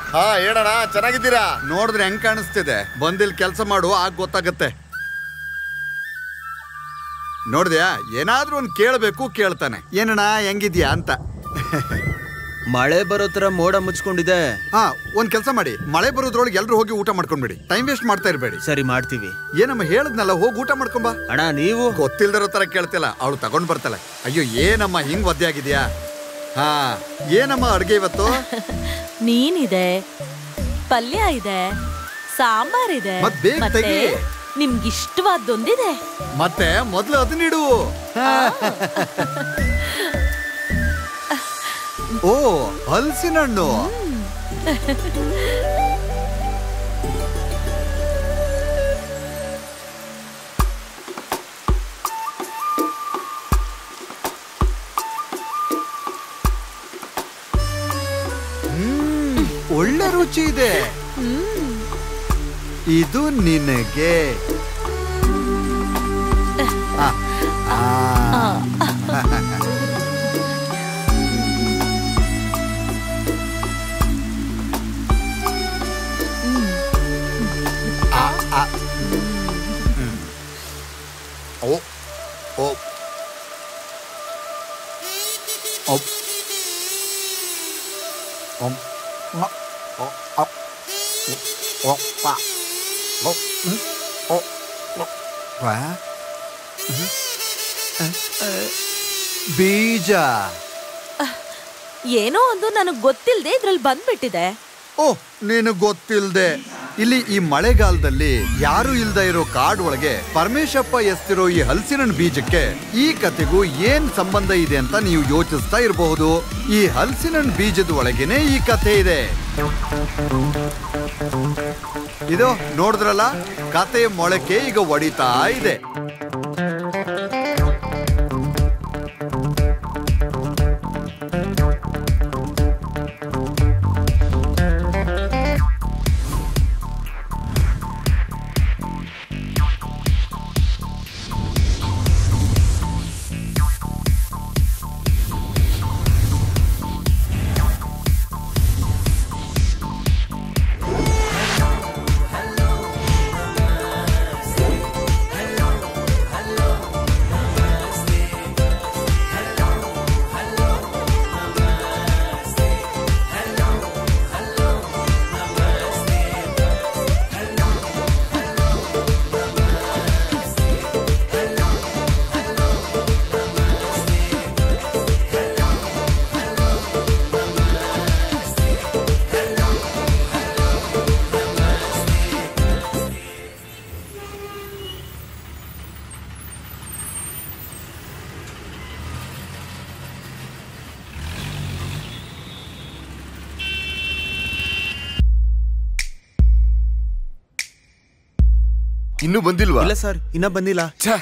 ಹಾ ಹೇಳಣ್ಣ ಚೆನ್ನಾಗಿದ್ದೀರಾ ನೋಡಿದ್ರೆ ಹೆಂಗ್ ಕಾಣಿಸ್ತಿದೆ ಬಂದಿಲ್ ಕೆಲಸ ಮಾಡು ಆಗ ಗೊತ್ತಾಗತ್ತೆ ನೋಡಿದ್ಯಾ ಏನಾದ್ರೂ ಒಂದ್ ಕೇಳಬೇಕು ಕೇಳ್ತಾನೆ ಏನಣ್ಣ ಹೆಂಗಿದ್ಯಾ ಅಂತ ಮಳೆ ಬರೋ ತರ ಮೋಡ ಮುಚ್ಕೊಂಡಿದೆ ಹಾ ಒಂದ್ ಕೆಲಸ ಮಾಡಿ ಮಳೆ ಬರೋದ್ರೊಳಗೆ ಎಲ್ರು ಹೋಗಿ ಊಟ ಮಾಡ್ಕೊಂಡ್ಬಿಡಿ ಟೈಮ್ ವೇಸ್ಟ್ ಮಾಡ್ತಾ ಇರ್ಬೇಡಿ ಸರಿ ಮಾಡ್ತೀವಿ ಏನಮ್ಮ ಹೇಳದ್ನಲ್ಲ ಹೋಗಿ ಊಟ ಮಾಡ್ಕೊಂಬಾ ಅಣ್ಣ ನೀವು ಗೊತ್ತಿಲ್ದಿರೋ ತರ ಕೇಳ್ತಿಲ್ಲ ಅವಳು ತಗೊಂಡ್ ಬರ್ತಾಳೆ ಅಯ್ಯೋ ಏನಮ್ಮ ಹಿಂಗ್ ಒದ್ದೆ ಆಗಿದ್ಯಾ ಹಾ ಏನಮ್ಮ ಅಡ್ಗೆ ಇವತ್ತು ಮೀನಿದೆ ಪಲ್ಯ ಇದೆ ಸಾಂಬಾರ್ ಇದೆ ಮತ್ ಬೇಗ ಮತ್ತೆ ತೆಗಿ. ನಿಮ್ಗಿಷ್ಟವಾದ್ದೊಂದಿದೆ ಮತ್ತೆ ಮೊದ್ಲು ಅದನ್ನಿಡು ಓ ಹಲಸಿನ ಹಣ್ಣು ಹ್ಮ್, ಒಳ್ಳೆ ರುಚಿ ಇದೆ ಇದು ನಿನಗೆ ಆ, ಆ. ಆ, ಆ. ಹ್ಮ್. ಓ ಓ ಓ ಓಂ ಮ ಓ ಓ ಓ ಪಾ ಓ ಹ್ಮ್. ಓ ಓ ವಾ ಹ್ಮ್. ಅ, ಅ, ಬೀಜ ಏನೋ ಒಂದು ನನಗ್ ಗೊತ್ತಿಲ್ದೆ ಇದ್ರಲ್ಲಿ ಬಂದ್ಬಿಟ್ಟಿದೆ ಓ ನೀನು ಗೊತ್ತಿಲ್ದೆ ಇಲ್ಲಿ ಈ ಮಳೆಗಾಲದಲ್ಲಿ ಯಾರು ಇಲ್ದ ಇರೋ ಕಾಡ್ ಒಳಗೆ ಪರಮೇಶಪ್ಪ ಎಸ್ತಿರೋ ಈ ಹಲಸಿನ ಹಣ್ಣ್ ಬೀಜಕ್ಕೆ ಈ ಕತೆಗೂ ಏನ್ ಸಂಬಂಧ ಇದೆ ಅಂತ ನೀವು ಯೋಚಿಸ್ತಾ ಇರಬಹುದು ಈ ಹಲಸಿನ ಹಣ್ಣ್ ಬೀಜದ ಒಳಗೇನೆ ಈ ಕಥೆ ಇದೆ ಇದು ನೋಡಿದ್ರಲ್ಲ ಕತೆ ಮೊಳಕೆ ಈಗ ಒಡಿತಾ ಇದೆ ಇನ್ನೂ ಬಂದಿಲ್ವಾ ಇಲ್ಲ ಸರ್ ಇನ್ನ ಬಂದಿಲ್ಲ ಛೆ,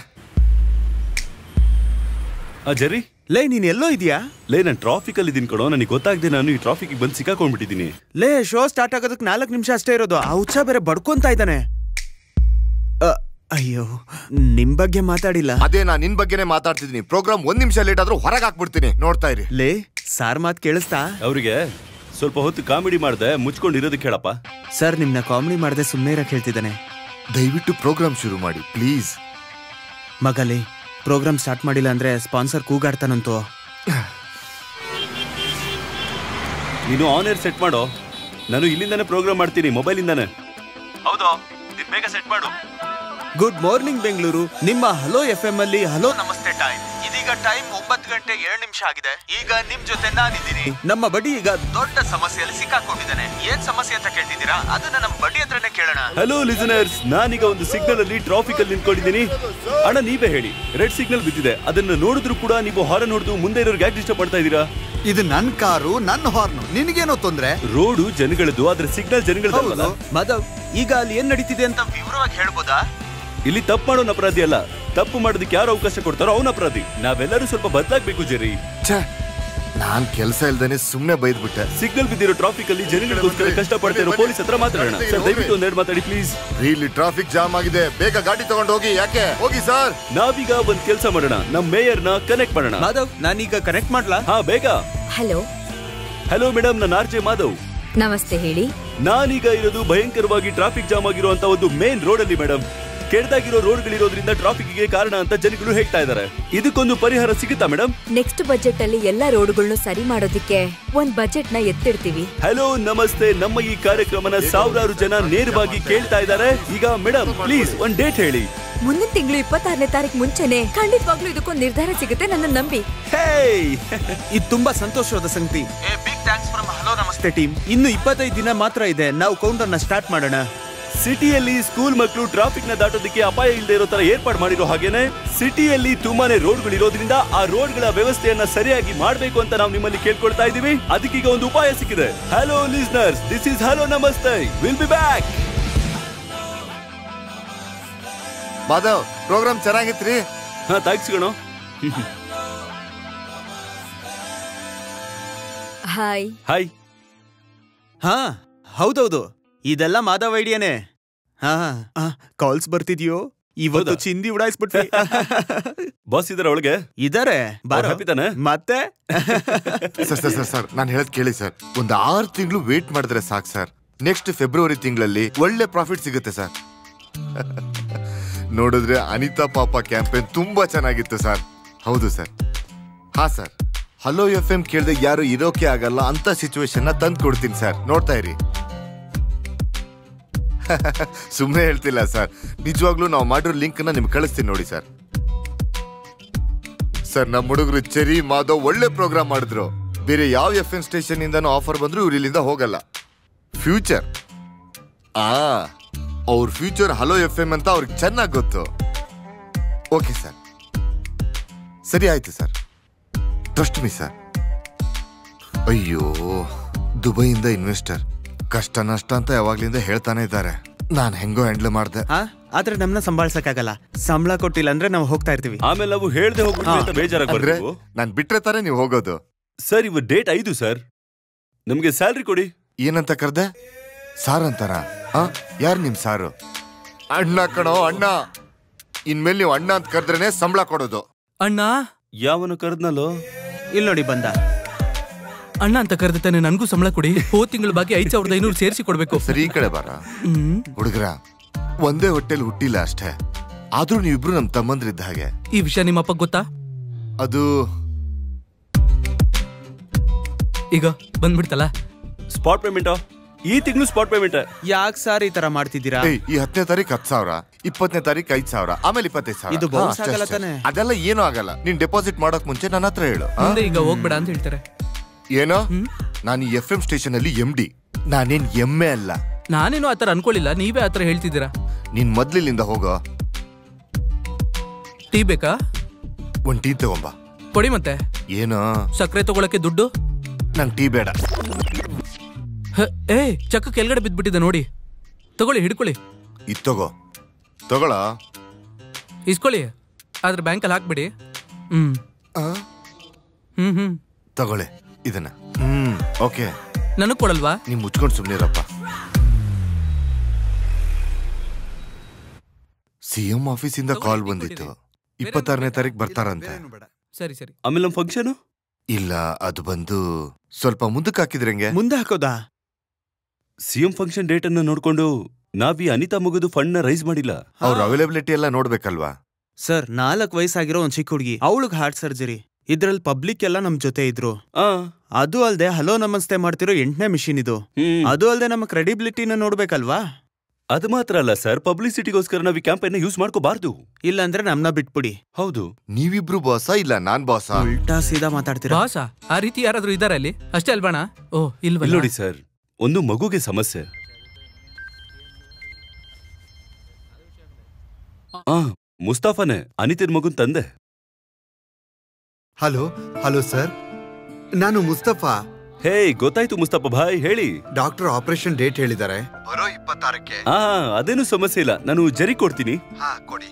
ಆ ಜರಿ ಲೇ ನೀನ್ ಎಲ್ಲೋ ಇದೀಯಾ ಲೇ ನಾನು ಟ್ರಾಫಿಕ್ ಅಲ್ಲಿ ಇದೀನಿ ಕಣೋ ನನಗೆ ಗೊತ್ತಾಗದೆ ನಾನು ಈ ಟ್ರಾಫಿಕ್ ಬಂದು ಸಿಕ್ಕಾಕೊಂಡ್ಬಿಟ್ಟಿದ್ದೀನಿ ಲೇ ಶೋ ಸ್ಟಾರ್ಟ್ ಆಗೋದಕ್ಕೆ ನಾಲ್ಕು ನಿಮಿಷ ಅಷ್ಟೇ ಇರೋದು ಆ ಹುಚ್ಚ ಬೇರೆ ಬಡ್ಕೊಂತ ಇದ್ದಾನೆ ಅ, ಅಯ್ಯೋ ನಿಮ್ ಬಗ್ಗೆ ಮಾತಾಡಿಲ್ಲ ಅದೇ ನಾನ್ ನಿನ್ ಬಗ್ಗೆನೇ ಮಾತಾಡ್ತಿದ್ದೀನಿ ಪ್ರೋಗ್ರಾಮ್ ಒಂದ್ ನಿಮಿಷ ಲೇಟ್ ಆದ್ರೂ ಹೊರಗೆ ಹಾಕ್ಬಿಡ್ತೀನಿ ನೋಡ್ತಾ ಇರಿ ಲೇ ಸಾರ್ ಮಾತ್ ಕೇಳಿಸ್ತಾ ಅವರಿಗೆ ಸ್ವಲ್ಪ ಹೊತ್ತು ಕಾಮಿಡಿ ಮಾಡ್ದೆ ಮುಚ್ಕೊಂಡು ಇರೋದಕ್ಕೆ ಹೇಳಪ್ಪ ಸರ್ ನಿಮ್ನ ಕಾಮಿಡಿ ಮಾಡದೆ ಸುಮ್ಮನೆ ಇರಕ್ ಹೇಳ್ತಿದ್ದಾನೆ ದಯವಿಟ್ಟು ಪ್ರೋಗ್ರಾಮ್ ಶುರು ಮಾಡಿ ಪ್ಲೀಸ್ ಮಗಲಿ ಪ್ರೋಗ್ರಾಮ್ ಸ್ಟಾರ್ಟ್ ಮಾಡಿಲ್ಲ ಅಂದ್ರೆ ಸ್ಪಾನ್ಸರ್ ಕೂಗಾಡ್ತಾನಂತೋ ನೀನು ಆನ್ ಏರ್ ಸೆಟ್ ಮಾಡೋ ನಾನು ಇಲ್ಲಿಂದಾನೆ ಪ್ರೋಗ್ರಾಮ್ ಮಾಡ್ತೀನಿ ಮೊಬೈಲಿಂದಾನೆ ಹೌದು ನೀನ್ ಬೇಗ ಸೆಟ್ ಮಾಡು ಗುಡ್ ಮಾರ್ನಿಂಗ್ ಬೆಂಗಳೂರು ನಿಮ್ಮ ಹಲೋ ಎಫ್ ಎಂ ಅಲ್ಲಿ ಹಲೋ ನಮಸ್ತೆ ಟೈಮ್ ಇದೀಗ ಟೈಮ್ ಒಂಬತ್ತು ಗಂಟೆ ಏಳು ನಿಮಿಷ ಆಗಿದೆ ಈಗ ನಿಮ್ ಜೊತೆ ನಾನಿದ್ದೀನಿ ನಮ್ಮ ಬಡಿ ಈಗ ದೊಡ್ಡ ಸಮಸ್ಯೆಯಲ್ಲಿ ಸಿಕ್ಕಾಕೊಂಡಿದ್ದಾನೆ ಏನ್ ಸಮಸ್ಯೆ ಅಂತ ಕೇಳ್ತಿದ್ದೀರಾ ಅದನ್ನ ನಮ್ಮ ಬಡಿ ಹತ್ರನೇ ಕೇಳೋಣ ಹಲೋ ಲಿಸನರ್ಸ್ ನಾನೀಗ ಒಂದು ಸಿಗ್ನಲ್ ಅಲ್ಲಿ ಟ್ರಾಫಿಕ್ ಅಲ್ಲಿ ನಿಂತ್ಕೊಂಡಿದ್ದೀನಿ ಅಣ್ಣ ನೀವೇ ಹೇಳಿ ರೆಡ್ ಸಿಗ್ನಲ್ ಬಿದ್ದಿದೆ ಅದನ್ನ ನೋಡಿದ್ರು ಕೂಡ ನೀವು ಹಾರ ನೋಡಿದು ಮುಂದೆ ಇರೋರ್ಗೆ ಯಾಕೆ ಡಿಸ್ಟರ್ಬ್ ಮಾಡ್ತಾ ಇದ್ದೀರಾ ಇದು ನನ್ ಕಾರು ನನ್ನ ಹಾರ್ನು ನಿನಗೇನೋ ತೊಂದ್ರೆ ರೋಡು ಜನಗಳದ್ದು ಆದ್ರೆ ಸಿಗ್ನಲ್ ಜನಗಳದಲ್ಲ ಹೌದು. ಮಾಧವ್ ಈಗ ಅಲ್ಲಿ ಏನ್ ನಡೀತಿದೆ ಅಂತ ವಿವರವಾಗಿ ಹೇಳ್ಬೋದಾ ಇಲ್ಲಿ ತಪ್ಪು ಮಾಡೋನ್ ಅಪರಾಧಿ ಅಲ್ಲ ತಪ್ಪು ಮಾಡೋದಕ್ಕೆ ಯಾರು ಅವಕಾಶ ಕೊಡ್ತಾರೋ ಅವನ ಅಪರಾಧಿ ನಾವೆಲ್ಲರೂ ಸ್ವಲ್ಪ ಬದಲಾಗ್ಬೇಕು ಜೆರಿ ಛೇ ನಾನ್ ಕೆಲ್ಸ ಇಲ್ದೇನೆ ಸುಮ್ನೆ ಬೈದ್ಬಿಟ್ಟೆ ಸಿಗ್ನಲ್ ಬಿದ್ದಿರೋ ಟ್ರಾಫಿಕ್ ಅಲ್ಲಿ ಜನಗಳಿಗೋಸ್ಕರ ಕಷ್ಟ ಪಡ್ತಾ ಇರೋ ಪೊಲೀಸ್ ಹತ್ರ ಮಾತಾಡೋಣ ಸರ್ ದಯವಿಟ್ಟು ಒಂದೆರಡು ಮಾತಾಡಿ ಪ್ಲೀಸ್ ರೀ, ಇಲ್ಲಿ ಟ್ರಾಫಿಕ್ ಜಾಮ್ ಆಗಿದೆ ಬೇಗ ಗಾಡಿ ತಗೊಂಡು ಹೋಗಿ ಯಾಕೆ ಹೋಗಿ ಸರ್ ನಾವೀಗ ಒಂದ್ ಕೆಲಸ ಮಾಡೋಣ ನಮ್ ಮೇಯರ್ ನ ಕನೆಕ್ಟ್ ಮಾಡೋಣ ಮಾಧವ್ ನಾನೀಗ ಕನೆಕ್ಟ್ ಮಾಡ್ಲಾ ಹಾ ಬೇಗ ಹಲೋ ಹಲೋ ಮೇಡಮ್ ನಾನು ಆರ್ ಜೆ ಮಾಧವ್ ನಮಸ್ತೆ ಹೇಳಿ ನಾನೀಗ ಇರೋದು ಭಯಂಕರವಾಗಿ ಟ್ರಾಫಿಕ್ ಜಾಮ್ ಆಗಿರುವಂತ ಒಂದು ಮೇನ್ ರೋಡ್ ಅಲ್ಲಿ ಮೇಡಮ್ ಕೆಡ್ದಾಗಿರೋ ರೋಡ್ಗಳಿರೋದ್ರಿಂದ ಟ್ರಾಫಿಕ್ಗೆ ಕಾರಣ ಅಂತ ಜನಗಳು ಹೇಳ್ತಾ ಇದ್ದಾರೆ ಇದಕ್ಕೊಂದು ಪರಿಹಾರ ಸಿಗುತ್ತಾ ಮೇಡಮ್ ನೆಕ್ಸ್ಟ್ ಬಜೆಟ್ ಅಲ್ಲಿ ಎಲ್ಲಾ ರೋಡ್ಗಳನ್ನ ಸರಿ ಮಾಡೋದಿಕ್ಕೆ ಒಂದ್ ಬಜೆಟ್ ನ ಎತ್ತಿಡ್ತೀವಿ ಹಲೋ ನಮಸ್ತೆ ನಮ್ಮ ಈ ಕಾರ್ಯಕ್ರಮನ ಸಾವಿರಾರು ಜನ ನೇರವಾಗಿ ಕೇಳ್ತಾ ಇದ್ದಾರೆ ಈಗ ಮೇಡಮ್ ಪ್ಲೀಸ್ ಒಂದ್ ಡೇಟ್ ಹೇಳಿ ಮುಂದಿನ ತಿಂಗಳು ಇಪ್ಪತ್ತಾರನೇ ತಾರೀಕು ಮುಂಚೆನೆ ಖಂಡಿತವಾಗ್ಲೂ ಇದಕ್ಕೊಂದು ನಿರ್ಧಾರ ಸಿಗುತ್ತೆ ನನ್ನ ನಂಬಿ ಹೇಯ್ ಇದು ತುಂಬಾ ಸಂತೋಷವಾದ ಸಂಗತಿ ಬಿಗ್ ಥ್ಯಾಂಕ್ಸ್ ಫ್ರಮ್ ಹಲೋ ನಮಸ್ತೆ ಟೀಮ್ ಇನ್ನು ಇಪ್ಪತ್ತೈದು ದಿನ ಮಾತ್ರ ಇದೆ ನಾವು ಕೌಂಟರ್ ನ ಸ್ಟಾರ್ಟ್ ಮಾಡೋಣ ಸಿಟಿಯಲ್ಲಿ ಸ್ಕೂಲ್ ಮಕ್ಕಳು ಟ್ರಾಫಿಕ್ ನ ದಾಟೋದಕ್ಕೆ ಅಪಾಯ ಇಲ್ಲದೆ ಇರೋ ತರ ಏರ್ಪಾಡು ಮಾಡಿರೋ ಹಾಗೇನೆ ಸಿಟಿಯಲ್ಲಿ ತುಂಬಾನೇ ರೋಡ್ಗಳು ಇರೋದ್ರಿಂದ ಆ ರೋಡ್ಗಳ ವ್ಯವಸ್ಥೆಯನ್ನ ಸರಿಯಾಗಿ ಮಾಡಬೇಕು ಅಂತ ನಾವು ನಿಮ್ಮಲ್ಲಿ ಕೇಳ್ಕೊಳ್ತಾ ಇದೀವಿ ಅದಕ್ಕೀಗ ಒಂದು ಉಪಾಯ ಸಿಕ್ಕಿದೆ hello listeners this is hello ನಮಸ್ತೆ will be back Madhav programme ಚೆನ್ನಾಗಿತ್ರಿ ಹಾ ಥ್ಯಾಂಕ್ಸ್ ಗಣೋ ಹಾಯ್ ಹಾಯ್ ಹಾ ಹೌದೌದು ಇದೆಲ್ಲ ಮಾಧವ್ ಐಡಿಯಾನೇ ಹಾ ಕಾಲ್ಸ್ ಬರ್ತಿದ್ಯೋ ಇವತ್ತು ಹೌದಾ? ಚಿಂದಿ ಉಡಾಯಿಸ್ಬಿಟ್ವಿ ಬಾಸ್ ಇದರ ಒಳಗೆ ಇದಾರೆ ಬಾರೋ. happy ತಾನೆ? ಮತ್ತೆ ಸರ್ ಸರ್ ಸರ್ ಸರ್ ನಾನು ಹೇಳದ್ ಕೇಳಿ ಸರ್ ಒಂದ್ ಆರು ತಿಂಗಳು ವೇಟ್ ಮಾಡಿದ್ರೆ ಸಾಕು ಸರ್ ನೆಕ್ಸ್ಟ್ ಫೆಬ್ರವರಿ ತಿಂಗಳಲ್ಲಿ ಒಳ್ಳೆ ಪ್ರಾಫಿಟ್ ಸಿಗುತ್ತೆ ಸರ್ ನೋಡಿದ್ರೆ ಅನಿತಾ ಪಾಪ ಕ್ಯಾಂಪೇನ್ ತುಂಬಾ ಚೆನ್ನಾಗಿತ್ತು ಸರ್ ಹೌದು ಸರ್ ಹಾ ಸರ್ ಹಲೋ ಎಫ್ ಎಂ ಕೇಳಿದೆ ಯಾರು ಇರೋಕೆ ಆಗಲ್ಲ ಅಂತ ಸಿಚುವೇಶನ್ ನ ತಂದು ಕೊಡ್ತೀನಿ ಸರ್ ನೋಡ್ತಾ ಇರಿ ಸುಮ್ಮನೆ ಹೇಳ್ತಿಲ್ಲ ಸರ್ ನಿಜವಾಗ್ಲೂ ನಾವು ಮಾಡಿರೋ ಲಿಂಕ್ ನ ನಿಮ್ಗೆ ಕಳಿಸ್ತೀನಿ ನೋಡಿ ಸರ್ ಸರ್ ನಮ್ಮ ಹುಡುಗರು ಚೆರಿ ಮಾಧವ್ ಒಳ್ಳೆ ಪ್ರೋಗ್ರಾಮ್ ಮಾಡಿದ್ರು ಬೇರೆ ಯಾವ ಎಫ್ ಎಂ ಸ್ಟೇಷನ್ ಇಂದನೂ ಆಫರ್ ಬಂದ್ರು ಇವ್ರು ಇಲ್ಲಿಂದ ಹೋಗಲ್ಲ ಫ್ಯೂಚರ್ ಆ ಅವ್ರ ಫ್ಯೂಚರ್ ಹಲೋ ಎಫ್ ಎಂ ಅಂತ ಅವ್ರಿಗೆ ಚೆನ್ನಾಗಿ ಗೊತ್ತು ಓಕೆ ಸರ್ ಸರಿ ಆಯ್ತು ಸರ್ ಟ್ರಸ್ಟ್ ಮಿ ಸರ್ ಅಯ್ಯೋ ದುಬೈಯಿಂದ ಇನ್ವೆಸ್ಟರ್ ಕಷ್ಟ ನಷ್ಟ ಅಂತ ಯಾವಾಗ್ಲಿಂದ ಹೇಳ್ತಾನೆ ಇದ್ದಾರೆ ನಾನು ಹೆಂಗೋ ಹ್ಯಾಂಡಲ್ ಮಾಡ್ದೆ ಹಾ ಆದ್ರೆ ನಮ್ನ ಸಂಭಾಳ್ಸಕ್ಕಾಗಲ್ಲ ಸಂಬಳ ಕೊಟ್ಟಿಲ್ಲ ಅಂದ್ರೆ ನಾವು ಹೋಗ್ತಾ ಇರ್ತೀವಿ ಆಮೇಲೆ ನಾವು ಹೇಳ್ದೆ ಹೋಗ್ಬಿಟ್ವಿ ಅಂತ ಬೇಜಾರಾಗಿ ಅಂದ್ರೆ ಬರ್ಬೇಕು ನಾನ್ ಬಿಟ್ರೆ ತಾನೇ ನೀವು ಹೋಗೋದು ಸರ್ ಇವ ಡೇಟ್ ಐದು ಸರ್ ನಮ್ಗೆ ಸ್ಯಾಲ್ರಿ ಕೊಡಿ ಏನಂತ ಕರ್ದೆ ಸಾರ್ ಅಂತಾರ ಆ ಯಾರು ನಿಮ್ ಸಾರು ಅಣ್ಣ ಕಣೋ ಅಣ್ಣ ಇನ್ಮೇಲೆ ನೀವು ಅಣ್ಣ ಅಂತ ಕರೆದ್ರೇನೆ ಸಂಬಳ ಕೊಡೋದು ಅಣ್ಣ ಯಾವನು ಕರೆದ್ನಲ್ಲೋ ಇಲ್ಲಿ ನೋಡಿ ಬಂದ ಅಣ್ಣ ಅಂತ ಕರೆದ ತಾನೆ ನನಗೂ ಸಂಬಳ ಕೊಡಿ ಹೋದ್ ತಿಂಗಳ ಬಾಕಿ ಐದ್ ಸಾವಿರದ ಐನೂರು ಸೇರಿಸಿ ಕೊಡ್ಬೇಕು ಸರಿ ಈ ಕಡೆ ಬಾರ ಹ್ಮ್ ಹುಡುಗರ ಒಂದೇ ಹೊಟ್ಟೆಲ್ ಹುಟ್ಟಿಲ್ಲ ಅಷ್ಟೇ ಆದ್ರೂ ನೀವಿಬ್ರು ನಮ್ ತಮ್ಮಂದ್ರಿದ್ದ ಹಾಗೆ ಈ ವಿಷಯ ನಿಮ್ಮ ಅಪ್ಪ ಗೊತ್ತಾ ಅದು ಈಗ ಬಂದ್ಬಿಡ್ತಲ್ಲ ಸ್ಪಾಟ್ ಪೇಮೆಂಟ್ ಈ ತಿಂಗಳು ಸ್ಪಾಟ್ ಪೇಮೆಂಟ್ ಯಾಕೆ ಸರ್ ಈ ತರ ಮಾಡ್ತಿದ್ದೀರಾ ಏಯ್, ಈ ಹತ್ತನೇ ತಾರೀಕು ಹತ್ತು ಸಾವಿರ ಇಪ್ಪತ್ತನೇ ತಾರೀಕು ಐದ್ ಸಾವಿರ ಆಮೇಲೆ ಇಪ್ಪತ್ತೈದು ಸಾವಿರ ಇದು ಹಾ, bounce ಅಷ್ಟೇ, ಆಗಲ್ಲ ಅಷ್ಟೇ. ತಾನೇ? ಅದೆಲ್ಲ ಏನೂ ಆಗಲ್ಲ ನೀನ್ ಡೆಪಾಸಿಟ್ ಮಾಡೋಕ್ ಮುಂಚೆ ನನ್ನ ಹತ್ರ ಹೇಳು ಆ? ಮುಂದೆ ಈಗ ಹೋಗ್ಬೇಡ ಅಂತ ಹೇಳ್ತಾರೆ ಏನೋ ನಾನು ಈ ಎಫ್ ಎಂ ಸ್ಟೇಷನ್ ಅಲ್ಲಿ ಎಂ ಡಿ ನಾನೇನ್ ಎಮ್ಮೆ ಅಲ್ಲ ನಾನೇನು ಆತರ ಅನ್ಕೊಳ್ಳಿಲ್ಲ ನೀವೇ ಆತರ ಹೇಳ್ತಿದ್ದೀರಾ ನೀನ್ ಮೊದ್ಲಿಲ್ಲಿಂದ ಹೋಗೋ ಟೀ ಬೇಕಾ ಒಂದ್ ಟೀ ತಗೊಂಬ ಕೊಡಿ ಮತ್ತೆ ಏನೋ ಸಕ್ಕರೆ ತಗೊಳಕ್ಕೆ ದುಡ್ಡು ನಂಗ್ ಟೀ ಬೇಡ ಹ, ಏ ಚಕ್ಕ ಕೆಳಗಡೆ ಬಿದ್ಬಿಟ್ಟಿದೆ ನೋಡಿ ತಗೊಳ್ಳಿ ಹಿಡ್ಕೊಳ್ಳಿ ಇದ್ ತಗೋ ತಗೊಳ ಇಸ್ಕೊಳ್ಳಿ ಆದ್ರೆ ಬ್ಯಾಂಕಲ್ಲಿ ಹಾಕ್ಬಿಡಿ ಹ್ಮ್ ಹ್ಮ್ ಹ್ಮ್ ತಗೊಳ್ಳೆ ಇದನ್ನ ಹ್ಮ್ ಓಕೆ ನನಗ್ ಕೊಡಲ್ವಾ ನೀವ್ ಮುಚ್ಕೊಂಡ್ ಸುಮ್ನಿರಪ್ಪ ಸಿಎಂ ಆಫೀಸಿಂದ ಕಾಲ್ ಬಂದಿತ್ತು ಇಪ್ಪತ್ತಾರನೇ ತಾರೀಕು ಬರ್ತಾರಂತೆ ಬೇರೇನು ಬೇಡ ಸರಿ ಸರಿ ಆಮೇಲೆ ನಮ್ಮ ಫಂಕ್ಷನ್ ಇಲ್ಲ ಅದು ಬಂದು ಸ್ವಲ್ಪ ಮುಂದಕ್ಕೆ ಹಾಕಿದ್ರಂಗೆ ಮುಂದೆ ಹಾಕೋದಾ ಸಿಎಂ ಫಂಕ್ಷನ್ ಡೇಟ್ ಅನ್ನ ನೋಡ್ಕೊಂಡು ನಾವ್ ಈ ಅನಿತಾ ಮಗದು ಫಂಡ್ ನ ರೈಸ್ ಮಾಡಿಲ್ಲ ಅವ್ರ ಅವೈಲಬಿಲಿಟಿ ಎಲ್ಲ ನೋಡ್ಬೇಕಲ್ವಾ ಸರ್ ನಾಲ್ಕು ವಯಸ್ಸಾಗಿರೋ ಒಂದ್ ಚಿಕ್ಕ ಹುಡುಗಿ ಅವಳಿಗೆ ಹಾರ್ಟ್ ಸರ್ಜರಿ ಇದ್ರಲ್ಲಿ ಪಬ್ಲಿಕ್ ಎಲ್ಲ ನಮ್ ಜೊತೆ ಇದ್ರು ಆ ಅದು ಅಲ್ದೆ ಹಲೋ ನಮಸ್ತೆ ಮಾಡ್ತಿರೋ ಎಂಟನೇ ಮಿಷಿನ್ ಇದು ಹ್ಮ್ ಅದು ಅಲ್ದೆ ನಮ್ಮ ಕ್ರೆಡಿಬಿಲಿಟಿನ ನೋಡ್ಬೇಕಲ್ವಾ ಅದು ಮಾತ್ರ ಅಲ್ಲ ಸರ್ ಪಬ್ಲಿಸಿಟಿಗೋಸ್ಕರ ನಾವು ಈ ಕ್ಯಾಂಪೇನ್ ಯೂಸ್ ಮಾಡ್ಕೋಬಾರ್ದು ಇಲ್ಲಾಂದ್ರೆ ನಮ್ನ ಬಿಟ್ಬಿಡಿ ಹೌದು ನೀವಿಬ್ರು ಬಾಸ ಇಲ್ಲ ನಾನ್ ಬಾಸ ಉಲ್ಟಾ ಸೀದಾ ಮಾತಾಡ್ತೀರಾ ಬಾಸ ಆ ರೀತಿ ಯಾರಾದ್ರೂ ಇದಾರೆ ಅಲ್ಲಿ ಅಷ್ಟೇ ಅಲ್ಬಾಣ ಓ ಇಲ್ಲಿ ಇಲ್ವಲ್ಲ ನೋಡಿ ಸರ್ ಒಂದು ಮಗುಗೆ ಸಮಸ್ಯೆ ಆ ಮುಸ್ತಾಫಾನೆ ಅನಿತಿನ್ ಮಗುನ್ ತಂದೆ ಹಲೋ ಹಲೋ ಸರ್ ನಾನು ಮುಸ್ತಫಾ ಹೇ ಗೊತ್ತಾಯ್ತು ಮುಸ್ತಫಾ ಭಾಯ್ ಹೇಳಿ ಡಾಕ್ಟರ್ ಆಪರೇಷನ್ ಡೇಟ್ ಹೇಳಿದ್ದಾರೆ ಬರೋ ಇಪ್ಪತ್ತಾರಕ್ಕೆ ಆ ಅದೇನು ಸಮಸ್ಯೆ ಇಲ್ಲ ನಾನು ಜರಿ ಕೊಡ್ತೀನಿ ಹಾ ಕೊಡಿ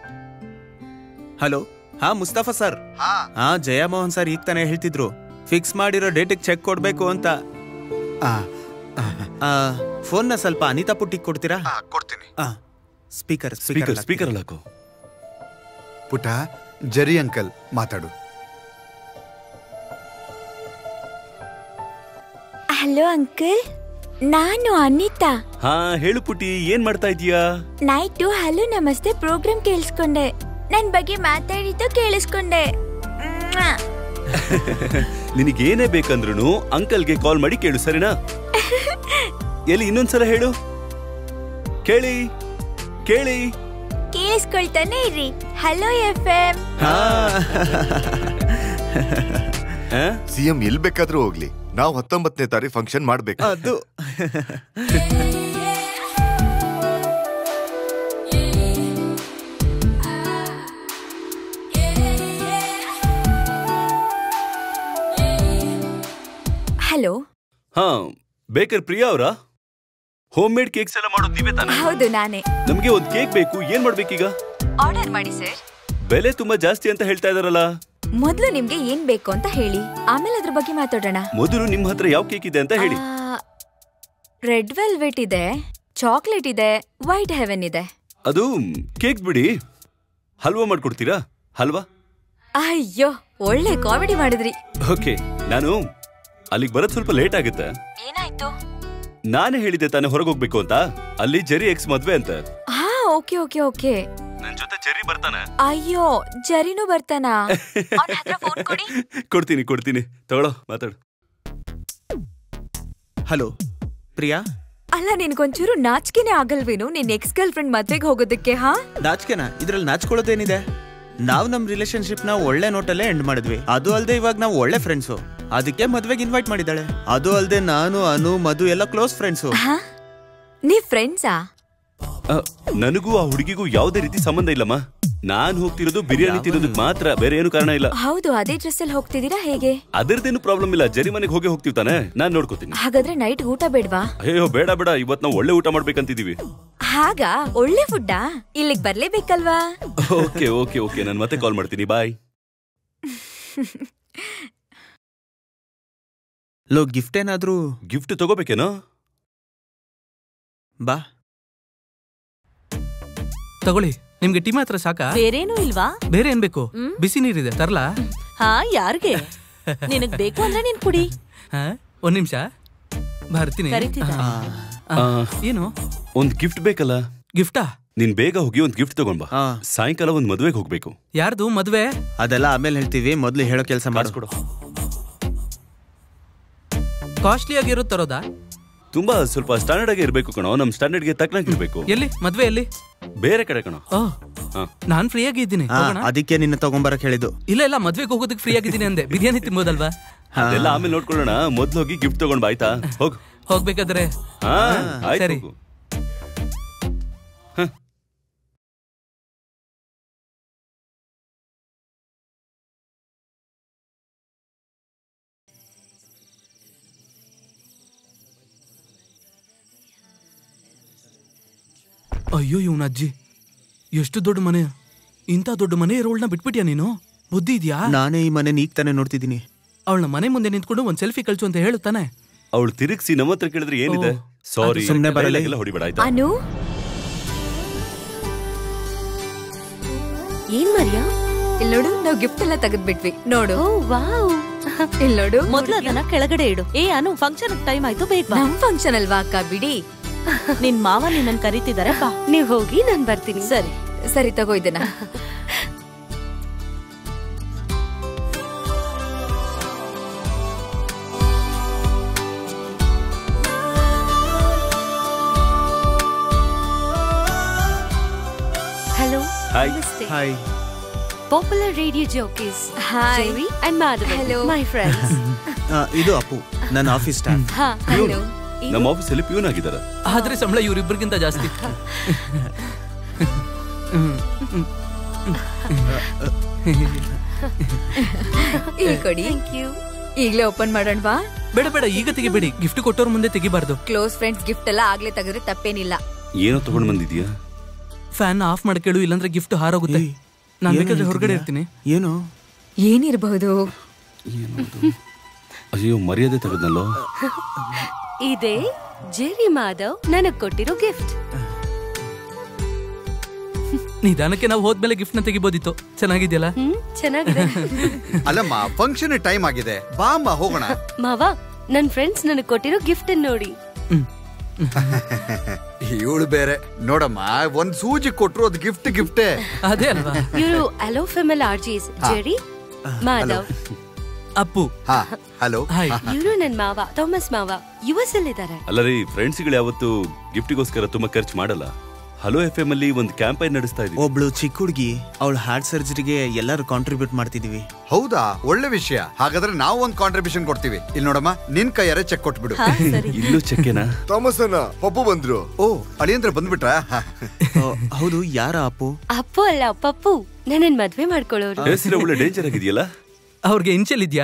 ಹಲೋ ಹಾ ಮುಸ್ತಫಾ ಸರ್ ಹಾ ಹಾ ಜಯಮೋಹನ್ ಸರ್ ಈಗ ತಾನೇ ಹೇಳ್ತಿದ್ರು ಫಿಕ್ಸ್ ಮಾಡಿರೋ ಡೇಟಿಗೆ ಚೆಕ್ ಕೊಡ್ಬೇಕು ಅಂತ ಆ, ಆ, ಫೋನ್ನ ಸ್ವಲ್ಪ ಅನಿತಾ ಪುಟ್ಟಿಗೆ ಕೊಡ್ತೀರಾ ಆ, ಕೊಡ್ತೀನಿ ಸ್ಪೀಕರ್ ಸ್ಪೀಕರ್ ಸ್ಪೀಕರ್ ಅಲ್ಲಿ ಹಾಕು ಪುಟ ಜರಿ ಅಂಕಲ್ ಮಾತಾಡು ಹಲೋ ಅಂಕಲ್ ನಾನು ಅನಿತಾ ಹಾ ಹೇಳು ಪುಟಿ ಏನ್ ಮಾಡ್ತಾ ಇದೀಯಾ ನೈಟು ಹಲೋ ನಮಸ್ತೆ ಪ್ರೋಗ್ರಾಮ್ ಕೇಳಿಸ್ಕೊಂಡೆ ನನ್ ಬಗ್ಗೆ ಮಾತಾಡಿದ್ದು ಕೇಳಿಸ್ಕೊಂಡೆ ಮ್ವಾ. ನಿನಗೇನೇ ಬೇಕಂದ್ರೂ ಅಂಕಲ್ಗೆ ಕಾಲ್ ಮಾಡಿ ಕೇಳು ಸರಿನಾ ಎಲ್ಲಿ ಇನ್ನೊಂದ್ಸಲ ಹೇಳು ಕೇಳಿ ಕೇಳಿ ಕೇಳಿಸ್ಕೊಳ್ತಾನೆ ಇರಿ ಹಲೋ ಎಫ್ ಎಂ ಆ? ಸಿಎಂ ಎಲ್ ಬೇಕಾದ್ರೂ ಹೋಗ್ಲಿ ನಾವು ಹತ್ತೊಂಬತ್ತನೇ ತಾರೀಕು ಫಂಕ್ಷನ್ ಮಾಡ್ಬೇಕು ಅದು ಹಲೋ ಹಾ ಬೇಕರ್ ಪ್ರಿಯಾ ಅವರ ಹೋಮ್ ಮೇಡ್ ಕೇಕ್ಸ್ ಎಲ್ಲ ಮಾಡೋದು ನೀವೇ ತಾನೆ ಹೌದು ನಾನೇ ನಮ್ಗೆ ಒಂದ್ ಕೇಕ್ ಬೇಕು ಏನ್ ಮಾಡ್ಬೇಕೀಗ ಆರ್ಡರ್ ಮಾಡಿ ಸರ್ ಬೆಲೆ ತುಂಬಾ ಜಾಸ್ತಿ ಅಂತ ಹೇಳ್ತಾ ಇದಾರಲ್ಲ ಮೊದ್ಲು ನಿಮ್ಗೆ ಏನ್ ಬೇಕು ಅಂತ ಹೇಳಿ ಆಮೇಲೆ ಅದ್ರ ಬಗ್ಗೆ ಮಾತಾಡೋಣ ಮೊದಲು ನಿಮ್ ಹತ್ರ ಯಾವ ಕೇಕ್ ಇದೆ ಅಂತ ಹೇಳಿ ರೆಡ್ ವೆಲ್ವೆಟ್ ಇದೆ ಚಾಕ್ಲೇಟ್ ಇದೆ ವೈಟ್ ಹೆವೆನ್ ಇದೆ ಅದು ಕೇಕ್ ಬಿಡಿ ಹಲ್ವಾ ಮಾಡ್ಕೊಡ್ತೀರಾ ಹಲ್ವಾ ಅಯ್ಯೋ ಒಳ್ಳೆ ಕಾಮಿಡಿ ಮಾಡಿದ್ರಿ ಓಕೆ ನಾನು ಅಲ್ಲಿಗೆ ಬರೋದ್ ಸ್ವಲ್ಪ ಲೇಟ್ ಆಗುತ್ತೆ ಏನಾಯ್ತು ನಾನೇ ಹೇಳಿದ್ದೆ ತಾನೇ ಹೊರಗೆ ಹೋಗ್ಬೇಕು ಅಂತ ಅಲ್ಲಿ ಜೆರಿ ಎಕ್ಸ್ ಮದ್ವೆ ಅಂತ ಹಾ ಓಕೆ ಓಕೆ ಓಕೆ ನನ್ ಜೊತೆ ಜೆರಿ ಬರ್ತಾನೆ ಅಯ್ಯೋ ಜರಿನೂ ಬರ್ತಾನಾ ಅವ್ನ್ ಹತ್ರ ಫೋನ್ ಕೊಡಿ ಕೊಡ್ತೀನಿ ಕೊಡ್ತೀನಿ ತಗೊಳ್ಳೋ ಮಾತಾಡು ಹಲೋ ಪ್ರಿಯಾ ಅಲ್ಲ ನಿನ್ಗೊಂಚೂರು ನಾಚಿಕೆನೆ ಆಗಲ್ವೇನು ನಿನ್ ಎಕ್ಸ್ ಗರ್ಲ್ ಫ್ರೆಂಡ್ ಮದ್ವೆಗೆ ಹೋಗೋದಕ್ಕೆ ಹಾ ನಾಚಿಕೆನಾ ಇದ್ರಲ್ಲಿ ನಾಚ್ಕೊಳ್ಳೋದೇನಿದೆ ನಾವು ನಮ್ ರಿಲೇಶನ್ಶಿಪ್ ನ ಒಳ್ಳೆ ನೋಟಲ್ಲೇ ಎಂಡ್ ಮಾಡಿದ್ವಿ ಅದು ಅಲ್ದೆ ಇವಾಗ ನಾವು ಒಳ್ಳೆ ಫ್ರೆಂಡ್ಸು ಅದಕ್ಕೆ ಮದ್ವೆಗೆ ಇನ್ವೈಟ್ ಮಾಡಿದ್ದಾಳೆ ಅದು ಅಲ್ದೆ ನಾನು ಅನು ಮಧು ಎಲ್ಲ ಕ್ಲೋಸ್ ಫ್ರೆಂಡ್ಸು ಹಾ ನೀವ್ ಫ್ರೆಂಡ್ಸಾ ಆ, ನನಗೂ ಆ ಹುಡುಗಿಗೂ ಯಾವುದೇ ರೀತಿ ಸಂಬಂಧ ಇಲ್ಲಮ್ಮ ನಾನ್ ಹೋಗ್ತಿರೋದು ಬಿರಿಯಾನಿ ತಿನ್ನೋದಕ್ ಮಾತ್ರ ಬೇರೆ ಏನು ಕಾರಣ ಇಲ್ಲ ಹೌದು ಅದೇ ಡ್ರೆಸ್ ಅಲ್ಲಿ ಹೋಗ್ತಿದ್ದೀರಾ ಹೇಗೆ ಅದರದ್ದೇನು ಪ್ರಾಬ್ಲಮ್ ಇಲ್ಲ ಜರಿ ಮನೆಗೆ ಹೋಗಿ ಹೋಗ್ತೀವಿ ತಾನೆ ನಾನ್ ನೋಡ್ಕೋತೀನಿ ಹಾಗಾದ್ರೆ ನೈಟ್ ಊಟ ಬೇಡ್ವಾ ಅಯ್ಯೋ ಬೇಡ ಬೇಡ ಇವತ್ ನಾವು ಒಳ್ಳೆ ಊಟ ಮಾಡ್ಬೇಕಂತಿದೀವಿ ಹಾಗ ಒಳ್ಳೆ ಫುಡ್ಡಾ ಇಲ್ಲಿಗ್ ಬರ್ಲೇಬೇಕಲ್ವಾ ಓಕೆ ಓಕೆ ಓಕೆ ನಾನು ಮತ್ತೆ ಕಾಲ್ ಮಾಡ್ತೀನಿ ಬಾಯ್ ಲೋ ಗಿಫ್ಟ್ ಏನಾದ್ರೂ ಗಿಫ್ಟ್ ತಗೋಬೇಕೇನೋ ಬಾ ತಗೊಳ್ಳಿ ನಿಮ್ಗೆ ಟೀ ಮಾತ್ರ ಸಾಕಾ ಬೇರೇನೂ ಇಲ್ವಾ ಬೇರೆ ಏನ್ ಬೇಕು ಹ್ಮ್? ಬಿಸಿ ನೀರಿದೆ ತರ್ಲಾ ಹಾ ಯಾರ್ಗೆ ನಿನಗ್ ಬೇಕು ಅಂದ್ರೆ ನೀನ್ ಕುಡಿ ಹಾ ಒಂದ್ ನಿಮಿಷ ಬರ್ತೀನಿ ಕರೀತಿದ್ದ. ಆ, ಆ, ಆ, ಏನು ಒಂದ್ ಗಿಫ್ಟ್ ಬೇಕಲ್ಲ ಗಿಫ್ಟಾ ನೀನ್ ಬೇಗ ಹೋಗಿ ಒಂದ್ ಗಿಫ್ಟ್ ತಗೊಂಡ್ ಬಾ ಹಾ. ಸಾಯಂಕಾಲ ಒಂದ್ ಮದ್ವೆಗೆ ಹೋಗ್ಬೇಕು ಯಾರ್ದು ಮದ್ವೆ ಅದೆಲ್ಲ ಆಮೇಲೆ ಹೇಳ್ತೀವಿ ಮೊದ್ಲು ಹೇಳೋ ಕೆಲಸ ಮಾಡಿಸ್ಕೊಡು ಕಾಸ್ಟ್ಲಿ ಆಗಿರೋದ್ ತರೋದಾ ತುಂಬಾ ಸ್ವಲ್ಪ ಸ್ಟ್ಯಾಂಡರ್ಡ್ ಆಗಿ ಇರ್ಬೇಕು ಕಣೋ ನಮ್ ಸ್ಟ್ಯಾಂಡರ್ಡ್ ಗೆ ತಕ್ಕನಾಗಿ ಇರ್ಬೇಕು ಎಲ್ಲಿ ಮದ್ವೆ ಎಲ್ಲಿ ಬೇರೆ ಕಡೆ ಕಣೋ ಓ ಹಾ. ನಾನ್ ಫ್ರೀ ಆಗಿದ್ದೀನಿ ಹಾ ಹೋಗೋಣ? ಅದಕ್ಕೆ ನಿನ್ನ ತಗೊಂಬರಕ್ ಹೇಳಿದ್ದು ಇಲ್ಲ ಇಲ್ಲ ಮದ್ವೆಗೆ ಹೋಗೋದಕ್ಕೆ ಫ್ರೀ ಆಗಿದ್ದೀನಿ ಅಂದೆ ಬಿರಿಯಾನಿ ತಿನ್ಬೋದಲ್ವಾ ಅದೆಲ್ಲ ಆಮೇಲೆ ನೋಡ್ಕೊಳ್ಳೋಣ ಮೊದ್ಲು ಹೋಗಿ ಗಿಫ್ಟ್ ತಗೊಂಡ್ ಬಾ ಆಯ್ತಾ ಹೋಗ್ ಹೋಗ್ಬೇಕಾದ್ರೆ ಹಾ ಆಯ್ತು ಸರಿ. ಹೋಗು. ಅಯ್ಯೋ ಇವನ ಅಜ್ಜಿ ಎಷ್ಟು ದೊಡ್ಡ ಮನೆ ಇಂಥ ದೊಡ್ಡ ಮನೆ ಇರೋಳ್ನ ಬಿಟ್ಬಿಟ್ಯಾ ನೀನು ಬುದ್ಧಿ ಇದ್ಯಾ ನಾನೇ ಈ ಮನೆ ಈಗ ತಾನೇ ನೋಡ್ತಿದ್ದೀನಿ ಅವಳನ್ನ ಮನೆ ಮುಂದೆ ನಿಂತ್ಕೊಂಡು ಒಂದ್ ಸೆಲ್ಫಿ ಕಳ್ಸು ಅಂತ ಹೇಳುತ್ತಾನೆ ಅವಳು ತಿರುಗಿಸಿ ನಮ್ಮ ಹತ್ರ ಕೇಳಿದ್ರೆ ಏನಿದೆ ಓ, ಸಾರಿ ಅದು ಸುಮ್ನೆ ಬರಲಿ. ಎಲ್ಲ ಹೊಡಿಬೇಡ ಆಯ್ತಾ ಅನು ಏನ್ ಮರ್ಯಾ ಇಲ್ಲಿ ನೋಡು ನಾವು ಗಿಫ್ಟ್ ಎಲ್ಲ ತೆಗೆದ್ಬಿಟ್ವಿ ನೋಡು ಓ ವಾವ್ ಇಲ್ಲಿ ನೋಡು ಮೊದ್ಲು ಅದನ್ನ ಕೆಳಗಡೆ ಇಡು ಏ ಅನು ಫಂಕ್ಷನ್ ಟೈಮ್ ಆಯ್ತು ಬೇಗ ಬಾ ನಮ್ ಫಂಕ್ಷನ್ ಅಲ್ವಾ ಅಕ್ಕ ಬಿಡಿ ನಿನ್ ಮಾವ ನಿನ್ನನ್ ಕರೀತಿದಾರೆ ಬಾ ನೀವ್ ಹೋಗಿ ನಾನ್ ಬರ್ತೀನಿ ಸರಿ ಸರಿ ತಗೋ ಇದನ್ನ ಹಲೋ ಹಾಯ್ ನಮಸ್ತೆ hi popular radio jockeys hi Jerry and Madhav Hello. My friends ಇದು ಅಪ್ಪು ನನ್ನ ಆಫೀಸ್ ಸ್ಟಾಫ್ ಹಾ ಹಲೋ ನಮ್ಮ ಆಫೀಸಲ್ಲಿ ಪ್ಯೂನ್ ಆಗಿದಾರ ಆದ್ರೆ ಸಂಬಳ ಇವ್ರಿಬ್ರಿಗಿಂತ ಜಾಸ್ತಿ ಇಲ್ಲಿ ಕೊಡಿ ಥ್ಯಾಂಕ್ ಯು ಈಗ್ಲೇ ಓಪನ್ ಮಾಡೋಣವಾ ಬೇಡ ಬೇಡ ಈಗ ತೆಗಿಬೇಡಿ ಗಿಫ್ಟ್ ಕೊಟ್ಟವ್ರ ಮುಂದೆ ತೆಗಿಬಾರ್ದು ಕ್ಲೋಸ್ ಫ್ರೆಂಡ್ಸ್ ಗಿಫ್ಟ್ ಎಲ್ಲ ಆಗ್ಲೇ ತೆಗೆದ್ರೆ ತಪ್ಪೇನಿಲ್ಲ ಏನೋ ತಗೊಂಡ್ ಬಂದಿದ್ಯಾ ಫ್ಯಾನ್ ಆಫ್ ಮಾಡಕೇಳು ಇಲ್ಲಾಂದ್ರೆ ಗಿಫ್ಟ್ ಹಾರೋಗುತ್ತೆ ಏಯ್, ನಾನ್ ಏನು ಬೇಕಾದ್ರೆ ಹೊರಗಡೆ ಹೇಳ್ತಿದ್ಯಾ? ಇರ್ತೀನಿ ಏನು ಏನಿರಬಹುದು ಅಯ್ಯೋ ಮರ್ಯಾದೆ ತೆಗೆದ್ನಲ್ಲೋ ಇದೇ ಜೆರಿ ಮಾಧವ್ ನನಗ್ ಕೊಟ್ಟಿರೋ ಗಿಫ್ಟ್ ನಿಧಾನಕ್ಕೆ ನಾವು ಹೋದ್ಮೇಲೆ ಗಿಫ್ಟ್ ನ ತೆಗಿಬೋದಿತ್ತು ಚೆನ್ನಾಗಿದ್ಯಲ್ಲ ಹ್ಮ್ ಚೆನ್ನಾಗಿದೆ ಅಲ್ಲಮ್ಮ ಫಂಕ್ಷನ್ ಟೈಮ್ ಆಗಿದೆ ಬಾ ಅಮ್ಮ ಹೋಗೋಣ ಮಾವ ನನ್ ಫ್ರೆಂಡ್ಸ್ ನನಗ್ ಕೊಟ್ಟಿರೋ ಗಿಫ್ಟ್ ನೋಡಿ ಇವಳು ಬೇರೆ ನೋಡಮ್ಮ ಒಂದ್ ಸೂಜಿ ಕೊಟ್ರು ಅದು ಗಿಫ್ಟ್ ಗಿಫ್ಟೇ ಅದೇ ಅಲ್ವಾ ಇವರು hello female RJs Jerry Madhav Appu ಹಾ ಹಲೋ ಹಾಯ್ ಇವರು ನನ್ ಮಾವ ಥಾಮಸ್ ಮಾವ ಯು ಎಸ್ ಅಲ್ಲಿ ಇದ್ದಾರೆ ಅಲ್ಲ ರೀ ಫ್ರೆಂಡ್ಸ್ಗಳು ಯಾವತ್ತು ಗಿಫ್ಟಿಗೋಸ್ಕರ ತುಂಬಾ ಖರ್ಚು ಮಾಡಲ್ಲ ಹಲೋ ಎಫ್ ಎಂ ಅಲ್ಲಿ ಒಂದು ಕ್ಯಾಂಪೈನ್ ನಡೆಸ್ತಾ ಇದೀವಿ ಒಬ್ಳು ಚಿಕ್ಕ ಹುಡುಗಿ ಅವಳ ಹಾರ್ಟ್ ಸರ್ಜರಿಗೆ ಎಲ್ಲರೂ ಕಾಂಟ್ರಿಬ್ಯೂಟ್ ಮಾಡ್ತಿದೀವಿ ಹೌದಾ ಒಳ್ಳೆ ವಿಷಯ ಹಾಗಾದ್ರೆ ನಾವು ಒಂದ್ ಕಾಂಟ್ರಿಬ್ಯೂಷನ್ ಕೊಡ್ತೀವಿ ಇಲ್ಲಿ ನೋಡಮ್ಮ ನಿನ್ ಕೈಯಾರೆ ಚೆಕ್ ಕೊಟ್ಬಿಡು ಹಾ ಸರಿ ಇಲ್ಲೂ ಚೆಕ್ಕೆನಾ ಥಾಮಸ್ ಅನ್ನ ಪಪ್ಪು ಬಂದ್ರು ಓ ಅಳಿಯಂದ್ರ ಬಂದ್ಬಿಟ್ರಾ ಆ, ಹೌದು ಯಾರ ಅಪ್ಪು ಅಪ್ಪು ಅಲ್ಲ ಪಪ್ಪು ನನ್ನನ್ ಮದ್ವೆ ಮಾಡ್ಕೊಳ್ಳೋರು ಹೆಸರು ಒಳ್ಳೆ ಡೇಂಜರ್ ಆಗಿದೆಯಲ್ಲ ಅವ್ರಿಗೆ ಇನ್ಷಿಯಲ್ ಇದ್ಯಾ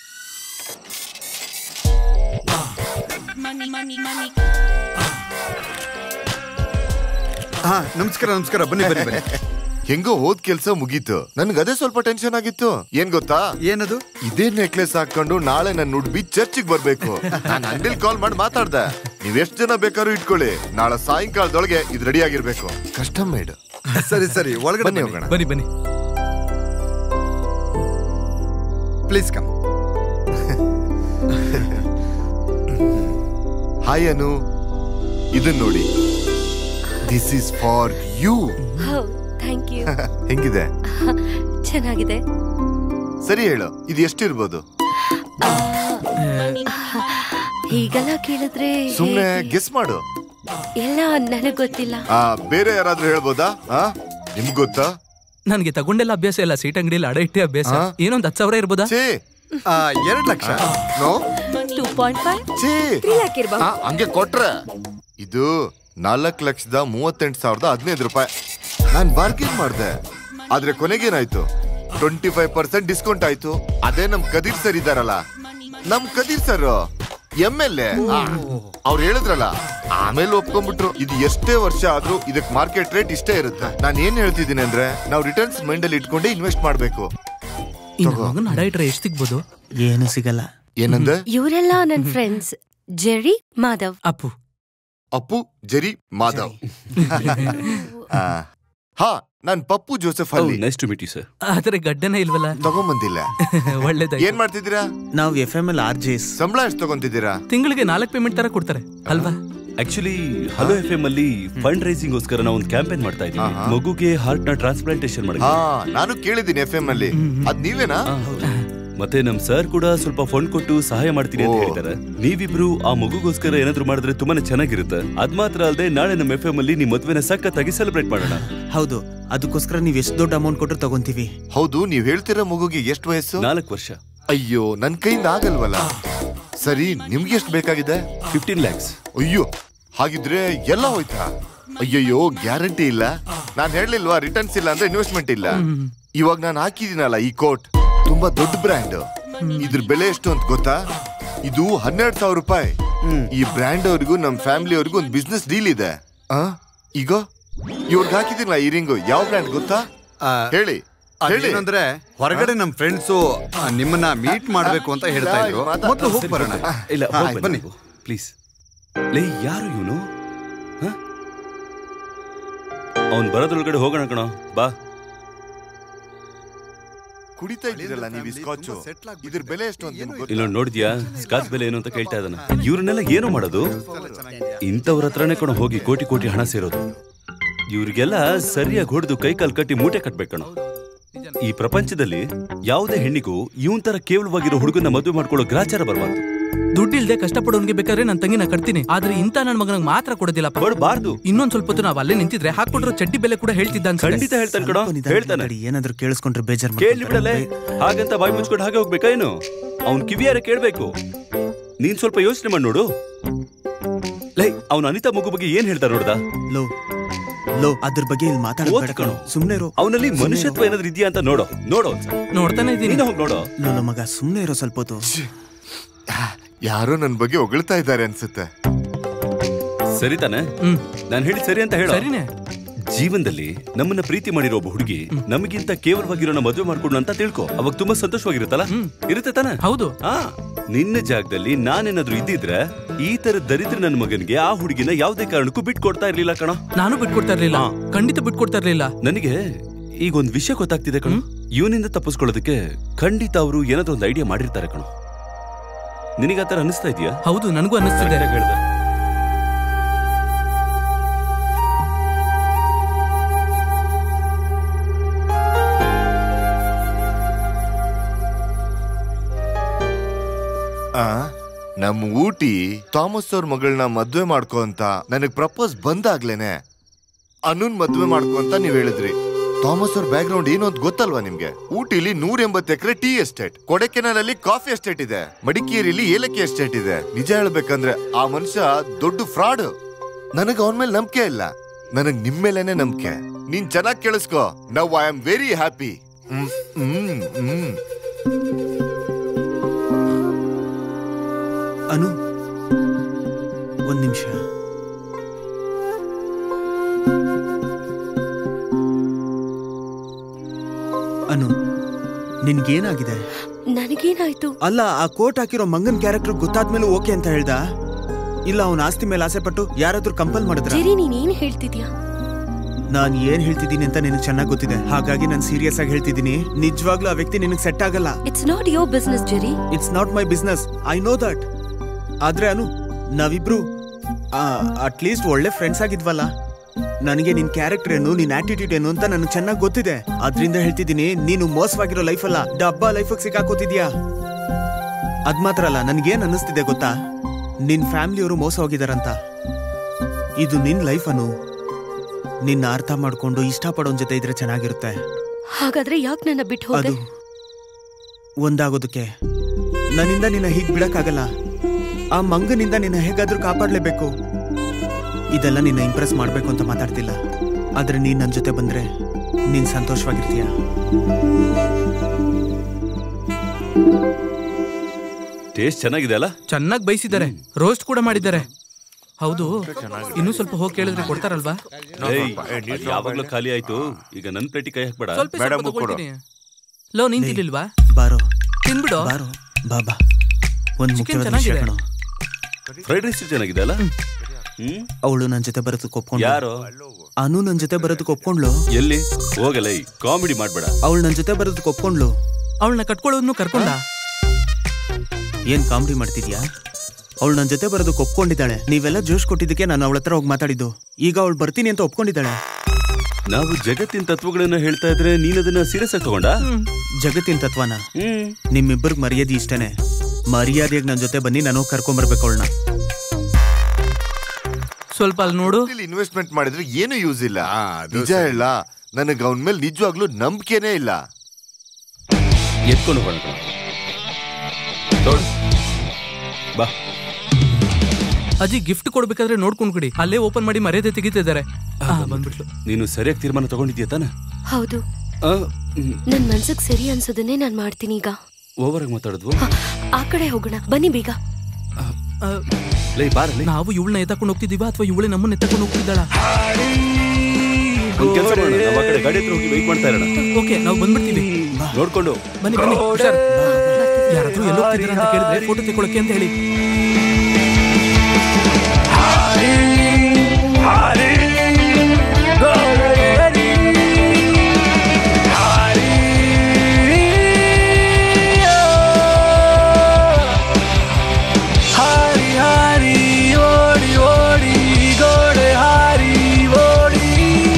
ಹಾ ನಮಸ್ಕಾರ ನಮಸ್ಕಾರ ಬನ್ನಿ ಬನ್ನಿ ಬನ್ನಿ ಹೆಂಗೋ ಹೋದ್ ಕೆಲ್ಸ ಮುಗೀತು ನನ್ಗೆ ಅದೇ ಸ್ವಲ್ಪ ಟೆನ್ಷನ್ ಆಗಿತ್ತು ಏನ್ ಗೊತ್ತಾ ಏನದು ಇದೇ ನೆಕ್ಲೆಸ್ ಹಾಕೊಂಡು ನಾಳೆ ನನ್ನ ಉಡ್ಬಿ ಚರ್ಚಿಗೆ ಬರ್ಬೇಕು ನಾನು ಅಂಗಡಿಲಿ ಕಾಲ್ ಮಾಡಿ ಮಾತಾಡ್ದೆ ನೀವ್ ಎಷ್ಟ್ ಜನ ಬೇಕಾದ್ರೂ ಇಟ್ಕೊಳ್ಳಿ ನಾಳೆ ಸಾಯಂಕಾಲದೊಳಗೆ ಇದು ರೆಡಿ ಆಗಿರ್ಬೇಕು ಕಸ್ಟಮ್ ಮೇಡ್ ಸರಿ ಸರಿ ಒಳಗಡೆ ಬನ್ನಿ ಬನ್ನಿ ಹೋಗೋಣ ಬನ್ನಿ ಬನ್ನಿ ಪ್ಲೀಸ್ ಕಮ್ ಹಾಯ್ ಅನು ಇದನ್ ನೋಡಿ this is for you how thank you ಹೆಂಗಿದೆ ಚೆನ್ನಾಗಿದೆ ಸರಿ ಹೇಳು ಇದು ಎಷ್ಟಿರ್ಬೋದು ಹೀಗೆಲ್ಲ ಕೇಳಿದ್ರೆ ಸುಮ್ನೆ ಹೇಗೆ? ಗೆಸ್ ಮಾಡು ಎಲ್ಲ ನನಗ್ ಗೊತ್ತಿಲ್ಲ ಆ ಬೇರೆ ಯಾರಾದ್ರೂ ಹೇಳ್ಬೋದಾ ಆ ನಿಮ್ಗ್ ಗೊತ್ತಾ ನನ್ಗೆ ತಗೊಂಡೆಲ್ಲ ಅಭ್ಯಾಸ ಇಲ್ಲ ಸೀಟ್ ಅಂಗಡಿಯಲ್ಲಿ ಅಡ ಇಟ್ಟೆ ಅಭ್ಯಾಸ ಹಾ? ಏನೊಂದ್ ಹತ್ತು ಸಾವಿರ ಇರ್ಬೋದಾ ಛೇ ಎರಡ್ lakh no two point five ಛೇ ತ್ರೀ ಲ್ಯಾಕ್ ಇರ್ಬೋದು ಆ, ಹಂಗೆ ಕೊಟ್ರೆ ಇದು ನಾಲ್ಕು ಲಕ್ಷದ ಮೂವತ್ತೆಂಟು ಸಾವಿರದ ಹದಿನೈದು ರೂಪಾಯಿ ನಾನ್ ಬಾರ್ಗೇನ್ ಮಾಡ್ದೆ ಆದ್ರೆ ಕೊನೆಗೇನಾಯ್ತು ಟ್ವೆಂಟಿ ಫೈವ್ ಪರ್ಸೆಂಟ್ ಡಿಸ್ಕೌಂಟ್ ಆಯ್ತು ಅದೇ ನಮ್ ಕದೀರ್ ಸರ್ ಇದಾರಲ್ಲ ನಮ್ Kadir sir M L A ಅವ್ರು ಹೇಳಿದ್ರಲ್ಲ ಆಮೇಲೆ ಒಪ್ಕೊಂಡ್ಬಿಟ್ರು ಇದು ಎಷ್ಟೇ ವರ್ಷ ಆದ್ರೂ ಇದಕ್ ಮಾರ್ಕೆಟ್ ರೇಟ್ ಇಷ್ಟೇ ಇರುತ್ತೆ ನಾನು ಏನ್ ಹೇಳ್ತಿದ್ದೀನಿ ಅಂದ್ರೆ ನಾವು ರಿಟರ್ನ್ಸ್ ಮೈಂಡ್ ಅಲ್ಲಿ ಇಟ್ಕೊಂಡೆ ಇನ್ವೆಸ್ಟ್ ಮಾಡ್ಬೇಕು ಇನ್ನು ಮಗನ್ ಅಡ ಇಟ್ರೆ ಎಷ್ಟು ಸಿಗ್ಬೋದು ಏನು ಸಿಗಲ್ಲ ಏನಂದೆ ಇವರೆಲ್ಲ ನನ್ friends Jerry Madhav Appu Appu Jerry Madhav ಆ, ಹಾ ನಾನ್ ಪಪ್ಪು ಜೋಸೆಫ್ ಅಲ್ಲಿ nice to meet you sir ಆದ್ರೆ ಗಡ್ಡನೇ ಇಲ್ವಲ್ಲ ತಗೊಂಬಂದಿಲ್ಲ ಒಳ್ಳೇದಾಯ್ತು ಏನ್ ಮಾಡ್ತಿದ್ದೀರಾ ನಾವು ಎಫ್ ಎಂ ಎಲ್ ಆರ್ ಜೆಸ್ ಸಂಬಳ ಎಷ್ಟು ತಗೊಂತಿದ್ದೀರಾ ತಿಂಗಳಿಗೆ ನಾಲ್ಕು ಪೇಮೆಂಟ್ ತರ ಕೊಡ್ತಾರೆ ಅಲ್ವಾ ಆಕ್ಚುಲಿ ಹಲೋ ಎಫ್ ಎಂ ಅಲ್ಲಿ ಫಂಡ್ ರೈಸಿಂಗ್ ಗೋಸ್ಕರ ನಾವು ಒಂದು ಕ್ಯಾಂಪೇನ್ ಮಾಡ್ತಾ ಇದೀವಿ ಆಹಾ. ಮಗುಗೆ ಹಾರ್ಟ್ ನ ಟ್ರಾನ್ಸ್ಪ್ಲಾಂಟೇಶನ್ ಹಾ ಮಾಡಿ ನಾನು ಕೇಳಿದ್ದೀನಿ ಎಫ್ ಎಂ ಅಲ್ಲಿ ಅದ್ ನೀವೇನಾ ಮತ್ತೆ ನಮ್ ಸರ್ ಕೂಡ ಸ್ವಲ್ಪ ಫಂಡ್ ಕೊಟ್ಟು ಸಹಾಯ ಮಾಡ್ತೀನಿ ಅಂತ ಓ. ಹೇಳಿದ್ದಾರೆ ನೀವಿಬ್ರು ಆ ಮಗುಗೋಸ್ಕರ ಏನಾದ್ರು ಮಾಡಿದ್ರೆ ತುಂಬಾನೇ ಚೆನ್ನಾಗಿರುತ್ತೆ ಅದ್ ಮಾತ್ರ ಅಲ್ಲದೆ ನಾಳೆ ನಮ್ಮ ಎಫ್ ಎಂ ಅಲ್ಲಿ ನಿಮ್ ಮದ್ವೆನ ಸಖತ್ತಾಗಿ ಸೆಲೆಬ್ರೇಟ್ ಮಾಡೋಣ ಹೌದು ಅದಕ್ಕೋಸ್ಕರ ನೀವು ಎಷ್ಟು ದೊಡ್ಡ ಅಮೌಂಟ್ ಕೊಟ್ಟರು ತಗೊಂತೀವಿ ಹೌದು ನೀವ್ ಹೇಳ್ತಿರೋ ಮಗುಗೆ ಎಷ್ಟು ವಯಸ್ಸು ನಾಲ್ಕು ವರ್ಷ ಅಯ್ಯೋ ನನ್ ಕೈಯಿಂದ ಆಗಲ್ವಲ್ಲ ಸರಿ ನಿಮ್ಗೆ ಎಷ್ಟು ಬೇಕಾಗಿದೆ ಫಿಫ್ಟೀನ್ ಲ್ಯಾಕ್ಸ್ ಅಯ್ಯೋ ಹಾಗಿದ್ರೆ ಎಲ್ಲ ಹೋಯ್ತಾ ಅಯ್ಯಯ್ಯೋ ಗ್ಯಾರಂಟಿ ಇಲ್ಲ ನಾನ್ ಹೇಳಲಿಲ್ವಾ ರಿಟರ್ನ್ಸ್ ಇಲ್ಲ ಅಂದ್ರೆ ಇನ್ವೆಸ್ಟ್ಮೆಂಟ್ ಇಲ್ಲ ಇವಾಗ ನಾನು ಹಾಕಿದೀನಲ್ಲ ಈ ಕೋಟ್ ತುಂಬಾ ದೊಡ್ಡ ಬ್ರ್ಯಾಂಡ್ ಇದ್ರ ಬೆಲೆ ಎಷ್ಟು ಅಂತ ಗೊತ್ತಾ ಇದು ಹನ್ನೆರಡು ಸಾವಿರ ರೂಪಾಯಿ ಈ ಬ್ರ್ಯಾಂಡ್ ಅವ್ರಿಗೂ ನಮ್ ಫ್ಯಾಮಿಲಿ ಅವ್ರಿಗೂ ಒಂದು ಬಿಸ್ನೆಸ್ ಡೀಲ್ ಇದೆ ಆ ಈಗ ಇವ್ರಿಗೆ ಹಾಕಿದಿನಲ್ಲ ಈ ರಿಂಗು ಯಾವ ಬ್ರ್ಯಾಂಡ್ ಗೊತ್ತಾ ಆ, ಹೇಳಿ ಹೇಳಿ ಅದೇನಂದ್ರೆ ಹೊರಗಡೆ ನಮ್ ಫ್ರೆಂಡ್ಸು ನಿಮ್ಮನ್ನ ಮೀಟ್ ಮಾಡ್ಬೇಕು ಅಂತ ಹೇಳ್ತಾ ಇದ್ರು ಮೊದ್ಲು ಹೋಗಿ ಬರೋಣ ಇಲ್ಲ ಹಾ, ಹೋಗ್ ಬನ್ನಿ ಬನ್ನಿ ಪ್ಲೀಸ್ ಲೇ ಯಾರು ಇವನು ಅವನ್ ಬರೋದ್ರೊಳಗಡೆ ಹೋಗೋಣ ಕಣ ಬಾ ಕುಡಿತಾ ಇದ್ದೀರಲ್ಲ ನೀವು ಸ್ಕಾಚ್ ಇದ್ರ ಬೆಲೆ ಎಷ್ಟು ಅಂತ ನಿಮ್ಗೆ ಗೊತ್ತಾ? ಇಲ್ಲೊಂದು ನೋಡಿದ್ಯಾ ಸ್ಕಾಚ್ ಬೆಲೆ ಏನು ಅಂತ ಕೇಳ್ತಾ ಇದ್ದಾನೆ ಇವ್ರನ್ನೆಲ್ಲ ಏನು ಮಾಡೋದು ಇಂಥವ್ರ ಹತ್ರನೇ ಕಣ ಹೋಗಿ ಕೋಟಿ ಕೋಟಿ ಹಣ ಸೇರೋದು ಇವ್ರಿಗೆಲ್ಲ ಸರಿಯಾಗಿ ಹೊಡೆದು ಕೈ ಕಾಲ್ ಕಟ್ಟಿ ಮೂಟೆ ಕಟ್ಬೇಕಣ ಈ ಪ್ರಪಂಚದಲ್ಲಿ ಯಾವುದೇ ಹೆಣ್ಣಿಗೂ ಇವನ್ ತರ ಕೇವಲವಾಗಿರೋ ಹುಡುಗನ ಮದುವೆ ಮಾಡ್ಕೊಳ್ಳೋ ಗ್ರಾಚಾರ ಬರಬಾರ್ದು ದುಡ್ಡಿಲ್ದೆ ಕಷ್ಟಪಡೋನ್ಗೆ ಬೇಕಾದ್ರೆ ನನ್ನ ತಂಗಿನ ಕಟ್ತೀನಿ ಆದ್ರೆ ಇಂತ ನನ್ನ ಮಗನಿಗೆ ಮಾತ್ರ ಕೊಡೋದಿಲ್ಲಪ್ಪ ಕೊಡಬಾರ್ದು ಇನ್ನೊಂದ್ ಸ್ವಲ್ಪ ಹೊತ್ತು ನಾವ್ ಅಲ್ಲೇ ನಿಂತಿದ್ರೆ ಹಾಕೊಟ್ರೋ ಚಡ್ಡಿ ಬೆಲೆ ಕೂಡ ಹೇಳ್ತಿದ್ದ ಅನ್ಸುತ್ತೆ. ಖಂಡಿತ ಹೇಳ್ತಾನೆ ಕಣ ಸ್ವಲ್ಪ ನಿಧಾನ ಹೇಳ್ತಾನೆ ಮಾತಾಡಿ, ಏನಾದ್ರೂ ಕೇಳಿಸ್ಕೊಂಡ್ರೆ ಬೇಜಾರ್ ಕೇಳಿ ಬಿಡಲೆ ಹಾಗಂತ ಬಾಯಿ ಮುಚ್ಕೊಂಡು ಹಾಗೆ ಹೋಗ್ಬೇಕಾ ಏನು ಅವ್ನ್ ಕಿವಿಯಾರ ಕೇಳ್ಬೇಕು ನೀನ್ ಸ್ವಲ್ಪ ಯೋಚನೆ ಮಾಡಿ ನೋಡು ಲೈ ಅವ್ನ ಅನಿತಾ ಮಗು ಬಗ್ಗೆ ಏನ್ ಹೇಳ್ತಾರ ನೋಡ್ದ ಲೋ ಲೋ ಅದ್ರ ಬಗ್ಗೆ ಇಲ್ಲಿ ಮಾತಾಡಬೇಡ ಓದ್ಕಣು. ಸುಮ್ನೆ ಇರೋ ಅವನಲ್ಲಿ ಸುಮ್ನೆ ಮನುಷ್ಯತ್ವ ಇರು. ಏನಾದ್ರು ಇದೆಯಾ ಅಂತ ನೋಡೋ ನೋಡೋ ನೋಡ್ತಾನೆ ಇದೀನಿ ನೀನು ಹೋಗಿ ನೋಡೋ ಲೋ ಲೋ ಮಗ ಸುಮ್ನೆ ಇರೋ ಸ್ವಲ್ಪ ಹೊತ್ತು ಯಾರೋ ನನ್ ಬಗ್ಗೆ ಹೊಗಳ್ತಾ ಇದ್ದಾರೆ ಅನ್ಸುತ್ತೆ ಸರಿ ತಾನೆ ಹ್ಮ್ ನಾನ್ ಹೇಳಿ ಸರಿ ಅಂತ ಹೇಳ ಸರಿನೇ ಜೀವನದಲ್ಲಿ ನಮ್ಮನ್ನ ಪ್ರೀತಿ ಮಾಡಿರೋ ಒಬ್ಬ ಹುಡುಗಿ ನಮಗಿಂತ ಕೇವಲವಾಗಿರೋನ ಮದುವೆ ಮಾಡ್ಕೊಂಡು ಅಂತ ತಿಳ್ಕೊ ಅವಾಗ ತುಂಬಾ ಸಂತೋಷವಾಗಿರುತ್ತಲ್ಲ ಇರುತ್ತೆ ತಾನೆ ಹೌದು ಆ ನಿನ್ನ ಜಾಗದಲ್ಲಿ ನಾನೇನಾದ್ರೂ ಇದ್ದಿದ್ರೆ ಈ ತರ ದರಿದ್ರ ನನ್ನ ಮಗನಿಗೆ ಆ ಹುಡುಗಿನ ಯಾವುದೇ ಕಾರಣಕ್ಕೂ ಬಿಟ್ಕೊಡ್ತಾ ಇರ್ಲಿಲ್ಲ ಕಣ ನಾನು ಬಿಟ್ಕೊಡ್ತಾ ಇರ್ಲಿಲ್ಲ ಖಂಡಿತ ಬಿಟ್ಕೊಡ್ತಾ ಇರ್ಲಿಲ್ಲ ನನಗೆ ಈಗ ಒಂದ್ ವಿಷಯ ಗೊತ್ತಾಗ್ತಿದೆ ಕಣ ಇವನಿಂದ ತಪ್ಪಿಸ್ಕೊಳ್ಳೋದಕ್ಕೆ ಖಂಡಿತ ಅವರು ಏನಾದ್ರೂ ಒಂದು ಐಡಿಯಾ ಮಾಡಿರ್ತಾರೆ ಕಣ ನಿನಗೆ ಆತರ ಅನಿಸ್ತಾ ಇದೆಯಾ ಹೌದು ನನಗೂ ಅನ್ನಿಸ್ತಿದೆ ಹೇಳ್ದೆ ನಮ್ ಊಟಿ ಥಾಮಸ್ ಅವ್ರ ಮಗಳನ್ನ ಮದ್ವೆ ಮಾಡ್ಕೋ ಅಂತ ನನಗ್ ಪ್ರಪೋಸ್ ಬಂದಾಗ್ಲೇನೆ ಅನುನ್ ಮದ್ವೆ ಮಾಡ್ಕೊ ಅಂತ ನೀವ್ ಹೇಳಿದ್ರಿ ಥಾಮಸ್ ಅವ್ರ ಬ್ಯಾಕ್ ಗ್ರೌಂಡ್ ಏನು ಅಂತ ಗೊತ್ತಲ್ವಾ ನಿಮ್ಗೆ ಊಟಿಲಿ ನೂರ ಎಂಬತ್ತು ಎಕರೆ ಟೀ ಎಸ್ಟೇಟ್ ಕೊಡೆಕೆನಲ್ ಅಲ್ಲಿ ಕಾಫಿ ಎಸ್ಟೇಟ್ ಇದೆ ಮಡಿಕೇರಿಲಿ ಏಲಕ್ಕಿ ಎಸ್ಟೇಟ್ ಇದೆ ನಿಜ ಹೇಳ್ಬೇಕಂದ್ರೆ ಆ ಮನುಷ್ಯ ದೊಡ್ಡ ಫ್ರಾಡ್ ನನಗ್ ಅವನ ಮೇಲೆ ನಂಬಿಕೆ ಇಲ್ಲ ನನಗ್ ನಿಮ್ ಮೇಲೇನೆ ನಂಬಿಕೆ ನೀನ್ ಚೆನ್ನಾಗಿ ಕೇಳಿಸ್ಕೊ now I am very happy hmm hmm hmm Anu ಒಂದ್ ನಿಮಿಷ ಅನು ನಿನ್ಗೇನಾಗಿದೆ ನನಗೇನಾಯ್ತು ಅಲ್ಲ ಆ ಕೋಟ್ ಹಾಕಿರೋ ಮಂಗನ್ ಕ್ಯಾರೆಕ್ಟರ್ ಗೊತ್ತಾದ್ಮೇಲೆ ಓಕೆ ಅಂತ ಹೇಳ್ದ ಇಲ್ಲ ಅವನ ಆಸ್ತಿ ಮೇಲೆ ಆಸೆ ಪಟ್ಟು ಯಾರಾದ್ರೂ ಕಂಪಲ್ ಮಾಡಿದ್ರ ಜೆರಿ ನೀನ್ ಏನ್ ಹೇಳ್ತಿದ್ಯಾ ನಾನ್ ಏನ್ ಹೇಳ್ತಿದ್ದೀನಿ ಅಂತ ನಿನಗೆ ಚೆನ್ನಾಗಿ ಗೊತ್ತಿದೆ ಹಾಗಾಗಿ ನಾನು ಸೀರಿಯಸ್ ಆಗಿ ಹೇಳ್ತಿದ್ದೀನಿ ನಿಜವಾಗ್ಲೂ ಆ ವ್ಯಕ್ತಿ ನಿನಗೆ ಸೆಟ್ ಆಗಲ್ಲ it's not your business Jerry it's not my business I know that ಆದ್ರೆ ಅನು ನಾವಿಬ್ರು ಅಟ್ಲೀಸ್ಟ್ ಒಳ್ಳೆ ಫ್ರೆಂಡ್ಸ್ ಆಗಿದ್ವಲ್ಲ ನನಗೆ ನಿನ್ ಕ್ಯಾರೆಕ್ಟರ್ ಏನು ನಿನ್ ಆಟಿಟ್ಯೂಡ್ ಏನು ಅಂತ ನನಗೆ ಚೆನ್ನಾಗಿ ಗೊತ್ತಿದೆ ಅದ್ರಿಂದ ಹೇಳ್ತಿದ್ದೀನಿ ನೀನು ಮೋಸವಾಗಿರೋ ಲೈಫ್ ಅಲ್ಲ ಡಬ್ಬಾ ಲೈಫಿಗೆ ಸಿಕ್ಕಾಕೋತಿದ್ಯಾ ಅದ್ ಮಾತ್ರ ಅಲ್ಲ ನನ್ಗೇನ್ ಅನ್ನಿಸ್ತಿದೆ ಗೊತ್ತಾ ನಿನ್ ಫ್ಯಾಮಿಲಿಯವರು ಮೋಸ ಹೋಗಿದಾರಂತ ಇದು ನಿನ್ ಲೈಫ್ ಅನು ನಿನ್ನ ಅರ್ಥ ಮಾಡ್ಕೊಂಡು ಇಷ್ಟಪಡೋನ್ ಜೊತೆ ಇದ್ರೆ ಚೆನ್ನಾಗಿರುತ್ತೆ ಹಾಗಾದ್ರೆ ಯಾಕೆ ನನ್ನ ಬಿಟ್ಟು ಹೋದೆ ಅದು ಒಂದಾಗೋದಕ್ಕೆ ನನ್ನಿಂದ ನಿನ್ನ ಹೀಗ್ ಬಿಡಕ್ಕಾಗಲ್ಲ ಆ ಮಂಗನಿಂದ ನಿನ್ನ ಹೇಗಾದ್ರೂ ಕಾಪಾಡ್ಲೇಬೇಕು ಇದೆಲ್ಲ ನಿನ್ನ ಇಂಪ್ರೆಸ್ ಮಾಡ್ಬೇಕು ಅಂತ ಮಾತಾಡ್ತಿಲ್ಲ ಆದ್ರೆ ನೀನ್ ನನ್ ಜೊತೆ ಬಂದ್ರೆ ನೀನ್ ಸಂತೋಷವಾಗಿರ್ತೀಯ ಟೇಸ್ಟ್ ಚೆನ್ನಾಗಿದೆ ಅಲ್ಲ ಚೆನ್ನಾಗಿ ಬೈಸಿದ್ದಾರೆ ರೋಸ್ಟ್ ಕೂಡ ಮಾಡಿದ್ದಾರೆ ಹೌದು ಇನ್ನೂ ಸ್ವಲ್ಪ ಹೋಗಿ ಕೇಳಿದ್ರೆ ಕೊಡ್ತಾರಲ್ವಾ ಏಯ್, ಅದ್ ಯಾವಾಗ್ಲೂ ಖಾಲಿ ಆಯ್ತು ಈಗ ನನ್ ಪ್ಲೇಟಿ ಕೈ ಹಾಕ್ಬೇಡ ಸ್ವಲ್ಪ ಸ್ವಲ್ಪ ತಗೊಳ್ತೀನಿ ಲೋ ನೀನ್ ತಿನ್ಲಿಲ್ವಾ ಬಾರೋ ತಿನ್ಬಿಡು ಬಾರೋ ಬಾಬಾ ಒಂದ್ Chicken ಮುಖ್ಯವಾದ ವಿಷಯ ಚೆನ್ನಾಗಿದೆ. ಫ್ರೈಡ್ ಕಣೋ ರೈಸ್ ಚೆನ್ನಾಗಿದೆ ಅಲ್ಲ ಹ್ಮ್ ಅವಳು ನನ್ ಜೊತೆ ಬರೋದಕ್ಕೆ ಒಪ್ಕೊಂಡು ಯಾರು ಅನು ನನ್ ಜೊತೆ ಬರೋದಕ್ಕೆ ಒಪ್ಕೊಂಡ್ಲು ಎಲ್ಲಿ ಹೋಗಲ್ಲ ಈ ಕಾಮಿಡಿ ಮಾಡ್ಬೇಡ ಅವಳು ನನ್ ಜೊತೆ ಬರೋದಕ್ಕೆ ಒಪ್ಕೊಂಡ್ಲು ಅವಳನ್ನ ಕಟ್ಕೊಳ್ಳೋದ್ನು ಕರ್ಕೊಂಡ ಏನ್ ಕಾಮಿಡಿ ಮಾಡ್ತಿದ್ಯಾ ಅವಳು ನನ್ ಜೊತೆ ಬರೋದಕ್ಕೆ ಒಪ್ಕೊಂಡಿದ್ದಾಳೆ ನೀವೆಲ್ಲ ಜೋಶ್ ಕೊಟ್ಟಿದ್ದಕ್ಕೆ ನಾನು ಅವಳ ಹತ್ರ ಹೋಗಿ ಮಾತಾಡಿದ್ದು ಈಗ ಅವಳು ಬರ್ತೀನಿ ಅಂತ ಒಪ್ಕೊಂಡಿದ್ದಾಳೆ ನಾವು ಜಗತ್ತಿನ ತತ್ವಗಳನ್ನ ಹೇಳ್ತಾ ಇದ್ರೆ ನೀನ್ ಅದನ್ನ ಸೀರಿಯಸ್ ಆಗಿ ತಗೊಂಡ ಜಗತ್ತಿನ ತತ್ವನ ಹ್ಮ್ ನಿಮ್ಮಿಬ್ಬರಿಗೆ ಮರ್ಯಾದೆ ಇಷ್ಟೇನೆ ಮರ್ಯಾದೆಗೆ ನನ್ ಜೊತೆ ಬನ್ನಿ ನಾನು ಕರ್ಕೊಂಬರ್ಬೇಕು ಅವಳನ್ನ ಸ್ವಲ್ಪ ಅಲ್ಲಿ ನೋಡು ಇನ್ವೆಸ್ಟ್ಮೆಂಟ್ ಮಾಡಿದ್ರೆ ಏನು ಯೂಸ್ ಇಲ್ಲ ನಿಜ ಹೇಳ ನನಗೆ ಅವನ ಮೇಲೆ ನಿಜವಾಗ್ಲೂ ನಂಬಿಕೆನೇ ಇಲ್ಲ ಎತ್ಕೊಂಡು ಹೋಗೋಣ ಕಣೋ. ನೋಡು. ಬಾ ಅಜ್ಜಿ ಗಿಫ್ಟ್ ಕೊಡ್ಬೇಕಾದ್ರೆ ನೋಡ್ಕೊಂಡ್ ಕೊಡಿ ಅಲ್ಲೇ ಓಪನ್ ಮಾಡಿ ಮರ್ಯಾದೆ ತೆಗಿತಿದ್ದಾರೆ ಆ, ಬಂದ್ಬಿಟ್ಲು ನೀನು ಸರಿಯಾಗಿ ತೀರ್ಮಾನ ತಗೊಂಡಿದ್ಯಾ ತಾನೆ ಹೌದು ನನ್ ಮನ್ಸಿಗೆ ಸರಿ ಅನ್ಸೋದನ್ನೇ ನಾನ್ ಮಾಡ್ತೀನಿ ಈಗ ಓವರ್ ಆಗಿ ಮಾತಾಡಿದ್ವು ಹ, ಆ ಕಡೆ ಹೋಗೋಣ ಬನ್ನಿ ಬೇಗ ಆ, ಲೈ ಬಾರಲ್ಲಿ ನಾವು ಇವಳನ್ನ ಎತ್ತಕೊಂಡು ಹೋಗ್ತಿದೀವ ಅಥವಾ ಇವಳೆ ನಮ್ಮನ್ನ ಎತ್ತಕೊಂಡು ಹೋಗ್ತಿದ್ದಾಳ ಒಂದ್ ಕೆಲಸ ಮಾಡೋಣ ನಮ್ಮ ಕಡೆ ಗಾಡಿ ಹತ್ರ ಹೋಗಿ ವೆಯ್ಟ್ ಮಾಡ್ತಾ ಇರೋಣ ಓಕೆ ನಾವು ಬಂದ್ಬಿಡ್ತೀವಿ ನೋಡ್ಕೊಂಡು ಬನ್ನಿ ಬನ್ನಿ ಹುಷಾರ್ ಯಾರಾದ್ರೂ ಎಲ್ಲೋ ಹೋಗ್ತಿದ್ದೀರಾ ಅಂತ ಕೇಳಿದ್ರೆ ಫೋಟೋ ತೆಗೊಳಕ್ಕೆ ಅಂತ ಹೇಳಿ ಹಾರಿ ಹಾರಿ ಓಡಿ ಓಡಿ ಗೋಡೆ ಹಾರಿ ಓಡಿ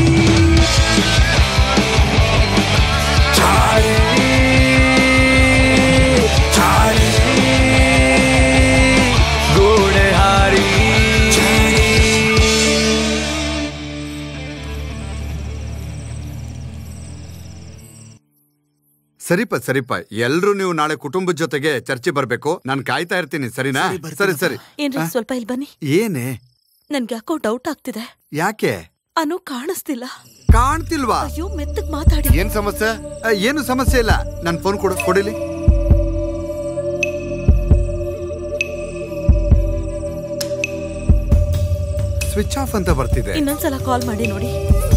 ಚಾರಿ ಚಾರಿ ಗೋಡೆ ಹಾರಿ ಸರಿಪ ಸರಿಪ ಎಲ್ರು ನೀವು ನಾಳೆ ಕುಟುಂಬದ ಜೊತೆಗೆ ಚರ್ಚೆ ಬರ್ಬೇಕು ನಾನು ಕಾಯ್ತಾ ಇರ್ತೀನಿ ಸರಿನಾ ಸರಿ ಸರಿ ಏನ್ರಿ ಸ್ವಲ್ಪ ಇಲ್ಲಿ ಬನ್ನಿ ಏನೇ ನನ್ಗೆ ಯಾಕೋ ಡೌಟ್ ಆಗ್ತಿದೆ ಯಾಕೆ ಅನು ಕಾಣಿಸ್ತಿಲ್ಲ ಕಾಣ್ತಿಲ್ವಾ ಅಯ್ಯೋ ಮೆತ್ತಗ್ ಮಾತಾಡಿ ಏನ್ ಸಮಸ್ಯೆ ಆ, ಏನು ಸಮಸ್ಯೆ ಇಲ್ಲ ನನ್ ಫೋನ್ ಕೊಡು ಕೊಡಿಲಿ ಸ್ವಿಚ್ ಆಫ್ ಅಂತ ಬರ್ತಿದೆ ಇನ್ನೊಂದ್ಸಲ ಕಾಲ್ ಮಾಡಿ ನೋಡಿ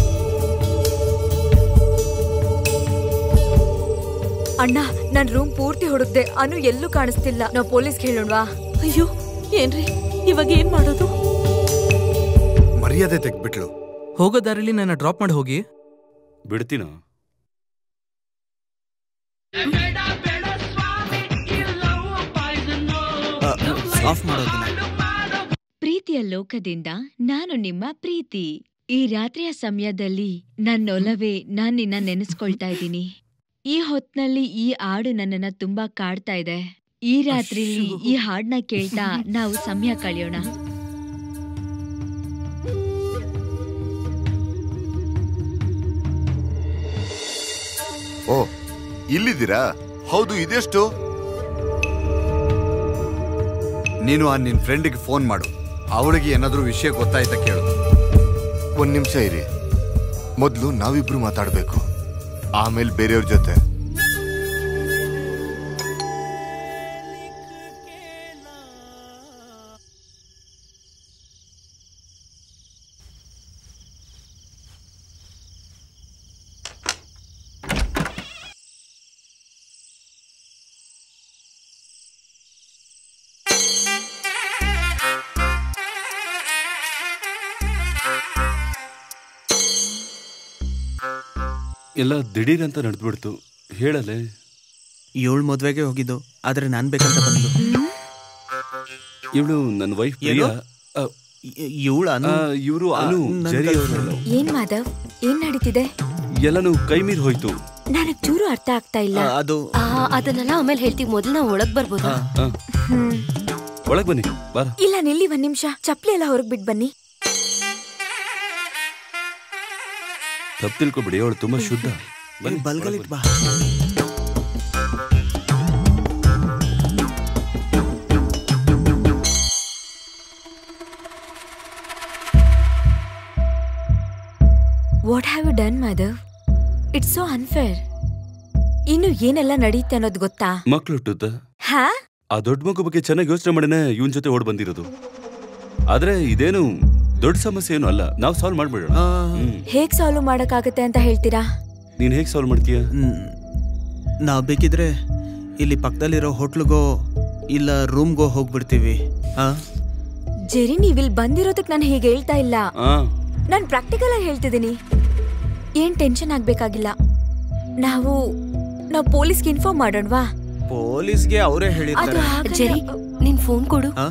ಅಣ್ಣ ನನ್ ರೂಮ್ ಪೂರ್ತಿ ಹುಡುಕ್ದೆ ಅನು ಎಲ್ಲೂ ಕಾಣಿಸ್ತಿಲ್ಲ ನಾವು ಪೊಲೀಸ್ಗೆ ಹೇಳೋಣವಾ ಅಯ್ಯೋ ಏನ್ರಿ ಇವಾಗ ಏನ್ ಮಾಡೋದು ಮರ್ಯಾದೆ ತೆಗ್ಬಿಟ್ಲು ಹೋಗೋ ದಾರಿಲಿ ನನ್ನ ಡ್ರಾಪ್ ಮಾಡಿ ಹೋಗಿ ಬಿಡ್ತೀನೋ ಆಫ್ ಮಾಡೋದನ್ನ ಪ್ರೀತಿಯ ಲೋಕದಿಂದ ನಾನು ನಿಮ್ಮ ಪ್ರೀತಿ ಈ ರಾತ್ರಿಯ ಸಮಯದಲ್ಲಿ ನನ್ನೊಲವೇ ನಾನ್ ನಿನ್ನ ನೆನೆಸ್ಕೊಳ್ತಾ ಇದ್ದೀನಿ ಈ ಹೊತ್ನಲ್ಲಿ ಈ ಹಾಡು ನನ್ನನ್ನ ತುಂಬಾ ಕಾಡ್ತಾ ಇದೆ ಈ ರಾತ್ರಿಲಿ ಈ ಹಾಡ್ನ ಕೇಳ್ತಾ ನಾವು ಸಮಯ ಕಳೆಯೋಣ ಓ ಇಲ್ಲಿದ್ದೀರಾ ಹೌದು ಇದೆಷ್ಟು ನೀನು ಆ ನಿನ್ ಫ್ರೆಂಡ್ಗೆ ಫೋನ್ ಮಾಡು ಅವಳಿಗೆ ಏನಾದ್ರೂ ವಿಷಯ ಗೊತ್ತಾಯ್ತಾ ಕೇಳು ಒಂದ್ ನಿಮಿಷ ಇರಿ ಮೊದ್ಲು ನಾವಿಬ್ರು ಮಾತಾಡ್ಬೇಕು ಆಮೇಲೆ ಬೇರೆಯವ್ರ ಜೊತೆ ಎಲ್ಲ ದಿಢೀರ್ ಅಂತ ನಡೆದ್ಬಿಡ್ತು ಹೇಳಲೆ ಇವಳು ಮದ್ವೆಗೆ ಹೋಗಿದ್ದು ಆದ್ರೆ ನಾನ್ ಬೇಕಂತ ಬಂದು ಇವಳು ನನ್ನ ವೈಫ್ ಏನು? ಪ್ರಿಯಾ ಇವಳು ಅನು ಇವರು ಅನು ಜರಿ ಅವ್ರು. ಏನ್ ಮಾಧವ್ ಏನ್ ನಡೀತಿದೆ ಎಲ್ಲನೂ ಕೈ ಮೀರ್ ಹೋಯ್ತು ನನಗ್ ಚೂರು ಅರ್ಥ ಆಗ್ತಾ ಇಲ್ಲ ಅದು ಆ, ಅದನ್ನೆಲ್ಲ ಆಮೇಲೆ ಹೇಳ್ತೀವಿ ಮೊದಲು ನಾವು ಒಳಗ್ ಬರ್ಬೋದಾ ಆ, ಹ್ಮ್ ಒಳಗ್ ಬನ್ನಿ ಬಾರ ಇಲ್ಲ ನಿಲ್ಲಿ ಒಂದ್ ನಿಮಿಷ ಚಪ್ಲಿ ಎಲ್ಲ ಹೊರಗ್ ಬಿಟ್ ಬನ್ನಿ ತಪ್ಪು ತಿಳ್ಕೊಬಿಡಿ ಅವಳು ತುಂಬಾ ಶುದ್ಧ ಬನ್ನಿ ಬಲ್ಗಲಿಟ್ ಬಾ what have you done Madhav it's so unfair ಇನ್ನು ಏನೆಲ್ಲ ನಡೆಯುತ್ತೆ ಅನ್ನೋದು ಗೊತ್ತಾ ಮಕ್ಳು ಹುಟ್ಟುತ್ತ ಹಾ ಆ ದೊಡ್ಡ ಮಗು ಬಗ್ಗೆ ಚೆನ್ನಾಗಿ ಯೋಚನೆ ಮಾಡಿನೇ ಇವನ್ ಜೊತೆ ಓಡ್ ಬಂದಿರೋದು ಆದ್ರೆ ಇದೇನು ದೊಡ್ಡ ಸಮಸ್ಯೆ ಏನು ಅಲ್ಲ ನಾವು ಸಾಲ್ವ್ ಮಾಡ್ಬಿಡೋಣ ಹ್ಮ್. ಹೇಗ್ ಸಾಲ್ವ್ ಮಾಡಕ್ಕಾಗತ್ತೆ ಅಂತ ಹೇಳ್ತೀರಾ ನೀನ್ ಹೇಗ್ ಸಾಲ್ವ್ ಮಾಡ್ತೀಯ ನಾವ್ ಬೇಕಿದ್ರೆ ಇಲ್ಲಿ ಪಕ್ಕದಲ್ಲಿರೋ ಹೋಟ್ಲಿಗೋ ಇಲ್ಲ ರೂಮ್ಗೋ ಹೋಗ್ಬಿಡ್ತೀವಿ ಹಾ ಜೆರಿ ನೀವಿಲ್ ಬಂದಿರೋದಕ್ ನಾನು ಹೀಗೆ ಹೇಳ್ತಾ ಇಲ್ಲ ಆ ನಾನ್ ಪ್ರಾಕ್ಟಿಕಲ್ ಆಗಿ ಹೇಳ್ತಿದ್ದೀನಿ ಏನ್ ಟೆನ್ಷನ್ ಆಗ್ಬೇಕಾಗಿಲ್ಲ ನಾವು ನಾವು ಪೊಲೀಸ್ಗೆ ಇನ್ಫಾರ್ಮ್ ಮಾಡೋಣವಾ ಪೊಲೀಸ್ಗೆ ಅವರೇ ಅದು ಹೇಳಿರ್ತಾರೆ ಹಾಗಲ್ಲ. ಜೆರಿ ನಿನ್ ಫೋನ್ ಕೊಡು ಹಾ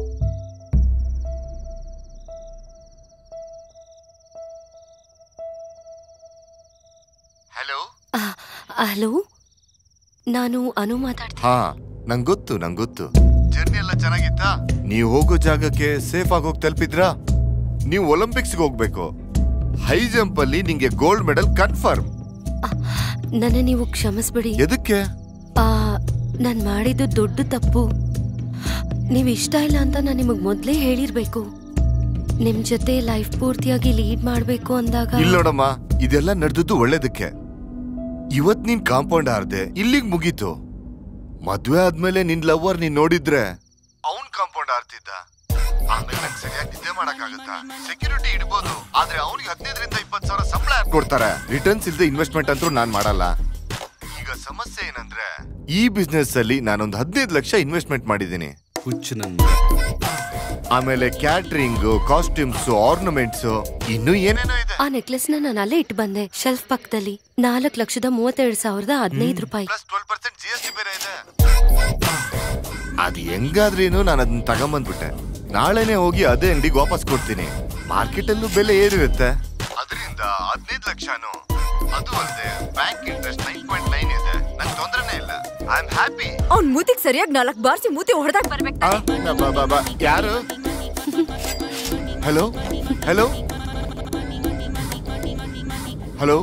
ಹಲೋ ಆ, ಹಲೋ ನಾನು ಅನು ಮಾತಾಡ್ತೀನಿ ಹಾ ನಂಗ್ ಗೊತ್ತು ನಂಗ್ ಗೊತ್ತು ಜರ್ನಿ ಎಲ್ಲ ಚೆನ್ನಾಗಿತ್ತಾ ನೀವು ಹೋಗೋ ಜಾಗಕ್ಕೆ ಸೇಫ್ ಆಗಿ ಹೋಗಿ ತಲುಪಿದ್ರಾ ನೀವು ಒಲಿಂಪಿಕ್ಸ್ಗೆ ಹೋಗ್ಬೇಕು ಹೈ ಜಂಪ್ ಅಲ್ಲಿ ನಿಂಗೆ ಗೋಲ್ಡ್ ಮೆಡಲ್ ಕನ್ಫರ್ಮ್ ನನ್ನ ನೀವು ಕ್ಷಮಿಸ್ಬಿಡಿ ಎದಕ್ಕೆ ಆ, ನಾನ್ ಮಾಡಿದ್ದು ದೊಡ್ಡ ತಪ್ಪು ನೀವ್ ಇಷ್ಟ ಇಲ್ಲ ಅಂತ ನಾನು ನಿಮಗ್ ಮೊದ್ಲೇ ಹೇಳಿರ್ಬೇಕು ನಿಮ್ ಜೊತೆ ಲೈಫ್ ಪೂರ್ತಿಯಾಗಿ ಲೀಡ್ ಮಾಡ್ಬೇಕು ಅಂದಾಗ ಇಲ್ಲ ನೋಡಮ್ಮ ಇದೆಲ್ಲ ನಡೆದದ್ದು ಒಳ್ಳೇದಕ್ಕೆ ಇವತ್ ನೀನ್ ಕಾಂಪೌಂಡ್ ಹಾರ್ದೆ ಇಲ್ಲಿಗ್ ಮುಗೀತು ಮದ್ವೆ ಆದ್ಮೇಲೆ ನಿನ್ ಲವರ್ ನೀನ್ ನೋಡಿದ್ರೆ ಅವನ್ ಕಾಂಪೌಂಡ್ ಹಾರ್ತಿದ್ದ ಆಮೇಲೆ ನಂಗೆ ಸರಿಯಾಗಿ ನಿದ್ದೆ ಮಾಡಕ್ಕಾಗತ್ತಾ ಸೆಕ್ಯೂರಿಟಿ ಇಡ್ಬೋದು ಆದ್ರೆ ಅವ್ನಿಗೆ ಹದಿನೈದರಿಂದ ಇಪ್ಪತ್ತು ಸಾವಿರ ಸಂಬಳ ಯಾಕ್ ಕೊಡ್ತಾರೆ ರಿಟರ್ನ್ಸ್ ಇಲ್ದೆ ಇನ್ವೆಸ್ಟ್ಮೆಂಟ್ ಅಂತೂ ನಾನ್ ಮಾಡಲ್ಲ ಈಗ ಸಮಸ್ಯೆ ಏನಂದ್ರೆ ಈ ಬಿಸ್ನೆಸ್ ಅಲ್ಲಿ ನಾನೊಂದು ಹದಿನೈದು ಲಕ್ಷ ಇನ್ವೆಸ್ಟ್ಮೆಂಟ್ ಮಾಡಿದ್ದೀನಿ ಹುಚ್ಚು ನನ್ನ ಆಮೇಲೆ ಕ್ಯಾಟ್ರಿಂಗ್ ಕಾಸ್ಟ್ಯೂಮ್ಸ್ ಆರ್ನಮೆಂಟ್ಸ್ ಇನ್ನು ಏನೇನೋ ಇದೆ ಆ ನೆಕ್ಲೆಸ್ ನ ನಾನು ಅಲ್ಲೇ ಇಟ್ಟು ಬಂದೆ ಶೆಲ್ಫ್ ಪಕ್ಕದಲ್ಲಿ ನಾಲ್ಕು ಲಕ್ಷದ ಮೂವತ್ತೆರಡು ಸಾವಿರದ ಹದಿನೈದು ರೂಪಾಯಿ ಅದ್ ಹೆಂಗಾದ್ರೇನು ನಾನು ಅದನ್ನ ತಗೊಂಬಂದ್ಬಿಟ್ಟೆ ನಾಳೆನೆ ಹೋಗಿ ಅದೇ ಅಂಗಡಿಗೆ ವಾಪಸ್ ಕೊಡ್ತೀನಿ ಮಾರ್ಕೆಟ್ ಅಲ್ಲೂ ಬೆಲೆ ಏರಿರುತ್ತೆ ಅದರಿಂದ ಹದಿನೈದು ಲಕ್ಷನು ಅದು ಅಲ್ಲದೆ bank interest nine point nine ಇದೆ ನಂಗೆ ತೊಂದರೆನೇ ಇಲ್ಲ ಐ ಆಮ್ ಹ್ಯಾಪಿ ಅವ್ನ್ ಮೂತಿಗ್ ಸರಿಯಾಗಿ ನಾಲ್ಕು ಬಾರ್ಸಿ ಮೂತಿ ಹೊಡೆದಾಕ್ ಬರ್ಬೇಕು ಯಾರು ಹಲೋ ಹಲೋ ಹಲೋ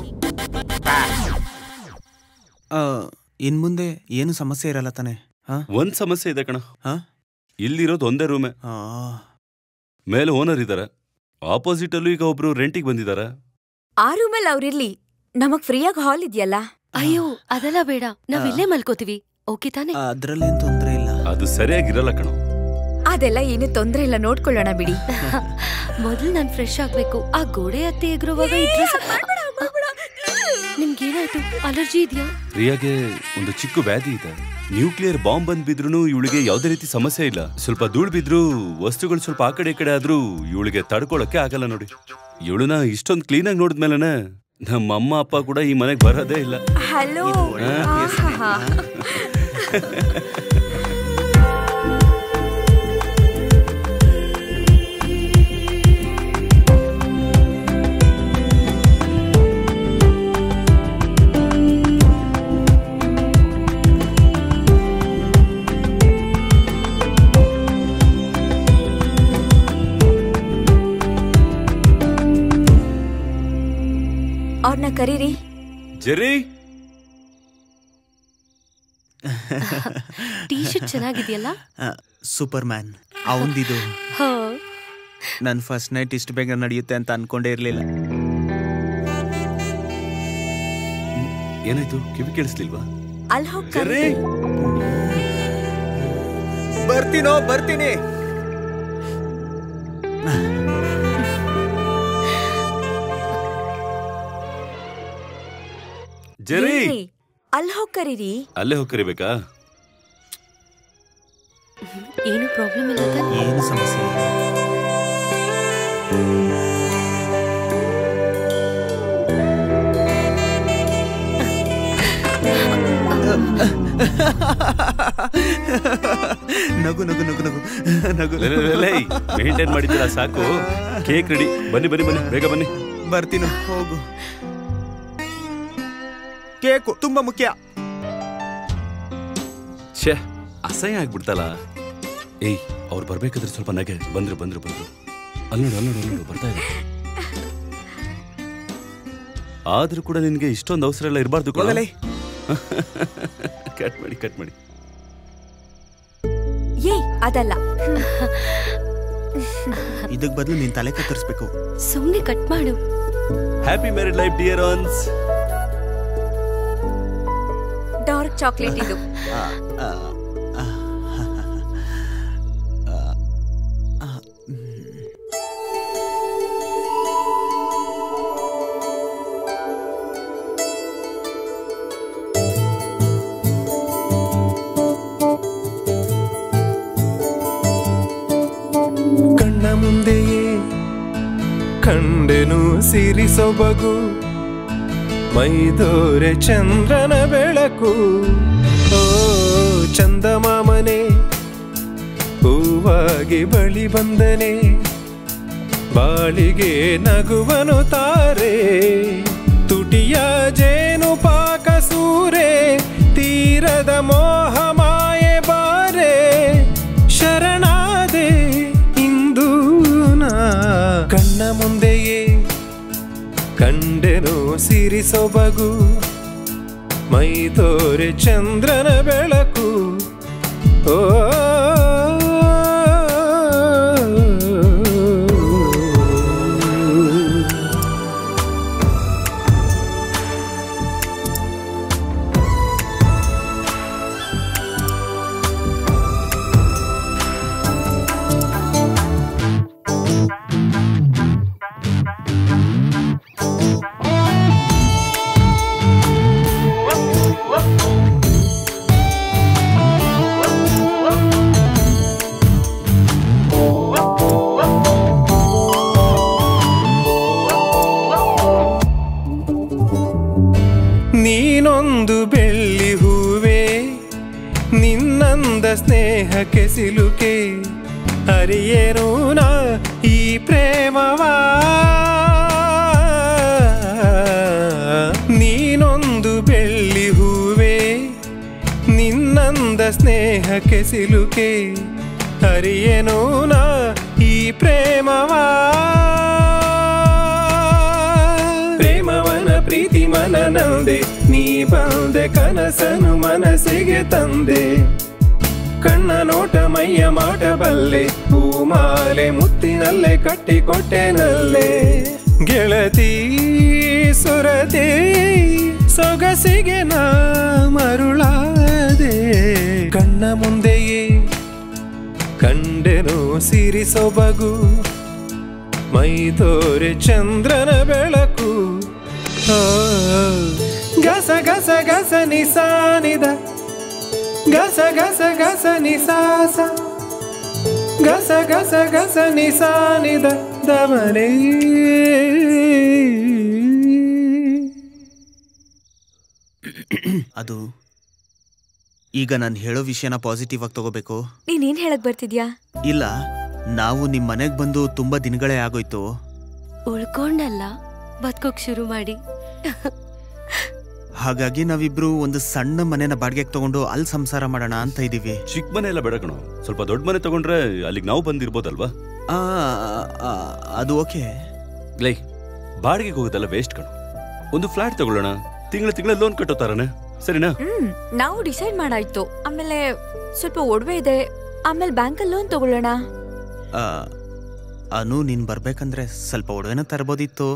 ಆ, ಇನ್ ಮುಂದೆ ಏನು ಸಮಸ್ಯೆ ಇರಲ್ಲ ತಾನೆ ಹಾ ಒಂದ್ ಸಮಸ್ಯೆ ಇದೆ ಕಣ ಹಾ ಇಲ್ಲಿರೋದು ಒಂದೇ ರೂಮೆ ಆ, ಮೇಲೆ ಓನರ್ ಇದಾರೆ ಆಪೋಸಿಟ್ ಅಲ್ಲೂ ಈಗ ಒಬ್ರು ರೆಂಟಿಗೆ ಬಂದಿದ್ದಾರೆ ಆ ರೂಮಲ್ಲಿ ಅವ್ರಿರ್ಲಿ ನಮಗ್ ಫ್ರೀಯಾಗಿ ಹಾಲ್ ಇದೆಯಲ್ಲ ಅಯ್ಯೋ ಅದೆಲ್ಲ ಬೇಡ ನಾವ್ ಇಲ್ಲೇ ಮಲ್ಕೋತೀವಿ ಓಕೆ ತಾನೆ ಅದ್ರಲ್ಲೇನ್ ತೊಂದ್ರೆ ಇಲ್ಲ ಅದು ಸರಿಯಾಗಿರಲ್ಲ ಕಣ ಅದೆಲ್ಲ ಏನು ತೊಂದ್ರೆ ಇಲ್ಲ ನೋಡ್ಕೊಳ್ಳೋಣ ಬಿಡಿ ಮೊದಲು ನಾನ್ ಫ್ರೆಶ್ ಆಗ್ಬೇಕು ಆ ಗೋಡೆ ಹತ್ತಿ ಎಗರುವಾಗ ಈ ಡ್ರೆಸ್ ನಿಮ್ಗೇನಾಯ್ತು ಅಲರ್ಜಿ ಇದೆಯಾ ಪ್ರಿಯಾಗೆ ಒಂದು ಚಿಕ್ಕ ವ್ಯಾಧಿ ಇದೆ ನ್ಯೂಕ್ಲಿಯರ್ ಬಾಂಬ್ ಬಂದ್ ಬಿದ್ರೂ ಇವಳಿಗೆ ಯಾವ್ದೇ ರೀತಿ ಸಮಸ್ಯೆ ಇಲ್ಲ ಸ್ವಲ್ಪ ಧೂಳ್ ಬಿದ್ರು ವಸ್ತುಗಳು ಸ್ವಲ್ಪ ಆ ಕಡೆ ಈ ಕಡೆ ಆದ್ರೂ ಇವಳಿಗೆ ತಡ್ಕೊಳಕ್ಕೆ ಆಗಲ್ಲ ನೋಡಿ ಇವಳನ್ನ ಇಷ್ಟೊಂದು ಕ್ಲೀನ್ ಆಗಿ ನೋಡಿದ್ಮೇಲೆ ನಮ್ಮ ಅಮ್ಮ ಅಪ್ಪ ಕೂಡ ಈ ಮನೆಗೆ ಬರೋದೇ ಇಲ್ಲ ಹಲೋ ಹಾ? ಜೆರಿ ಟೀ ಶರ್ಟ್ ಚೆನ್ನಾಗಿದೆಯಲ್ಲ ಸೂಪರ್ ಮ್ಯಾನ್ ಅವಂದಿದು ಹೋ ನನ್ ಫಸ್ಟ್ ನೈಟ್ ಇಷ್ಟು ಬೇಗ ನಡೆಯುತ್ತೆ ಅಂತ ಅನ್ಕೊಂಡೇ ಇರ್ಲಿಲ್ಲ ಏನಾಯ್ತು ಕಿವಿ ಕೇಳಿಸ್ಲಿಲ್ವಾ ಅಲ್ಲಿ ಹೋಗಿ ಜೆರಿ ಬರ್ತೀನೋ ಬರ್ತೀನಿ ಜೆರಿ ಅಲ್ಲಿ ಹೋಗಿ ಕರೀರಿ ಅಲ್ಲೇ ಹೋಗಿ ಕರಿಬೇಕಾ ಏನು ಪ್ರಾಬ್ಲಮ್ ಇಲ್ಲ ತಾನೆ ಏನು ಸಮಸ್ಯೆ ಇಲ್ಲ. ನಗು ನಗು ನಗು ನಗು ನಗು ಮೇಂಟೈನ್ ಮಾಡಿದ್ದೀರಾ ಸಾಕು ಕೇಕ್ ರೆಡಿ ಬನ್ನಿ ಬನ್ನಿ ಬನ್ನಿ ಬೇಗ ಬನ್ನಿ ಬರ್ತೀನಿ ಹೋಗು ಕೇಕು ತುಂಬಾ ಮುಖ್ಯ ಛೇ ಅಸಹ್ಯ ಆಗ್ಬಿಡ್ತಲ್ಲ ಏಯ್ ಅವ್ರು ಬರ್ಬೇಕಾದ್ರೆ ಸ್ವಲ್ಪ ನಗೆ ಬಂದ್ರು ಬಂದ್ರು ಬಂದ್ರು ಅಲ್ಲಿ ನೋಡು ಅಲ್ಲಿ ನೋಡು ಅಲ್ಲಿ ನೋಡು ಬರ್ತಾ ಇದೆ ಆದ್ರೂ ಕೂಡ ನಿನ್ಗೆ ಇಷ್ಟೊಂದು ಅವಸರ ಎಲ್ಲ ಇರಬಾರ್ದು ಹೋಗಲೇ. ಕಟ್ ಮಾಡಿ ಕಟ್ ಮಾಡಿ ಏ ಅದಲ್ಲ ಇದಕ್ ಬದಲು ನೀನ್ ತಲೆ ಕತ್ತರಿಸ್ಬೇಕು ಸುಮ್ನೆ ಕಟ್ ಮಾಡು ಹ್ಯಾಪಿ ಮ್ಯಾರಿಡ್ ಲೈಫ್ ಡಿಯರ್ ಆನ್ಸ್ ಡಾರ್ಕ್ ಚಾಕ್ಲೇಟ್ ಇದು ಕಣ್ಣ ಮುಂದೆಯೇ ಕಂಡೆನು ಸಿರಿ ಸೊಬಗು ಮೈದೋರೆ ಚಂದ್ರನ ಬೆಳಕು ಓ ಚಂದಮಾಮನೆ ಹೂವಾಗಿ ಬಳಿ ಬಂದನೆ ಬಾಳಿಗೆ ನಗುವನು ತಾರೆ ತುಟಿಯ ಜೇನು ಪಾಕ ಸೂರೆ ತೀರದ ಮೋಹ ಮಾಯೆ ಬಾರೆ ಶರಣಾದೆ ಇಂದು ನಾ ಕಣ್ಣ ಮುಂದೆಯೇ ಕಂಡೆನು ಸಿರಿ ಸೊಬಗು ಮೈ ತೋರೆ ಚಂದ್ರನ ಬೆಳಕು ಓ ನೀನೊಂದು ಬೆಳ್ಳಿ ಹೂವೆ ನಿನ್ನಂದ ಸ್ನೇಹಕ್ಕೆ ಸಿಲುಕೆ ಅರಿಯೇನು ನಾ ಈ ಪ್ರೇಮವಾ ನೀನೊಂದು ಬೆಳ್ಳಿ ಹೂವೆ ನಿನ್ನಂದ ಸ್ನೇಹಕ್ಕೆ ಸಿಲುಕೆ ಅರಿಯೇನು ನಾ ಈ ಪ್ರೇಮವಾ ಪ್ರೇಮವನ ಪ್ರೀತಿ ಮನನಂದೆ ನೀ ಬಂದೆ ಕನಸನು ಮನಸ್ಸಿಗೆ ತಂದೆ ಕಣ್ಣ ನೋಟ ಮೈಯ ಮಾಟ ಬಲ್ಲೆ ಹೂಮಾಲೆ ಮುತ್ತಿನಲ್ಲೇ ಕಟ್ಟಿಕೊಟ್ಟೆನಲ್ಲೇ ಗೆಳತಿ ಸುರತೆ ಸೊಗಸಿಗೆ ನಾ ಮರುಳಾದೆ ಕಣ್ಣ ಮುಂದೆಯೇ ಕಂಡೆನು ಸಿರಿ ಸೊಬಗು ಮೈ ತೋರೆ ಚಂದ್ರನ ಬೆಳಕು ಆ, ಗಸ ಗಸ ಗಸ ನಿಸಾನಿದ ಗಸ ಗಸ ಗಸ ನಿಸಾಸ ಗಸ ಗಸ ಗಸ ನಿಸಾನಿದ ದಮನೆ ಅದು ಈಗ ನಾನು ಹೇಳೋ ವಿಷಯನ ಪಾಸಿಟಿವ್ ಆಗಿ ತಗೋಬೇಕು ನೀನೇನ್ ಹೇಳಕ್ ಬರ್ತಿದ್ಯಾ ಇಲ್ಲ ನಾವು ನಿಮ್ ಮನೆಗ್ ಬಂದು ತುಂಬಾ ದಿನಗಳೇ ಆಗೋಯ್ತು ಉಳ್ಕೊಂಡಲ್ಲ ಬದುಕೋಕ್ ಶುರು ಮಾಡಿ ಹಾಗಾಗಿ ನಾವಿಬ್ರು ಒಂದು ಸಣ್ಣ ಮನೆನ ಬಾಡಿಗೆಗೆ ತಗೊಂಡು ಅಲ್ಲಿ ಸಂಸಾರ ಮಾಡೋಣ ಅಂತ ಇದೀವಿ ಚಿಕ್ಕ ಮನೆ ಎಲ್ಲ ಬೇಡ ಕಣೋ ಸ್ವಲ್ಪ ದೊಡ್ಡ ಮನೆ ತಗೊಂಡ್ರೆ ಅಲ್ಲಿಗೆ ನಾವು ಬಂದಿರ್ಬೋದಲ್ವಾ ಆ, ಆ, ಅದು ಓಕೆ ಲೈ ಬಾಡಿಗೆಗೆ ಹೋಗೋದೆಲ್ಲ ವೇಸ್ಟ್ ಕಣೋ ಒಂದು ಫ್ಲಾಟ್ ತಗೊಳ್ಳೋಣ ತಿಂಗಳ ತಿಂಗಳ ಲೋನ್ ಕಟ್ಟೋತಾರನೆ ಸರಿನಾ ಹ್ಮ್ ನಾವು ಡಿಸೈಡ್ ಮಾಡಾಯ್ತು ಆಮೇಲೆ ಸ್ವಲ್ಪ ಒಡವೆ ಇದೆ ಆಮೇಲೆ ಬ್ಯಾಂಕಲ್ಲಿ ಲೋನ್ ತಗೊಳ್ಳೋಣ ಆ, ಅನು ನೀನ್ ಬರ್ಬೇಕಂದ್ರೆ ಸ್ವಲ್ಪ ಒಡವೆನ ತರ್ಬೋದಿತ್ತು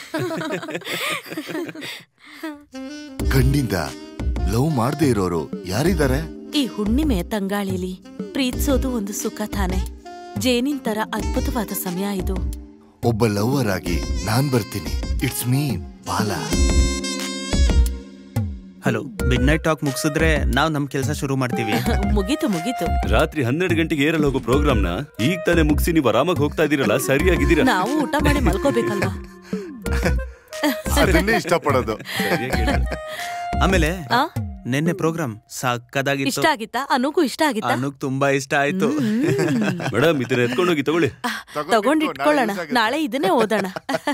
ಗಂಡಿಂದ ಲವ್ ಮಾಡದೇ ಇರೋರು ಯಾರಿದ್ದಾರೆ ಈ ಹುಣ್ಣಿಮೆಯ ತಂಗಾಳಿಲಿ ಪ್ರೀತಿಸೋದು ಒಂದು ಸುಖ ತಾನೆ ಜೇನಿನ್ ತರ ಅದ್ಭುತವಾದ ಸಮಯ ಇದು ಒಬ್ಬ ಲವರ್ ಆಗಿ ನಾನ್ ಬರ್ತೀನಿ it's me Bala hello midnight talk ಮುಗಿಸಿದ್ರೆ ನಾವು ನಮ್ ಕೆಲಸ ಶುರು ಮಾಡ್ತೀವಿ ಮುಗೀತು ಮುಗೀತು ರಾತ್ರಿ ಹನ್ನೆರಡು ಗಂಟೆಗೆ ಏರಲ್ ಹೋಗೋ ಪ್ರೋಗ್ರಾಮ್ನ ಈಗ ತಾನೇ ಮುಗಿಸಿ ನೀವು ಆರಾಮಾಗಿ ಹೋಗ್ತಾ ಇದೀರಲ್ಲ ಸರಿಯಾಗಿದ್ದೀರಾ ನಾವು ಊಟ ಮಾಡಿ ಮಲ್ಕೋಬೇಕಲ್ವಾ ಅದನ್ನೇ ಇಷ್ಟಪಡೋದು ಸರಿಯಾಗಿ ಹೇಳಿದ್ರು. ಆಮೇಲೆ ಆ? ನಿನ್ನೆ ಪ್ರೋಗ್ರಾಮ್ ಸಾಕದಾಗಿತ್ತು ಇಷ್ಟ ಆಗಿತ್ತಾ ಅನುಗೂ ಇಷ್ಟ ಆಗಿತ್ತಾ ಅನುಗ್ ತುಂಬಾ ಇಷ್ಟ ಆಯ್ತು ಮೇಡಮ್ ಇದನ್ನ ಎತ್ಕೊಂಡೋಗಿ ತಗೊಳ್ಳಿ ತಗೊಂಡ್ ಇಟ್ಕೊಳ್ಳೋಣ ನಾಳೆ ಇದನ್ನೇ ಓದೋಣ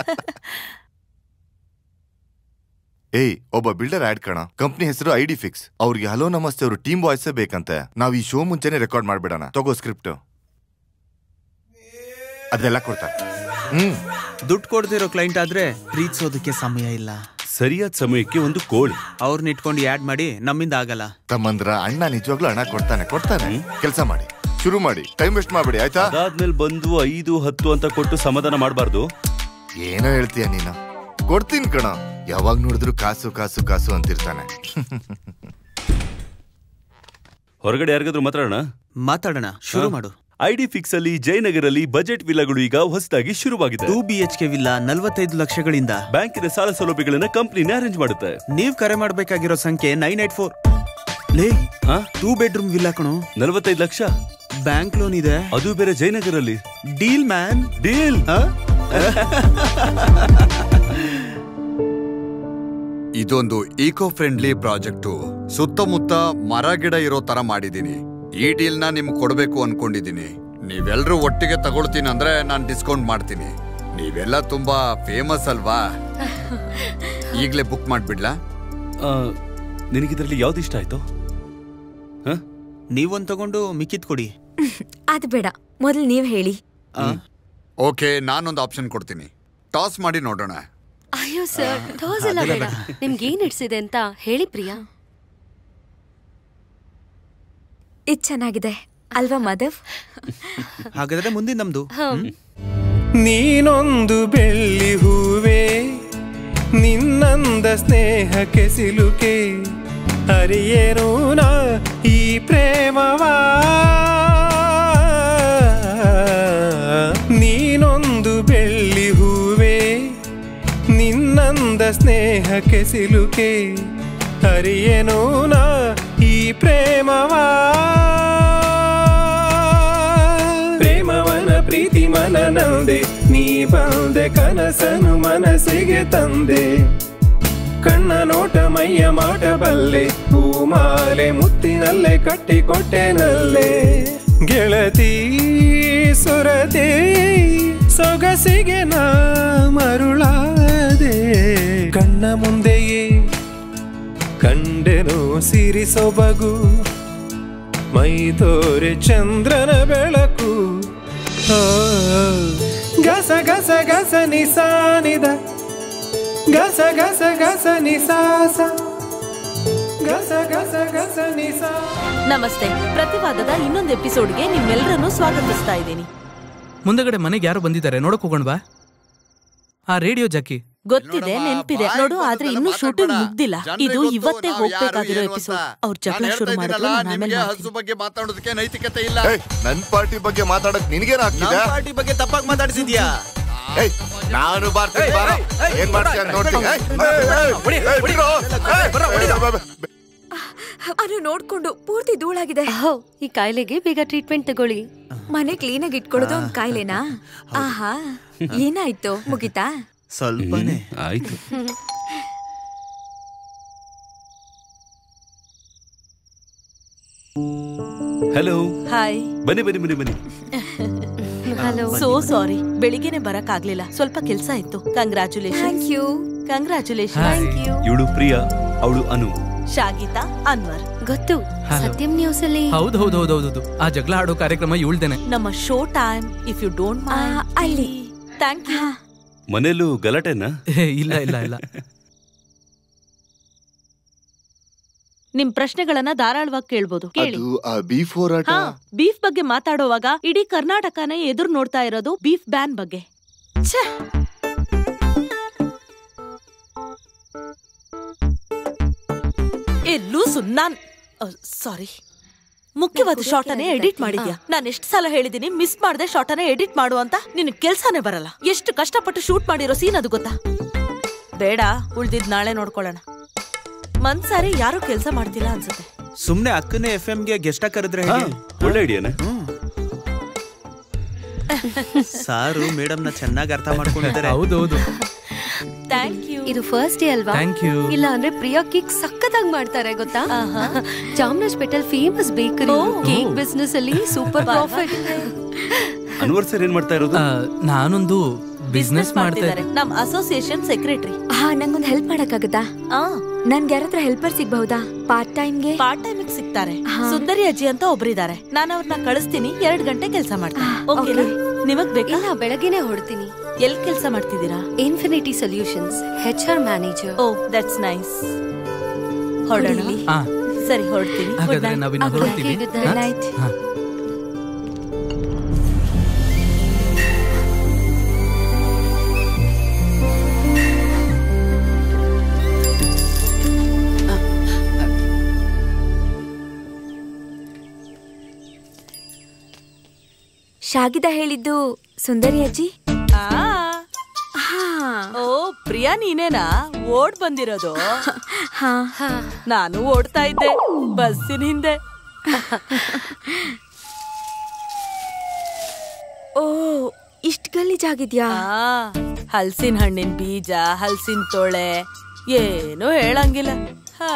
ಏಯ್ ಒಬ್ಬ ಬಿಲ್ಡರ್ ಆಡ್ ಕಣ ಕಂಪ್ನಿ ಹೆಸರು ಐಡಿ ಫಿಕ್ಸ್ ಅವ್ರಿಗೆ ಹಲೋ ನಮಸ್ತೆ ಅವರು ಟೀಮ್ ವಾಯ್ಸ್ ಬೇಕಂತೆ ನಾವ್ ಈ ಶೋ ಮುಂಚೆನೆ ರೆಕಾರ್ಡ್ ಮಾಡ್ಬಿಡೋಣ ತಗೋ ಸ್ಕ್ರಿಪ್ಟ್ ಅದೆಲ್ಲ ಕೊಡ್ತಾರೆ ಹ್ಮ್ ದುಡ್ಡು ಕೊಡ್ತಿರೋ ಕ್ಲೈಂಟ್ ಆದ್ರೆ ಪ್ರೀತಿಸೋದಕ್ಕೆ ಸಮಯ ಇಲ್ಲ ಸರಿಯಾದ ಸಮಯಕ್ಕೆ ಒಂದು ಕೋಳಿ ಅವ್ರನ್ನ ಇಟ್ಕೊಂಡು ಆಡ್ ಮಾಡಿ ನಮ್ಮಿಂದ ಆಗಲ್ಲ ತಮ್ಮಂದ್ರ ಅಣ್ಣ ನಿಜವಾಗ್ಲೂ ಹಣ ಕೊಡ್ತಾನೆ ಕೊಡ್ತಾನೆ ಕೆಲಸ ಮಾಡಿ ಶುರು ಮಾಡಿ ಟೈಮ್ ವೇಸ್ಟ್ ಮಾಡ್ಬಿಡಿ ಆಯ್ತಾ ಅದಾದ್ಮೇಲೆ ಬಂದು ಐದು ಹತ್ತು ಅಂತ ಕೊಟ್ಟು ಸಮಾಧಾನ ಮಾಡಬಾರ್ದು ಏನೋ ಹೇಳ್ತೀಯ ನೀನು ಕೊಡ್ತೀನಿ ಕಣ ಯಾವಾಗ ನೋಡಿದ್ರು ಕಾಸು ಕಾಸು ಕಾಸು ಅಂತಿರ್ತಾನೆ ಹೊರಗಡೆ ಯಾರಿಗಾದ್ರೂ ಮಾತಾಡೋಣ ಮಾತಾಡೋಣ ಶುರು ಮಾಡು ಐಡಿ ಫಿಕ್ಸ್ ಅಲ್ಲಿ ಜಯನಗರಲ್ಲಿ ಬಜೆಟ್ ವಿಲ್ಲಗಳು ಈಗ ಹೊಸದಾಗಿ ಶುರುವಾಗಿದೆ two B H K villa ನಲ್ವತ್ತೈದು ಲಕ್ಷಗಳಿಂದ ಬ್ಯಾಂಕಿನ ಸಾಲ ಸೌಲಭ್ಯಗಳನ್ನ ಕಂಪ್ನಿನೇ ಅರೇಂಜ್ ಮಾಡುತ್ತೆ ನೀವ್ ಕರೆ ಮಾಡ್ಬೇಕಾಗಿರೋ ಸಂಖ್ಯೆ ನೈನ್ ಏಟ್ ಫೋರ್ ಲೇ ಟೂ ಬೆಡ್ರೂಮ್ ವಿಲ್ಲ ಕಣೋ ನಲವತ್ತೈದು ಲಕ್ಷ ಬ್ಯಾಂಕ್ ಲೋನ್ ಇದೆ ಅದು ಬೇರೆ ಜಯನಗರಲ್ಲಿ ಡೀಲ್ ಮ್ಯಾನ್ ಡೀಲ್ ಇದೊಂದು ಈಕೋ ಫ್ರೆಂಡ್ಲಿ ಪ್ರಾಜೆಕ್ಟು ಸುತ್ತಮುತ್ತ ಮರ ಗಿಡ ಇರೋ ತರ ಮಾಡಿದೀನಿ ಈ ಡೀಲ್ನ ನಿಮ್ಗೆ ಕೊಡಬೇಕು ಅನ್ಕೊಂಡಿದೀನಿ ನೀವೆಲ್ಲರೂ ಒಟ್ಟಿಗೆ ತಗೊಳ್ತೀನಿ ಅಂದ್ರೆ ನಾನು ಡಿಸ್ಕೌಂಟ್ ಮಾಡ್ತೀನಿ ನೀವೆಲ್ಲ ತುಂಬಾ ಫೇಮಸ್ ಅಲ್ವಾ ಈಗಲೇ ಬುಕ್ ಮಾಡ್ಬಿಡ್ಲಾ ನಿನಗಿದ್ರಲ್ಲಿ ಯಾವ್ದು ಇಷ್ಟ ಆಯ್ತು ನೀವೊಂದ್ ತಗೊಂಡು ಮಿಕ್ಕಿದ್ ಕೊಡಿ ಅದು ಬೇಡ ಮೊದಲು ನೀವ್ ಹೇಳಿ ಓಕೆ ನಾನೊಂದು ಆಪ್ಷನ್ ಕೊಡ್ತೀನಿ ಟಾಸ್ ಮಾಡಿ ನೋಡೋಣ ಅಯ್ಯೋ ಸರ್ ಟೋಸ್ ಎಲ್ಲ ಬೇಡ ನಿಮ್ಗೆ ಏನ್ ಹಿಡ್ಸಿದೆ ಅಂತ ಹೇಳಿ ಪ್ರಿಯಾ ಇದು ಚೆನ್ನಾಗಿದೆ ಅಲ್ವಾ ಮಾಧವ್ ಹಾಗಾದ್ರೆ ಮುಂದಿನ ನಮ್ದು ನೀನೊಂದು ಬೆಳ್ಳಿ ಹೂವೆ ನಿನ್ನಂದ ಸ್ನೇಹಕ್ಕೆ ಸಿಲುಕೆ ಅರಿಯೇನು ನಾ ಈ ಪ್ರೇಮವಾ ನೀನೊಂದು ಬೆಳ್ಳಿ ಹೂವೆ ನಿನ್ನಂದ ಸ್ನೇಹಕ್ಕೆ ಸಿಲುಕೆ ಅರಿಯೇನು ನಾ ಈ ಪ್ರೇಮವಾ ಪ್ರೇಮವನ ಪ್ರೀತಿ ಮನನಂದೆ ನೀ ಬಂದೆ ಕನಸನು ಮನಸ್ಸಿಗೆ ತಂದೆ ಕಣ್ಣ ನೋಟ ಮೈಯ ಮಾಟ ಬಲ್ಲೆ ಹೂಮಾಲೆ ಮುತ್ತಿನಲ್ಲೇ ಕಟ್ಟಿಕೊಟ್ಟೆನಲ್ಲೇ ಗೆಳತಿ ಸುರದೆ ಸೊಗಸಿಗೆ ನಾ ಮರುಳಾದೆ ಕಣ್ಣ ಮುಂದೆಯೇ ಕಂಡೆನು ಸಿರಿ ಸೊಬಗು ಮೈ ತೋರೆ ಚಂದ್ರನ ಬೆಳಕು ಆ, ಗಸ ಗಸ ಗಸ ನಿಸಾನಿದ ಗಸ ಗಸ ಗಸ ನಿಸಾಸ ಗಸ ಗಸ ಗಸ ನಿಸಾ ನಮಸ್ತೆ ಪ್ರತಿವಾದದ ಇನ್ನೊಂದು ಎಪಿಸೋಡ್ಗೆ ನಿಮ್ಮೆಲ್ಲರನ್ನು ಸ್ವಾಗತಿಸ್ತಾ ಇದ್ದೀನಿ ಮುಂದಗಡೆ ಮನೆಗೆ ಯಾರು ಬಂದಿದ್ದಾರೆ ನೋಡಕ್ ಹೋಗೋಣ ಬಾ ಆ ರೇಡಿಯೋ ಜಾಕಿ ಗೊತ್ತಿದೆ ನೆನ್ಪಿದೆ ನೋಡು ಆದ್ರೆ ಇನ್ನೂ ಶೂಟಿಂಗ್ ಮುಗ್ದಿಲ್ಲ ಇದು ಇವತ್ತೇ ಹೋಗ್ಬೇಕಾಗಿರೋ ಎಪಿಸೋಡ್ ಅವ್ರ ಜಗಳ ಶುರು ಮಾಡಿದ್ರು ನಾನು ಆಮೇಲೆ ನಿಮ್ಗೆ ಮಾಡ್ತೀನಿ. ಹಸು ಬಗ್ಗೆ ಮಾತಾಡೋದಕ್ಕೆ ನೈತಿಕತೆ ಇಲ್ಲ ಏಯ್, ನನ್ ಪಾರ್ಟಿ ಬಗ್ಗೆ ಮಾತಾಡಕ್ ನಿನ್ಗೇನ್ ಆಗ್ತಿದೆ ಪಾರ್ಟಿ ಬಗ್ಗೆ ತಪ್ಪಾಗಿ ಮಾತಾಡಿಸಿದ್ಯಾ ಏಯ್, ನಾನು ಬರ್ತೀನಿ ಬಾರೋ. ಏನ್ ಮಾಡ್ತೀಯ ಅಂತ ನೋಡ್ತೀನಿ ಏಯ್, ಏಯ್, ಏಯ್, ಏಯ್, ಬಿಡ್ರೋ. ಏಯ್, ಏಯ್, ಬಾ, ಬಾ. ಅದು ನೋಡ್ಕೊಂಡು ಪೂರ್ತಿ ಧೂಳಾಗಿದೆ ಹೋ ಈ ಕಾಯಿಲೆಗೆ ಬೇಗ ಟ್ರೀಟ್ಮೆಂಟ್ ತಗೊಳ್ಳಿ ಮನೆ ಕ್ಲೀನ್ ಆಗಿ ಇಟ್ಕೊಳ್ಳೋದು ಒಂದ್ ಕಾಯಿಲೆನಾ ಆಹಾ ಏನಾಯ್ತು ಮುಗಿತಾ ಸ್ವಲ್ಪನೇ ಆಯ್ತು ಹಲೋ ಹಾಯ್ ಬನ್ನಿ ಬನ್ನಿ ಬನ್ನಿ ಬನ್ನಿ ಹಲೋ ಸೋ ಸಾರಿ ಬೆಳಿಗ್ಗೆನೆ ಬರಕ್ ಆಗ್ಲಿಲ್ಲ ಸ್ವಲ್ಪ ಕೆಲ್ಸ ಇತ್ತು congratulation thank you congratulation thank you ಇವಳು ಪ್ರಿಯಾ ಅವಳು ಅನು ಶಾಗಿತಾ ಅನ್ವರ್ ಗೊತ್ತು ಸತ್ಯಂ ನ್ಯೂಸ್ ಅಲ್ಲಿ ಹೌದು ಹೌದು ಹೌದು ಹೌದು ಆ ಜಗಳ ಆಡೋ ಕಾರ್ಯಕ್ರಮ ಇವಳ್ದೇನೆ ನಮ್ಮ show time if you don't ಅಲ್ಲಿ ಥ್ಯಾಂಕ್ ಯು ಮನೇಲೂ ಗಲಾಟೆನಾ ಏ, ಇಲ್ಲ ಇಲ್ಲ ಇಲ್ಲ ನಿಮ್ ಪ್ರಶ್ನೆಗಳನ್ನ ಧಾರಾಳವಾಗಿ ಕೇಳ್ಬೋದು ಕೇಳಿ ಅದು ಆ ಬೀಫ್ ಹೋರಾಟ ಹಾ ಬೀಫ್ ಬಗ್ಗೆ ಮಾತಾಡುವಾಗ ಇಡೀ ಕರ್ನಾಟಕನೇ ಎದುರು ನೋಡ್ತಾ ಇರೋದು ಬೀಫ್ ಬ್ಯಾನ್ ಬಗ್ಗೆ ಛೆ! ಏ ಲೂಸು ನಾನ್ ಸಾರಿ ಮುಖ್ಯವಾದ ಶಾರ್ಟನೇ ಎಡಿಟ್ ಮಾಡಿದ್ಯಾ ನಾನು ಎಷ್ಟು ಸಲ ಹೇಳಿದೀನಿ ಮಿಸ್ ಮಾಡದೆ ಶಾರ್ಟನೇ ಎಡಿಟ್ ಮಾಡು ಅಂತ ನಿನ್ ಕೆಲ್ಸನೇ ಬರಲ್ಲ ಎಷ್ಟು ಕಷ್ಟಪಟ್ಟು ಶೂಟ್ ಮಾಡಿರೋ ಸೀನ್ ಅದು ಗೊತ್ತಾ ಬೇಡ ಉಳ್ದಿದ್ ನಾಳೆ ನೋಡ್ಕೊಳ್ಳೋಣ ಮನ್ಸಾರಿ ಯಾರು ಕೆಲ್ಸ ಮಾಡ್ತಿಲ್ಲ ಅನ್ಸುತ್ತೆ ಸುಮ್ನೆ ಅಕ್ಕನೇ ಎಫ್ ಗೆ ಗೆಸ್ಟ್ ಕರೆದ್ರೆ ಹಾ, ಹೇಗೆ ಒಳ್ಳೆ ಐಡಿಯಾನೆ ಸಾರು ಮೇಡಮ್ ನ ಚೆನ್ನಾಗಿ ಅರ್ಥ ಮಾಡ್ಕೊಂಡಿದ್ದಾರೆ ಹೌದೌದು ಥ್ಯಾಂಕ್ ಯು ಇದು ಫಸ್ಟ್ ಡೇ ಅಲ್ವಾ Thank you. ಇಲ್ಲ ಅಂದ್ರೆ ಪ್ರಿಯಾ ಕೇಕ್ ಸಖತ್ತಾಗಿ ಮಾಡ್ತಾರೆ ಗೊತ್ತಾ ಚಾಮರಾಜಪೇಟೆಲ್ ಫೇಮಸ್ ಬೇಕರಿ ಕೇಕ್ ಬಿಸ್ನೆಸ್ ಅಲ್ಲಿ ಸೂಪರ್ ಪ್ರಾಫಿಟ್ ಅನ್ವರ್ ಸರ್ ಏನ್ ಮಾಡ್ತಾ ಇರೋದು ಆ, ನಾನೊಂದು ಬಿಸ್ನೆಸ್ ಮಾಡ್ತಾ ಮಾಡ್ತಿದ್ದಾರೆ ನಮ್ ಅಸೋಸಿಯೇಷನ್ ಸೆಕ್ರೆಟರಿ ಹಾ ನಂಗೊಂದು ಹೆಲ್ಪ್ ಮಾಡಕ್ಕಾಗತ್ತಾ ನನ್ಗೆ ಯಾರತ್ರ ಹೆಲ್ಪರ್ ಸಿಗ್ಬಹುದಾ ಪಾರ್ಟ್ ಟೈಮ್ಗೆ ಪಾರ್ಟ್ ಟೈಮ್ ಸಿಗ್ತಾರೆ ಸುಂದರಿ ಅಜ್ಜಿ ಅಂತ ಒಬ್ರಿದ್ದಾರೆ ನಾನು ಅವ್ರನ್ನ ಕಳಿಸ್ತೀನಿ ಎರಡ್ ಗಂಟೆ ಕೆಲಸ ಮಾಡ್ತೀನಿ ಓಕೆನಾ ನಿಮಗ್ ಬೇಕಾ ಇಲ್ಲ ಬೆಳಗ್ಗೆನೆ ಹೊಡ್ತೀನಿ ಎಲ್ ಕೆಲಸ ಮಾಡ್ತಿದ್ದೀರಾ Infinity Solutions H R manager oh that's nice ಹೊರಡೋಣ ಆ, ಸರಿ ಹೊರಡ್ತೀನಿ Good ಹಾಗಾದ್ರೆ night. ನಾವಿನ್ನು Okay, ಹೊರಡ್ತೀವಿ good ಹಾ? night. ಹಾ. ಶಾಗಿದ ಹೇಳಿದ್ದು ಸುಂದರಿ ಅಜ್ಜಿ ಆ. ಓ ಪ್ರಿಯಾ ನೀನೇನಾ ಓಡ್ ಬಂದಿರೋದು ಹಾ ನಾನು ಓಡ್ತಾ ಇದ್ದೆ ಬಸ್ಸಿನ ಹಿಂದೆ ಓ ಇಷ್ಟ್ ಗಲೀಜಾಗಿದ್ಯಾ ಆ, ಹಲ್ಸಿನ ಹಣ್ಣಿನ ಬೀಜ ಹಲ್ಸಿನ ತೊಳೆ ಏನು ಹೇಳಂಗಿಲ್ಲ ಹಾ.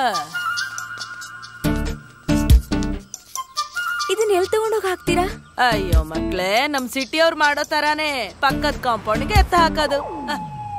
ಇದನ್ನ ಎಲ್ ತಗೊಂಡೋಗ್ ಹಾಕ್ತೀರಾ ಅಯ್ಯೋ ಮಕ್ಳೇ ನಮ್ ಸಿಟಿ ಅವ್ರು ಮಾಡೋ ತರಾನೇ ಪಕ್ಕದ ಕಾಂಪೌಂಡ್ಗೆ ಎತ್ತ ಹಾಕೋದು ಅಹ್.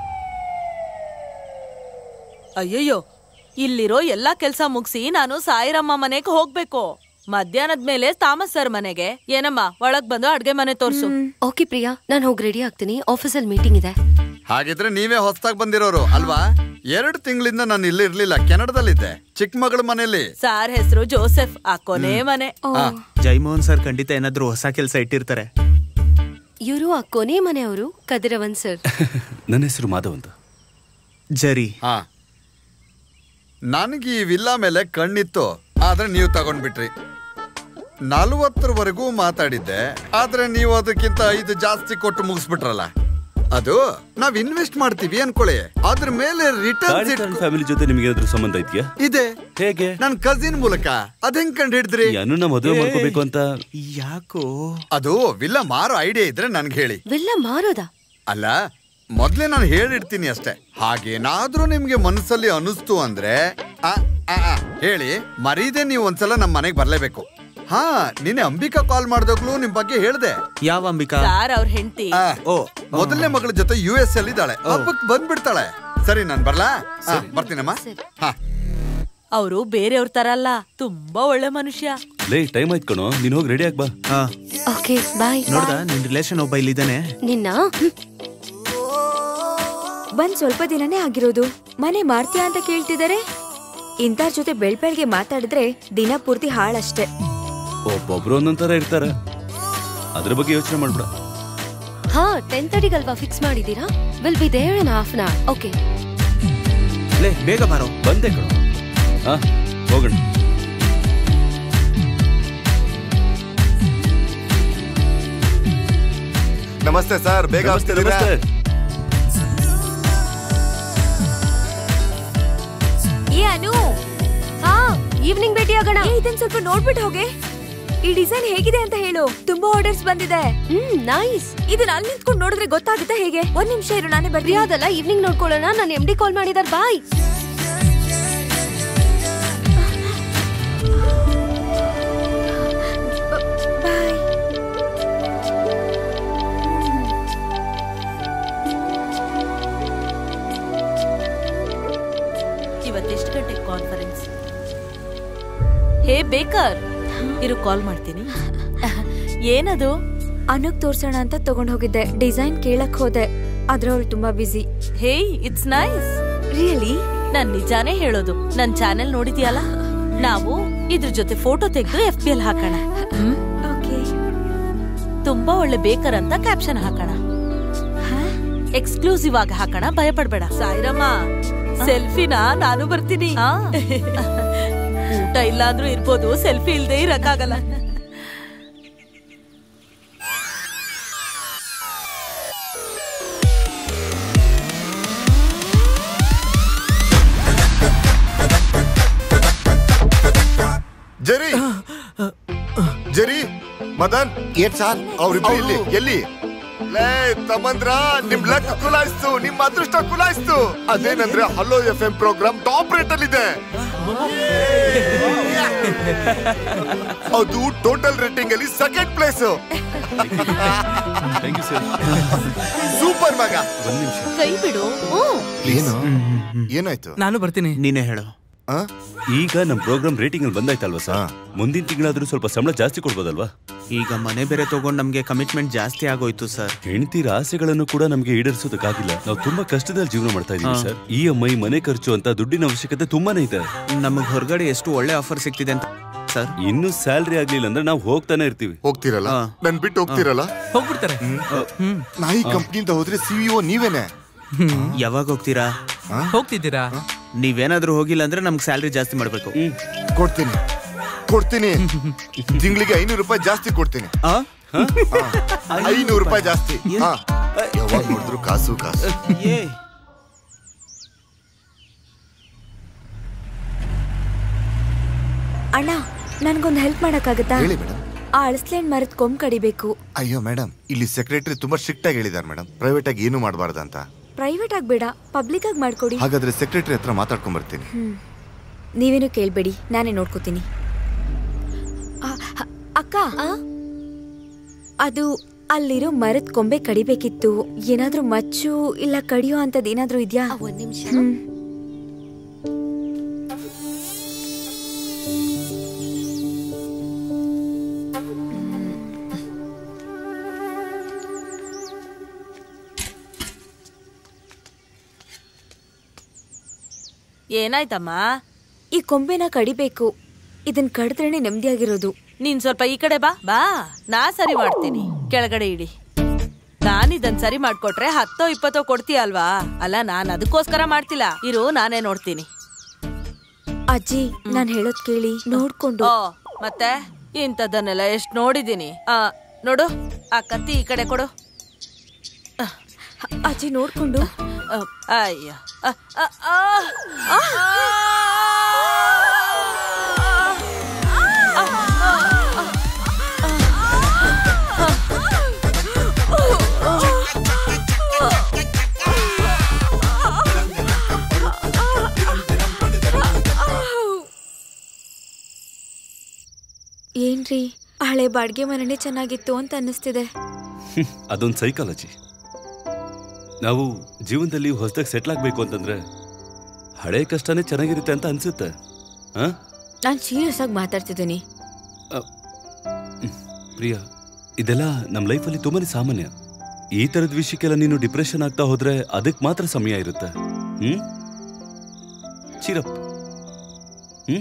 ಅಯ್ಯಯ್ಯೋ ಇಲ್ಲಿರೋ ಎಲ್ಲಾ ಕೆಲ್ಸ ಮುಗಿಸಿ ನಾನು ಸಾಯಿರಮ್ಮ ಮನೆಗೆ ಹೋಗ್ಬೇಕು ಮಧ್ಯಾಹ್ನದ ಮೇಲೆ ತಾಮಸ್ ಸರ್ ಮನೆಗೆ ಏನಮ್ಮ ಒಳಗ್ ಬಂದು ಅಡ್ಗೆ ಮನೆ ತೋರ್ಸು ಓಕೆ ಪ್ರಿಯಾ ನಾನು ಹೋಗಿ ರೆಡಿ ಆಗ್ತೀನಿ ಆಫೀಸಲ್ಲಿ ಮೀಟಿಂಗ್ ಇದೆ ಹಾಗಿದ್ರೆ ನೀವೇ ಹೊಸದಾಗಿ ಬಂದಿರೋರು ಅಲ್ವಾ ಎರಡು ತಿಂಗಳಿಂದ ನಾನು ಇಲ್ಲಿ ಇರ್ಲಿಲ್ಲ ಕೆನಡದಲ್ಲಿದ್ದೆ ಚಿಕ್ಕ ಮಗಳ ಮನೆಯಲ್ಲಿ ಸಾರ್ ಹೆಸರು ಜೋಸೆಫ್ ಆ ಕೊನೆ ಮನೆ ಜೈಮೋಹನ್ ಸರ್ ಖಂಡಿತ ಏನಾದ್ರು ಹೊಸ ಕೆಲಸ ಇಟ್ಟಿರ್ತಾರೆ ಇವರು ಆ ಕೊನೆ ಮನೆಯವರು ಕದಿರವನ್ ಸರ್ ನನ್ನ ಹೆಸರು ಮಾಧವ್ ಅಂತ ಜರಿ ಹಾ ನನಗೆ ಈ ವಿಲ್ಲಾ ಮೇಲೆ ಕಣ್ಣಿತ್ತು ಆದ್ರೆ ನೀವು ತಗೊಂಡ್ಬಿಟ್ರಿ ನಲವತ್ತರವರೆಗೂ ಮಾತಾಡಿದ್ದೆ ಆದ್ರೆ ನೀವು ಅದಕ್ಕಿಂತ ಐದು ಜಾಸ್ತಿ ಕೊಟ್ಟು ಮುಗಿಸ್ಬಿಟ್ರಲ್ಲ ಅದು ನಾವ್ ಇನ್ವೆಸ್ಟ್ ಮಾಡ್ತೀವಿ ಅನ್ಕೊಳ್ಳಿ ಅದ್ರ ಮೇಲೆ ರಿಟರ್ನ್ಸ್ ಫ್ಯಾಮಿಲಿ ಜೊತೆ ನಿಮ್ಗೆ ಏನಾದ್ರು ಸಂಬಂಧ ಇದೆಯಾ ಇದೆ ಹೇಗೆ ನನ್ ಕಸಿನ್ ಮೂಲಕ ಅದ್ ಹೆಂಗ್ ಕಂಡು ಹಿಡಿದ್ರಿ ಅನ್ನ ಮದುವೆ ಮಾಡ್ಕೋಬೇಕು ಅಂತ ಯಾಕೋ ಅದು ವಿಲ್ಲ ಮಾರೋ ಐಡಿಯಾ ಇದ್ರೆ ನನ್ಗೆ ಹೇಳಿ ವಿಲ್ಲ ಮಾರೋದಾ ಅಲ್ಲ ಮೊದ್ಲೇ ನಾನು ಹೇಳಿರ್ತೀನಿ ಅಷ್ಟೇ ಹಾಗೇನಾದ್ರೂ ನಿಮ್ಗೆ ಮನಸ್ಸಲ್ಲಿ ಅನಿಸ್ತು ಅಂದ್ರೆ ಆ, ಆ, ಆ, ಹೇಳಿ ಮರೀದೆ ನೀವು ಒಂದ್ಸಲ ನಮ್ ಮನೆಗ್ ಬರ್ಲೇಬೇಕು ಹಾ ನಿನ್ನೆ ಅಂಬಿಕಾ ಕಾಲ್ ಮಾಡ್ದಾಗ್ಲೂ ನಿಮ್ ಬಗ್ಗೆ ಹೇಳ್ದೆ ಯಾವ ಅಂಬಿಕಾ ಸಾರ್ ಅವ್ರ ಹೆಂಡತಿ ಆ, ಮೊದಲನೇ ಮಗಳ ಜೊತೆ ಯು ಎಸ್ ಅಲ್ಲಿ ಇದ್ದಾಳೆ ಹಬ್ಬಕ್ ಬಂದ್ಬಿಡ್ತಾಳೆ ಸರಿ ನಾನ್ ಬರ್ಲಾ ಆ, ಬರ್ತೀನಮ್ಮ ಹಾ ಅವರು ಬೇರೆಯವ್ರ ತರ ಅಲ್ಲ ತುಂಬಾ ಒಳ್ಳೆ ಮನುಷ್ಯ ಲೇ ಟೈಮ್ ಆಯ್ತು ಕಣೋ ನೀನ್ ಹೋಗಿ ರೆಡಿ ಆಗ್ಬಾ ಓಕೆ ಬಾಯ್ ನೋಡ್ದ ನಿನ್ ರಿಲೇಷನ್ ಒಬ್ಬ ಇಲ್ಲಿದ್ದಾನೆ ನಿನ್ನ ಬಂದ್ ಸ್ವಲ್ಪ ದಿನನೇ ಆಗಿರೋದು ಮನೆ ಮಾರ್ತೀಯಾ ಅಂತ ಕೇಳ್ತಿದ್ದಾರೆ ಇಂಥವ್ರ ಜೊತೆ ಬೆಳ್ ಬೆಳ್ಗೆ ಮಾತಾಡಿದ್ರೆ ದಿನ ಪೂರ್ತಿ ಹಾಳಷ್ಟೇ ಒಬ್ಬೊಬ್ರು ಒಂದೊಂಥರ ಇರ್ತಾರೆ ಅದ್ರ ಬಗ್ಗೆ ಯೋಚನೆ ಮಾಡ್ಬಿಡ ಹಾ ಟೆನ್ ತರ್ಟಿಗಲ್ವಾ ಫಿಕ್ಸ್ ಮಾಡಿದೀರಾ will be there in half an hour okay ಲೇ ಬೇಗ ಬಾರೋ ಬಂದೆ ಕಣೋ ಹಾ ಹೋಗೋಣ ನಮಸ್ತೆ ಸರ್ ಬೇಗ ನಮಸ್ತೆ ಆಗ್ತಿದ್ದೀರಾ? ನಮಸ್ತೆ ಏ ಅನು ಹಾ ಈವ್ನಿಂಗ್ ಭೇಟಿ ಆಗೋಣ ಏ ಇದನ್ ಸ್ವಲ್ಪ ನೋಡ್ಬಿಟ್ಟು ಹೋಗೆ ಈ ಡಿಸೈನ್ ಹೇಗಿದೆ ಅಂತ ಹೇಳು ತುಂಬಾ ಆರ್ಡರ್ಸ್ ಬಂದಿದೆ ಹ್ಮ್ ನೈಸ್ ಇದನ್ನ ಅಲ್ಲಿ ನಿಂತ್ಕೊಂಡು ನೋಡಿದ್ರೆ ಗೊತ್ತಾಗುತ್ತೆ ಹೇಗೆ ಒಂದ್ ನಿಮಿಷ ಇರು ನಾನೇ ಬರ್ತೀನಿ ಅದಲ್ಲ ಈವ್ನಿಂಗ್ ನೋಡ್ಕೊಳ್ಳೋಣ ನಾನು ಎಮ್ ಡಿ ಕಾಲ್ ಮಾಡಿದಾರೆ ಬಾಯ್ ಬಾಯ್ ಇವತ್ತೆಷ್ಟು ಗಂಟೆಗೆ ಕಾನ್ಫರೆನ್ಸ್ ಹೇ ಬೇಕರ್ ಇರು ಕಾಲ್ ಮಾಡ್ತೀನಿ ಏನದು ಅನುಗ್ ತೋರ್ಸೋಣ ಅಂತ ತಗೊಂಡ್ ಹೋಗಿದ್ದೆ ಡಿಸೈನ್ ಕೇಳಕ್ ಹೋದೆ ಆದ್ರೆ ಅವಳು ತುಂಬಾ busy hey it's nice really ನಾನ್ ನಿಜಾನೇ ಹೇಳೋದು ನನ್ ಚಾನೆಲ್ ನೋಡಿದ್ಯಲ್ಲ ನಾವು ಇದ್ರ ಜೊತೆ ಫೋಟೋ ತೆಗೆದು ಎಫ್ ಬಿ ಎಲ್ ಹಾಕೋಣ ಹ್ಮ್? ತುಂಬಾ ಒಳ್ಳೆ ಬೇಕರ್ ಅಂತ ಕ್ಯಾಪ್ಷನ್ ಹಾಕೋಣ ಎಕ್ಸ್ಕ್ಲೂಸಿವ್ ಆಗಿ ಹಾಕೋಣ ಭಯಪಡ್ಬೇಡ ಸಾಯಿರಮ್ಮ ಸೆಲ್ಫಿನ ನಾನು ಬರ್ತೀನಿ ಆ. ಊಟ ಇಲ್ಲ ಅಂದ್ರೂ ಇರ್ಬೋದು ಸೆಲ್ಫಿ ಇಲ್ದೇ ಇರಕ್ಕಾಗಲ್ಲ ಜರಿ ಜರಿ ಮದನ್ ಏನ್ ಸಾರ್ ಅವ್ರಿಬ್ರು ಇಲ್ಲಿ ಎಲ್ಲಿ ಲೇ ತಮ್ಮಂದ್ರ ನಿಮ್ ಲಕ್ ಕುಲಾಯಿಸ್ತು ನಿಮ್ ಅದೃಷ್ಟ ಕುಲಾಯಿಸ್ತು ಅದೇನಂದ್ರೆ hello F M program top rate ಅಲ್ಲಿ ಇದೆ ಅದು ಟೋಟಲ್ ರೇಟಿಂಗ್ ಅಲ್ಲಿ second place thank you sir super ಮಗ ಒಂದ್ ನಿಮಿಷ ಕೈ ಬಿಡು ಹ್ಮ್. ಏನು ಏನಾಯ್ತು ನಾನು ಬರ್ತೀನಿ ನೀನೇ ಹೇಳು ಈಗ ನಮ್ ಪ್ರೋಗ್ರಾಮ್ ರೇಟಿಂಗ್ ಅಲ್ಲಿ ಬಂದಾಯ್ತಲ್ವಾ ಸರ್ ಮುಂದಿನ ತಿಂಗಳಾದ್ರೂ ಸ್ವಲ್ಪ ಸಂಬಳ ಜಾಸ್ತಿ ಕೊಡ್ಬೋದಲ್ವಾ ಈಗ ಮನೆ ಬೇರೆ ತಗೊಂಡ್ ನಮ್ಗೆ ಕಮಿಟ್ಮೆಂಟ್ ಜಾಸ್ತಿ ಆಗೋಯ್ತು ಸರ್ ಹೆಂಡತಿರ ಆಸೆಗಳನ್ನು ಕೂಡ ನಮ್ಗೆ ಈಡೇರಿಸೋದಕ್ಕಾಗಿಲ್ಲ ನಾವು ತುಂಬಾ ಕಷ್ಟದಲ್ಲಿ ಜೀವನ ಮಾಡ್ತಾ ಇದೀವಿ ಹಾ. ಸರ್ ಇ ಎಂ ಐ ಮನೆ ಖರ್ಚು ಅಂತ ದುಡ್ಡಿನ ಅವಶ್ಯಕತೆ ತುಂಬಾನೇ ಇದೆ ನಮಗ್ ಹೊರಗಡೆ ಎಷ್ಟು ಒಳ್ಳೆ ಆಫರ್ ಸಿಗ್ತಿದೆ ಅಂತ ಸರ್ ಇನ್ನು ಸ್ಯಾಲ್ರಿ ಆಗ್ಲಿಲ್ಲ ಅಂದ್ರೆ ನಾವು ಹೋಗ್ತಾನೆ ಇರ್ತೀವಿ ಹೋಗ್ತಿರಲ್ಲ ನನ್ ಬಿಟ್ಟು ಹೋಗ್ತಿರಲ್ಲ ಹೋಗ್ಬಿಡ್ತಾರೆ ನಾ ಈ ಕಂಪ್ನಿಯಿಂದ ಹೋದ್ರೆ ಸಿಇಒ ನೀವೇನೆ ಯಾವಾಗ ಹೋಗ್ತೀರಾ ಹೋಗ್ತಿದ್ದೀರಾ ನೀವೇನಾದ್ರೂ ಹೋಗಿಲ್ಲ ಅಂದ್ರೆ ನಮ್ಗೆ ಸ್ಯಾಲ್ರಿ ಜಾಸ್ತಿ ಮಾಡ್ಬೇಕು ಕೊಡ್ತೀನಿ ಕೊಡ್ತೀನಿ ತಿಂಗಳಿಗೆ ಐನೂರು ರೂಪಾಯಿ ಜಾಸ್ತಿ ಕೊಡ್ತೀನಿ ಐನೂರು ರೂಪಾಯಿ ಜಾಸ್ತಿ ಹಾ. ಯಾವಾಗ ನೋಡಿದ್ರು ಕಾಸು ಕಾಸು ಅಣ್ಣ ನನ್ಗೊಂದು ಹೆಲ್ಪ್ ಮಾಡಕ್ಕಾಗತ್ತಾ ಹೇಳಿ ಮೇಡಮ್ ಆ ಅಳಸ್ಲೇನ್ ಮರದ ಕೊಂಬ್ ಕಡಿಬೇಕು ಅಯ್ಯೋ ಮೇಡಮ್ ಇಲ್ಲಿ ಸೆಕ್ರೆಟರಿ ತುಂಬಾ ಸ್ಟ್ರಿಕ್ಟ್ ಆಗಿ ಹೇಳಿದಾರೆ ಮೇಡಮ್ ಪ್ರೈವೇಟ್ ಆಗಿ ಏನು ಮಾಡಬಾರ್ದು ಅಂತ ಪ್ರೈವೇಟ್ ಆಗ್ಬೇಡ ಪಬ್ಲಿಕ್ ಆಗಿ ಮಾಡ್ಕೊಡಿ ಹಾಗಾದ್ರೆ ಸೆಕ್ರೆಟರಿ ಹತ್ರ ಮಾತಾಡ್ಕೊಂಡ್ ಬರ್ತೀನಿ ಹ್ಮ್ ನೀವೇನು ಕೇಳ್ಬೇಡಿ ನಾನೇ ನೋಡ್ಕೋತೀನಿ ಆ, ಹ- ಅಕ್ಕ ಅದು ಅಲ್ಲಿರೋ ಮರದ ಕೊಂಬೆ ಕಡಿಬೇಕಿತ್ತು ಏನಾದ್ರೂ ಮಚ್ಚು ಇಲ್ಲ ಕಡಿಯೋ ಅಂತದ್ ಏನಾದ್ರೂ ಇದ್ಯಾ ಒಂದ್ ನಿಮಿಷ ಏನಾಯ್ತಮ್ಮ ಈ ಕೊಂಬೆನ ಕಡಿಬೇಕು ಇದನ್ ಕಡಿದ್ರೇನೆ ನೆಮ್ಮದಿಯಾಗಿರೋದು ನೀನ್ ಸ್ವಲ್ಪ ಈ ಕಡೆ ಬಾ ಬಾ ನಾ ಸರಿ ಮಾಡ್ತೀನಿ ಕೆಳಗಡೆ ಇಡಿ ನಾನ್ ಇದನ್ ಸರಿ ಮಾಡ್ಕೊಟ್ರೆ ಹತ್ತೋ ಇಪ್ಪತ್ತೋ ಕೊಡ್ತೀಯ ಅಲ್ವಾ ಅಲ್ಲ ನಾನ್ ಅದಕ್ಕೋಸ್ಕರ ಮಾಡ್ತಿಲ್ಲ ಇರು ನಾನೇ ನೋಡ್ತೀನಿ ಅಜ್ಜಿ ನಾನ್ ಹೇಳೋದ್ ಕೇಳಿ ನೋಡ್ಕೊಂಡು ಓ ಮತ್ತೆ ಇಂಥದ್ದನ್ನೆಲ್ಲ ಎಷ್ಟ್ ನೋಡಿದೀನಿ ಆ ನೋಡು ಆ ಕತ್ತಿ ಈ ಕಡೆ ಕೊಡು ಅಜ್ಜಿ ನೋಡ್ಕೊಂಡು ಅಯ್ಯ ಅ, ಅ, ಆ, ಆ, ಏನ್ರಿ ಹಳೆ ಬಾಡ್ಗೆ ಮನೆನೇ ಚೆನ್ನಾಗಿತ್ತು ಅಂತ ಅನ್ನಿಸ್ತಿದೆ ಅದೊಂದು ಸೈಕಾಲಜಿ ನಾವು ಜೀವನದಲ್ಲಿ ಹೊಸದಾಗಿ ಸೆಟ್ಲ್ ಆಗ್ಬೇಕು ಅಂತಂದ್ರೆ ಹಳೆ ಕಷ್ಟನೇ ಚೆನ್ನಾಗಿರುತ್ತೆ ಅಂತ ಅನ್ಸುತ್ತೆ ಹಾ ನಾನ್ ಸೀರಿಯಸ್ ಆಗಿ ಮಾತಾಡ್ತಿದ್ದೀನಿ ಪ್ರಿಯಾ ಇದೆಲ್ಲ ನಮ್ಮ ಲೈಫಲ್ಲಿ ತುಂಬಾನೇ ಸಾಮಾನ್ಯ ಈ ತರದ ವಿಷಯಕ್ಕೆಲ್ಲ ನೀನು ಡಿಪ್ರೆಷನ್ ಆಗ್ತಾ ಹೋದ್ರೆ ಅದಕ್ಕೆ ಮಾತ್ರ ಸಮಯ ಇರುತ್ತೆ ಹ್ಮ್ ಚಿರಪ್ ಹ್ಮ್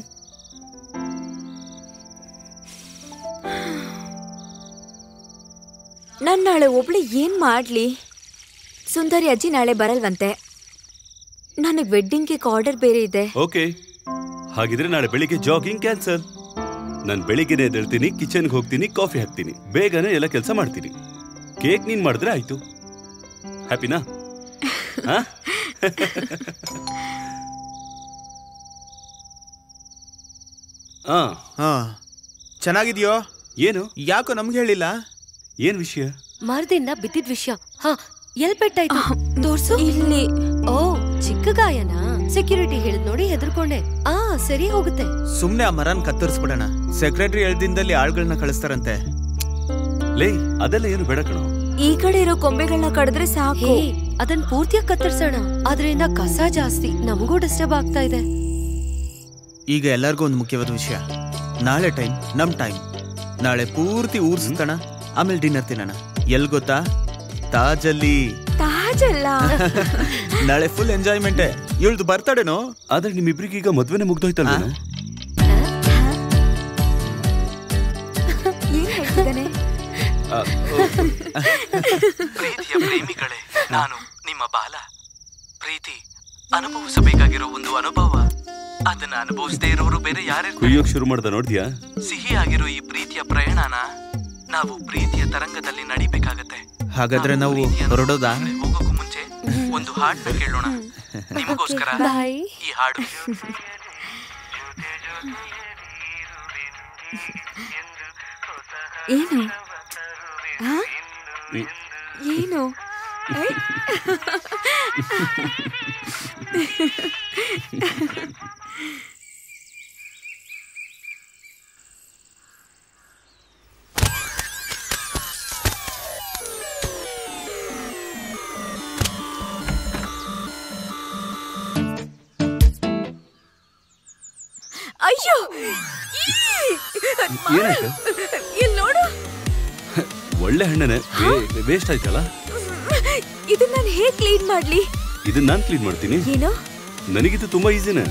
ನಾನ್ ನಾಳೆ ಒಬ್ಳು ಏನ್ ಮಾಡ್ಲಿ ಸುಂದರಿ ಅಜ್ಜಿ ನಾಳೆ ಬರಲ್ವಂತೆ ನನಗ್ ವೆಡ್ಡಿಂಗ್ ಕೇಕ್ ಆರ್ಡರ್ ಬೇರೆ ಇದೆ ಓಕೆ ಹಾಗಿದ್ರೆ ನಾಳೆ ಬೆಳಿಗ್ಗೆ ಜಾಗಿಂಗ್ ಕ್ಯಾನ್ಸಲ್ ನಾನು ಬೆಳಿಗ್ಗೆನೆ ಎದ್ದೇಳ್ತೀನಿ ಕಿಚನ್ಗೆ ಹೋಗ್ತೀನಿ ಕಾಫಿ ಹಾಕ್ತೀನಿ ಬೇಗನೆ ಎಲ್ಲ ಕೆಲಸ ಮಾಡ್ತೀನಿ ಕೇಕ್ ನೀನ್ ಮಾಡಿದ್ರೆ ಆಯ್ತು ಹ್ಯಾಪಿನಾ ಹಾ ಹಾ ಹಾ ಚೆನ್ನಾಗಿದ್ಯೋ ಏನು ಯಾಕೋ ನಮ್ಗೆ ಹೇಳಿಲ್ಲ ಏನ್ ವಿಷಯ ಮರದಿಂದ ಬಿದ್ದಿದ್ ವಿಷಯ ಹಾ ಎಲ್ ಪೆಟ್ಟಾಯ್ತು ತೋರ್ಸು ಇಲ್ಲಿ ಓ ಚಿಕ್ಕ ಗಾಯನಾ ಸೆಕ್ಯೂರಿಟಿ ಹೇಳಿದ್ ನೋಡಿ ಹೆದರ್ಕೊಂಡೆ ಆ ಸರಿ ಹೋಗುತ್ತೆ ಸುಮ್ನೆ ಆ ಮರನ್ ಕತ್ತರಿಸ್ಬಿಡೋಣ ಸೆಕ್ರೆಟರಿ ದಿನದಲ್ಲಿ ಆಳ್ಗಳನ್ನ ಕಳಿಸ್ತಾರಂತೆ ಲೇ ಅದೆಲ್ಲ ಏನು ಬೇಡ ಕಣೋ ಈ ಕಡೆ ಇರೋ ಕೊಂಬೆಗಳನ್ನ ಕಡಿದ್ರೆ ಸಾಕು ಹೇ ಅದನ್ ಪೂರ್ತಿಯಾಗಿ ಕತ್ತರಿಸೋಣ ಅದರಿಂದ ಕಸ ಜಾಸ್ತಿ ನಮಗೂ ಡಿಸ್ಟರ್ಬ್ ಆಗ್ತಾ ಇದೆ ಈಗ ಎಲ್ಲರಿಗೂ ಒಂದು ಮುಖ್ಯವಾದ ವಿಷಯ ನಾಳೆ ಟೈಮ್ ನಮ್ ಟೈಮ್ ನಾಳೆ ಪೂರ್ತಿ ಊರ್ ಸುತ್ತಣ ಆಮೇಲೆ ಡಿನ್ನರ್ ತಿನ್ನೋಣ ಎಲ್ ಗೊತ್ತಾ ತಾಜಲ್ಲಿ ತಾಜಲ್ಲ ನಾಳೆ ಫುಲ್ ಎಂಜಾಯ್ಮೆಂಟ್ ಇವಳ್ದು ಬರ್ತಡೇನೋ ಆದ್ರೆ ನಿಮ್ಮಿಬ್ರಿಗೀಗ ಮದ್ವೆನೆ ಮುಗ್ದೋಯ್ತಲ್ವೇನೋ ಪ್ರೀತಿಯ ಪ್ರೇಮಿಗಳೇ ನಾನು ನಿಮ್ಮ ಬಾಲ ಪ್ರೀತಿ ಅನುಭವಿಸಬೇಕಾಗಿರೋ ಒಂದು ಅನುಭವ ಅದನ್ನ ಅನುಭವಿಸದೇ ಇರೋರು ಬೇರೆ ಯಾರಿರ್ತಾರೆ ಕುಯ್ಯೋಕ್ ಶುರು ಮಾಡ್ದ ನೋಡ್ದ್ಯಾ ಸಿಹಿಯಾಗಿರೋ ಈ ಪ್ರೀತಿಯ ಪ್ರಯಾಣನ ನಾವು ಪ್ರೀತಿಯ ತರಂಗದಲ್ಲಿ ನಡಿಬೇಕಾಗತ್ತೆ ಹಾಗಾದ್ರೆ ನಾವು ಹೊರಡೋದಾ ಹೋಗೋಕು ಮುಂಚೆ ಒಂದು ಹಾಡನ್ನ ಕೇಳೋಣ ನಿಮಗೋಸ್ಕರ ಬಾಯ್ ಈ ಹಾಡು ಏನು ಆ? ಏನು ಐ? ಅಯ್ಯೋ ಈ! ಏನಾಯ್ತು ಇಲ್ಲಿ ನೋಡು ಒಳ್ಳೆ ಹಣ್ಣನೆ ವೇಸ್ಟ್ ಆಯ್ತಲ್ಲ ಇದನ್ನ ನಾನು ಹೇಗ್ ಕ್ಲೀನ್ ಮಾಡ್ಲಿ ಇದನ್ನ ನಾನ್ ಕ್ಲೀನ್ ಮಾಡ್ತೀನಿ ಏನು ನನಗಿದು ತುಂಬಾ ಈಸಿನೇ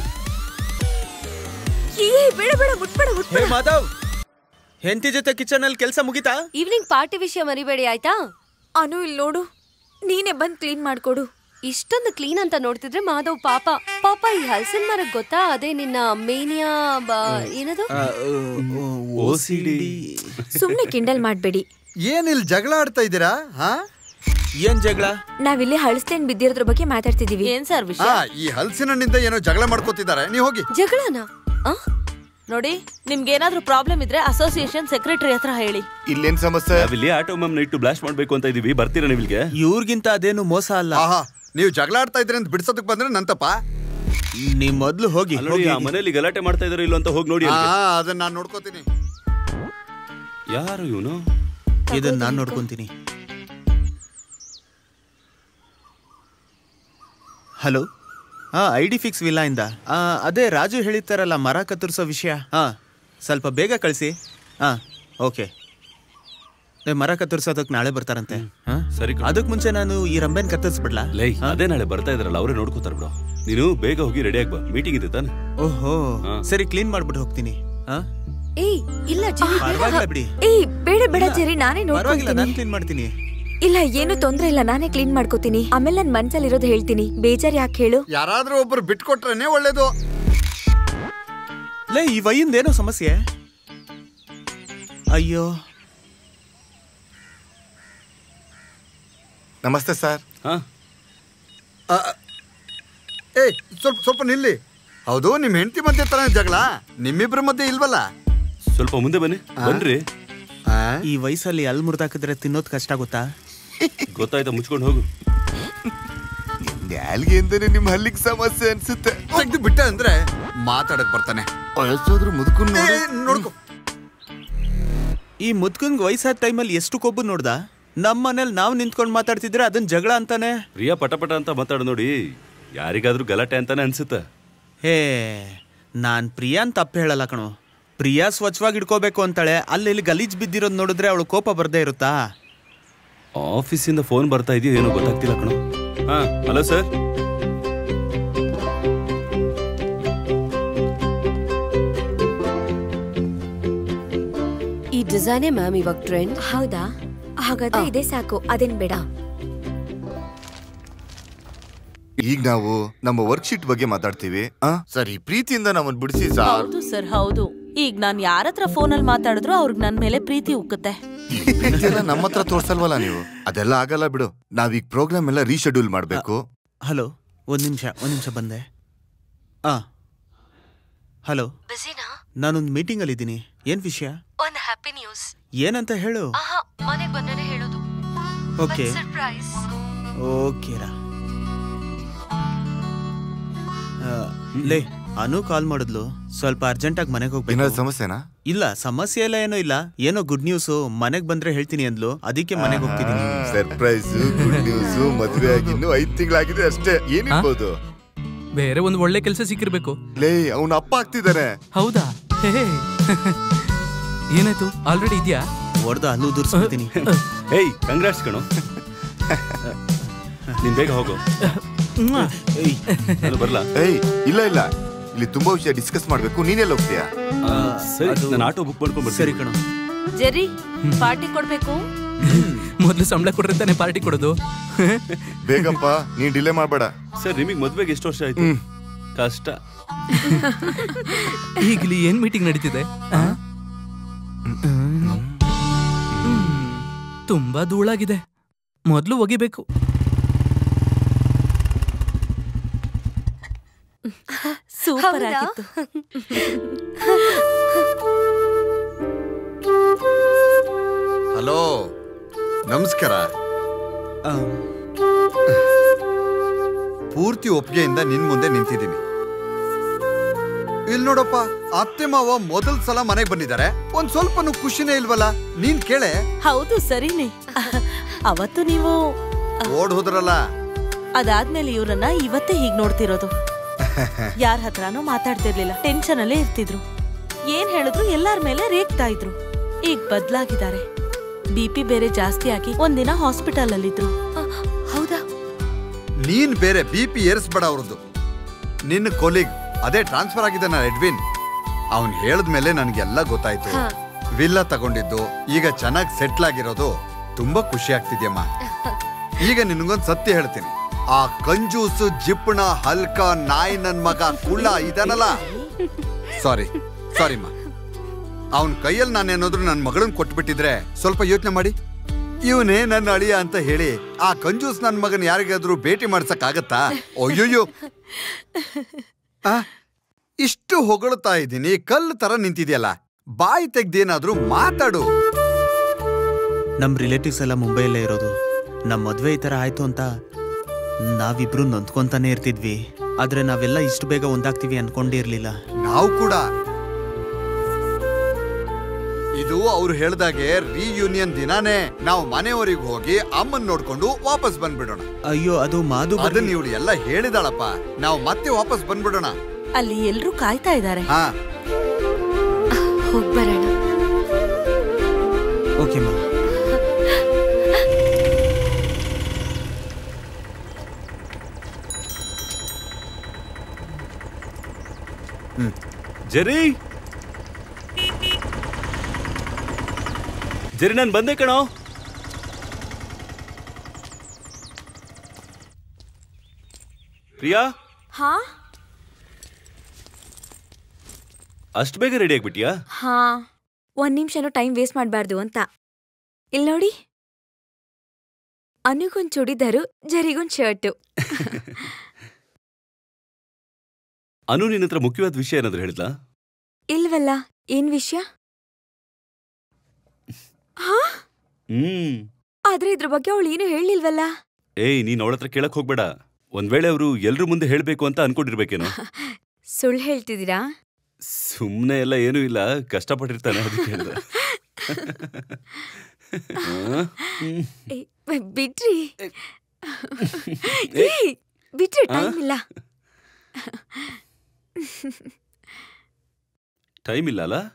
ಏ ಬೇಡ ಬೇಡ ಮುಟ್ಬೇಡ ಹೇ ಮುಟ್ಬೇಡ ಮಾಧವ್ ಹೆಂಡತಿ ಜೊತೆ ಕಿಚನ್ ಅಲ್ಲಿ ಕೆಲಸ ಮುಗಿತಾ ಈವ್ನಿಂಗ್ ಪಾರ್ಟಿ ವಿಷಯ ಮರಿಬೇಡಿ ಆಯ್ತಾ ಅನು ಇಲ್ಲಿ ನೋಡು ನೀನೇ ಬಂದ್ ಕ್ಲೀನ್ ಮಾಡ್ಕೊಡು ಇಷ್ಟೊಂದು ಕ್ಲೀನ್ ಅಂತ ನೋಡ್ತಿದ್ರೆ ಮಾಧವ್ ಪಾಪ ಪಾಪ ಈ ಹಲಸಿನ ಮರಕ್ ಗೊತ್ತಾ ಅದೇ ನಿನ್ನ ಮೇನಿಯಾ ಬ- ಏನದು ಸುಮ್ನೆ ಕಿಂಡಲ್ ಮಾಡ್ಬೇಡಿ ಏನಿಲ್ ಜಗಳ ಆಡ್ತಾ ಇದ್ದೀರಾ ಹಾ ಏನ್ ಜಗಳ ನಾವಿಲ್ಲಿ ಹಳಸ್ತೇನ್ ಬಿದ್ದಿರೋದ್ರ ಬಗ್ಗೆ ಮಾತಾಡ್ತಿದೀವಿ ಏನ್ ಸರ್ ಆ, ವಿಷಯ ಈ ಹಲಸಿನ ಹಣ್ಣಿಂದ ಏನೋ ಜಗಳ ಮಾಡ್ಕೋತಿದ್ದಾರೆ ನೀವ್ ಹೋಗಿ ಜಗಳನ ನೋಡಿ ನಿಮ್ಗೆ ಏನಾದ್ರೂ ಪ್ರಾಬ್ಲಮ್ ಇದ್ರೆ ಅಸೋಸಿಯೇಷನ್ ಸೆಕ್ರೆಟರಿ ಹತ್ರ ಹೇಳಿ ಇಲ್ಲೇನ್ ಸಮಸ್ಯೆ ನಾವಿಲ್ಲಿ ಆಟೋ ಮ್ಯಾಮ್ ಇಟ್ಟು ಬ್ಲಾಸ್ಟ್ ಮಾಡ್ಬೇಕು ಅಂತ ಇದೀವಿ ಬರ್ತೀರಾ ನೀವು ಇಲ್ಲಿಗೆ ಇವ್ರಿಗಿಂತ ಅದೇನು ಮೋಸ ಅಲ್ಲ ಆಹಾ ನೀವು ಜಗಳ ಆಡ್ತಾ ಇದ್ರಿ ಅಂತ ಬಿಡ್ಸೋದಕ್ ಬಂದ್ರೆ ನಂತಪ್ಪ ನೀವ್ ಮೊದ್ಲು ಹೋಗಿ ಅಲ್ಲ ನೋಡಿ, ಹೋಗಿ ಆ ಮನೇಲಿ ಗಲಾಟೆ ಮಾಡ್ತಾ ಇದಾರೋ ಇಲ್ಲೋ ಅಂತ ಹೋಗಿ ನೋಡಿ ಹಾ ಅಲ್ಲಿಗೆ. ಅದನ್ನ ನಾನು ನೋಡ್ಕೋತೀನಿ ಯಾರು ಇವನು ಇದನ್ನ ನಾನ್ ನೋಡ್ಕೊಂತೀನಿ ಹಲೋ ಹಾ ಐ ಡಿ ಫಿಕ್ಸ್ ವಿಲ್ಲಾ ಇಂದ ಆ, ಅದೇ ರಾಜು ಹೇಳಿರ್ತಾರಲ್ಲ ಮರ ಕತ್ತರಿಸೋ ವಿಷಯ ಹಾ ಸ್ವಲ್ಪ ಬೇಗ ಕಳಿಸಿ ಹಾ ಓಕೆ ಏ, ಮರ ಕತ್ತರಿಸೋದಕ್ಕೆ ನಾಳೆ ಬರ್ತಾರಂತೆ ಹಾ? ಸರಿ ಕಣೋ. ಅದಕ್ ಮುಂಚೆ ನಾನು ಈ ರಂಬೆನ್ ಕತ್ತರಿಸ್ಬಿಡ್ಲಾ ಲೈ ಅದೇ ನಾಳೆ ಬರ್ತಾ ಇದ್ರಲ್ಲ ಅವರೇ ನೋಡ್ಕೋತಾರ ಬಿಡು ನೀನು ಬೇಗ ಹೋಗಿ ರೆಡಿ ಆಗ್ಬಾ ಮೀಟಿಂಗ್ ಇದೆ ತಾನೆ ಓಹೋ ಹಾ. ಸರಿ ಕ್ಲೀನ್ ಮಾಡ್ಬಿಟ್ಟು ಹೋಗ್ತೀನಿ ಹಾ ಏಯ್ ಇಲ್ಲ ಜೆರಿ, ಪರವಾಗಿಲ್ಲ ಬಿಡಿ ಏಯ್ ಬೇಡ ಬೇಡ ಜರಿ ನಾನೇ ಪರವಾಗಿಲ್ಲ ನೋಡ್ಕೊತೀನಿ ನಾನು ಕ್ಲೀನ್ ಮಾಡ್ತೀನಿ ಇಲ್ಲ ಏನು ತೊಂದ್ರೆ ಇಲ್ಲ ನಾನೇ ಕ್ಲೀನ್ ಮಾಡ್ಕೋತೀನಿ ಆಮೇಲೆ ನನ್ ಮನ್ಸಲ್ಲಿ ಇರೋದು ಹೇಳ್ತೀನಿ ಬೇಜಾರ್ ಯಾಕೆ ಹೇಳು ಯಾರಾದ್ರೂ ಒಬ್ರು ಬಿಟ್ಕೊಟ್ರೇನೆ ಒಳ್ಳೇದು ಲೇ ಈ ವೈಯಿಂದ ಏನೋ ಸಮಸ್ಯೆ ಅಯ್ಯೋ ನಮಸ್ತೆ ಸರ್ ಹಾ ಆ, ಏಯ್ ಸ್ವಲ್ಪ ಸ್ವಲ್ಪ ನಿಲ್ಲಿ ಹೌದು ನಿಮ್ ಹೆಂಡತಿ ಮಧ್ಯೆ ತರ ಜಗಳ ನಿಮ್ಮಿಬ್ರ ಮಧ್ಯೆ ಇಲ್ವಲ್ಲ ಸ್ವಲ್ಪ ಮುಂದೆ ಬನ್ನಿ ಬನ್ರಿ ಆ? ಈ ವಯಸ್ಸಲ್ಲಿ ಅಲ್ಲಿ ಮುರಿದಾಕಿದ್ರೆ ತಿನ್ನೋದ್ ಕಷ್ಟ ಗೊತ್ತಾ ಗೊತ್ತಾಯ್ತಾ ಮುಚ್ಕೊಂಡು ಹೋಗು ನ್ಯಾಲ್ಗೆ ಅಂತಾನೆ ನಿಮ್ ಹಲ್ಲಿಗೆ ಸಮಸ್ಯೆ ಅನ್ಸುತ್ತೆ ತೆಗ್ದು ಬಿಟ್ಟ ಅಂದ್ರೆ ಮಾತಾಡಕ್ ಬರ್ತಾನೆ ವಯಸ್ಸಾದ್ರೂ ಮುದುಕನ್ ಏ, ನೋಡ್ಕೊ ಈ ಮುದ್ಕಂಗ್ ವಯಸ್ಸಾದ ಟೈಮಲ್ಲಿ ಎಷ್ಟು ಕೊಬ್ಬು ನೋಡ್ದ ನಮ್ಮ ಮನೇಲಿ ನಾವು ನಿಂತ್ಕೊಂಡು ಮಾತಾಡ್ತಿದ್ರೆ ಅದನ್ನ ಜಗಳ ಅಂತಾನೆ ಪ್ರಿಯಾ ಪಟ ಪಟ ಅಂತ ಮಾತಾಡು ನೋಡಿ ಯಾರಿಗಾದ್ರೂ ಗಲಾಟೆ ಅಂತಾನೆ ಅನ್ಸುತ್ತೆ ಹೇ ನಾನ್ ಪ್ರಿಯಾನ್ ತಪ್ಪು ಹೇಳಲ್ಲ ಕಣೋ ಪ್ರಿಯಾ ಸ್ವಚ್ಛವಾಗಿ ಇಟ್ಕೋಬೇಕು ಅಂತಾಳೆ ಅಲ್ಲಿ ಇಲ್ಲಿ ಗಲೀಜ್ ಬಿದ್ದಿರೋದ್ ನೋಡಿದ್ರೆ ಅವಳು ಕೋಪ ಬರ್ದೇ ಇರುತ್ತಾ ಆಫೀಸಿಂದ ಫೋನ್ ಬರ್ತಾ ಇದೆಯೋ ಏನೋ ಗೊತ್ತಾಗ್ತಿಲ್ಲ ಕಣೋ ಹಾ ಹಲೋ ಸರ್ ಈ ಡಿಸೈನೇ ಮ್ಯಾಮ್ ಇವಾಗ ಟ್ರೆಂಡ್ ಹೌದಾ ಹಾಗಾದ್ರೆ ಇದೇ ಸಾಕು ಅದೇನ್ ಬೇಡ ಈಗ ನಾವು ನಮ್ಮ ವರ್ಕ್ಶೀಟ್ ಬಗ್ಗೆ ಮಾತಾಡ್ತೀವಿ ಆ? ಸರಿ ಪ್ರೀತಿಯಿಂದ ನಮ್ಮನ್ ಬಿಡಿಸಿ ಸಾರ್ ಹೌದು ಸರ್ ಹೌದು ಈಗ ನಾನ್ ಯಾರ ಹತ್ರ ಫೋನಲ್ಲಿ ಮಾತಾಡಿದ್ರು ಅವ್ರಿಗೆ ನನ್ ಮೇಲೆ ಪ್ರೀತಿ ಉಕ್ಕುತ್ತೆ ಪ್ರೀತಿಯೆಲ್ಲ ನಮ್ಮ ಹತ್ರ ತೋರ್ಸಲ್ವಲ್ಲ ನೀವು ಅದೆಲ್ಲ ಆಗಲ್ಲ ಬಿಡು ನಾವೀಗ ಪ್ರೋಗ್ರಾಮ್ ಎಲ್ಲ ರೀಶೆಡ್ಯೂಲ್ ಮಾಡ್ಬೇಕು ಹಲೋ ಒಂದ್ ನಿಮಿಷ ಒಂದ್ ನಿಮಿಷ ಬಂದೆ ಆ ಹಲೋ ಬಿಸಿನಾ ನಾನೊಂದು ಮೀಟಿಂಗಲ್ಲಿ ಇದ್ದೀನಿ ಏನ್ ವಿಷಯ ಒಂದು ಹ್ಯಾಪಿ ನ್ಯೂಸ್ ಏನಂತ ಹೇಳು ಆಹಾ ಮನೆಗೆ ಬಂದ್ರೆ ಹೇಳೋದು ಓಕೆ ಸರ್ಪ್ರೈಸ್ ಓಕೆರಾ ಲೇ ಅನು ಕಾಲ್ ಮಾಡಿದ್ಲು ಸ್ವಲ್ಪ ಅರ್ಜೆಂಟಾಗಿ ಮನೆಗೆ ಹೋಗ್ಬೇಕು ಏನಾದ್ರು ಸಮಸ್ಯೆನಾ ಇಲ್ಲ ಸಮಸ್ಯೆ ಎಲ್ಲ ಏನೋ ಇಲ್ಲ ಏನೋ ಗುಡ್ ನ್ಯೂಸು ಮನೆಗೆ ಬಂದ್ರೆ ಹೇಳ್ತೀನಿ ಅಂದ್ಲು ಅದಕ್ಕೆ ಮನೆಗೆ ಹೋಗ್ತಿದ್ದೀನಿ ಸರ್ಪ್ರೈಸ್ ಗುಡ್ ನ್ಯೂಸ್ ಮದ್ವೆ ಆಗಿ ಇನ್ನೂ ಐದ್ ತಿಂಗಳಾಗಿದೆ ಅಷ್ಟೇ ಏನಿರ್ಬೋದು ಬೇರೆ ಒಂದು ಒಳ್ಳೆ ಕೆಲಸ ಸಿಕ್ಕಿರ್ಬೇಕು ಲೇ ಅವನ ಅಪ್ಪ ಆಗ್ತಿದ್ದಾರೆ ಹೌದಾ ಹೇ ಏನಾಯ್ತು ಆಲ್ರೆಡಿ ಇದೆಯಾ ಹೊಡೆದು ಅಲ್ಲೂ ದುರ್ಸ್ಬಿಡ್ತೀನಿ ಏಯ್ ಕಂಗ್ರಾಟ್ಸ್ ಕಣೋ ನೀನ್ ಬೇಗ ಹೋಗು ಏಯ್ ನಾನು ಬರ್ಲಾ ಏಯ್ ಇಲ್ಲ ಇಲ್ಲ ಇಲ್ಲಿ ತುಂಬಾ ವಿಷಯ ಡಿಸ್ಕಸ್ ಮಾಡ್ಬೇಕು ನೀನೆಲ್ಲ ಹೋಗ್ತೀಯಾ ಆ, ಸರಿ ನಾನು ಆಟೋ ಬುಕ್ ಮಾಡ್ಕೊಂಡ್ ಸರಿ ಬರ್ತೀನಿ ಕಣೋ ಜೆರಿ ಪಾರ್ಟಿ ಕೊಡ್ಬೇಕು ಮೊದಲು ಸಂಬಳ ಕೊಟ್ರೆ ತಾನೇ ಪಾರ್ಟಿ ಕೊಡೋದು ಬೇಗಪ್ಪ ನೀನ್ ಡಿಲೇ ಮಾಡ್ಬೇಡ ಸರ್ ನಿಮಗೆ ಮದ್ವೆಗೆ ಎಷ್ಟು ವರ್ಷ ಆಯ್ತು ಕಷ್ಟ ಈಗಲಿ ಏನ್ ಮೀಟಿಂಗ್ ನಡೀತಿದೆ ಆ? ಹ್ಮ್. ತುಂಬಾ ಧೂಳಾಗಿದೆ ಮೊದಲು ಒಗಿಬೇಕು ಸೂಪರ್ ಹೌದಾ? ಆಗಿತ್ತು ಹಲೋ ನಮಸ್ಕಾರ ಪೂರ್ತಿ ಒಪ್ಪಿಗೆಯಿಂದ ನಿನ್ ಮುಂದೆ ನಿಂತಿದ್ದೀನಿ ಇಲ್ ನೋಡಪ್ಪ ಅತ್ತೆ ಮಾವ ಮೊದಲ್ ಸಲ ಮನೆಗೆ ಬಂದಿದ್ದಾರೆ ಒಂದ್ ಸ್ವಲ್ಪನೂ ಖುಷಿನೇ ಇಲ್ವಲ್ಲ ನೀನ್ ಕೇಳೆ ಹೌದು ಸರಿನೇ ಅವತ್ತು ನೀವು ಓಡ್ ಹೋದ್ರಲ್ಲ ಅದಾದ್ಮೇಲೆ ಇವ್ರನ್ನ ಇವತ್ತೇ ಹೀಗ್ ನೋಡ್ತಿರೋದು ಯಾರ ಹತ್ರನೂ ಮಾತಾಡ್ತಿರ್ಲಿಲ್ಲ ಟೆನ್ಷನ್ ಅಲ್ಲೇ ಇರ್ತಿದ್ರು ಏನ್ ಹೇಳಿದ್ರು ಎಲ್ಲಾರ ಮೇಲೆ ರೇಗ್ತಾ ಇದ್ರು ಈಗ ಬದ್ಲಾಗಿದ್ದಾರೆ ಬಿ ಪಿ ಬೇರೆ ಜಾಸ್ತಿ ಆಗಿ ಒಂದಿನ ಹಾಸ್ಪಿಟಲ್ ಅಲ್ಲಿದ್ರು ಹೌದಾ ನೀನ್ ಬೇರೆ ಬಿ ಪಿ ಏರಿಸ್ಬೇಡ ಅವ್ರದ್ದು ನಿನ್ನ ಕೊಲಿಗ್ ಅದೇ ಟ್ರಾನ್ಸ್ಫರ್ ಆಗಿದ್ದಾನ ಎಡ್ವಿನ್ ಅವನ್ ಹೇಳಿದ್ಮೇಲೆ ನನ್ಗೆಲ್ಲ ಗೊತ್ತಾಯ್ತು ಹಾ. ವಿಲ್ಲ ತಗೊಂಡಿದ್ದು ಈಗ ಚೆನ್ನಾಗಿ ಸೆಟ್ಲ್ ಆಗಿರೋದು ತುಂಬಾ ಖುಷಿ ಆಗ್ತಿದ್ಯಮ್ಮ ಈಗ ನಿನ್ಗೊಂದ್ ಸತ್ಯ ಹೇಳ್ತೀನಿ ಆ ಕಂಜೂಸು ಜಿಪ್ಪಣ ಹಲ್ಕ ನಾಯಿ ನನ್ ಮಗ ಕುಳ್ಳ ಇದಾನಲ್ಲ ಸಾರಿ ಸಾರಿಮ್ಮ ಅವನ್ ಕೈಯಲ್ಲಿ ನಾನೇನಾದ್ರೂ ನನ್ನ ಮಗಳನ್ ಕೊಟ್ಬಿಟ್ಟಿದ್ರೆ ಸ್ವಲ್ಪ ಯೋಚನೆ ಮಾಡಿ ಇವನೇ ನನ್ನ ಅಳಿಯ ಅಂತ ಹೇಳಿ ಆ ಕಂಜೂಸ್ ನನ್ನ ಮಗನ್ ಯಾರಿಗಾದ್ರೂ ಭೇಟಿ ಮಾಡ್ಸಕ್ ಆಗತ್ತಾ ಅಯ್ಯೋಯ್ಯೋ ಆ, ಇಷ್ಟು ಹೊಗಳ್ತಾ ಇದ್ದೀನಿ ಕಲ್ಲು ತರ ನಿಂತಿದ್ಯಲ್ಲ ಬಾಯಿ ತೆಗ್ದೇನಾದ್ರೂ ಮಾತಾಡು ನಮ್ಮ ರಿಲೇಟಿವ್ಸ್ ಎಲ್ಲ ಮುಂಬೈಯಲ್ಲೇ ಇರೋದು ನಮ್ಮ ಮದುವೆ ಈ ಥರ ಆಯ್ತು ಅಂತ ನಾವಿಬ್ರು ನೊಂದ್ಕೊಂತಾನೆ ಇರ್ತಿದ್ವಿ ಆದ್ರೆ ನಾವೆಲ್ಲ ಇಷ್ಟು ಬೇಗ ಒಂದಾಗ್ತೀವಿ ಅನ್ಕೊಂಡೇ ಇರ್ಲಿಲ್ಲ ನಾವು ಕೂಡ ಇದು ಅವ್ರು ಹೇಳ್ದಾಗೆ ರೀಯೂನಿಯನ್ ದಿನಾನೇ ನಾವು ಮನೆಯವರಿಗೆ ಹೋಗಿ ಅಮ್ಮನ್ ನೋಡ್ಕೊಂಡು ವಾಪಸ್ ಬಂದ್ಬಿಡೋಣ ಅಯ್ಯೋ ಅದು ಮಾದು ಅದನ್ನ ಇವಳು ಎಲ್ಲ ಹೇಳಿದಾಳಪ್ಪ ನಾವು ಮತ್ತೆ ವಾಪಸ್ ಬಂದ್ಬಿಡೋಣ ಅಲ್ಲಿ ಎಲ್ರೂ ಕಾಯ್ತಾ ಇದ್ದಾರೆ ಹಾ ಹೋಗ್ಬರೋಣ ಓಕೆ ಮಾ ಜರಿ ಜರಿ ನಾನು ಬಂದೆ ಕಣೋ ಪ್ರಿಯಾ ಹಾ ಅಷ್ಟು ಬೇಗ ರೆಡಿ ಆಗ್ಬಿಟ್ಯಾ ಹಾ ಒಂದ್ ನಿಮಿಷನೂ ಟೈಮ್ ವೇಸ್ಟ್ ಮಾಡಬಾರ್ದು ಅಂತ ಇಲ್ಲಿ ನೋಡಿ ಅನುಗೊಂದ್ ಚೂಡಿದಾರು ಜರಿಗೊಂದ್ ಶರ್ಟು ಅನು ನಿನ್ನ ಹತ್ರ ಮುಖ್ಯವಾದ ವಿಷಯ ಏನಾದ್ರು ಹೇಳಿದ್ಲಾ ಇಲ್ವಲ್ಲ ಏನ್ ವಿಷಯ ಹಾ ಹ್ಮ್ ಆದ್ರೆ ಇದ್ರ ಬಗ್ಗೆ ಅವಳು ಏನು ಹೇಳಿಲ್ವಲ್ಲ ಏಯ್ ನೀನ್ ಅವಳ ಹತ್ರ ಕೇಳಕ್ ಹೋಗ್ಬೇಡ ಒಂದ್ ವೇಳೆ ಅವರು ಎಲ್ರ ಮುಂದೆ ಹೇಳ್ಬೇಕು ಅಂತ ಅನ್ಕೊಂಡಿರ್ಬೇಕೇನೋ ಸುಳ್ಳು ಹೇಳ್ತಿದ್ದೀರಾ ಸುಮ್ನೆ ಎಲ್ಲ ಏನೂ ಇಲ್ಲ ಕಷ್ಟಪಟ್ಟಿರ್ತಾನೆ ಅದಕ್ಕೆ ಹೇಳ್ದೆ ಆ? ಹ್ಮ್. ಏ, ಬಿಡ್ರಿ ಏ, ಬಿಡ್ರಿ ಟೈಮ್ ಇಲ್ಲ ಟೈಮ್ ಇಲ್ಲ ಅಲ್ಲ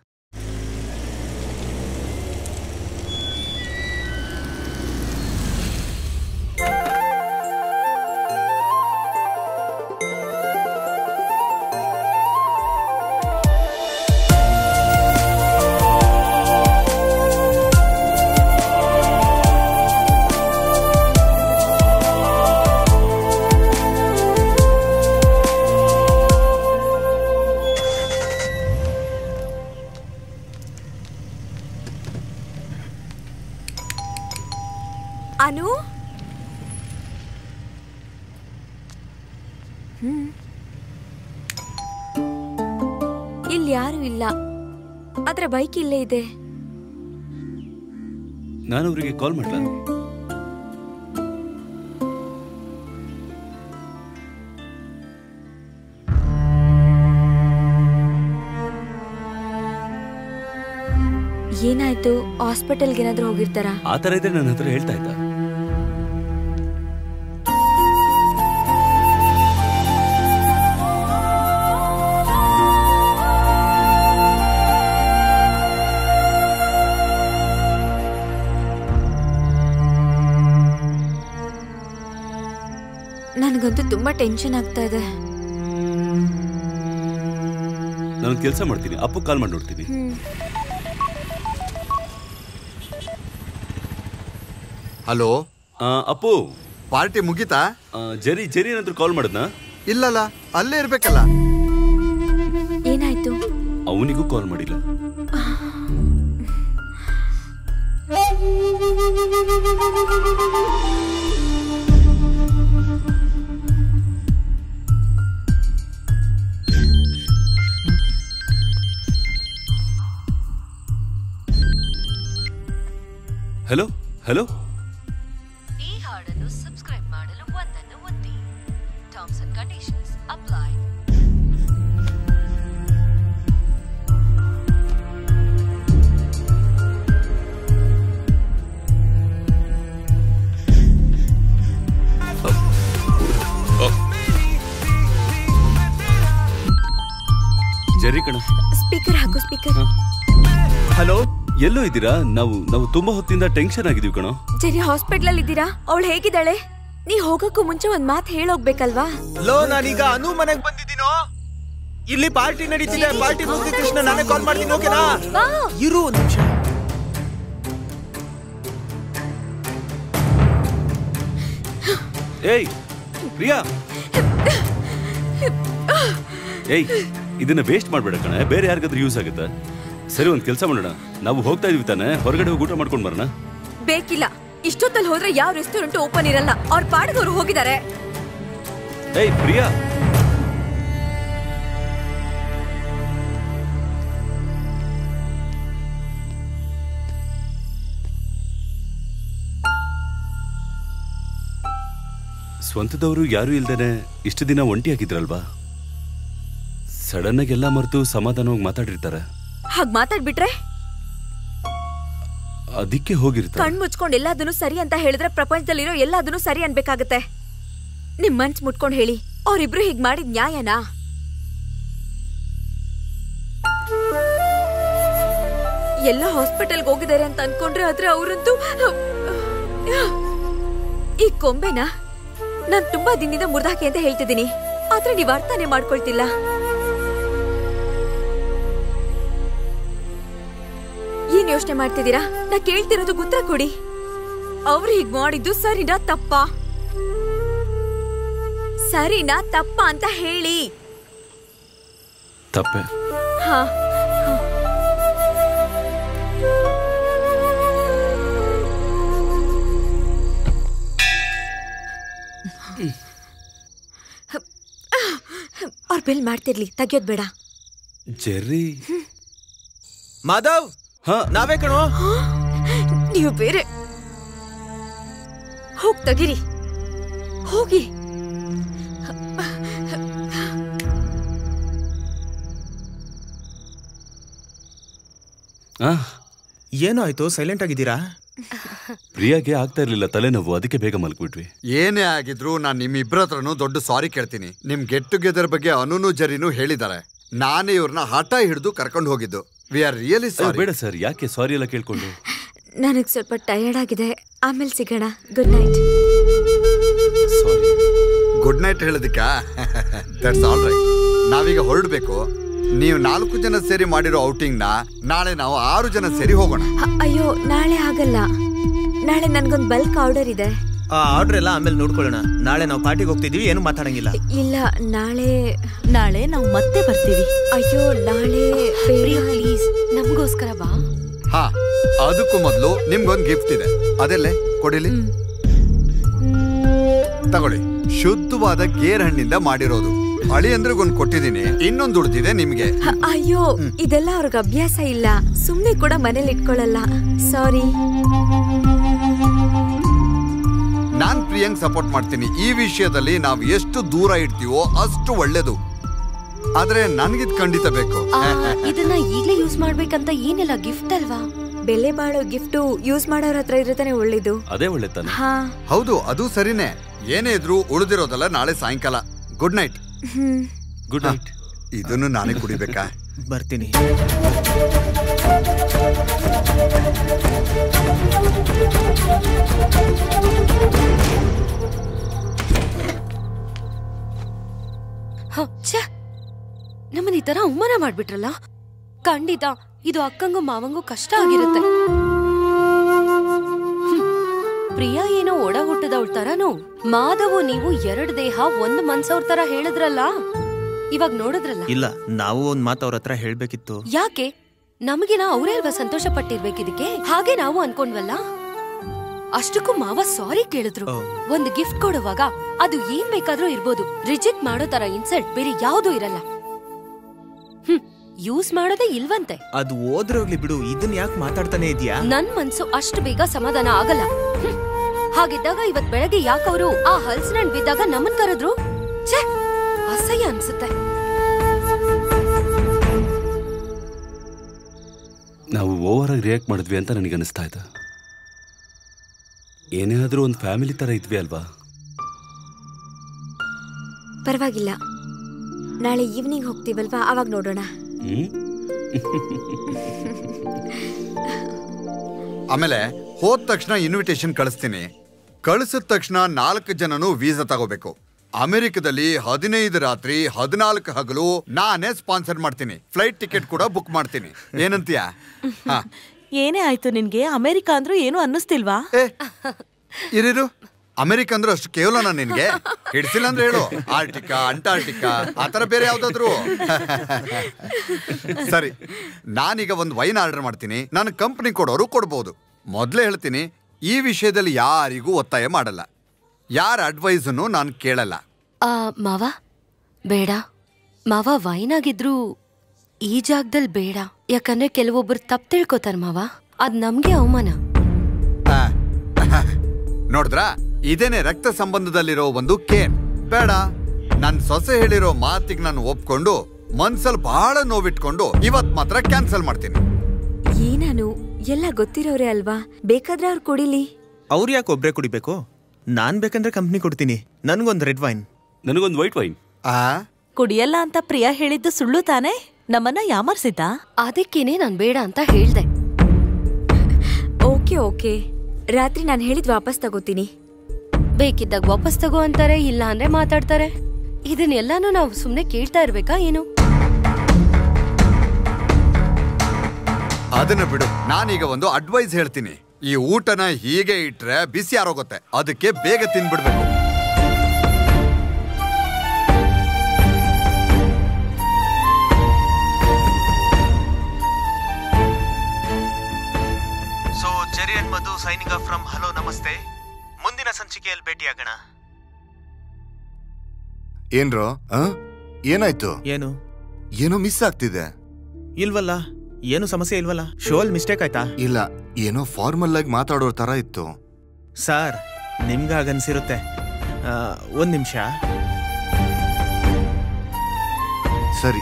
ಅನು ಹ್ಮ್ ಇಲ್ಲಿ ಯಾರು ಇಲ್ಲ ಆದ್ರೆ ಬೈಕ್ ಇಲ್ಲೇ ಇದೆ ನಾನು ಅವರಿಗೆ ಕಾಲ್ ಮಾಡ್ಲಾ ಏನಾಯ್ತು ಹಾಸ್ಪಿಟಲ್ಗೆ ಏನಾದ್ರೂ ಹೋಗಿರ್ತಾರಾ ಆ ತರ ಇದ್ರೆ ನನ್ನ ಹತ್ರ ಹೇಳ್ತಾ ಇದ್ದ ನನಗಂತೂ ತುಂಬಾ ಟೆನ್ಷನ್ ಆಗ್ತಾ ಇದೆ ನಾನು ಕೆಲಸ ಮಾಡ್ತೀನಿ ಅಪ್ಪು ಕಾಲ್ ಮಾಡಿ ನೋಡ್ತೀನಿ ಹ್ಮ್ ಹಲೋ ಅಪ್ಪು ಪಾರ್ಟಿ ಮುಗೀತಾ ಆ, ಜರಿ ಜರಿ ಏನಾದ್ರು ಕಾಲ್ ಮಾಡಿದ್ನಾ ಇಲ್ಲಲ್ಲ ಅಲ್ಲೇ ಇರ್ಬೇಕಲ್ಲ ಏನಾಯ್ತು ಅವನಿಗೂ ಕಾಲ್ ಮಾಡಿಲ್ಲ ಹಲೋ ಹಲೋ ಈ ಹಾಡನ್ನು ಸಬ್ಸ್ಕ್ರೈಬ್ ಮಾಡಲು ಒಂದನ್ನು ಒತ್ತಿ ಟರ್ಮ್ಸ್ ಅಂಡ್ ಕಂಡೀಷನ್ಸ್ ಅಪ್ಲೈ ಜರಿ ಕಣ ಸ್ಪೀಕರ್ ಹಾಕು ಸ್ಪೀಕರ್ ಹಲೋ ಎಲ್ಲೋ ಇದ್ದೀರಾ ನಾವು ನಾವು ತುಂಬಾ ಹೊತ್ತಿಂದ ಟೆನ್ಷನ್ ಆಗಿದೀವಿ ಕಣೋ ಜರಿ ಹಾಸ್ಪಿಟ್ಲಲ್ಲಿ ಇದ್ದೀರಾ ಅವಳು ಹೇಗಿದ್ದಾಳೆ ನೀ ಹೋಗಕ್ಕೂ ಮುಂಚೆ ಒಂದ್ ಮಾತು ಹೇಳೋಗ್ಬೇಕಲ್ವಾ ಲೋ ನಾನೀಗ ಅನು ಮನೆಗ್ ಬಂದಿದ್ದೀನೋ ಇಲ್ಲಿ ಪಾರ್ಟಿ ನಡೀತಿದೆ ಪಾರ್ಟಿ ಮುಗಿದ ತಕ್ಷಣ ನಾನೇ ಕಾಲ್ ಮಾಡ್ತೀನಿ ಓಕೆನಾ ಇರು ಒಂದ್ ನಿಮಿಷ ಏಯ್ ಪ್ರಿಯಾ ಏಯ್ ಇದನ್ನ ವೇಸ್ಟ್ ಮಾಡ್ಬೇಡ ಕಣ ಬೇರೆ ಯಾರಿಗಾದ್ರೂ ಯೂಸ್ ಆಗುತ್ತೆ ಸರಿ ಒಂದ್ ಕೆಲಸ ಮಾಡೋಣ ನಾವು ಹೋಗ್ತಾ ಇದೀವಿ ತಾನೆ ಹೊರಗಡೆ ಹೋಗಿ ಊಟ ಮಾಡ್ಕೊಂಡ್ ಬರೋಣ ಬೇಕಿಲ್ಲ ಇಷ್ಟೊತ್ತಲ್ಲಿ ಹೋದ್ರೆ ಯಾವ ರೆಸ್ಟೋರೆಂಟ್ ಓಪನ್ ಇರಲ್ಲ ಅವ್ರ ಪಾಡಿಗೆ ಅವ್ರು ಹೋಗಿದ್ದಾರೆ ಏಯ್ ಪ್ರಿಯಾ ಸ್ವಂತದವರು ಯಾರು ಇಲ್ದೇನೆ ಇಷ್ಟು ದಿನ ಒಂಟಿಯಾಗಿದ್ರಲ್ವಾ ಸಡನ್ ಆಗಿ ಎಲ್ಲ ಮರೆತು ಸಮಾಧಾನವಾಗಿ ಮಾತಾಡಿರ್ತಾರೆ ಹಾಗ್ ಮಾತಾಡ್ಬಿಟ್ರೆ ಅದಕ್ಕೆ ಹೋಗಿರ್ತಾರೆ ಕಣ್ ಮುಚ್ಕೊಂಡ್ ಎಲ್ಲದನ್ನು ಸರಿ ಅಂತ ಹೇಳಿದ್ರೆ ಪ್ರಪಂಚದಲ್ಲಿರೋ ಎಲ್ಲದನ್ನು ಸರಿ ಅನ್ಬೇಕಾಗತ್ತೆ ನಿಮ್ ಮನ್ಸ್ ಮುಟ್ಕೊಂಡ್ ಹೇಳಿ ಅವ್ರಿಬ್ರು ಹೀಗ್ ಮಾಡಿದ್ ನ್ಯಾಯನಾ ಎಲ್ಲ ಹಾಸ್ಪಿಟಲ್ಗೆ ಹೋಗಿದ್ದಾರೆ ಅಂತ ಅನ್ಕೊಂಡ್ರೆ ಆದ್ರೆ ಅವರಂತೂ ಈ ಕೊಂಬೆನ ನಾನ್ ತುಂಬಾ ದಿನದಿಂದ ಮುರ್ದಾಕಿ ಅಂತ ಹೇಳ್ತಿದ್ದೀನಿ ಆದ್ರೆ ನೀವ್ ಅರ್ಥನೇ ಮಾಡ್ಕೊಳ್ತಿಲ್ಲ ಏನ್ ಯೋಚನೆ ಮಾಡ್ತಿದ್ದೀರಾ ನಾ ಕೇಳ್ತಿರೋದು ಉತ್ತರ ಕೊಡಿ ಅವ್ರು ಹೀಗ್ ಮಾಡಿದ್ದು ಸರಿನಾ ತಪ್ಪಾ ಸರಿನಾ ತಪ್ಪಾ ಅಂತ ಹೇಳಿ ತಪ್ಪೆ ಹಾ ಅವ್ರ ಬಿಲ್ ಮಾಡ್ತಿರ್ಲಿ ತೆಗಿಯೋದ್ ಬೇಡ ಜೆರ್ರಿ ಮಾಧವ್ ನಾವೇ ಕಣೋ ನೀವು ಬೇರೆ ಹೋಗ್ ತೆಗಿರಿ ಹೋಗಿ ಆ ಏನಾಯ್ತು ಸೈಲೆಂಟ್ ಆಗಿದ್ದೀರಾ ಪ್ರಿಯಾಗೆ ಆಗ್ತಾ ಇರ್ಲಿಲ್ಲ ತಲೆನೋವು ಅದಕ್ಕೆ ಬೇಗ ಮಲ್ಕ್ಬಿಟ್ವಿ ಏನೇ ಆಗಿದ್ರು ನಾನು ನಿಮ್ಮಿಬ್ಬರ ಹತ್ರನೂ ದೊಡ್ಡ ಸಾರಿ ಕೇಳ್ತೀನಿ ನಿಮ್ ಗೆಟ್ ಟುಗೆದರ್ ಬಗ್ಗೆ ಅನುನು ಜರಿನೂ ಹೇಳಿದ್ದಾರೆ ನಾನೇ ಇವ್ರನ್ನ ಹಠ ಹಿಡಿದು ಕರ್ಕೊಂಡು ಹೋಗಿದ್ದು ವಿ ಆರ್ ರಿಯಲಿ ಅಯ್ಯೋ, ಸಾರಿ ಬೇಡ ಸರ್ ಯಾಕೆ ಸಾರಿ ಎಲ್ಲ ಕೇಳ್ಕೊಂಡು ನನಗ್ ಸ್ವಲ್ಪ ಟಯರ್ಡ್ ಆಗಿದೆ ಆಮೇಲೆ ಸಿಗೋಣ ಗುಡ್ ನೈಟ್ ಗುಡ್ ನೈಟ್ ಹೇಳೋದಕ್ಕ ದಟ್ಸ್ ಆಲ್ ರೈಟ್ ನಾವೀಗ ಹೊರಡ್ಬೇಕು ನೀವು ನಾಲ್ಕು ಜನ ಸೇರಿ ಮಾಡಿರೋ ಔಟಿಂಗ್ ನ ನಾಳೆ ನಾವು ಆರು ಜನ ಸೇರಿ ಹೋಗೋಣ ಅಯ್ಯೋ ನಾಳೆ ಆಗಲ್ಲ ನಾಳೆ ನನ್ಗೊಂದ್ ಬಲ್ಕ್ ಆರ್ಡರ್ ಇದೆ ಆ ಆರ್ಡರ್ ಎಲ್ಲ ಆಮೇಲೆ ನೋಡ್ಕೊಳ್ಳೋಣ ನಾಳೆ ನಾವು ಪಾರ್ಟಿಗೆ ಹೋಗ್ತಿದೀವಿ ಏನು ಮಾತಾಡಂಗಿಲ್ಲ ಇಲ್ಲ ನಾಳೆ ನಾಳೆ ನಾವು ಮತ್ತೆ ಬರ್ತೀವಿ ಅಯ್ಯೋ ನಾಳೆ ಪ್ಲೀಸ್ ನಮಗೋಸ್ಕರ ಬಾ ಹಾ ಅದಕ್ಕೂ ಮೊದಲು ನಿಮ್ಗೊಂದು ಗಿಫ್ಟ್ ಇದೆ ಅದೆಲ್ಲೇ ಕೊಡಿಲಿ ತಗೊಳ್ಳಿ ಶುದ್ಧವಾದ ಗೇರ್ ಹಣ್ಣಿಂದ ಮಾಡಿರೋದು ಅಳಿ ಅಂದ್ರೆ ಒಂದು ಕೊಟ್ಟಿದ್ದೀನಿ ಇನ್ನೊಂದು ಉಳಿದಿದೆ ನಿಮ್ಗೆ ಹ, ಅಯ್ಯೋ ಇದೆಲ್ಲ ಅವ್ರಿಗೆ ಅಭ್ಯಾಸ ಇಲ್ಲ ಸುಮ್ನೆ ಕೂಡ ಮನೇಲಿ ಇಟ್ಕೊಳ್ಳಲ್ಲ ಸಾರಿ ನಾನ್ ಪ್ರಿಯಾಂಕ್ ಸಪೋರ್ಟ್ ಮಾಡ್ತೀನಿ ಈ ವಿಷಯದಲ್ಲಿ ನಾವು ಎಷ್ಟು ದೂರ ಇಡ್ತೀವೋ ಅಷ್ಟು ಒಳ್ಳೇದು ಆದ್ರೆ ನನ್ಗಿದ್ ಖಂಡಿತ ಬೇಕು ಆ, ಇದನ್ನ ಈಗ್ಲೇ ಯೂಸ್ ಮಾಡ್ಬೇಕಂತ ಏನಿಲ್ಲ ಗಿಫ್ಟ್ ಅಲ್ವಾ ಬೆಲೆ ಬಾಳೋ ಗಿಫ್ಟು ಯೂಸ್ ಮಾಡೋರ ಹತ್ರ ಇರತಾನೆ ಒಳ್ಳೇದು ಅದೇ ಒಳ್ಳೆ ತಾನೆ ಹಾ ಹೌದು ಅದು ಸರಿನೇ ಏನೇ ಇದ್ರು ಉಳಿದಿರೋದಲ್ಲ ನಾಳೆ ಸಾಯಂಕಾಲ good night hmm good night ಇದನ್ನು ನಾನೇ ಕುಡಿಬೇಕಾ ಬರ್ತೀನಿ ಹ, ಛೆ! ನಮ್ಮನ್ನ ಈ ತರ ಅವಮಾನ ಮಾಡ್ಬಿಟ್ರಲ್ಲ ಖಂಡಿತ ಇದು ಅಕ್ಕಂಗೂ ಮಾವಂಗೂ ಕಷ್ಟ ಆಗಿರುತ್ತೆ ಪ್ರಿಯಾ ಏನೋ ಒಡ ಹುಟ್ಟದವಳ ತರನು ಮಾಧವು ನೀವು ಎರಡ್ ದೇಹ ಒಂದ್ ಮನ್ಸವ್ರ ತರ ಹೇಳಿದ್ರಲ್ಲ ಇವಾಗ ನೋಡಿದ್ರಲ್ಲ ಇಲ್ಲ ನಾವು ಒಂದ್ ಮಾತು ಅವ್ರ ಹತ್ರ ಹೇಳ್ಬೇಕಿತ್ತು ಯಾಕೆ ನಮಗಿನ ಅವರೇ ಅಲ್ವಾ ಸಂತೋಷ ಪಟ್ಟಿರ್ಬೇಕಿದಕ್ಕೆ ಹಾಗೆ ನಾವು ಅನ್ಕೊಂಡ್ವಲ್ಲ ಅಷ್ಟಕ್ಕೂ ಮಾವ ಸಾರಿ ಕೇಳಿದ್ರು ಒಂದ್ ಗಿಫ್ಟ್ ಕೊಡುವಾಗ ಅದು ಏನ್ ಬೇಕಾದ್ರೂ ಇರ್ಬೋದು ರಿಜೆಕ್ಟ್ ಮಾಡೋ ತರ ಇನ್ಸಲ್ಟ್ ಬೇರೆ ಯಾವ್ದೂ ಇರಲ್ಲ ಹ್ಮ್ ಯೂಸ್ ಮಾಡೋದೇ ಇಲ್ವಂತೆ ಅದು ಹೋದ್ರೋಗ್ಲಿ ಬಿಡು ಇದನ್ ಯಾಕೆ ಮಾತಾಡ್ತಾನೆ ಇದೀಯಾ ನನ್ ಮನ್ಸು ಅಷ್ಟು ಬೇಗ ಸಮಾಧಾನ ಆಗಲ್ಲ ಹ್ಮ್. ಹಾಗಿದ್ದಾಗ ಇವತ್ ಬೆಳಗ್ಗೆ ಯಾಕವ್ರು ಆ ಹಲ್ಸಿನಣ್ಣ್ ಬಿದ್ದಾಗ ನಮ್ಮನ್ ಕರೆದ್ರು ಛೇ ಅಸಹ್ಯ ಅನ್ಸುತ್ತೆ ನಾವು ಓವರ್ ಆಗಿ ರಿಯಾಕ್ಟ್ ಮಾಡಿದ್ವಿ ಅಂತ ನನಗೆ ಅನಿಸ್ತಾ ಇದೆ ಏನೇ ಆದ್ರೂ ಒಂದು ಫ್ಯಾಮಿಲಿ ತರ ಇದ್ವಿ ಅಲ್ವಾ ಪರವಾಗಿಲ್ಲ ನಾಳೆ ಈವ್ನಿಂಗ್ ಹೋಗ್ತೀವಲ್ವಾ ಅವಾಗ ನೋಡೋಣ ಹ್ಮ್ ಆಮೇಲೆ ಹೋದ ತಕ್ಷಣ ಇನ್ವಿಟೇಷನ್ ಕಳಿಸ್ತೀನಿ ಕಳಿಸಿದ ತಕ್ಷಣ ನಾಲ್ಕು ಜನನು ವೀಸಾ ತಗೋಬೇಕು ಅಮೆರಿಕದಲ್ಲಿ ಹದಿನೈದು ರಾತ್ರಿ ಹದಿನಾಲ್ಕು ಹಗಲು ನಾನೇ ಸ್ಪಾನ್ಸರ್ ಮಾಡ್ತೀನಿ ಫ್ಲೈಟ್ ಟಿಕೆಟ್ ಕೂಡ ಬುಕ್ ಮಾಡ್ತೀನಿ ಏನಂತೀಯ ಹಾ ಏನೇ ಆಯ್ತು ನಿನ್ಗೆ ಅಮೆರಿಕ ಅಂದ್ರೂ ಏನು ಅನ್ನಿಸ್ತಿಲ್ವಾ ಇರಿರು ಅಮೆರಿಕ ಅಂದ್ರೆ ಅಷ್ಟು ಕೇವಲನ ನಿನ್ಗೆ ಹಿಡ್ಸಿಲ್ಲ ಅಂದ್ರೆ ಹೇಳು ಆರ್ಟಿಕಾ ಅಂಟಾರ್ಟಿಕಾ ಆತರ ಬೇರೆ ಯಾವ್ದಾದ್ರು ಸರಿ ನಾನೀಗ ಒಂದು ವೈನ್ ಆರ್ಡರ್ ಮಾಡ್ತೀನಿ ನನ್ನ ಕಂಪ್ನಿ ಕೊಡೋರು ಕೊಡ್ಬೋದು ಮೊದಲೇ ಹೇಳ್ತೀನಿ ಈ ವಿಷಯದಲ್ಲಿ ಯಾರಿಗೂ ಒತ್ತಾಯ ಮಾಡಲ್ಲ ಯಾರ ಅಡ್ವೈಸನ್ನು ನಾನು ಕೇಳಲ್ಲ ಆ ಮಾವ ಬೇಡ ಮಾವ ವೈನ್ ಆಗಿದ್ರು ಈ ಜಾಗದಲ್ಲಿ ಬೇಡ ಯಾಕಂದ್ರೆ ಕೆಲವೊಬ್ರು ತಪ್ಪು ತಿಳ್ಕೊತಾರ ಮಾವ ಅದ್ ನಮ್ಗೆ ಅವಮಾನ ನೋಡಿದ್ರಾ ಇದೇನೆ ರಕ್ತ ಸಂಬಂಧದಲ್ಲಿರೋ ಒಂದು ಕೇನ್ ಬೇಡ ನನ್ ಸೊಸೆ ಹೇಳಿರೋ ಮಾತಿಗೆ ನಾನು ಒಪ್ಕೊಂಡು ಮನ್ಸಲ್ಲಿ ಬಹಳ ನೋವಿಟ್ಕೊಂಡು ಇವತ್ ಮಾತ್ರ ಕ್ಯಾನ್ಸಲ್ ಮಾಡ್ತೀನಿ ಏನಾನು ಎಲ್ಲ ಗೊತ್ತಿರೋರೇ ಅಲ್ವಾ ಬೇಕಾದ್ರೆ ಅವ್ರು ಕುಡಿಲಿ ಅವ್ರು ಯಾಕೆ ಒಬ್ರೇ ಕುಡಿಬೇಕು ನಾನ್ ಬೇಕಂದ್ರೆ ಕಂಪ್ನಿ ಕೊಡ್ತೀನಿ ನನ್ಗೊಂದ್ ರೆಡ್ ವೈನ್ ನನಗೊಂದು ವೈಟ್ ವೈನ್ ಕುಡಿಯಲ್ಲ ಅಂತ ಪ್ರಿಯಾ ಹೇಳಿದ್ದು ಸುಳ್ಳು ತಾನೇ ನಮ್ಮನ್ನ ಯಾಮರ್ಸಿದ್ದ ಅದಕ್ಕೇನೆ ನಾನ್ ಬೇಡ ಅಂತ ಹೇಳ್ದೆ ಓಕೆ ಓಕೆ ರಾತ್ರಿ ನಾನು ಹೇಳಿದ್ ವಾಪಸ್ ತಗೋತೀನಿ ಬೇಕಿದ್ದಾಗ ವಾಪಸ್ ತಗೋ ಅಂತಾರೆ ಇಲ್ಲ ಅಂದ್ರೆ ಮಾತಾಡ್ತಾರೆ ಇದನ್ನೆಲ್ಲಾನು ನಾವು ಸುಮ್ನೆ ಕೇಳ್ತಾ ಇರ್ಬೇಕಾ ಏನು ಅದನ್ನ ಬಿಡು ನಾನೀಗ ಒಂದು ಅಡ್ವೈಸ್ ಹೇಳ್ತೀನಿ ಈ ಊಟನ ಹೀಗೆ ಇಟ್ರೆ ಬಿಸಿ ಆರೋಗುತ್ತೆ ಅದಕ್ಕೆ ಬೇಗ ತಿನ್ಬಿಡ್ಬೇಕು so Jerry and Madhu signing off from hello Namaste ಮುಂದಿನ ಸಂಚಿಕೆಯಲ್ಲಿ ಭೇಟಿಯಾಗೋಣ ಏನ್ರೋ ಆ? ಏನಾಯ್ತು ಏನು ಏನೋ ಮಿಸ್ ಆಗ್ತಿದೆ ಇಲ್ವಲ್ಲ ಏನು ಸಮಸ್ಯೆ ಇಲ್ವಲ್ಲ ಶೋ ಅಲ್ಲಿ ಮಿಸ್ಟೇಕ್ ಆಯ್ತಾ ಇಲ್ಲ ಏನೋ ಫಾರ್ಮಲ್ ಆಗಿ ಮಾತಾಡೋ ತರ ಇತ್ತು ಸರ್ ನಿಮ್ಗೆ ಹಾಗನ್ಸಿರುತ್ತೆ ಆ, ಒಂದ್ ನಿಮಿಷ ಸರಿ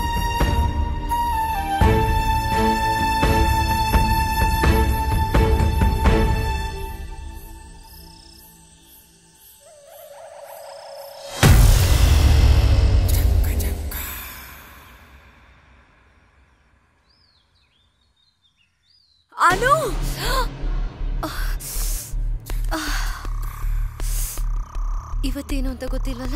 ಅನು ಇವತ್ತೇನು ಅಂತ ಗೊತ್ತಿಲ್ವಲ್ಲ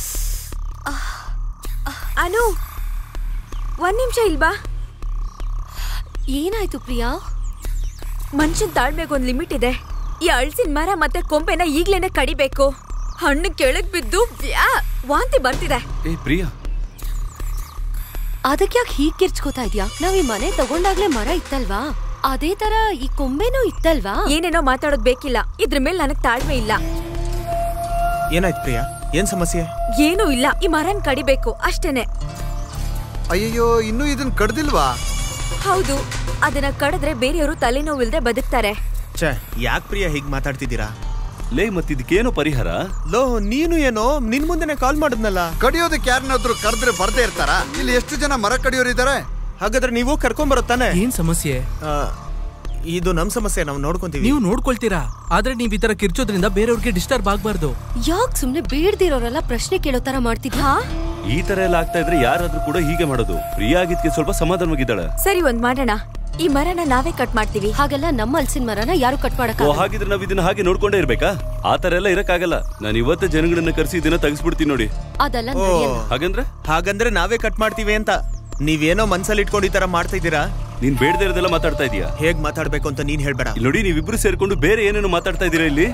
ಅನು ಒಂದ್ ನಿಮಿಷ ಇಲ್ವಾ ಏನಾಯ್ತು ಪ್ರಿಯಾ ಮನುಷ್ಯನ್ ತಾಳ್ಮೆಗೆ ಒಂದ್ ಲಿಮಿಟ್ ಇದೆ ಈ ಅಳ್ಸಿನ ಮರ ಮತ್ತೆ ಕೊಂಬೆನ ಈಗ್ಲೇನೆ ಕಡಿಬೇಕು ಹಣ್ಣು ಕೆಳಗ್ ಬಿದ್ದು ವ್ಯಾ ವಾಂತಿ ಬರ್ತಿದೆ ಏ ಪ್ರಿಯಾ ಅದಕ್ಯಾಕ್ ಹೀಗ್ ಕಿರ್ಚ್ಕೋತಾ ಇದ್ಯಾ ನಾವ್ ಈ ಮನೆ ತಗೊಂಡಾಗ್ಲೇ ಮರ ಇತ್ತಲ್ವಾ ಅದೇ ತರ ಈ ಕೊಂಬೆನೂ ಇತ್ತಲ್ವಾ ಏನೇನೋ ಮಾತಾಡೋದ್ ಬೇಕಿಲ್ಲ ಇದ್ರ ಮೇಲೆ ನನಗ್ ತಾಳ್ಮೆ ಇಲ್ಲ ಏನಾಯ್ತು ಪ್ರಿಯಾ ಏನ್ ಸಮಸ್ಯೆ ಏನೂ ಇಲ್ಲ ಈ ಮರನ್ ಕಡಿಬೇಕು ಅಷ್ಟೇನೆ ಅಯ್ಯಯ್ಯೋ ಇನ್ನೂ ಇದನ್ ಕಡ್ದಿಲ್ವಾ ಹೌದು ಅದನ್ನ ಕಡಿದ್ರೆ ಬೇರೆಯವರು ತಲೆನೋವಿಲ್ದೆ ಬದುಕ್ತಾರೆ ಛೇ ಯಾಕೆ ಪ್ರಿಯಾ ಹೀಗ್ ಮಾತಾಡ್ತಿದ್ದೀರಾ ಲೇ ಮತ್ತಿದಕ್ಕೇನೋ ಪರಿಹಾರ ಲೋ ನೀನು ಏನೋ ನಿನ್ ಮುಂದೆನೆ ಕಾಲ್ ಮಾಡಿದ್ನಲ್ಲ ಕಡಿಯೋದಕ್ಕೆ ಯಾರನ್ನಾದ್ರೂ ಕರೆದ್ರೆ ಬರ್ದೇ ಇರ್ತಾರ ಇಲ್ಲಿ ಎಷ್ಟು ಜನ ಮರ ಕಡಿಯೋರು ಇದಾರೆ ಹಾಗಾದ್ರೆ ನೀವು ಕರ್ಕೊಂಬರುತ್ತಾನೆ ಏನ್ ಸಮಸ್ಯೆ ಇದು ನಮ್ ಸಮಸ್ಯೆ ನಾವು ನೋಡ್ಕೊಂತೀವಿ ನೀವು ನೋಡ್ಕೊಳ್ತೀರಾ ಆದ್ರೆ ನೀವ್ ಈ ತರ ಕಿರ್ಚೋದ್ರಿಂದ ಬೇರೆಯವ್ರಿಗೆ ಡಿಸ್ಟರ್ಬ್ ಆಗ್ಬಾರ್ದು ಯಾಕ್ ಸುಮ್ನೆ ಬೇಡ್ದಿರೋರೆಲ್ಲ ಪ್ರಶ್ನೆ ಕೇಳೋ ತರ ಮಾಡ್ತಿದ್ಯಾ ಈ ತರ ಎಲ್ಲ ಆಗ್ತಾ ಇದ್ರೆ ಯಾರಾದ್ರೂ ಕೂಡ ಹೀಗೆ ಮಾಡೋದು ಪ್ರಿಯಾ ಆಗಿದ್ಕೆ ಸ್ವಲ್ಪ ಸಮಾಧಾನವಾಗಿದ್ದಾಳೆ ಸರಿ ಒಂದ್ ಮಾಡೋಣ ಈ ಮರನ ನಾವೇ ಕಟ್ ಮಾಡ್ತೀವಿ ಹಾಗೆಲ್ಲ ನಮ್ಮ ಹಲ್ಸಿನ ಮರನ ಯಾರು ಕಟ್ ಮಾಡಕ್ ಓ ಹಾಗಿದ್ರೆ ನಾವ್ ಇದನ್ನ ಹಾಗೆ ನೋಡ್ಕೊಂಡೇ ಇರ್ಬೇಕಾ ಆ ತರ ಎಲ್ಲ ಇರಕ್ಕಾಗಲ್ಲ ನಾನು ಇವತ್ತೇ ಜನಗಳನ್ನ ಕರೆಸಿ ಇದನ್ನ ತೆಗಿಸ್ಬಿಡ್ತೀನಿ ನೋಡಿ ಅದೆಲ್ಲ ಓ, ನಡೆಯಲ್ಲ ಹಾಗಂದ್ರೆ ಹಾಗಂದ್ರೆ ನಾವೇ ಕಟ್ ಮಾಡ್ತೀವಿ ಅಂತ ನೀವೇನೋ ಮನ್ಸಲ್ಲಿ ಇಟ್ಕೊಂಡು ಈ ತರ ಮಾಡ್ತಾ ಇದ್ದೀರಾ ನೀನ್ ಬೇಡದೇ ಇರೋದೆಲ್ಲ ಮಾತಾಡ್ತಾ ಇದೀಯಾ ಹೇಗ್ ಮಾತಾಡ್ಬೇಕು ಅಂತ ನೀನ್ ಹೇಳ್ಬೇಡ ಇಲ್ಲಿ ನೋಡಿ ನೀವಿಬ್ರು ಸೇರ್ಕೊಂಡು ಬೇರೆ ಏನೇನು ಮಾತಾಡ್ತಾ ಇದೀರಾ ಇಲ್ಲಿ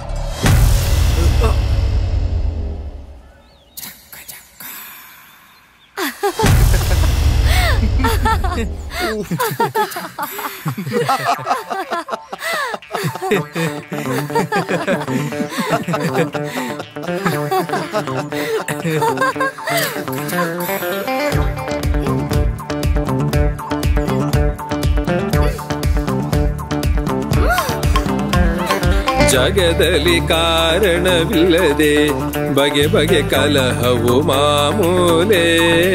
ಜಗದಲ್ಲಿ ಕಾರಣವಿಲ್ಲದೆ ಬಗೆ ಬಗೆ ಕಲಹವು ಮಾಮೂಲೆ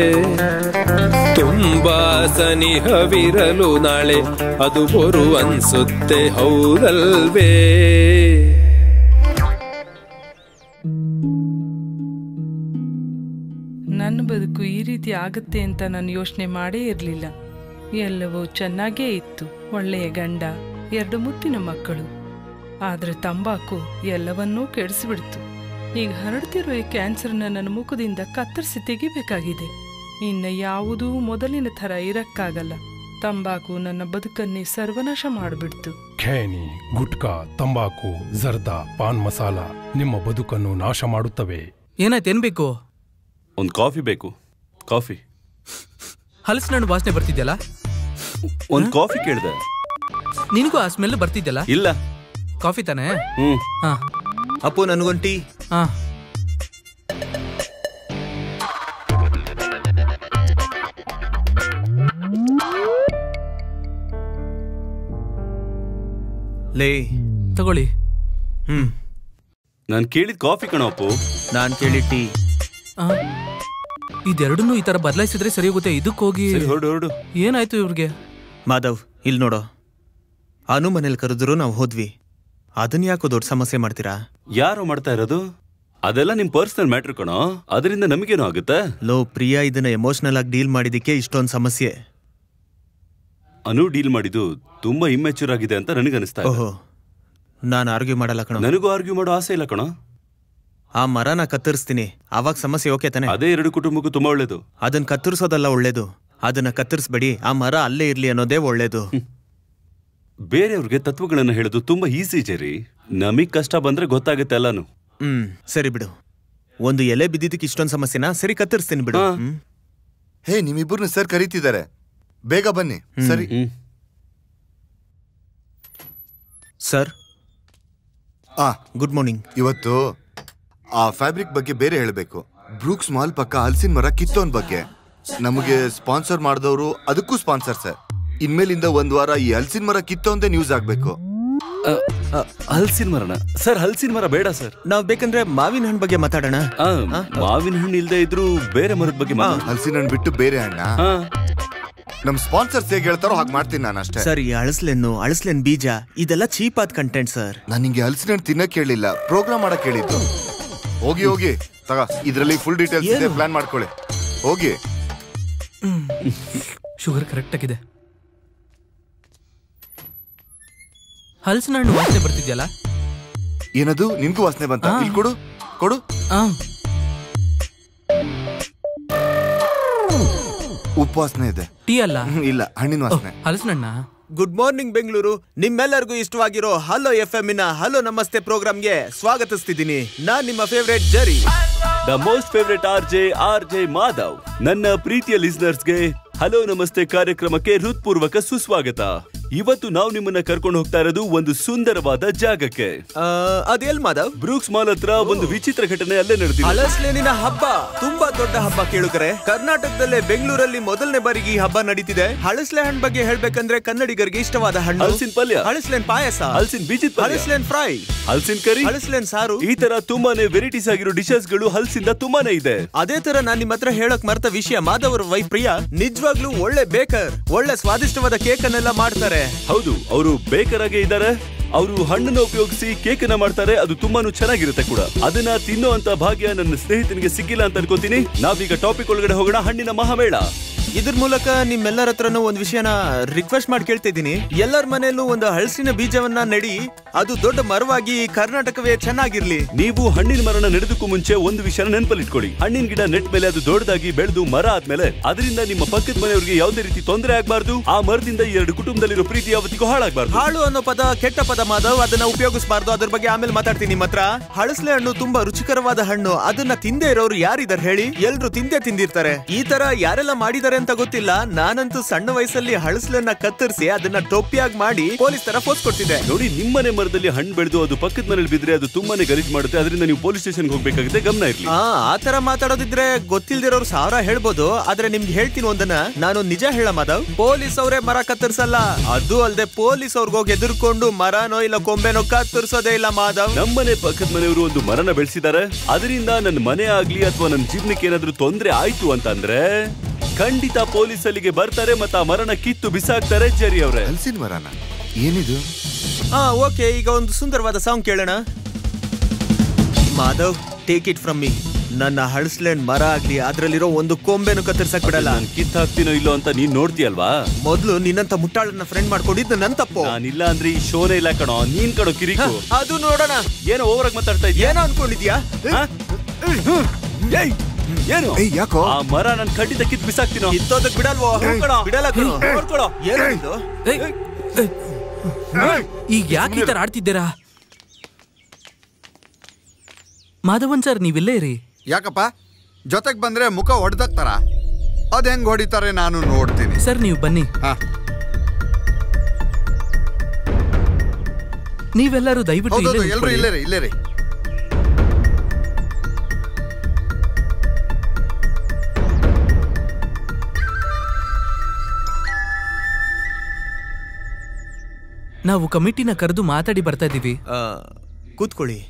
ತುಂಬಾ ಸನಿಹವಿರಲು ನಾಳೆ ಅದು ಬರು ಅನ್ಸುತ್ತೆ ಹೌದಲ್ವೇ ನನ್ನ ಬದುಕು ಈ ರೀತಿ ಆಗುತ್ತೆ ಅಂತ ನಾನು ಯೋಚನೆ ಮಾಡೇ ಇರಲಿಲ್ಲ ಎಲ್ಲವೂ ಚೆನ್ನಾಗೇ ಇತ್ತು ಒಳ್ಳೆಯ ಗಂಡ ಎರಡು ಮುತ್ತಿನ ಮಕ್ಕಳು ಆದ್ರೆ ತಂಬಾಕು ಎಲ್ಲವನ್ನೂ ಕೆಡಿಸಿಬಿಡ್ತು ಈಗ ಹರಡ್ತಿರೋ ಈ ಕ್ಯಾನ್ಸರ್ನ ನನ್ನ ಮುಖದಿಂದ ಕತ್ತರಿಸಿ ತೆಗಿಬೇಕಾಗಿದೆ ಇನ್ನ ಯಾವುದೂ ಮೊದಲಿನ ಥರ ಇರಕ್ಕಾಗಲ್ಲ ತಂಬಾಕು ನನ್ನ ಬದುಕನ್ನೇ ಸರ್ವನಾಶ ಮಾಡಿಬಿಡ್ತು ಖೇನಿ ಗುಟ್ಕಾ ತಂಬಾಕು ಜರ್ದಾ ಪಾನ್ ಮಸಾಲ ನಿಮ್ಮ ಬದುಕನ್ನು ನಾಶ ಮಾಡುತ್ತವೆ ಏನಾಯ್ತು ಏನ್ ಬೇಕು ಒಂದ್ ಕಾಫಿ ಬೇಕು ಕಾಫಿ ಹಲಸಿನ ಹಣ್ಣು ವಾಸನೆ ಬರ್ತಿದ್ಯಲ್ಲ ಒಂದ್ ಕಾಫಿ ಕೇಳ್ದೆ ನಿನಗೂ ಆ ಸ್ಮೆಲ್ ಬರ್ತಿದ್ಯಲ್ಲ ಇಲ್ಲ ಕಾಫಿ ತಾನೇ ಹ್ಮ್ ಹಾ ಅಪ್ಪು ನನ್ಗೊಂದ್ ಟೀ ಹಾ ಲೇ ತಗೊಳ್ಳಿ ಹ್ಮ್ ನಾನ್ ಕೇಳಿದ್ ಕಾಫಿ ಕಣಪ್ಪು ನಾನ್ ಕೇಳಿ ಟೀ ಆ, ಇದೆರಡನ್ನೂ ಈ ತರ ಬದಲಾಯಿಸಿದ್ರೆ ಸರಿ ಹೋಗುತ್ತೆ ಇದಕ್ಕೆ ಹೋಗಿ ಸರಿ, ಹೊರಡು ಹೊರಡು ಏನಾಯ್ತು ಇವ್ರಿಗೆ ಮಾಧವ್ ಇಲ್ಲಿ ನೋಡೋ ಅನು ಮನೇಲಿ ಕರೆದ್ರು ನಾವು ಹೋದ್ವಿ ಅದನ್ನ ಯಾಕೋ ದೊಡ್ಡ ಸಮಸ್ಯೆ ಮಾಡ್ತೀರಾ ಯಾರು ಮಾಡ್ತಾ ಇರೋದು ಅದೆಲ್ಲ ನಿಮ್ ಪರ್ಸನಲ್ ಮ್ಯಾಟ್ರ್ ಕಣೋ ಅದರಿಂದ ನಮಗೇನು ಆಗುತ್ತೆ ಲೋ ಪ್ರಿಯಾ ಇದನ್ನ ಎಮೋಷನಲ್ ಆಗಿ ಡೀಲ್ ಮಾಡಿದಕ್ಕೆ ಇಷ್ಟೊಂದು ಸಮಸ್ಯೆ ಅನು ಡೀಲ್ ಮಾಡಿದ್ದು ತುಂಬಾ ಇಮ್ಮೆಚೂರ್ ಆಗಿದೆ ಅಂತ ನನಗನ್ನಿಸ್ತಾ ಇದೆ ಓಹೋ ನಾನು ಆರ್ಗ್ಯೂ ಮಾಡಲ್ಲ ಕಣ ನನಗೂ ಆರ್ಗ್ಯೂ ಮಾಡೋ ಆಸೆ ಇಲ್ಲ ಕಣೋ ಆ ಮರನ ಕತ್ತರಿಸ್ತೀನಿ ಅವಾಗ ಸಮಸ್ಯೆ ಓಕೆ ತಾನೆ ಅದೇ ಎರಡು ಕುಟುಂಬಕ್ಕೂ ತುಂಬಾ ಒಳ್ಳೇದು ಅದನ್ನ ಕತ್ತರಿಸೋದಲ್ಲ ಒಳ್ಳೇದು ಅದನ್ನ ಕತ್ತರಿಸ್ಬೇಡಿ ಆ ಮರ ಅಲ್ಲೇ ಇರ್ಲಿ ಅನ್ನೋದೇ ಒಳ್ಳೇದು ಬೇರೆಯವ್ರಿಗೆ ತತ್ವಗಳನ್ನ ಹೇಳೋದು ತುಂಬಾ ಈಸಿ ಜೆರಿ ನಮಗ್ ಕಷ್ಟ ಬಂದ್ರೆ ಗೊತ್ತಾಗುತ್ತೆ ಎಲ್ಲಾನು ಹ್ಮ್ ಸರಿ ಬಿಡು ಒಂದು ಎಲೆ ಬಿದ್ದಿದ್ದಕ್ಕೆ ಇಷ್ಟೊಂದು ಸಮಸ್ಯೆನಾ ಸರಿ ಕತ್ತರಿಸ್ತೀನಿ ಬಿಡು ಹ್ಮ್. ಹೇ ನಿಮ್ಮಿಬ್ಬರನ್ನ ಸರ್ ಕರೀತಿದ್ದಾರೆ ಬೇಗ ಬನ್ನಿ ಸರಿ ಸರ್ ಆ ಗುಡ್ ಮಾರ್ನಿಂಗ್ ಇವತ್ತು ಆ ಫ್ಯಾಬ್ರಿಕ್ ಬಗ್ಗೆ ಬೇರೆ ಹೇಳಬೇಕು ಬ್ರೂಕ್ಸ್ ಮಾಲ್ ಪಕ್ಕ ಹಲಸಿನ ಮರ ಕಿತ್ತೋನ್ ಬಗ್ಗೆ ನಮಗೆ ಸ್ಪಾನ್ಸರ್ ಮಾಡಿದವರು ಅದಕ್ಕೂ ಸ್ಪಾನ್ಸರ್ ಸರ್ ಇನ್ಮೇಲಿಂದ ಒಂದ್ ವಾರ ಈ ಹಲಸಿನ ಮರ ಕಿತ್ತೋಂದೇ ನ್ಯೂಸ್ ಆಗ್ಬೇಕು ಹಲ್ಸಿನ ಮರನ ಸರ್ ಹಲ್ಸಿನ ಮರ ಬೇಡ ಸರ್ ನಾವ್ ಬೇಕಂದ್ರೆ ಮಾವಿನ ಹಣ್ಣು ಬಗ್ಗೆ ಮಾತಾಡೋಣ ಮಾವಿನ ಹಣ್ಣು ಇಲ್ದೇ ಇದ್ರು ಬೇರೆ ಮರದ ಬಗ್ಗೆ ಮಾತಾಡು. ಹಲಸಿನ ಹಣ್ಣು ಬಿಟ್ಟು ಬೇರೆ ಹಣ್ಣ ಹಾ. ನಮ್ ಸ್ಪಾನ್ಸರ್ಸ್ ಹೇಗೆ ಹೇಳ್ತಾರೋ ಹಾಗೆ ಮಾಡ್ತೀನಿ ನಾನು ಅಷ್ಟೇ ಸರ್ ಈ ಅಳಸ್ಲೆನ್ನು ಅಳಸ್ಲೆನ್ ಬೀಜ ಇದೆಲ್ಲ ಚೀಪ್ ಆದ ಕಂಟೆಂಟ್ ಸರ್ ನಾನು ನಿಂಗೆ ಹಲಸಿನ ಹಣ್ಣು ತಿನ್ನಕ್ ಕೇಳಿಲ್ಲ ಪ್ರೋಗ್ರಾಮ್ ಮಾಡಕ್ ಕೇಳಿದ್ದು ಹೋಗಿ ಹೋಗಿ ತಗ ಇದ್ರಲ್ಲಿ ಫುಲ್ ಡೀಟೇಲ್ಸ್ ಇದೆ ಪ್ಲಾನ್ ಮಾಡ್ಕೊಳ್ಳಿ ಹೋಗಿ ಶುಗರ್ ಕರೆಕ್ಟ್ ಆಗಿದೆ ಹಲಸಿನ ಹಣ್ಣು ವಾಸನೆ ಬರ್ತಿದ್ಯಲ್ಲ ಏನದು ನಿನ್ಗೂ ವಾಸನೆ ಬಂತ ಇಲ್ಲಿ ಕೊಡು ಕೊಡು ಆ ಉಪ್ಪು ವಾಸನೆ ಇದೆ ಟೀ ಅಲ್ಲ ಹ್ಮ್, ಇಲ್ಲ ಹಣ್ಣಿನ ವಾಸನೆ ಹಲಸಿನ ಹಣ್ಣ ಗುಡ್ ಮಾರ್ನಿಂಗ್ ಬೆಂಗಳೂರು ನಿಮ್ಮೆಲ್ಲರಿಗೂ ಇಷ್ಟವಾಗಿರೋ ಹಲೋ ಎಫ್ ಎಂ ಇನ ಹಲೋ ನಮಸ್ತೆ ಪ್ರೋಗ್ರಾಮ್ಗೆ ಸ್ವಾಗತಿಸ್ತಿದ್ದೀನಿ ನಾನ್ ನಿಮ್ಮ favourite Jerry the most favourite R J R J Madhav ನನ್ನ ಪ್ರೀತಿಯ ಲಿಸ್ನರ್ಸ್ಗೆ ಹಲೋ ನಮಸ್ತೆ ಕಾರ್ಯಕ್ರಮಕ್ಕೆ ಹೃತ್ಪೂರ್ವಕ ಸುಸ್ವಾಗತ ಇವತ್ತು ನಾವು ನಿಮ್ಮನ್ನ ಕರ್ಕೊಂಡು ಹೋಗ್ತಾ ಇರೋದು ಒಂದು ಸುಂದರವಾದ ಜಾಗಕ್ಕೆ ಅದೆಲ್ ಮಾಧವ್ ಬ್ರೂಕ್ಸ್ ಮಾಲ್ ಹತ್ರ ಒಂದು ವಿಚಿತ್ರ ಘಟನೆ ಅಲ್ಲೇ ನಡೆದಿದೆ ಹಲಸ್ಲೇನಿನ ಹಬ್ಬ ತುಂಬಾ ದೊಡ್ಡ ಹಬ್ಬ ಕೇಳುಗರೆ ಕರ್ನಾಟಕದಲ್ಲೇ ಬೆಂಗಳೂರಲ್ಲಿ ಮೊದಲನೇ ಬಾರಿಗೆ ಈ ಹಬ್ಬ ನಡೀತಿದೆ ಹಳಸ್ಲೆ ಹಣ್ಣು ಬಗ್ಗೆ ಹೇಳ್ಬೇಕಂದ್ರೆ ಕನ್ನಡಿಗರಿಗೆ ಇಷ್ಟವಾದ ಹಣ್ಣು ಹಲಸಿನ ಪಲ್ಯ ಹಳಸ್ಲೇನ್ ಪಾಯಸ ಹಲಸಿನ ಬೀಜದ ಪಲ್ಯ. ಹಳಸ್ಲೇನ್ ಫ್ರೈ ಹಲಸಿನ ಕರಿ ಹಳಸ್ಲೇನ್ ಸಾರು ಈ ತರ ತುಂಬಾನೇ ವೆರೈಟೀಸ್ ಆಗಿರೋ ಡಿಶಸ್ ಗಳು ಹಲಸಿಂದ ತುಂಬಾನೇ ಇದೆ ಅದೇ ತರ ನಾನ್ ನಿಮ್ಮ ಹತ್ರ ಹೇಳಕ್ ಮರ್ತ ವಿಷಯ ಮಾಧವರ ವೈ ಪ್ರಿಯಾ ನಿಜವಾಗ್ಲೂ ಒಳ್ಳೆ ಬೇಕರ್ ಒಳ್ಳೆ ಸ್ವಾದಿಷ್ಟವಾದ ಕೇಕ್ ಅನ್ನೆಲ್ಲ ಮಾಡ್ತಾರೆ ಹೌದು ಅವರು ಬೇಕರ್ ಆಗೇ ಇದ್ದಾರೆ ಅವರು ಹಣ್ಣನ್ನ ಉಪಯೋಗಿಸಿ ಕೇಕ್ ಅನ್ನ ಮಾಡ್ತಾರೆ ಅದು ತುಂಬಾನು ಚೆನ್ನಾಗಿರುತ್ತೆ ಕೂಡ ಅದನ್ನ ತಿನ್ನೋ ಅಂತ ಭಾಗ್ಯ ನನ್ನ ಸ್ನೇಹಿತನಿಗೆ ಸಿಕ್ಕಿಲ್ಲ ಅಂತ ಅನ್ಕೋತೀನಿ ನಾವೀಗ ಟಾಪಿಕ್ ಒಳಗಡೆ ಹೋಗೋಣ ಹಣ್ಣಿನ ಮಹಾಮೇಳ ಇದ್ರ ಮೂಲಕ ನಿಮ್ಮೆಲ್ಲರ ಹತ್ರನೂ ಒಂದ್ ವಿಷಯನ ರಿಕ್ವೆಸ್ಟ್ ಮಾಡಿ ಕೇಳ್ತಾ ಇದ್ದೀನಿ ಎಲ್ಲರ ಮನೆಯಲ್ಲೂ ಒಂದು ಹಳಸಿನ ಬೀಜವನ್ನ ನೆಡಿ ಅದು ದೊಡ್ಡ ಮರವಾಗಿ ಕರ್ನಾಟಕವೇ ಚೆನ್ನಾಗಿರ್ಲಿ ನೀವು ಹಣ್ಣಿನ ಮರನ ನೆಡೋದಕ್ಕೂ ಮುಂಚೆ ಒಂದು ವಿಷಯ ನೆನಪಲ್ಲಿ ಇಟ್ಕೊಳ್ಳಿ ಹಣ್ಣಿನ ಗಿಡ ನೆಟ್ ಮೇಲೆ ಅದು ದೊಡ್ಡದಾಗಿ ಬೆಳೆದು ಮರ ಆದ್ಮೇಲೆ ಅದರಿಂದ ನಿಮ್ಮ ಪಕ್ಕದ ಮನೆಯವರಿಗೆ ಯಾವುದೇ ರೀತಿ ತೊಂದರೆ ಆಗ್ಬಾರ್ದು ಆ ಮರದಿಂದ ಈ ಎರಡು ಕುಟುಂಬದಲ್ಲಿರೋ ಪ್ರೀತಿ ಯಾವತ್ತಿಗೂ ಹಾಳಾಗ್ಬಾರ್ದು ಹಾಳು ಅನ್ನೋ ಪದ ಕೆಟ್ಟ ಪದ ಮಾಧವ್ ಅದನ್ನ ಉಪಯೋಗಿಸಬಾರ್ದು ಅದ್ರ ಬಗ್ಗೆ ಆಮೇಲೆ ಮಾತಾಡ್ತೀನಿ ನಿಮ್ಮ ಹತ್ರ ಹಳಸಲೆ ಹಣ್ಣು ತುಂಬಾ ರುಚಿಕರವಾದ ಹಣ್ಣು ಅದನ್ನ ತಿಂದೇ ಇರೋರು ಯಾರಿದಾರೆ ಹೇಳಿ ಎಲ್ರು ತಿಂದೇ ತಿಂದಿರ್ತಾರೆ ಈ ತರ ಯಾರೆಲ್ಲ ಮಾಡಿದ್ದಾರೆ ಅಂತ ಗೊತ್ತಿಲ್ಲ ನಾನಂತೂ ಸಣ್ಣ ವಯಸ್ಸಲ್ಲಿ ಹಳಸಲನ್ನ ಕತ್ತರಿಸಿ ಅದನ್ನ ಟೊಪ್ಪಿಯಾಗಿ ಮಾಡಿ ಪೊಲೀಸ್ ತರ ಫೋಸ್ ಕೊಡ್ತಿದ್ದೆ ನೋಡಿ ನಿಮ್ಮನೆ ಮರದಲ್ಲಿ ಹಣ್ಣು ಬೆಳೆದು ಅದು ಪಕ್ಕದ ಮನೇಲಿ ಬಿದ್ರೆ ಅದು ತುಂಬಾನೇ ಗಲೀಜ್ ಮಾಡುತ್ತೆ ಅದರಿಂದ ನೀವು ಪೊಲೀಸ್ ಸ್ಟೇಷನ್ಗೆ ಹೋಗ್ಬೇಕಾಗುತ್ತೆ ಗಮನ ಇರ್ಲಿ ಆ ಆ ತರ ಮಾತಾಡೋದಿದ್ರೆ ಗೊತ್ತಿಲ್ದಿರೋರು ಸಾವಿರ ಹೇಳ್ಬೋದು ಆದ್ರೆ ನಿಮ್ಗೆ ಹೇಳ್ತೀನಿ ಒಂದನ್ನ ನಾನು ನಿಜ ಹೇಳ ಮಾಧವ್ ಪೊಲೀಸ್ ಅವರೇ ಮರ ಕತ್ತರಿಸಲ್ಲ ಅದು ಅಲ್ದೆ ಪೊಲೀಸ್ ಅವ್ರಿಗೆ ಹೋಗಿ ಎದುರ್ಕೊಂಡು ಮರನೋ ಇಲ್ಲ ಕೊಂಬೆನೋ ಕತ್ತರಿಸೋದೇ ಇಲ್ಲ ಮಾಧವ್ ನಮ್ಮನೆ ಪಕ್ಕದ ಮನೆಯವರು ಒಂದು ಮರನ ಬೆಳೆಸಿದ್ದಾರೆ ಅದರಿಂದ ನನ್ನ ಮನೆ ಆಗ್ಲಿ ಅಥವಾ ನನ್ನ ಜೀವನಕ್ಕೆ ಏನಾದ್ರೂ ತೊಂದ್ರೆ ಆಯ್ತು ಅಂತಂದ್ರೆ ಖಂಡಿತ ಪೊಲೀಸ್ ಅಲ್ಲಿಗೆ ಬರ್ತಾರೆ ಮತ್ತೆ ಆ ಮರನ ಕಿತ್ತು ಬಿಸಾಕ್ತಾರೆ ಜರಿ ಅವ್ರೆ ಹಲಸಿನ ಮರನ ಏನಿದು ಹಾ ಓಕೆ ಈಗ ಒಂದು ಸುಂದರವಾದ ಸಾಂಗ್ ಕೇಳೋಣ Madhav take it from me ನನ್ನ ಹಳಸ್ಲೆಂಡ್ ಮರ ಆಗ್ಲಿ ಅದ್ರಲ್ಲಿರೋ ಒಂದು ಕೊಂಬೆನು ಕತ್ತರಿಸಕ್ ಬಿಡಲ್ಲ ನಾನು ಕಿತ್ ಹಾಕ್ತೀನೋ ಇಲ್ಲೋ ಅಂತ ನೀನ್ ನೋಡ್ತೀಯಲ್ವಾ ಮೊದ್ಲು ನಿನ್ನಂತ ಮುಟ್ಟಾಳನ್ನ ಫ್ರೆಂಡ್ ಮಾಡ್ಕೊಂಡಿದ್ದು ನನ್ ತಪ್ಪು ನಾನಿಲ್ಲ ಅಂದ್ರೆ ಈ ಶೋನೇ ಇಲ್ಲ ಕಣೋ ನೀನ್ ಕಣೋ ಕಿರಿಕು ಅದು ನೋಡೋಣ ಏನೋ ಓವರಾಗಿ ಮಾತಾಡ್ತಾ ಇದೀಯ ಏನೋ ಅನ್ಕೊಂಡಿದ್ಯಾ ಏಯ್ ಏನು ಯಾಕೋ ಆ ಮರ ನನ್ ಖಂಡಿತ ಕಿತ್ ಬಿಸಾಕ್ತೀನೋ ಕಿತ್ತೋದಕ್ ಬಿಡಲ್ವೋ ಕಣೋ. ಬಿಡಲ್ಲ ಕಣೋ. ನೋಡ್ಕೊಳೋ. ಏನು ಇದು ಈಗ ಯಾಕೆ ಈ ತರ ಆಡ್ತಿದ್ದೀರಾ ಮಾಧವನ್ ಸರ್ ನೀವಿಲ್ಲೇ ಇರಿ ಯಾಕಪ್ಪ ಜೊತೆಗ್ ಬಂದ್ರೆ ಮುಖ ಹೊಡೆದಾಕ್ತಾರ ಅದ್ ಹೆಂಗ್ ಹೊಡಿತಾರೆ ನಾನು ನೋಡ್ತೀನಿ ಸರ್ ನೀವು ಬನ್ನಿ ಹಾ ನೀವೆಲ್ಲರೂ ದಯವಿಟ್ಟು ಹೌದೌದು ಇಲ್ಲೇ ಎಲ್ರು ನಿಂತ್ಕೊಳ್ಳಿ. ಇಲ್ಲೇ ರೀ ಇಲ್ಲೇ ರೀ ನಾವು ಕಮಿಟಿನ ಕರೆದು ಮಾತಾಡಿ ಬರ್ತಾ ಇದೀವಿ ಆ, ಕೂತ್ಕೊಳ್ಳಿ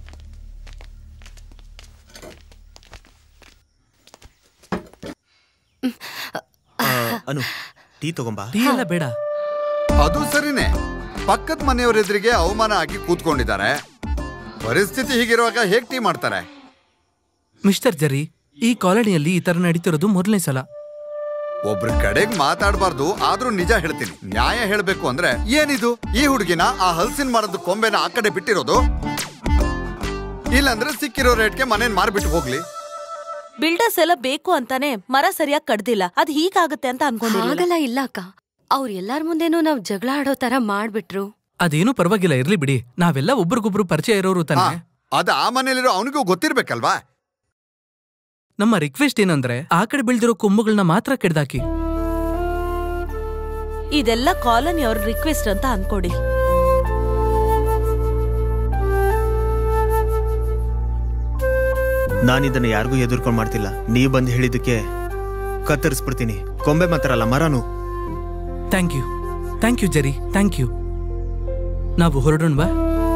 ಆ, ಅನು ಟೀ ತಗೊಂಬಾ ಟೀ ಎಲ್ಲ ಬೇಡ ಅದು ಸರಿನೇ ಪಕ್ಕದ ಮನೆಯವ್ರ ಎದುರಿಗೆ ಅವಮಾನ ಆಗಿ ಕೂತ್ಕೊಂಡಿದ್ದಾರೆ ಪರಿಸ್ಥಿತಿ ಹೀಗಿರುವಾಗ ಹೇಗ್ ಟೀ ಮಾಡ್ತಾರೆ ಮಿಸ್ಟರ್ ಜರಿ ಈ ಕಾಲೋನಿಯಲ್ಲಿ ಈ ತರ ನಡೀತಿರೋದು ಮೊದಲನೇ ಸಲ ಒಬ್ರ ಕಡೆಗ್ ಮಾತಾಡಬಾರ್ದು ಆದ್ರೂ ನಿಜ ಹೇಳ್ತೀನಿ ನ್ಯಾಯ ಹೇಳ್ಬೇಕು ಅಂದ್ರೆ ಏನಿದು ಈ ಹುಡುಗಿನ ಆ ಹಲ್ಸಿನ ಮರದ ಕೊಂಬೆನ ಆ ಕಡೆ ಬಿಟ್ಟಿರೋದು ಇಲ್ಲಾಂದ್ರೆ ಸಿಕ್ಕಿರೋ ರೇಟ್ಗೆ ಮನೇನ್ ಮಾರ್ಬಿಟ್ಟು ಹೋಗ್ಲಿ ಬಿಲ್ಡರ್ಸ್ ಎಲ್ಲ ಬೇಕು ಅಂತಾನೆ ಮರ ಸರಿಯಾಗಿ ಕಡ್ದಿಲ್ಲ ಅದ್ ಹೀಗಾಗುತ್ತೆ ಅಂತ ಅನ್ಕೊಂಡಿರ್ಲಿಲ್ಲ ಹಾಗಲ್ಲ ಇಲ್ಲ ಅಕ್ಕ ಅವ್ರ ಎಲ್ಲಾರ ಮುಂದೆನೂ ನಾವ್ ಜಗಳ ಆಡೋ ತರ ಮಾಡ್ಬಿಟ್ರು ಅದೇನು ಪರವಾಗಿಲ್ಲ ಇರ್ಲಿ ಬಿಡಿ ನಾವೆಲ್ಲ ಒಬ್ರಿಗೊಬ್ರು ಪರಿಚಯ ಇರೋರು ತಾನೆ ಅದ ಆ ಮನೇಲಿರೋ ಅವನಿಗೂ ಗೊತ್ತಿರ್ಬೇಕಲ್ವಾ ನಮ್ಮ ರಿಕ್ವೆಸ್ಟ್ ಏನಂದ್ರೆ ಆ ಕಡೆ ಬೆಳೆದಿರೋ ಕೊಂಬುಗಳನ್ನ ಮಾತ್ರ ಕೆಡ್ದಾಕಿ ಇದೆಲ್ಲ ಕಾಲನಿ ಅವ್ರ ರಿಕ್ವೆಸ್ಟ್ ಅಂತ ಅನ್ಕೊಡಿ ನಾನಿದನ್ನ ಯಾರಿಗೂ ಎದುರ್ಕೊಂಡ್ ಮಾಡ್ತಿಲ್ಲ ನೀವ್ ಬಂದ್ ಹೇಳಿದ್ದಕ್ಕೆ ಕತ್ತರಿಸ್ಬಿಡ್ತೀನಿ ಕೊಂಬೆ ಮಾತಾರಲ್ಲ ಮರನು thank you thank you Jerry thank you ನಾವು ಹೊರಡೋಣವಾ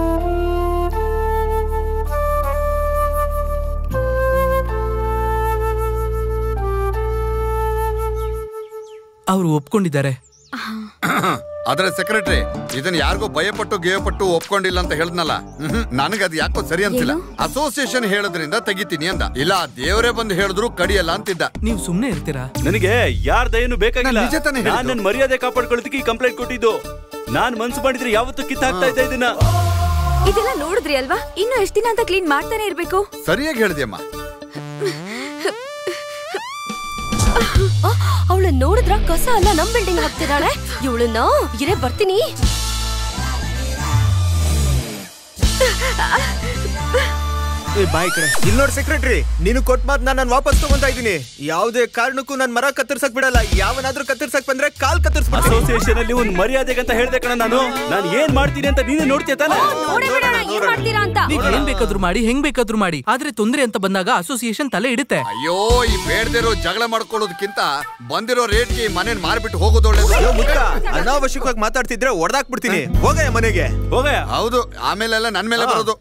ಅವರು ಒಪ್ಕೊಂಡಿದ್ದಾರೆ ಆದ್ರೆ ಸೆಕ್ರೆಟರಿ ಇದನ್ನ ಯಾರಿಗೋ ಭಯಪಟ್ಟು ಗೇಯಪಟ್ಟು ಒಪ್ಕೊಂಡಿಲ್ಲ ಅಂತ ಹೇಳ್ದ್ನಲ್ಲ ನನಗೆ ಅದು ಯಾಕೋ ಸರಿ ಅಂತಿಲ್ಲ ಅಸೋಸಿಯೇಷನ್ ಹೇಳೋದ್ರಿಂದ ತೆಗಿತೀನಿ ಅಂದ ಇಲ್ಲ ದೇವರೇ ಬಂದು ಹೇಳಿದ್ರು ಕಡಿಯಲ್ಲ ಅಂತಿದ್ದ ನೀವು ಸುಮ್ನೆ ಇರ್ತೀರಾ ನನಗೆ ಯಾರ ದಯನು ಬೇಕಾಗಿಲ್ಲ ನಾನ್ ನಿಜ ತಾನೇ ಹೇಳಿದ್ದು. ನಾನ್ ನನ್ನ ಮರ್ಯಾದೆ ಕಾಪಾಡ್ಕೊಳ್ಳೋದಕ್ಕೆ ಈ ಕಂಪ್ಲೇಂಟ್ ಕೊಟ್ಟಿದ್ದು ನಾನ್ ಮನ್ಸು ಮಾಡಿದ್ರೆ ಯಾವತ್ತೂ ಕಿತ್ತ ಹಾಕ್ತಾ ಇದ್ದೆ ಇದನ್ನ ಇದೆಲ್ಲ ನೋಡಿದ್ರಿ ಅಲ್ವಾ ಇನ್ನು ಎಷ್ಟ್ ದಿನ ಅಂತ ಕ್ಲೀನ್ ಮಾಡ್ತಾನೆ ಇರ್ಬೇಕು ಸರಿಯಾಗಿ ಹೇಳ್ದಿಯಮ್ಮ ಅವಳು ನೋಡಿದ್ರ ಕಸ ಅಲ್ಲ ನಮ್ ಬಿಲ್ಡಿಂಗ್ ಹಾಕ್ತಿದ್ದಾಳೆ ಇವಳನ್ನ ಇರೇ ಬರ್ತೀನಿ ಏ ಬಾಯ್ ಕಡೆ ಇಲ್ಲಿ ನೋಡಿ ಸೆಕ್ರೆಟರಿ ನೀನು ಕೊಟ್ ಮಾತ್ ನಾನು ವಾಪಸ್ ತಗೊಂತಾ ಇದೀನಿ ಯಾವುದೇ ಕಾರಣಕ್ಕೂ ನನ್ ಮರ ಕತ್ತರ್ಸಕ್ ಬಿಡಲ್ಲ ಯಾವನಾದ್ರೂ ಕತ್ತರ್ಸಕ್ ಬಂದ್ರೆ ಕಾಲ್ ಕತ್ತರಿಸ್ಬಿಡ್ತೀನಿ ಅಸೋಸಿಯೇಷನ್ ಅಲ್ಲಿ ಒಂದು ಮರ್ಯಾದೆಗೆ ಅಂತ ಹೇಳ್ದೆ ಕಣ ನಾನು ನಾನು ಏನ್ ಮಾಡ್ತೀನಿ ಅಂತ ನೀನೇ ನೋಡ್ತೀಯ ತಾನೆ ಏನ್ ಮಾಡ್ತೀರಾ ಅಂತ ನೀವ್ ಏನ್ ಬೇಕಾದ್ರೂ ಮಾಡಿ ಹೆಂಗ್ ಬೇಕಾದ್ರೂ ಮಾಡಿ ಆದ್ರೆ ತೊಂದ್ರೆ ಅಂತ ಬಂದಾಗ ಅಸೋಸಿಯೇಷನ್ ತಲೆ ಇಡುತ್ತೆ ಅಯ್ಯೋ ಈ ಬೇಡದಿರೋ ಜಗಳ ಮಾಡ್ಕೊಳ್ಳೋದಕ್ಕಿಂತ ಬಂದಿರೋ ರೇಟ್ಗೆ ಈ ಮನೇನ್ ಮಾರ್ಬಿಟ್ಟು ಹೋಗೋದು ಒಳ್ಳೇದು ಅಯ್ಯೋ ಮುದ್ಕ ಅನಾವಶ್ಯಕವಾಗಿ ಮಾತಾಡ್ತಿದ್ರೆ ಹೊಡೆದಾಕ್ಬಿಡ್ತೀನಿ ಹೋಗಯ್ಯ ಮನೆಗೆ ಹೋಗಯ್ಯ ಹೌದು ಆಮೇಲೆಲ್ಲ ನನ್ ಮೇಲೆ ಬರೋದು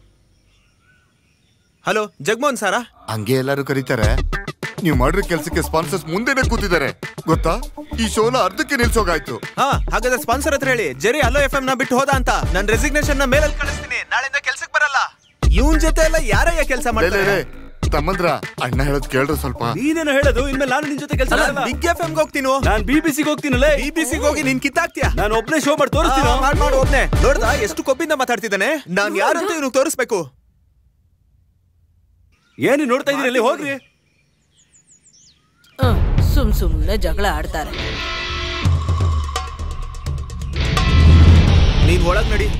ಹಲೋ ಜಗಮೋಹನ್ ಸಾರಾ ಹಂಗೆ ಎಲ್ಲರೂ ಕರೀತಾರೆ ನೀವು ಮಾಡಿರೋ ಕೆಲ್ಸಕ್ಕೆ ಸ್ಪಾನ್ಸರ್ಸ್ ಮುಂದೆನೆ ಕೂತಿದ್ದಾರೆ ಗೊತ್ತಾ ಈ ಶೋನ ಅರ್ಧಕ್ಕೆ ನಿಲ್ಸೋಗಾಯ್ತು ಹಾ ಹಾಗಾದ್ರೆ ಸ್ಪಾನ್ಸರ್ ಹತ್ರ ಹೇಳಿ ಜೆರಿ ಅಲೋ ಎಫ್ ಎಂ ನ ಬಿಟ್ಟು ಹೋದ ಅಂತ ನನ್ ರೆಸಿಗ್ನೇಷನ್ ನ ಮೇಲಲ್ಲಿ ಕಳಿಸ್ತೀನಿ ನಾಳೆಯಿಂದ ಕೆಲ್ಸಕ್ಕೆ ಬರಲ್ಲ ಇವನ್ ಜೊತೆ ಎಲ್ಲ ಯಾರಯ್ಯ ಕೆಲಸ ಲೇ, ಲೇ, ಮಾಡ್ತಾರೆ ಲೇ, ತಮ್ಮಂದ್ರ ಅಣ್ಣ ಹೇಳೋದ್ ಕೇಳ್ರ ಸ್ವಲ್ಪ ನೀನೇನು ಹೇಳೋದು ಇನ್ಮೇಲೆ ನಾನು ನಿನ್ ಜೊತೆ ಕೆಲಸ ಬಿಗ್ ಎಫ್ ಎಂ ಹೋಗ್ತೀನೋ ನಾನ್ ಬಿ ಬಿ ಸಿಗೆ ಹೋಗ್ತೀನಲ್ಲ ಬಿ ಬಿ ಸಿಗೆ ಹೋಗಿ ನೀನ್ ಕಿತ್ತಾಕ್ತಿಯ ನಾನು ಒಬ್ನೇ ಶೋ ಮಾಡಿ ತೋರಿಸ್ತೀನೋ ಮಾಡ್ ಮಾಡು ಒಬ್ನೇ ನೋಡ್ದ ಎಷ್ಟು ಕೊಬ್ಬಿಂದ ಮಾತಾಡ್ತಿದ್ದಾನೆ ನಾನ್ ಯಾರಂತ ಇವ್ನಿಗೆ ತೋರಿಸ್ಬೇಕು ಏನು ನೋಡ್ತಾ ಇದೀರಿ ಅಲ್ಲಿ ಹೋಗ್ರಿ ಹ್ಮ್, ಸುಮ್ ಸುಮ್ನೆ ಜಗಳ ಆಡ್ತಾರೆ ನೀನ್ ಒಳಗ್ ನಡಿ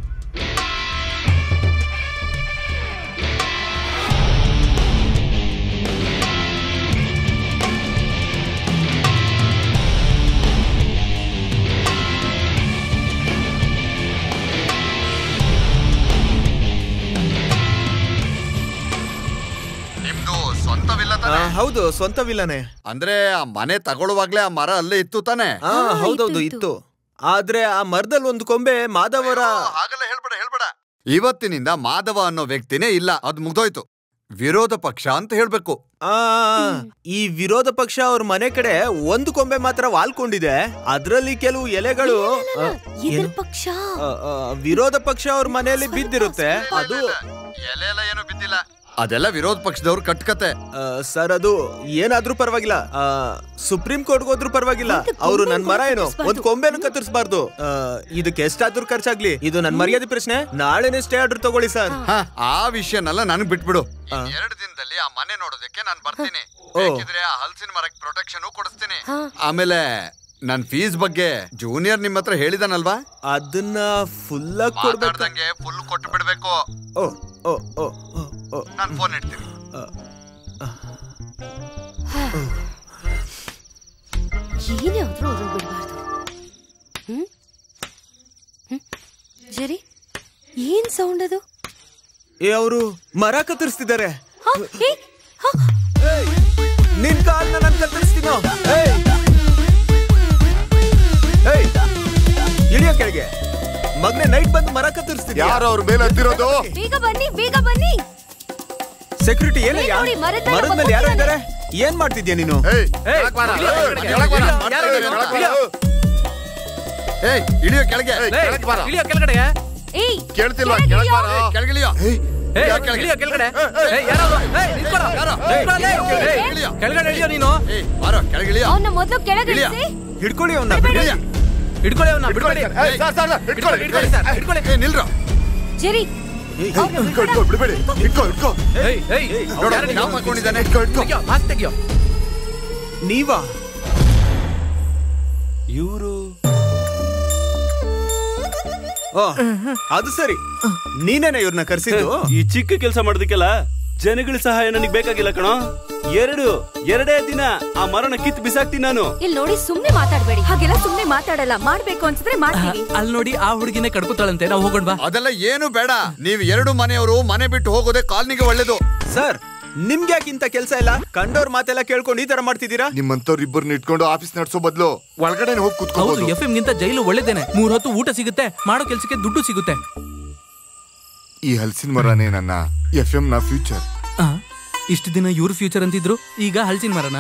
ನಿಮ್ದು ಸ್ವಂತವಿಲ್ಲ ಆ, ಹೌದು ಸ್ವಂತ ವಿಲ್ಲನೆ ಅಂದ್ರೆ ಆ ಮನೆ ತಗೊಳ್ಳುವಾಗ್ಲೇ ಆ ಮರ ಅಲ್ಲೇ ಇತ್ತು ತಾನೆ ಹಾ ಹೌದೌದು ಇತ್ತು ಆದ್ರೆ ಆ ಮರದಲ್ಲಿ ಒಂದು ಕೊಂಬೆ ಮಾಧವರ ಹಾಗಲ್ಲ ಹೇಳ್ಬೇಡ ಹೇಳ್ಬೇಡ ಇವತ್ತಿನಿಂದ ಮಾಧವ ಅನ್ನೋ ವ್ಯಕ್ತಿನೇ ಇಲ್ಲ ಅದ್ ಮುಗ್ದೋಯ್ತು ವಿರೋಧ ಪಕ್ಷ ಅಂತ ಹೇಳ್ಬೇಕು ಆ, ಈ ವಿರೋಧ ಪಕ್ಷ ಅವ್ರ ಮನೆ ಕಡೆ ಒಂದು ಕೊಂಬೆ ಮಾತ್ರ ವಾಲ್ಕೊಂಡಿದೆ ಅದ್ರಲ್ಲಿ ಕೆಲವು ಎಲೆಗಳು ಆ, ಏನು? ಪಕ್ಷ ಆ, ಆ, ವಿರೋಧ ಪಕ್ಷ ಅವ್ರ ಮನೆಯಲ್ಲಿ ಬಿದ್ದಿರುತ್ತೆ ಅದು ಏನು ಬಿದ್ದಿಲ್ಲ ಅದೆಲ್ಲ ವಿರೋಧ ಪಕ್ಷದವ್ರ ಕಟ್ಕತೆ ಆ, ಸರ್ ಅದು ಏನಾದ್ರೂ ಪರವಾಗಿಲ್ಲ ಆ, ಸುಪ್ರೀಂ ಕೋರ್ಟ್ ಹೋದ್ರೂ ಪರವಾಗಿಲ್ಲ ಅವರು ನನ್ ಮರ ಏನು ಒಂದ್ ಕೊಂಬೆನು ಕತ್ತರಿಸಬಾರ್ದು ಇದಕ್ಕೆ ಎಷ್ಟಾದ್ರೂ ಖರ್ಚಾಗ್ಲಿ ಇದು ನನ್ ಮರ್ಯಾದೆ ಪ್ರಶ್ನೆ ನಾಳೆನೇ ಸ್ಟೇ ಆರ್ಡರ್ ತಗೊಳ್ಳಿ ಸರ್ ಹ, ಆ ವಿಷಯನೆಲ್ಲ ನನ್ಗ್ ಬಿಟ್ಬಿಡು ಎರಡು ದಿನದಲ್ಲಿ ಆ ಮನೆ ನೋಡೋದಕ್ಕೆ ನಾನ್ ಬರ್ತೀನಿ ಬೇಕಿದ್ರೆ ಆ ಹಲ್ಸಿನ ಮರಕ್ಕೆ ಪ್ರೊಟೆಕ್ಷನ್ ಕೊಡಿಸ್ತೀನಿ ಆಮೇಲೆ ನನ್ ಫೀಸ್ ಬಗ್ಗೆ ಜೂನಿಯರ್ ನಿಮ್ ಹತ್ರ ಹೇಳಿದಾನಲ್ವಾ ಅದನ್ನ ಫುಲ್ ಆಗಿ ಕೊಡ್ಬೇಕು ಮಾತಾಡ್ದಂಗೆ ಫುಲ್ ಕೊಟ್ಟು ಬಿಡ್ಬೇಕು ಓ ಓ ಓ ಓ, ಓ ನಾನ್ ಫೋನ್ ಇಡ್ತೀನಿ ಏನೇ ಆದ್ರೂ ಅವ್ರನ್ನ ಬಿಡಬಾರ್ದು ಹ್ಮ್ ಹ್ಮ್? ಜರಿ ಏನ್ ಸೌಂಡ್ ಅದು ಏ ಅವರು ಮರ ಕತ್ತರಿಸ್ತಿದ್ದಾರೆ ಹ, ಏ, ಹ, ನಿನ್ ಕಾಲ್ನ ನಾನ್ ಕತ್ತರಿಸ್ತೀನೋ ಏಯ್! ಏಯ್! ಇಳಿಯೋ ಕೆಳಗೆ ಮಗ್ನೆ ನೈಟ್ ಬಂದು ಮರ ಕತ್ತರಿಸ್ತಿದ್ಯಾ ಯಾರು ಅವ್ರ ಮೇಲೆ ಹತ್ತಿರೋದು ಬೇಗ ಬನ್ನಿ ಬೇಗ ಬನ್ನಿ ಸೆಕ್ಯೂರಿಟಿ ಏ, ಏನಯ್ಯ ನೋಡಿ, ಮರದ ಮೇಲೆ ಮರದ ಮೇಲೆ ಯಾರೋ ಒಬ್ಬ ಇದ್ದಾರೆ ಏನ್ ಮಾಡ್ತಿದ್ಯಾ ನೀನು ಏಯ್ ಏಯ್, ಕೆಳಗ್ ಬಾರ. ಇಳಿಯೋ, ಏಯ್, ಕೆಳಗೆ, ಕೆಳಗ್ ಬಾರ. ಇಳಿಯೋ, ಮಾಡ್ತಾ ಯಾರು ಇದ್ದಾರೆ, ಇಳಿಯೋ, ಕೆಳಗ್ ಬಾರ. ಇಳಿಯೋ. ಏಯ್ ಇಳಿಯೋ ಕೆಳಗೆ ಕೆಳಗ್ ಬಾರ. ಇಳಿಯೋ ಕೆಳಗಡೆಗೆ ಏಯ್ ಕೇಳ್ತಿಲ್ವಾ ಕೆಳಗೆ ಕೆಳಗ್ ಇಳಿಯೋ. ಬಾರ ಕೆಳಗಿಳಿಯೋ ಏಯ್, ಇಳಿಯೋ ಕೆಳಗಡೆ ಏಯ್, ಯಾರವ್ರು? ಏಯ್, ನಿಂತ್ಕೊಳ್ಳೋ. ಯಾರೋ? ನಿಂತ್ಕೊಳ್ಳೋ, ಏಯ್, ಏಯ್, ಇಳಿಯೋ. ಕೆಳಗಡೆ ಇಳಿಯೋ ನೀನು ಏಯ್ ಬಾರೋ ಕೆಳಗಿಳಿಯೋ ಅವನ್ನ ಮೊದ್ಲು ಕೆಳಗೆ ಇಳಿಯ. ಇಳಿಸಿ ಹಿಡ್ಕೊಳ್ಳಿ ಅವನ್ನ ಇಳಿಯ. ಹಿಡ್ಕೊಳ್ಳಿ ಅವ್ನ ಬಿಡ್ಬೇಡಿ ಏಯ್, ಸರ್, ಸರ್, ಸರ್, ಇಟ್ಕೊಳ್ಳಿ, ಹಿಡ್ಕೊಳ್ಳಿ ಸರ್ ಹಿಡ್ಕೊಳ್ಳಿ ಏ ನಿಲ್ರೋ ಜರಿ ಇಟ್ಕೋ, ಇಟ್ಕೋ, ಬಿಡ್ಬೇಡಿ ಇಟ್ಕೋ ಇಟ್ಕೋ ಏಯ್ ಏಯ್ ನೋಡು ಯಾರು ಯಾವ ನೀವು? ಮಾಡ್ಕೊಂಡಿದ್ದಾನೆ ಇಟ್ಕೋ ಇಟ್ಕೋ ತೆಗಿಯೋ ಮಾಸ್ಕ್ ತೆಗಿಯೋ ನೀವಾ ಇವರು ಓ ಅದು ಸರಿ ನೀನೇನ ಇವ್ರನ್ನ ಕರ್ಸಿದ್ದು ಈ ಚಿಕ್ಕ ಕೆಲಸ ಮಾಡೋದಕ್ಕೆಲ್ಲ ಜನಗಳ ಸಹಾಯ ನನಗೆ ಬೇಕಾಗಿಲ್ಲ ಕಣೋ ಎರಡು ಎರಡೇ ದಿನ ಆ ಮರನ ಕಿತ್ತು ಬಿಸಾಕ್ತೀನಿ ನಾನು ಇಲ್ಲಿ ನೋಡಿ ಸುಮ್ನೆ ಮಾತಾಡ್ಬೇಡಿ ಹಾಗೆಲ್ಲ ಸುಮ್ನೆ ಮಾತಾಡಲ್ಲ ಮಾಡ್ಬೇಕು ಅನ್ಸಿದ್ರೆ ಮಾಡ್ತೀವಿ ಅಲ್ಲಿ ನೋಡಿ ಆ ಹುಡುಗಿನೇ ಕಡ್ಕೊತಾಳಂತೆ ನಾವು ಹೋಗೋಣ ಬಾ ಅದೆಲ್ಲ ಏನು ಬೇಡ ನೀವು ಎರಡು ಮನೆಯವರು ಮನೆ ಬಿಟ್ಟು ಹೋಗೋದೇ ಕಾಲನಿಗೆ ಒಳ್ಳೇದು ಸರ್ ನಿಮ್ಗೆ ಯಾಕಿಂತ ಕೆಲಸ ಇಲ್ಲ ಕಂಡವ್ರ ಮಾತೆಲ್ಲ ಕೇಳ್ಕೊಂಡು ಈ ತರ ಮಾಡ್ತಿದ್ದೀರಾ ನಿಮ್ಮಂತವ್ರ ಇಬ್ಬರನ್ನ ಇಟ್ಕೊಂಡು ಆಫೀಸ್ ನಡ್ಸೋ ಬದಲು ಒಳಗಡೆ ಹೋಗಿ ಹೌದು ಕುತ್ಕೋಬಹುದು ಎಫ್ ಎಂ ಗಿಂತ ಜೈಲು ಒಳ್ಳೇದೇನೆ ಮೂರ್ ಹೊತ್ತು ಊಟ ಸಿಗುತ್ತೆ ಮಾಡೋ ಕೆಲ್ಸಕ್ಕೆ ದುಡ್ಡು ಸಿಗುತ್ತೆ ಈ ಹಲಸಿನ ಮರನೇ ನನ್ನ ಎಫ್ ಎಂ ನ ಫ್ಯೂಚರ್ ಆ, ಇಷ್ಟು ದಿನ ಇವ್ರ ಫ್ಯೂಚರ್ ಅಂತಿದ್ರು ಈಗ ಹಲ್ಸಿನ ಮರನಾ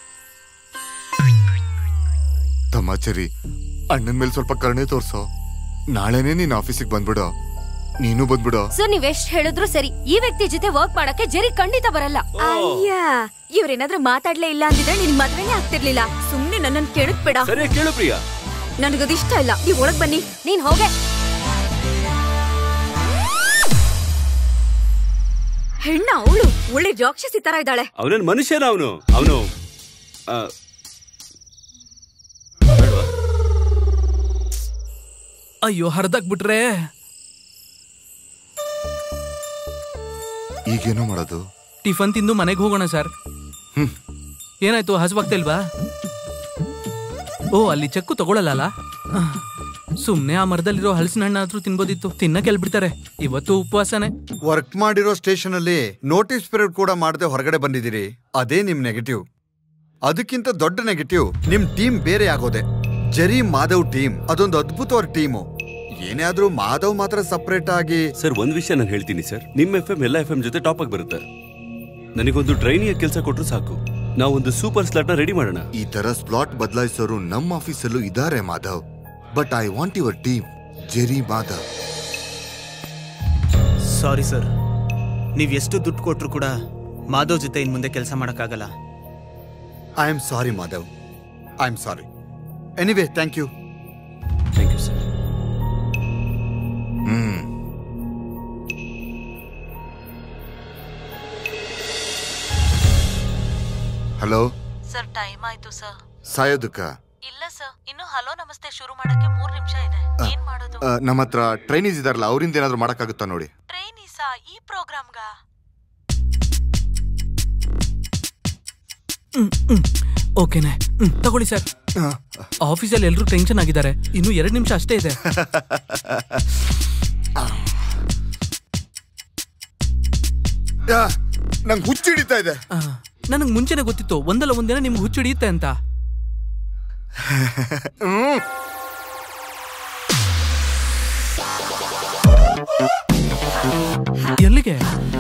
ತಮಾಚರಿ ಅಣ್ಣನ ಮೇಲೆ ಸ್ವಲ್ಪ ಕರುಣೆ ತೋರ್ಸೋ ನಾಳೆನೆ ನೀನ್ ಆಫೀಸಿಗೆ ಬಂದ್ಬಿಡೋ ನೀನು ಬಂದ್ಬಿಡೋ ಸರ್ ನೀವ್ ಎಷ್ಟ್ ಹೇಳಿದ್ರು ಸರಿ ಈ ವ್ಯಕ್ತಿ ಜೊತೆ ವರ್ಕ್ ಮಾಡಕ್ಕೆ ಜರಿ ಖಂಡಿತ ಬರಲ್ಲ ಅಯ್ಯ ಇವ್ರೇನಾದ್ರೂ ಮಾತಾಡ್ಲೇ ಇಲ್ಲ ಅಂದಿದ್ರೆ ನಿನ್ ಮದ್ವೆನೇ ಆಗ್ತಿರ್ಲಿಲ್ಲ ಸುಮ್ನೆ ನನ್ನನ್ ಕೆಣಕ್ ಬೇಡ ಸರಿ ಕೇಳು ಪ್ರಿಯಾ ನನಗದು ಇಷ್ಟ ಇಲ್ಲ ನೀವ್ ಒಳಗ್ ಬನ್ನಿ ನೀನ್ ಹೋಗೆ ಹೆಣ್ಣ ಅವಳು ಒಳ್ಳೆ ರಾಕ್ಷಸಿ ತರ ಇದ್ದಾಳೆ ಅವನೇನ್ ಮನುಷ್ಯನ ಅವನು ಅವನು ಅಯ್ಯೋ ಹರ್ದಕ್ ಬಿಟ್ರೆ ಈಗೇನೋ ಮಾಡೋದು ಟಿಫನ್ ತಿಂದು ಮನೆಗೆ ಹೋಗೋಣ ಸರ್ ಏನಾಯ್ತು ಹಸುವಾಗ್ತಾ ಇಲ್ವಾ ಓ ಅಲ್ಲಿ ಚೆಕ್ಕು ತಗೊಳಲ್ಲ ಸುಮ್ನೆ ಆ ಮರದಲ್ಲಿರೋ ಹಲಸಿನ ಹಣ್ಣಾದ್ರೂ ತಿನ್ಬೋದಿತ್ತು ತಿನ್ನಕ್ಕೆ ಎಲ್ಬಿಡ್ತಾರೆ ಇವತ್ತು ಉಪವಾಸನೆ ವರ್ಕ್ ಮಾಡಿರೋ ಸ್ಟೇಷನ್ ಅಲ್ಲಿ ನೋಟಿಸ್ ಪೀರಿಯಡ್ ಕೂಡ ಮಾಡದೆ ಹೊರಗಡೆ ಬಂದಿದ್ದೀರಿ ಅದೇ ನಿಮ್ ನೆಗೆಟಿವ್ ಅದಕ್ಕಿಂತ ದೊಡ್ಡ ನೆಗೆಟಿವ್ ನಿಮ್ ಟೀಮ್ ಬೇರೆ ಆಗೋದೆ ಜರಿ ಮಾಧವ್ ಟೀಮ್ ಅದೊಂದು ಅದ್ಭುತವಾದ ಟೀಮು ಏನೇ ಆದ್ರೂ ಮಾಧವ್ ಮಾತ್ರ ಸಪರೇಟ್ ಆಗಿ ಸರ್ ಒಂದ್ ವಿಷಯ ನಾನು ಹೇಳ್ತೀನಿ ಸರ್ ನಿಮ್ಮ ಎಫ್ ಎಂ ಎಲ್ಲ ಎಫ್ ಎಂ ಜೊತೆ ಟಾಪ್ ಆಗಿ ಬರುತ್ತೆ ನನಗೊಂದು ಟ್ರೈನಿಯ ಕೆಲಸ ಕೊಟ್ರು ಸಾಕು ನಾವೊಂದು ಸೂಪರ್ ಸ್ಲಾಟ್ ನ ರೆಡಿ ಮಾಡೋಣ ಈ ತರ ಸ್ಲಾಟ್ ಬದಲಾಯಿಸೋರು ನಮ್ಮ ಆಫೀಸಲ್ಲೂ ಇದಾರೆ Madhav but I want your team Jerry Madhav sorry sir ನೀವ್ ಎಷ್ಟು ದುಡ್ಡು ಕೊಟ್ರು ಕೂಡ ಮಾಧವ್ ಜೊತೆ ಇನ್ ಮುಂದೆ ಕೆಲಸ ಮಾಡೋಕ್ಕಾಗಲ್ಲ I am sorry Madhav I am sorry anyway thank you thank you sir hmm hello sir time ಆಯ್ತು ಸರ್ ಸಾಯೋದಕ್ಕ ಇಲ್ಲ ಸರ್ ಇನ್ನು ಹಲೋ ನಮಸ್ತೆ ಶುರು ಮಾಡಕ್ಕೆ ಮೂರ್ ನಿಮಿಷ ಇದೆ ಏನ್ ಮಾಡೋದು ಆ, ನಮ್ಮ ಹತ್ರ ಟ್ರೈನೀಸ್ ಇದಾರಲ್ಲ ಅವರಿಂದ ಏನಾದ್ರು ಮಾಡಕ್ಕಾಗುತ್ತಾ ನೋಡಿ ಟ್ರೈನೀಸಾ ಈ ಪ್ರೋಗ್ರಾಮ್ಗ ಓಕೆನೆ ಹ್ಮ್, ತಗೊಳ್ಳಿ ಸರ್ ಆಫೀಸಲ್ಲಿ ಎಲ್ಲರೂ ಟೆನ್ಷನ್ ಆಗಿದ್ದಾರೆ ಇನ್ನು ಎರಡು ನಿಮಿಷ ಅಷ್ಟೇ ಇದೆ ನಂಗೆ ಹುಚ್ಚು ಹಿಡಿತಾ ಇದೆ ನನಗೆ ಮುಂಚೆನೆ ಗೊತ್ತಿತ್ತು ಒಂದಲ್ಲ ಒಂದಿನ ನಿಮ್ಗೆ ಹುಚ್ಚು ಹಿಡಿಯುತ್ತೆ ಅಂತ ಹ್ಮ್ ಎಲ್ಲಿಗೆ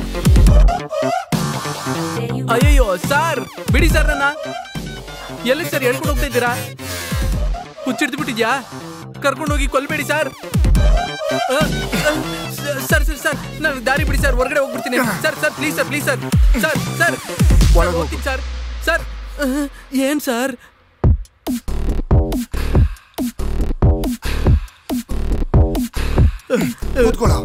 ಅಯ್ಯಯ್ಯೋ ಸರ್ ಬಿಡಿ ಸರ್ ನನ್ನ ಎಲ್ಲಿ ಸರ್ ಹೇಳ್ಕೊಂಡು ಹೋಗ್ತಾ ಇದ್ದೀರಾ ಹುಚ್ಚಿಡ್ದು ಬಿಟ್ಟಿದ್ಯಾ ಕರ್ಕೊಂಡು ಹೋಗಿ ಕೊಲ್ಬೇಡಿ ಸರ್ ಅ, ಅ, ಸರ್ ಸರ್ ಸರ್ ನಾನು ದಾರಿ ಬಿಡಿ ಸರ್ ಹೊರಗಡೆ ಹೋಗ್ಬಿಡ್ತೀನಿ sir sir please sir please sir sir sir ಹೋಗ್ತೀನಿ ಸರ್ ಸರ್ ಅ, ಏನ್ ಸರ್ ಕೂತ್ಕೊಳ್ಳೋ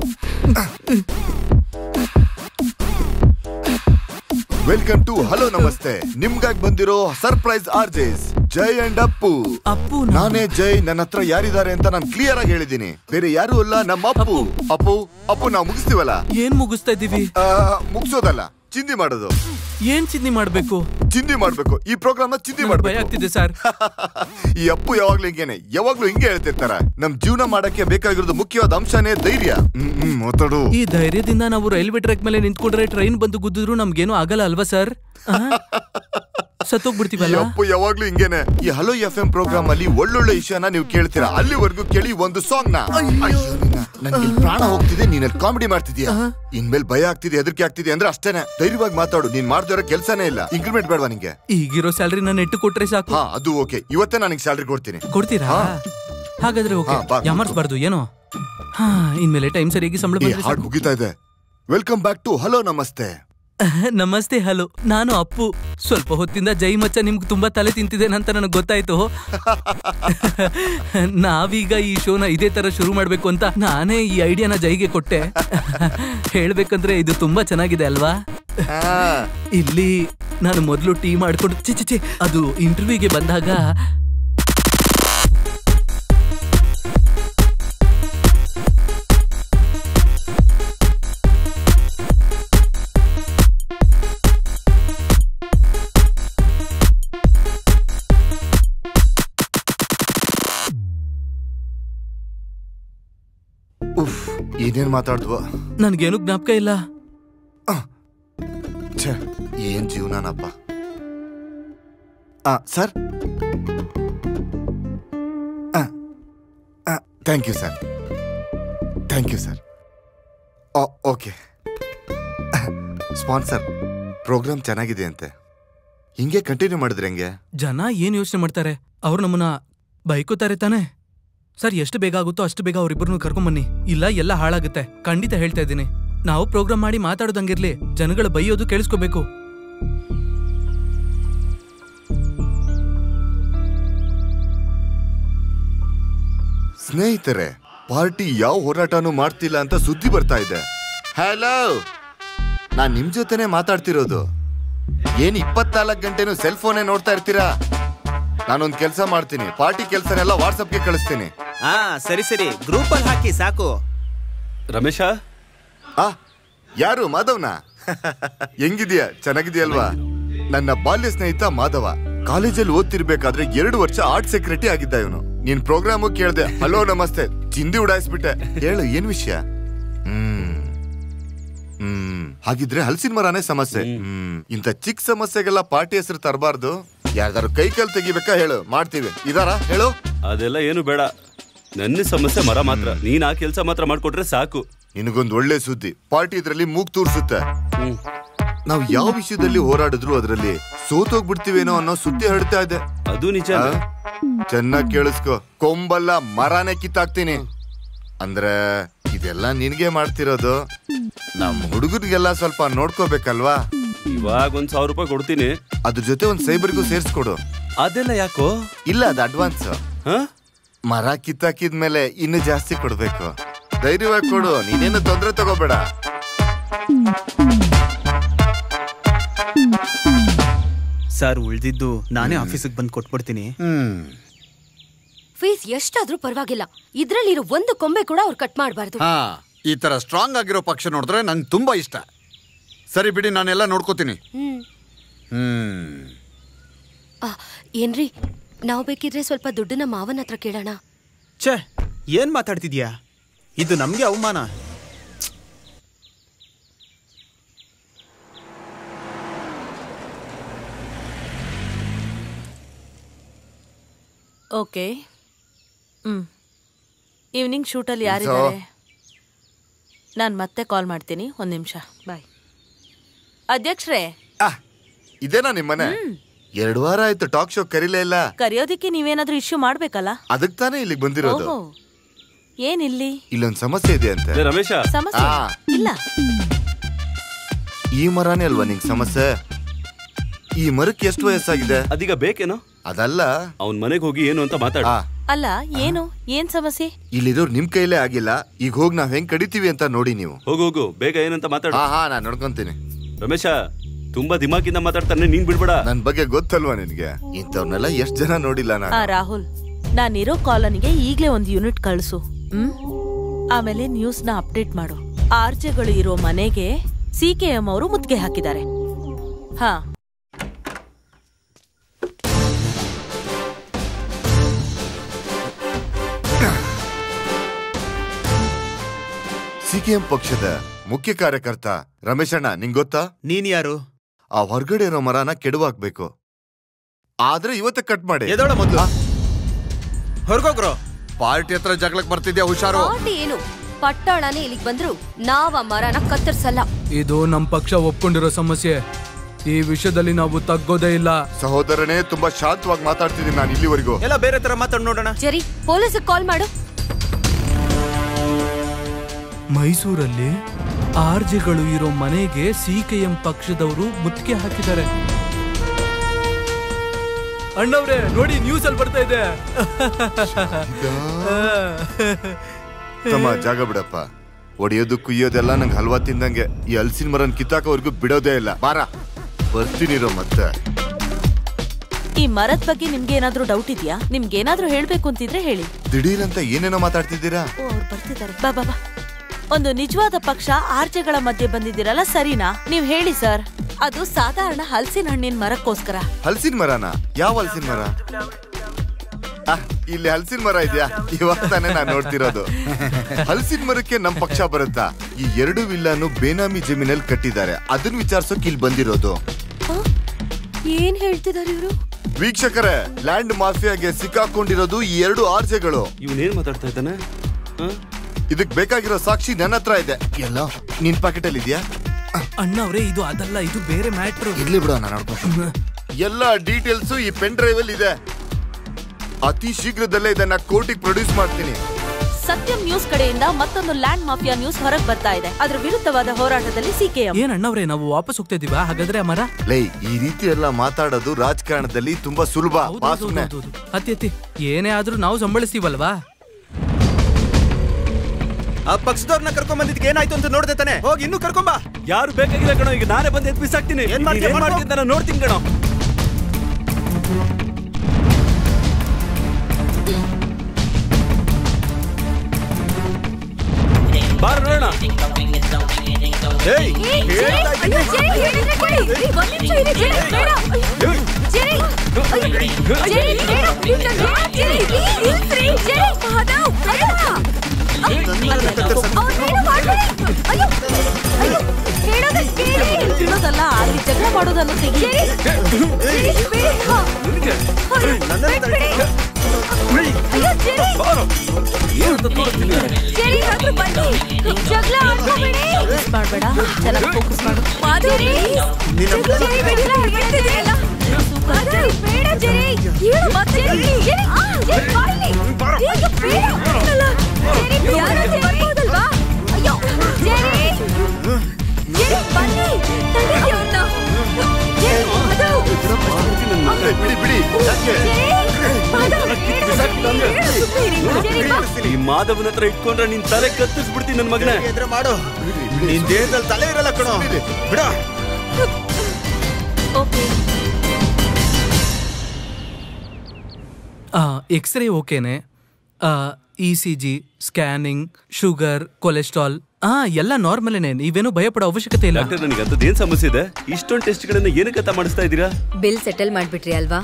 ವೆಲ್ಕಮ್ ಟು ಹಲೋ ನಮಸ್ತೆ ನಿಮ್ಗಾಗಿ ಬಂದಿರೋ surprise RJs Jai and Appu Appu ನಾನೇ ಜೈ ನನ್ನ ಹತ್ರ ಯಾರಿದ್ದಾರೆ ಅಂತ ನಾನು ಕ್ಲಿಯರ್ ಆಗಿ ಹೇಳಿದ್ದೀನಿ ಬೇರೆ ಯಾರು ಅಲ್ಲ ನಮ್ಮ ಅಪ್ಪು ಅಪ್ಪು ಅಪ್ಪು ನಾವು ಮುಗಿಸ್ತೀವಲ್ಲ ಏನ್ ಮುಗಿಸ್ತಾ ಇದ್ದೀವಿ ಆ, ಮುಗ್ಸೋದಲ್ಲ ಚಿಂದಿ ಮಾಡೋದು ಏನ್ ಚಿಂದಿ ಮಾಡ್ಬೇಕು ಚಿಂದಿ ಮಾಡ್ಬೇಕು ಈ ಪ್ರೋಗ್ರಾಮ್ ಚಿಂದಿ ಭಯ ಮಾಡ್ಬೇಕು ಆಗ್ತಿದೆ ಸರ್ ಈ ಅಪ್ಪು ಯಾವಾಗ್ಲೂ ಹಿಂಗೇನೆ ಯಾವಾಗ್ಲೂ ಹಿಂಗೆ ಹೇಳ್ತಿರ್ತಾರ ನಮ್ ಜೀವನ ಮಾಡಕ್ಕೆ ಬೇಕಾಗಿರೋದು ಮುಖ್ಯವಾದ ಅಂಶನೇ ಧೈರ್ಯ ಹ್ಮ್ ಹ್ಮ್ ಮಾತಾಡು ಈ ಧೈರ್ಯದಿಂದ ನಾವು ರೈಲ್ವೆ ಟ್ರ್ಯಾಕ್ ಮೇಲೆ ನಿಂತ್ಕೊಂಡ್ರೆ ಟ್ರೈನ್ ಬಂದು ಗುದ್ದಿದ್ರು ನಮ್ಗೇನು ಆಗಲ್ಲ ಅಲ್ವಾ ಸರ್ ಈ ಸತ್ತೋಗ್ಬಿಡ್ತೀವಲ್ಲ ಅಪ್ಪು ಯಾವಾಗ್ಲೂ ಹಿಂಗೇನೆ ಈ ಹಲೋ ಎಫ್ ಎಂ ಪ್ರೋಗ್ರಾಮ್ ಅಲ್ಲಿ ಒಳ್ಳೊಳ್ಳೆ ವಿಷಯನ ನೀವು ಕೇಳ್ತೀರಾ ಅಲ್ಲಿವರೆಗೂ ಕೇಳಿ ಒಂದು ಸಾಂಗ್ ನ ಅಯ್ಯೋ ನಿನ್ನ ನನ್ಗೆ ಇಲ್ಲಿ ಪ್ರಾಣ ಹೋಗ್ತಿದೆ ನೀನ್ ಅಲ್ಲಿ ಕಾಮಿಡಿ ಮಾಡ್ತಿದ್ಯಾ ಇನ್ಮೇಲೆ ಭಯ ಆಗ್ತಿದೆ ಹೆದರಿಕೆ ಆಗ್ತಿದೆ ಅಂದ್ರೆ ಅಷ್ಟೇನೆ ಧೈರ್ಯವಾಗಿ ಮಾತಾಡು ನೀನ್ ಮಾಡ್ದಿರೋ ಕೆಲಸನೇ ಇಲ್ಲ ಇನ್ಕ್ರಿಮೆಂಟ್ ಬೇಡವಾ ನಿಂಗೆ ಈಗಿರೋ ಸ್ಯಾಲ್ರಿ ನಾನು ನೆಟ್ಟು ಕೊಟ್ರೆ ಸಾಕು ಹಾ ಅದು ಓಕೆ ಇವತ್ತೇ ನನಗೆ ಸ್ಯಾಲ್ರಿ ಕೊಡ್ತೀನಿ ಕೊಡ್ತೀರಾ ಹಾಗಾದ್ರೆ ಓಕೆ ಹಾ, ಬಾ. ಯಾಮರ್ಸ್ಬಾರ್ದು ಏನೋ ಹಾ ಇನ್ಮೇಲೆ ಟೈಮ್ ಸರಿಯಾಗಿ ಸಂಬಳ ಈ ಬಂದ್ರೆ ಹಾಡ್ ಮುಗಿತಾ ಇದೆ ವೆಲ್ಕಮ್ ಬ್ಯಾಕ್ ಟು ಹಲೋ ನಮಸ್ತೆ ಸಾಕು. ನಮಸ್ತೆ ಹಲೋ ನಾನು ಅಪ್ಪು ಸ್ವಲ್ಪ ಹೊತ್ತಿಂದ ಜೈ ಮಚ್ಚ ನಿಮ್ಗೆ ತುಂಬಾ ತಲೆ ತಿಂತಿದ್ದೇನೆ ಅಂತ ನನಗೆ ಗೊತ್ತಾಯ್ತು ನಾವೀಗ ಈ ಶೋನ ಇದೇ ತರ ಶುರು ಮಾಡ್ಬೇಕು ಅಂತ ನಾನೇ ಈ ಐಡಿಯಾನ ಜೈಗೆ ಕೊಟ್ಟೆ ಹೇಳ್ಬೇಕಂದ್ರೆ ಇದು ತುಂಬಾ ಚೆನ್ನಾಗಿದೆ ಅಲ್ವಾ ಇಲ್ಲಿ ನಾನು ಮೊದಲು ಟೀ ಮಾಡ್ಕೊಂಡು ಚಿ ಚಿ ಚಿ ಅದು ಇಂಟರ್ವ್ಯೂಗೆ ಬಂದಾಗ ಉಫ್ ಏನೇನ್ ಮಾತಾಡ್ದ್ವ ನನ್ಗೇನು ಜ್ಞಾಪಕ ಇಲ್ಲ ಛೆ ಏನ್ ಜೀವನನಪ್ಪ ಆ sir thank you sir thank you sir okay sponsor program ಚೆನ್ನಾಗಿದೆ ಅಂತೆ ಹಿಂಗೆ ಕಂಟಿನ್ಯೂ ಮಾಡಿದ್ರೆ ಹೆಂಗೆ ಜನ ಏನ್ ಯೋಚನೆ ಮಾಡ್ತಾರೆ ಅವ್ರು ನಮ್ಮನ್ನ ಬೈಕೋತಾರೆ ತಾನೆ ಸರ್ ಎಷ್ಟು ಬೇಗ ಆಗುತ್ತೋ ಅಷ್ಟು ಬೇಗ ಅವ್ರಿಬ್ಬರನ್ನು ಕರ್ಕೊಂಬನ್ನಿ ಇಲ್ಲ ಎಲ್ಲ ಹಾಳಾಗುತ್ತೆ ಖಂಡಿತ ಹೇಳ್ತಾ ಇದ್ದೀನಿ ನಾವು ಪ್ರೋಗ್ರಾಮ್ ಮಾಡಿ ಮಾತಾಡೋದಂಗಿರ್ಲಿ ಜನಗಳು ಬೈಯೋದು ಕೇಳಿಸ್ಕೋಬೇಕು ಸ್ನೇಹಿತರೆ ಪಾರ್ಟಿ ಯಾವ ಹೋರಾಟನೂ ಮಾಡ್ತಿಲ್ಲ ಅಂತ ಸುದ್ದಿ ಬರ್ತಾ ಇದೆ ಹಲೋ ನಾನ್ ನಿಮ್ ಜೊತೆನೆ ಮಾತಾಡ್ತಿರೋದು ಏನ್ ಇಪ್ಪತ್ನಾಲ್ಕು ಗಂಟೆನೂ ಸೆಲ್ ಫೋನೇ ನೋಡ್ತಾ ಇರ್ತೀರಾ ನಾನೊಂದ್ ಕೆಲಸ ಮಾಡ್ತೀನಿ ಪಾರ್ಟಿ ಕೆಲಸನೆಲ್ಲ ವಾಟ್ಸಪ್ಗೆ ಕಳಿಸ್ತೀನಿ ಹಾ ಸರಿ ಸರಿ ಗ್ರೂಪ್ ಅಲ್ಲಿ ಹಾಕಿ ಸಾಕು ರಮೇಶ ಆ ಯಾರು ಮಾಧವ್ನ ಹೆಂಗಿದ್ಯಾ ಚೆನ್ನಾಗಿದ್ಯಲ್ವಾ ನನ್ನ ಬಾಲ್ಯ ಸ್ನೇಹಿತ ಮಾಧವ ಕಾಲೇಜಲ್ಲಿ ಓದ್ತಿರ್ಬೇಕಾದ್ರೆ ಎರಡು ವರ್ಷ ಆರ್ಟ್ ಸೆಕ್ರೆಟರಿ ಆಗಿದ್ದ ಇವನು ನೀನ್ ಪ್ರೋಗ್ರಾಮು ಕೇಳ್ದೆ ಹಲೋ ನಮಸ್ತೆ ಚಿಂದಿ ಉಡಾಯಿಸ್ಬಿಟ್ಟೆ ಹೇಳು ಏನ್ ವಿಷಯ ಹ್ಮ್ ಹ್ಮ್ ಹಾಗಿದ್ರೆ ಹಲಸಿನ ಮರನೇ ಸಮಸ್ಯೆ ಹ್ಮ್ ಇಂಥ ಚಿಕ್ಕ ಸಮಸ್ಯೆಗೆಲ್ಲ ಪಾರ್ಟಿ ಹೆಸರು ತರಬಾರ್ದು ಯಾರ್ದಾರು ಕೈ ಕಾಲ್ ತೆಗಿಬೇಕಾ ಹೇಳು ಮಾಡ್ತೀವಿ ಇದಾರ ಹೇಳು ಅದೆಲ್ಲ ಏನು ಬೇಡ ನನ್ನ ಸಮಸ್ಯೆ ಮರ ಮಾತ್ರ ನೀನ್ ಆ ಕೆಲಸ ಮಾತ್ರ ಮಾಡ್ಕೊಟ್ರೆ ಸಾಕು ನಿನಗೊಂದು ಒಳ್ಳೆ ಸುದ್ದಿ ಪಾರ್ಟಿ ಇದ್ರಲ್ಲಿ ಮೂಗ್ ತೂರ್ಸುತ್ತೆ ನಾವು ಯಾವ ವಿಷಯದಲ್ಲಿ ಹೋರಾಡಿದ್ರು ಅದರಲ್ಲಿ ಸೋತೋಗ್ಬಿಡ್ತೀವೇನೋ ಅನ್ನೋ ಸುದ್ದಿ ಹರಡ್ತಾ ಇದೆ ಅದು ನಿಜ ಚೆನ್ನಾಗಿ ಕೇಳಿಸ್ಕೊ ಕೊಂಬಲ್ಲ ಮರಾನೇ ಕಿತ್ತಾಕ್ತೀನಿ ಅಂದ್ರೆ ಇದೆಲ್ಲ ನಿನ್ಗೆ ಮಾಡ್ತಿರೋದು ನಮ್ ಹುಡುಗರಿಗೆಲ್ಲ ಸ್ವಲ್ಪ ನೋಡ್ಕೋಬೇಕಲ್ವಾ ಇವಾಗ ಒಂದ್ ಸಾವಿರ ರೂಪಾಯಿ ಕೊಡ್ತೀನಿ ಅದ್ರ ಜೊತೆ ಒಂದ್ ಸೈಬರ್ಗೂ ಸೇರ್ಸ್ಕೊಡು ಅದೆಲ್ಲ ಯಾಕೋ ಇಲ್ಲ ಅದು ಅಡ್ವಾನ್ಸ್ ಮರ ಕಿತ್ತಾಕಿದ್ಮೇಲೆ ಇನ್ನು ಜಾಸ್ತಿ ಕೊಡ್ಬೇಕು ಧೈರ್ಯವಾಗಿ ಕೊಡು ನೀನೇನು ತೊಂದ್ರೆ ತಗೋಬೇಡ ಸರ್ ಉಳ್ದಿದ್ದು ನಾನೇ ಆಫೀಸಿಗೆ ಬಂದು ಕೊಟ್ಬಿಡ್ತೀನಿ ಫೀಸ್ ಎಷ್ಟಾದ್ರೂ ಪರವಾಗಿಲ್ಲ ಇದ್ರಲ್ಲಿರೋ ಒಂದು ಕೊಂಬೆ ಕೂಡ ಅವ್ರು ಕಟ್ ಮಾಡಬಾರ್ದು ಹಾ ಈ ತರ ಸ್ಟ್ರಾಂಗ್ ಆಗಿರೋ ಪಕ್ಷ ನೋಡಿದ್ರೆ ನಂಗೆ ತುಂಬಾ ಇಷ್ಟ ಸರಿ ಬಿಡಿ ನಾನೆಲ್ಲ ನೋಡ್ಕೋತೀನಿ ಹ್ಮ್ ಹ್ಮ್ ಆ, ಏನ್ರಿ ನಾವ್ ಬೇಕಿದ್ರೆ ಸ್ವಲ್ಪ ದುಡ್ಡನ್ನ ಮಾವನ ಹತ್ರ ಕೇಳೋಣ ಛೇ ಏನ್ ಮಾತಾಡ್ತಿದ್ಯಾ ಇದು ನಮ್ಗೆ ಅವಮಾನ ಓಕೆ ಹ್ಮ್ ಈವ್ನಿಂಗ್ ಶೂಟಲ್ಲಿ So? ಯಾರಿದ್ದಾರೆ ನಾನು ಮತ್ತೆ ಕಾಲ್ ಮಾಡ್ತೀನಿ ಒಂದು ನಿಮಿಷ ಬಾಯ್ ಅಧ್ಯಕ್ಷರೇ ಇದೇನಾ ನಿಮ್ಮನೆ ಎರಡು ವಾರ ಆಯ್ತು ಟಾಕ್ ಶೋ ಕರೀಲೇ ಇಲ್ಲ ಕರೆಯೋದಿಕ್ಕೆ ನೀವೇನಾದ್ರೂ ಇಶ್ಯೂ ಮಾಡ್ಬೇಕಲ್ಲ ಅದಕ್ ತಾನೇ ಇಲ್ಲಿಗೆ ಬಂದಿರೋದು ಓಹೋ ಏನಿಲ್ಲಿ ಇಲ್ಲೊಂದ್ ಸಮಸ್ಯೆ ಇದೆ ಅಂತೆ ಏ, ರಮೇಶ ಸಮಸ್ಯೆ ಆ, ಇಲ್ಲ ಈ ಮರನೇ ಅಲ್ವಾ ನಿಂಗ್ ಸಮಸ್ಯೆ ಈ ಮರಕ್ಕೆ ಎಷ್ಟು ವಯಸ್ಸಾಗಿದೆ ಅದೀಗ ಬೇಕೇನೋ ಅದಲ್ಲ ಅವನ್ ಮನೆಗೆ ಹೋಗಿ ಏನು ಅಂತ ಮಾತಾಡ ಅಲ್ಲ ಏನು ಏನ್ ಸಮಸ್ಯೆ ಇಲ್ಲಿರೋರು ನಿಮ್ ಕೈಲೇ ಆಗಿಲ್ಲ ಈಗ ಹೋಗಿ ನಾವ್ ಹೆಂಗ್ ಕಡಿತೀವಿ ಅಂತ ನೋಡಿ ನೀವು ಹೋಗು ಹೋಗು ಬೇಗ ಏನಂತ ಮಾತಾಡ ಹಾ ಹಾ ನಾನ್ ನೋಡ್ಕೊಂತೀನಿ ರಮೇಶ ತುಂಬಾ ದಿಮಾಕಿಂದ ಮಾತಾಡ್ತಾನೆ ನೀನ್ ಬಿಡ್ಬೇಡ ನನ್ ಬಗ್ಗೆ ಗೊತ್ತಲ್ವಾ ನಿನ್ಗೆ ಇಂಥವ್ರನ್ನೆಲ್ಲ ಎಷ್ಟ್ ಜನ ನೋಡಿಲ್ಲ ಆ ನಾನು ರಾಹುಲ್ ನಾನಿರೋ ಕಾಲೋನಿಗೆ ಈಗ್ಲೇ ಒಂದು ಯೂನಿಟ್ ಕಳ್ಸು ಹ್ಮ್ ಆಮೇಲೆ ನ್ಯೂಸ್ ನ ಅಪ್ಡೇಟ್ ಮಾಡು ಆರ್ಜೆಗಳು ಇರೋ ಮನೆಗೆ ಸಿ ಕೆ ಎಂ ಅವರು ಮುತ್ತಿಗೆ ಹಾಕಿದ್ದಾರೆ ಹಾ ಸಿಕೆಎಂ ಪಕ್ಷದ ಮುಖ್ಯ ಕಾರ್ಯಕರ್ತ ರಮೇಶ್ ಅಣ್ಣ ನಿಂಗ್ ಗೊತ್ತಾ ನೀನ್ ಯಾರು ಆ ಹೊರಗಡೆ ಇರೋ ಮರನ ಕೆಡವಾಕ್ಬೇಕು ಆದ್ರೆ ಇವತ್ತೇ ಕಟ್ ಮಾಡಿ ಎದೋಳ ಮೊದ್ಲು ಹೊರಗೋಗ್ರೋ ಪಾರ್ಟಿ ಹತ್ರ ಜಗಳಕ್ ಬರ್ತಿದ್ಯಾ ಹುಷಾರು ಪಾರ್ಟಿ ಏನು ಪಟ್ಟಾಳನೇ ಇಲ್ಲಿಗೆ ಬಂದ್ರು ನಾವ್ ಆ ಮರನ ಕತ್ತರಿಸಲ್ಲ ಇದು ನಮ್ ಪಕ್ಷ ಒಪ್ಕೊಂಡಿರೋ ಸಮಸ್ಯೆ ಈ ವಿಷಯದಲ್ಲಿ ನಾವು ತಗ್ಗೋದೇ ಇಲ್ಲ ಸಹೋದರನೇ ತುಂಬಾ ಶಾಂತವಾಗಿ ಮಾತಾಡ್ತಿದ್ದೀನಿ ನಾನು ಇಲ್ಲಿವರೆಗೂ ಎಲ್ಲ ಬೇರೆ ತರ ಮಾತಾಡ್ ನೋಡೋಣ ಜರಿ ಪೊಲೀಸ್ ಕಾಲ್ ಮಾಡು ಮೈಸೂರಲ್ಲಿ ಆರ್ಜಿಗಳು ಇರೋ ಮನೆಗೆ ಸಿಕೆಎಂ ಪಕ್ಷದವರು ಮುತ್ತಿಗೆ ಹಾಕಿದ್ದಾರೆ ಅಣ್ಣವ್ರೆ ನೋಡಿ ನ್ಯೂಸ್ ಅಲ್ಲಿ ಬರ್ತಾ ಇದೆ ತಮ್ಮ ಜಾಗ ಬಿಡಪ್ಪ ಒಡೆಯೋದು ಕುಯ್ಯೋದೆಲ್ಲ ನಂಗೆ ಹಲ್ವಾ ತಿಂದಂಗೆ ಈ ಹಲ್ಸಿನ ಮರನ್ ಕಿತ್ತಾಕೋವರೆಗೂ ಬಿಡೋದೇ ಇಲ್ಲ ಬಾರ ಬರ್ತೀನಿರೋ ಮತ್ತೆ ಈ ಮರದ ಬಗ್ಗೆ ನಿಮ್ಗೆ ಏನಾದ್ರೂ ಡೌಟ್ ಇದೆಯಾ ನಿಮ್ಗೆ ಏನಾದ್ರೂ ಹೇಳ್ಬೇಕು ಅಂತಿದ್ರೆ ಹೇಳಿ ದಿಢೀರ್ ಅಂತ ಏನೇನೋ ಮಾತಾಡ್ತಿದ್ದೀರಾ ಓ ಅವ್ರು ಬರ್ತಿದ್ದಾರೆ ಬಾ ಬಾ ಬಾ ಒಂದು ನಿಜವಾದ ಪಕ್ಷ ಆರ್ಜೆಗಳ ಮಧ್ಯೆ ಬಂದಿದ್ದೀರಲ್ಲ ಸರಿನಾ ನೀವ್ ಹೇಳಿ ಸರ್ ಅದು ಸಾಧಾರಣ ಹಲಸಿನ ಹಣ್ಣಿನ ಮರಕ್ಕೋಸ್ಕರ ಹಲ್ಸಿನ ಮರನ ಯಾವ ಹಲ್ಸಿನ ಮರ ಆ, ಇಲ್ಲಿ ಹಲ್ಸಿನ ಮರ ಇದೆಯಾ ಇವಾಗ ತಾನೇ ನಾನು ನೋಡ್ತಿರೋದು ಹಲ್ಸಿನ ಮರಕ್ಕೆ ನಮ್ ಪಕ್ಷ ಬರುತ್ತಾ ಈ ಎರಡು ವಿಲ್ಲಾನು ಬೇನಾಮಿ ಜಮೀನಲ್ಲಿ ಕಟ್ಟಿದ್ದಾರೆ ಅದನ್ನ ವಿಚಾರಿಸೋಕ್ ಇಲ್ಲಿ ಬಂದಿರೋದು ಏನ್ ಹೇಳ್ತಿದಾರೆ ಇವರು ವೀಕ್ಷಕರೇ ಲ್ಯಾಂಡ್ ಮಾಫಿಯಾಗೆ ಸಿಕ್ಕಾಕೊಂಡಿರೋದು ಈ ಎರಡು ಆರ್ಜೆಗಳು ಇವನೇನ್ ಮಾತಾಡ್ತಾ ಇದ್ದಾನೆ ಇದಕ್ ಬೇಕಾಗಿರೋ ಸಾಕ್ಷಿ ನನ್ನ ಹತ್ರ ಇದೆ ಎಲ್ಲ ನಿನ್ ಪಾಕೆಟ್ ಅಲ್ಲಿ ಇದೆಯಾ ಅಣ್ಣವ್ರೆ ಇದು ಅದಲ್ಲ ಇದು ಬೇರೆ ಮ್ಯಾಟ್ರು ಇರ್ಲಿ ಬಿಡು ನಾನು ನೋಡ್ಕೊಂಡು ಎಲ್ಲ ಡೀಟೇಲ್ಸ್ ಈ ಪೆನ್ ಡ್ರೈವ್ ಅಲ್ಲಿ ಇದೆ ಅತಿ ಶೀಘ್ರದಲ್ಲೇ ಇದನ್ನ ಕೋರ್ಟಿಗೆ ಪ್ರೊಡ್ಯೂಸ್ ಮಾಡ್ತೀನಿ ಸತ್ಯಂ ನ್ಯೂಸ್ ಕಡೆಯಿಂದ ಮತ್ತೊಂದು ಲ್ಯಾಂಡ್ ಮಾಫಿಯಾ ನ್ಯೂಸ್ ಹೊರಗೆ ಬರ್ತಾ ಇದೆ ಅದ್ರ ವಿರುದ್ಧವಾದ ಹೋರಾಟದಲ್ಲಿ ಸಿಕೆಎಂ ಏನ್ ಅಣ್ಣವ್ರೆ ನಾವು ವಾಪಸ್ ಹೋಗ್ತಾ ಇದೀವಾ ಹಾಗಾದ್ರೆ ಆ ಮರ ಲೈ ಈ ರೀತಿ ಎಲ್ಲ ಮಾತಾಡೋದು ರಾಜಕಾರಣದಲ್ಲಿ ತುಂಬಾ ಸುಲಭ ಬಾ ಸುಮ್ನೆ. ಅತಿ ಅತಿ ಏನೇ ಆದ್ರೂ ನಾವು ಸಂಬಳಿಸ್ತೀವಲ್ವಾ ಆ ಪಕ್ಷದವ್ರನ್ನ ಕರ್ಕೊಂಡ್ ಬಂದಿದ್ದಕ್ಕೆ ಏನಾಯ್ತು ಅಂತ ನೋಡ್ದೆ ತಾನೆ ಹೋಗಿ ಇನ್ನೂ ಕರ್ಕೊಂಬಾ ಯಾರು ಬೇಕಾಗಿಲ್ಲ ಕಣೋ ಈಗ ನಾನೇ ಬಂದು ಎದ್ ಬಿಸಾಕ್ತೀನಿ ಏನ್ ಮಾಡ್ತೀಯ ನೀನ್ ಏನ್ ಮಾಡ್ಕೊ. ಮಾಡ್ತೀನಿ ನಾನು ನೋಡ್ತೀನಿ ಕಣೋ ಬಾರ ನೋಡೋಣ ಏಯ್ ಹೇಳ್ತಾ ಇದ್ದೀನಿ. ತಿನ್ನೋದಲ್ಲ ಅಲ್ಲಿ ಜಗಳ ಮಾಡೋದಲ್ಲ ತೆಗಿ ಮಾಡ್ಬೇಡ ಚೆನ್ನಾಗಿ ಫೋಕಸ್ ಮಾಡು ಈ ಮಾಧವನ ಹತ್ರ ಇಟ್ಕೊಂಡ್ರೆ ನಿನ್ ತಲೆ ಕತ್ತಿಸ್ಬಿಡ್ತೀನಿ ನನ್ ಮಗನೇ ಎದ್ರೆ ಮಾಡು ನಿನ್ ದೇಹದಲ್ಲಿ ತಲೆ ಇರಲ್ಲ ಕಣೋ ಬಿಡ ಎಕ್ಸ್ರೇ ಓಕೆನೆ E C G scanning sugar cholesterol ಆ ಎಲ್ಲ ನಾರ್ಮಲೇನೆ ನೀವೇನು ಭಯಪಡೋ ಅವಶ್ಯಕತೆ ಇಲ್ಲ ಡಾಕ್ಟರ್ ನನಗೆ ಅಂತದ್ ಏನ್ ಸಮಸ್ಯೆ ಇದೆ ಇಷ್ಟೊಂದು ಟೆಸ್ಟ್ಗಳನ್ನ ಏನಕ್ಕೆ ಮಾಡಿಸ್ತಾ ಇದ್ದೀರಾ ಬಿಲ್ ಸೆಟಲ್ ಮಾಡ್ಬಿಟ್ರಿ ಅಲ್ವಾ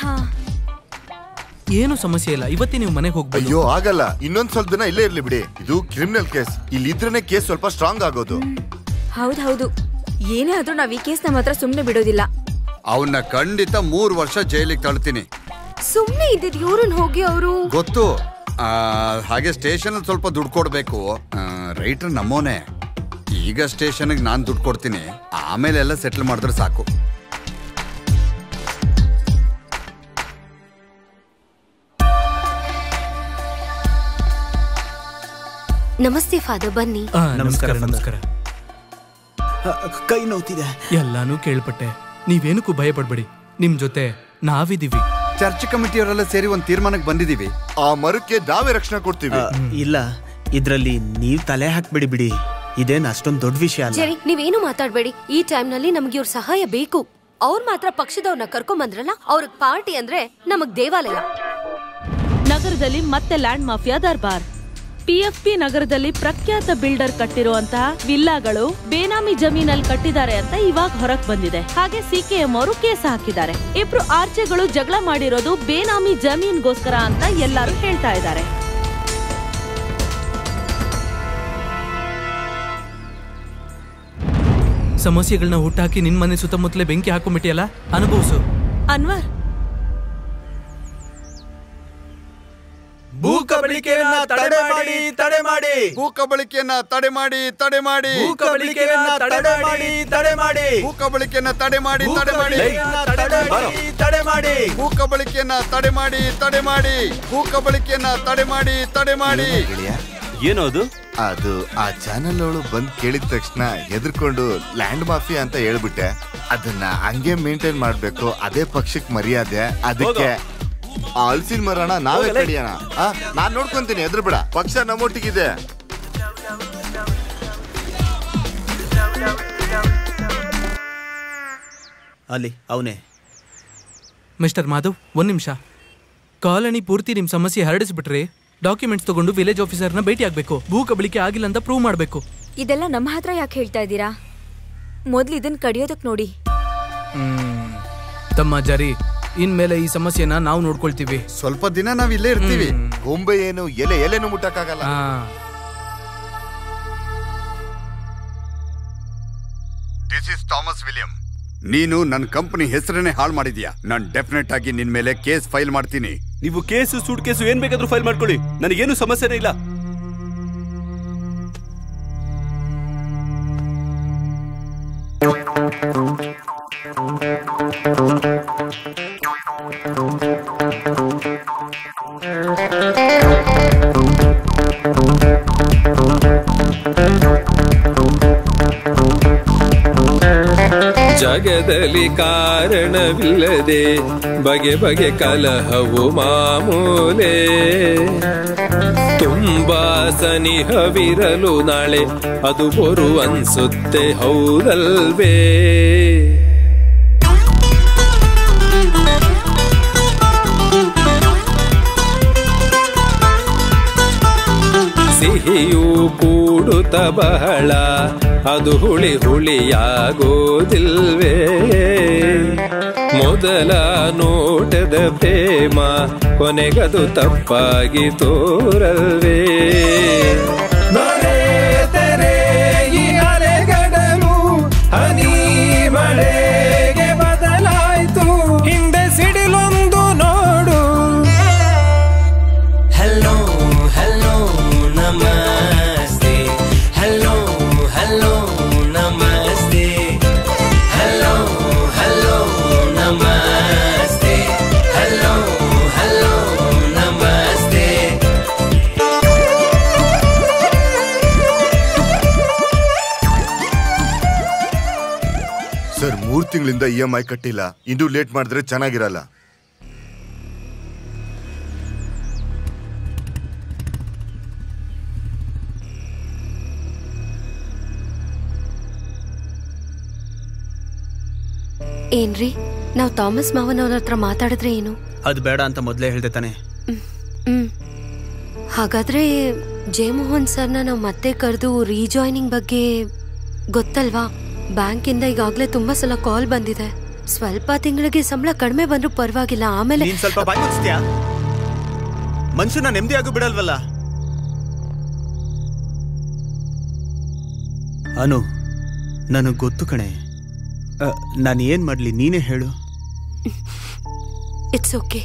ಏನು ಸಮಸ್ಯೆ ಇಲ್ಲ ಇವತ್ತೇ ನೀವು ಮನೆಗೆ ಹೋಗ್ಬೋದು ಅಯ್ಯೋ ಆಗಲ್ಲ ಇನ್ನೊಂದ್ ಸ್ವಲ್ಪ ದಿನ ಇಲ್ಲೇ ಇರ್ಲಿ ಬಿಡಿ ಇದು ಕ್ರಿಮಿನಲ್ ಕೇಸ್ ಇಲ್ಲಿ ಇದ್ರೇನೆ ಕೇಸ್ ಸ್ವಲ್ಪ ಸ್ಟ್ರಾಂಗ್ ಆಗೋದು ಹೌದ್ ಹೌದು ಏನೇ ಆದ್ರೂ ನಾವ್ ಈ ಕೇಸ್ ನಮ್ಮ ಹತ್ರ ಸುಮ್ನೆ ಬಿಡೋದಿಲ್ಲ ಅವನ್ನ ಖಂಡಿತ ಮೂರ್ ವರ್ಷ ಜೈಲಿಗೆ ತಳ್ತೀನಿ ಸುಮ್ನೆ ಇದ್ದಿದ್ ಇವ್ರನ್ನ ಹೋಗಿ ಅವರು ಗೊತ್ತು ಆ, ಹಾಗೆ ಸ್ಟೇಷನ್ ಅಲ್ಲಿ ಸ್ವಲ್ಪ ದುಡ್ಡು ಕೊಡ್ಬೇಕು ರೈಟರ್ ನಮ್ಮೋನೆ ಈಗ ಸ್ಟೇಷನ್ಗೆ ನಾನು ದುಡ್ಡು ಕೊಡ್ತೀನಿ ಆಮೇಲೆ ಎಲ್ಲ ಸೆಟ್ಲ್ ಮಾಡಿದ್ರೆ ಸಾಕು ನಮಸ್ತೆ ಫಾದರ್ ಬನ್ನಿ ಆ, ನಮಸ್ಕಾರ ನಮಸ್ಕಾರ ಕೈ ನೋವ್ತಿದೆ ಎಲ್ಲಾನು ಕೇಳ್ಪಟ್ಟೆ ನೀವೇನಕ್ಕೂ ಭಯ ಪಡ್ಬೇಡಿ ನಿಮ್ ಜೊತೆ ನಾವಿದೀವಿ ಚರ್ಚ್ ಕಮಿಟಿಯವರೆಲ್ಲ ಸೇರಿ ಒಂದು ತೀರ್ಮಾನಕ್ಕೆ ಬಂದಿದ್ದೀವಿ ಆ ಮರಕ್ಕೆ ನಾವೇ ರಕ್ಷಣೆ ಕೊಡ್ತೀವಿ ಇಲ್ಲ ಇದ್ರಲ್ಲಿ ನೀವ್ ತಲೆ ಹಾಕ್ಬಿಡಿ ಬಿಡಿ ಇದೇನ್ ಅಷ್ಟೊಂದ್ ದೊಡ್ಡ ವಿಷಯ ಅಲ್ಲ ಜರಿ ನೀವೇನು ಮಾತಾಡ್ಬೇಡಿ ಈ ಟೈಮ್ ನಲ್ಲಿ ನಮ್ಗೆ ಇವ್ರ ಸಹಾಯ ಬೇಕು ಅವ್ರ ಮಾತ್ರ ಪಕ್ಷದವ್ರನ್ನ ಕರ್ಕೊಂಡ್ ಬಂದ್ರಲ್ಲ ಅವ್ರಿಗೆ ಪಾರ್ಟಿ ಅಂದ್ರೆ ನಮಗ್ ದೇವಾಲಯ ನಗರದಲ್ಲಿ ಮತ್ತೆ ಲ್ಯಾಂಡ್ ಮಾಫಿಯಾ ದರ್ಬಾರ್ ಪಿಎಫ್ಪಿ ನಗರದಲ್ಲಿ ಪ್ರಖ್ಯಾತ ಬಿಲ್ಡರ್ ಕಟ್ಟಿರುವಂತಹ ವಿಲ್ಲಾಗಳು ಬೇನಾಮಿ ಜಮೀನಲ್ಲಿ ಕಟ್ಟಿದ್ದಾರೆ ಅಂತ ಇವಾಗ ಹೊರಗ್ ಬಂದಿದೆ ಹಾಗೆ ಸಿಕೆಎಂ ಅವರು ಕೇಸ್ ಹಾಕಿದ್ದಾರೆ ಇಬ್ರು ಆರ್ಚೆಗಳು ಜಗಳ ಮಾಡಿರೋದು ಬೇನಾಮಿ ಜಮೀನ್ಗೋಸ್ಕರ ಅಂತ ಎಲ್ಲರೂ ಹೇಳ್ತಾ ಇದ್ದಾರೆ ಸಮಸ್ಯೆಗಳನ್ನ ಹುಟ್ಟಾಕಿ ನಿನ್ ಮನೆ ಸುತ್ತಮುತ್ತಲೇ ಬೆಂಕಿ ಹಾಕೊಂಡ್ಬಿಟ್ಟಿಯಲ್ಲ ಅನುಭವಿಸು ಅನ್ವರ್ ಭೂ ಕಬಳಿಕೆಯನ್ನ ತಡೆ ಮಾಡಿ ತಡೆ ಮಾಡಿ ಭೂ ಕಬಳಿಕೆಯನ್ನ ತಡೆ ಮಾಡಿ ತಡೆ ಮಾಡಿ ಭೂ ಕಬಳಿಕೆಯನ್ನ ತಡೆ ಮಾಡಿ ತಡೆ ಮಾಡಿ ಭೂ ಕಬಳಿಕೆಯನ್ನ ತಡೆ ಮಾಡಿ ಭೂ ತಡೆ ಮಾಡಿ ಕಬಳಿಕೆಯನ್ನ ತಡೆ ಮಾಡಿ ತಡೆ ಮಾಡಿ ಭೂ ಕಬಳಿಕೆಯನ್ನ ತಡೆ ಮಾಡಿ ತಡೆ ಮಾಡಿ ಭೂ ಕಬಳಿಕೆಯನ್ನ ತಡೆ ಮಾಡಿ ತಡೆ ಮಾಡಿ ಏನೋ ಅದು ಅದು ಆ ಚಾನೆಲ್ ಅವಳು ಬಂದ್ ಕೇಳಿದ ತಕ್ಷಣ ಹೆದರ್ಕೊಂಡು ಲ್ಯಾಂಡ್ ಮಾಫಿಯಾ ಅಂತ ಹೇಳ್ಬಿಟ್ಟೆ ಅದನ್ನ ಹಂಗೆ ಮೇಂಟೈನ್ ಮಾಡ್ಬೇಕು ಅದೇ ಪಕ್ಷಕ್ ಮರ್ಯಾದೆ ಅದಕ್ಕೆ ಆ ಹಲ್ಸಿನ ಮರಣ ನಾವೇ ಹೋಗಲೇ. ಕಡಿಯೋಣ ಆ, ನಾನ್ ನೋಡ್ಕೊಂತೀನಿ ಎದ್ರ ಬಿಡ ಪಕ್ಷ ನಮ್ಮೊಟ್ಟಿಗಿದೆ ಅಲ್ಲಿ ಅವನೇ ಮಿಸ್ಟರ್ ಮಾಧವ್ ಒಂದ್ ನಿಮಿಷ ಕಾಲನಿ ಪೂರ್ತಿ ನಿಮ್ ಸಮಸ್ಯೆ ಹರಡಿಸ್ಬಿಟ್ರೆ ಡಾಕ್ಯುಮೆಂಟ್ಸ್ ತಗೊಂಡು ವಿಲೇಜ್ ಆಫೀಸರ್ನ ಭೇಟಿ ಆಗ್ಬೇಕು ಭೂ ಕಬಳಿಕೆ ಆಗಿಲ್ಲ ಅಂತ ಪ್ರೂವ್ ಮಾಡ್ಬೇಕು ಇದೆಲ್ಲ ನಮ್ಮ ಹತ್ರ ಯಾಕೆ ಹೇಳ್ತಾ ಇದ್ದೀರಾ ಮೊದ್ಲು ಇದನ್ ಕಡಿಯೋದಕ್ ನೋಡಿ ಹ್ಮ್. ತಮ್ಮ ಜರಿ ಇನ್ಮೇಲೆ ಈ ಸಮಸ್ಯೆನ ನಾವು ನೋಡ್ಕೊಳ್ತೀವಿ ಸ್ವಲ್ಪ ದಿನ ನಾವ್ ಇಲ್ಲೇ ಇರ್ತೀವಿ ಗೊಂಬೆ ಏನು ಎಲೆ ಎಲೆನು ಮುಟ್ಟಕ್ಕಾಗಲ್ಲ ದಿಸ್ ಇಸ್ ಥಾಮಸ್ ವಿಲಿಯಂ ನೀನು ನನ್ನ ಕಂಪನಿ ಹೆಸರನ್ನೇ ಹಾಳು ಮಾಡಿದ್ಯಾ ನಾನು ಡೆಫಿನೆಟ್ ಆಗಿ ನಿನ್ ಮೇಲೆ ಕೇಸ್ ಫೈಲ್ ಮಾಡ್ತೀನಿ ನೀವು ಕೇಸು ಸೂಟ್ ಕೇಸು ಏನ್ ಬೇಕಾದ್ರೂ ಫೈಲ್ ಮಾಡ್ಕೊಳ್ಳಿ ನನಗೇನು ಸಮಸ್ಯೆನೇ ಇಲ್ಲ ಜಗದಲ್ಲಿ ಕಾರಣವಿಲ್ಲದೆ ಬಗೆ ಬಗೆ ಕಲಹವು ಮಾಮೂಲೆ ತುಂಬಾ ಸನಿಹವಿರಲು ನಾಳೆ ಅದು ಬರು ಅನ್ಸುತ್ತೆ ಹೌದಲ್ವೇ ಸಿಹಿಯು ಕೂಡುತ್ತ ಬಹಳ ಅದು ಹುಳಿ ಹುಳಿಯಾಗೋದಿಲ್ವೇ ಮೊದಲ ನೋಟದ ಪ್ರೇಮ ಕೊನೆಗದು ತಪ್ಪಾಗಿ ತೋರಲ್ವೇ ಮರೆತರೆ ಈ ಅಲೆಗಡಲು ಹನಿ ಮಳೆಗೆ ಬದಲಾಯ್ತು ಹಿಂದೆ ಸಿಡಿಲೊಂದು ನೋಡು hello hello Namaste hello hello Namaste hello hello Namaste hello hello Namaste sir ಮೂರ್ ತಿಂಗಳಿಂದ ಇ ಎಂ ಐ ಕಟ್ಟಿಲ್ಲ ಇನ್ನೂ ಲೇಟ್ ಮಾಡಿದ್ರೆ ಚೆನ್ನಾಗಿರಲ್ಲ ಏನ್ರಿ ನಾವ್ ಥಾಮಸ್ ಮಾವನ್ ಅವ್ರ ಹತ್ರ ಮಾತಾಡಿದ್ರೆ ಏನು ಅದು ಬೇಡ ಅಂತ ಮೊದಲೇ ಹೇಳ್ದೆ ತಾನೆ ಹ್ಮ್ ಹಾಗಾದ್ರೆ ಜಯಮೋಹನ್ ಸರ್ನ ನಾವು ಮತ್ತೆ ಕರೆದು ರೀಜಾಯ್ನಿಂಗ್ ಬಗ್ಗೆ ಗೊತ್ತಲ್ವಾ ಬ್ಯಾಂಕಿಂದ ಈಗಾಗ್ಲೇ ತುಂಬಾ ಸಲ ಕಾಲ್ ಬಂದಿದೆ ಸ್ವಲ್ಪ ತಿಂಗಳಿಗೆ ಸಂಬಳ ಕಡಿಮೆ ಬಂದ್ರೂ ಪರವಾಗಿಲ್ಲ ಆಮೇಲೆ ನೀನ್ ಸ್ವಲ್ಪ ಬಾಯ್ ಮುಚ್ತೀಯಾ ಮನುಷ್ಯನ ನೆಮ್ಮದಿಯಾಗೂ ಬಿಡಲ್ವಲ್ಲ ಅನು ನನಗ್ ಗೊತ್ತು ಕಣೆ ನಾನು ಏನ್ ಮಾಡ್ಲಿ ನೀನೇ ಹೇಳು ಇಟ್ಸ್ ಓಕೆ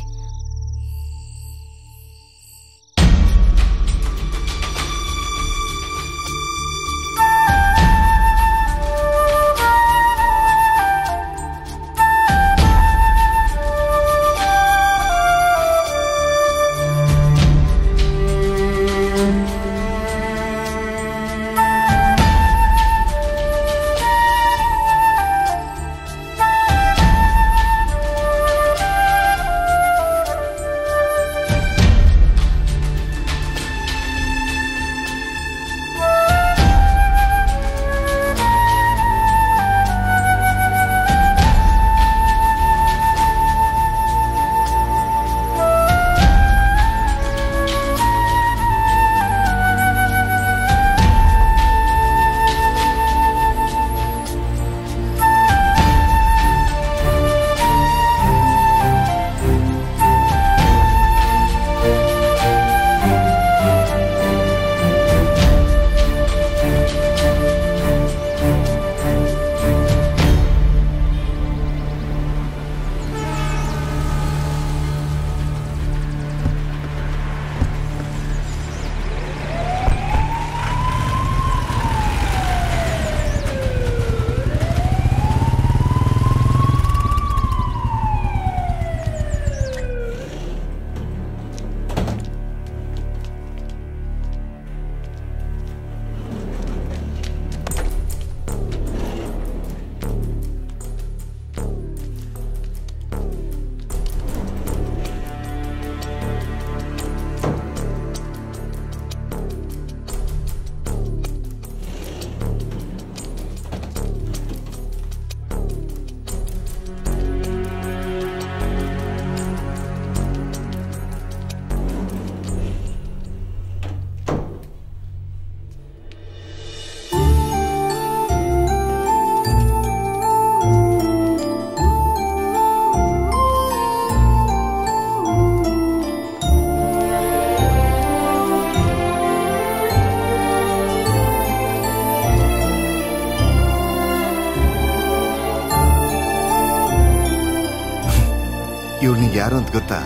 ಇವ್ನಿಗೆ ಯಾರು ಅಂತ ಗೊತ್ತಾ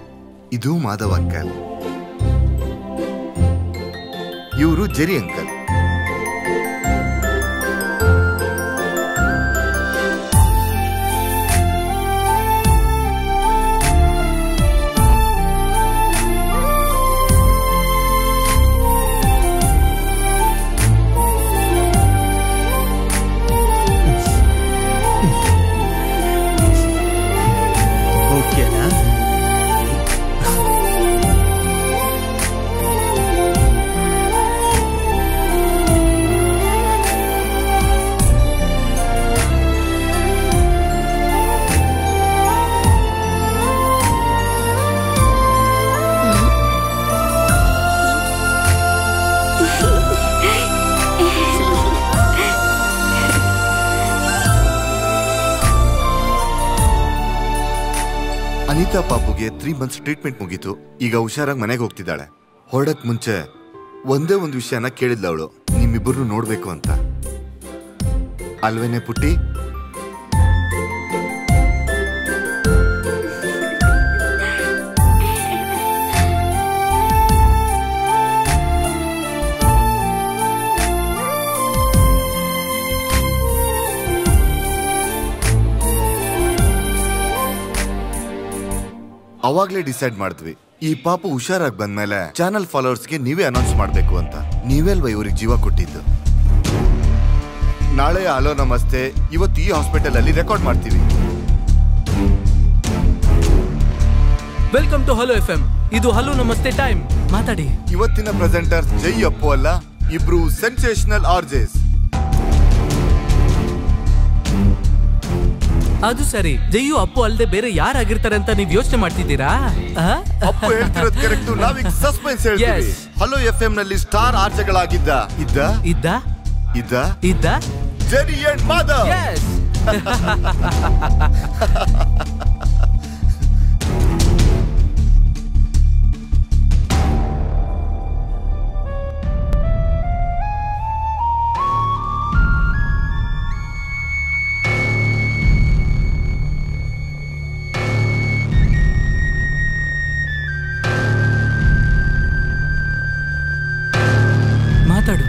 ಇದು ಮಾಧವ್ ಅಂಕಲ್ ಇವರು ಜೆರಿ ಅಂಕಲ್ ಓಕೆನಾ ಅನಿತಾ ಪಾಪುಗೆ ತ್ರೀ ಮಂತ್ಸ್ ಟ್ರೀಟ್ಮೆಂಟ್ ಮುಗೀತು ಈಗ ಹುಷಾರಾಗಿ ಮನೆಗೆ ಹೋಗ್ತಿದ್ದಾಳೆ ಹೊರಡಕ್ ಮುಂಚೆ ಒಂದೇ ಒಂದು ವಿಷಯನ ಕೇಳಿದ್ಲ ಅವಳು ನಿಮ್ಮಿಬ್ಬರು ನೋಡ್ಬೇಕು ಅಂತ ಅಲ್ವೇನೆ ಪುಟ್ಟಿ ಅವಾಗ್ಲೇ ಡಿಸೈಡ್ ಮಾಡಿದ್ವಿ ಈ ಪಾಪು ಹುಷಾರಾಗಿ ಬಂದ್ಮೇಲೆ ಚಾನಲ್ ಫಾಲೋವರ್ಸ್ಗೆ ನೀವೇ ಅನೌನ್ಸ್ ಮಾಡ್ಬೇಕು ಅಂತ ನೀವೇ ಅಲ್ವಾ ಇವ್ರಿಗೆ ಜೀವ ಕೊಟ್ಟಿದ್ದು ನಾಳೆ ಹಲೋ ನಮಸ್ತೆ ಇವತ್ತು ಈ ಹಾಸ್ಪಿಟಲ್ ಅಲ್ಲಿ ರೆಕಾರ್ಡ್ ಮಾಡ್ತೀವಿ welcome to hello F M ಇದು ಹಲೋ ನಮಸ್ತೆ ಟೈಮ್ ಮಾತಾಡಿ ಇವತ್ತಿನ ಪ್ರೆಸೆಂಟರ್ ಜೈ ಅಪ್ಪು ಅಲ್ಲ ಇಬ್ರು ಸೆನ್ಸೇಷನಲ್ ಆರ್ಜೆಸ್ ಅದು ಸರಿ ಜಯ್ಯು ಅಪ್ಪು ಅಲ್ದೆ ಬೇರೆ ಯಾರಾಗಿರ್ತಾರೆ ಅಂತ ನೀವ್ ಯೋಚನೆ ಮಾಡ್ತಿದ್ದೀರಾ ಆ? ಅಪ್ಪು ಹೇಳ್ತಿರೋದು ಕರೆಕ್ಟ್ ನಾವೀಗ ಸಸ್ಪೆನ್ಸ್ ಹೇಳ್ತೀವಿ Yes. ಹಲೋ ಎಫ್ ಎಂ ನಲ್ಲಿ ಸ್ಟಾರ್ ಆರ್ಜಗಳಾಗಿದ್ದ ಇದ್ದ ಇದ್ದ ಇದ್ದ ಇದ್ದ ಜೆರಿ ಅಂಡ್ ಮಾಧವ್ ಮಾತಾಡು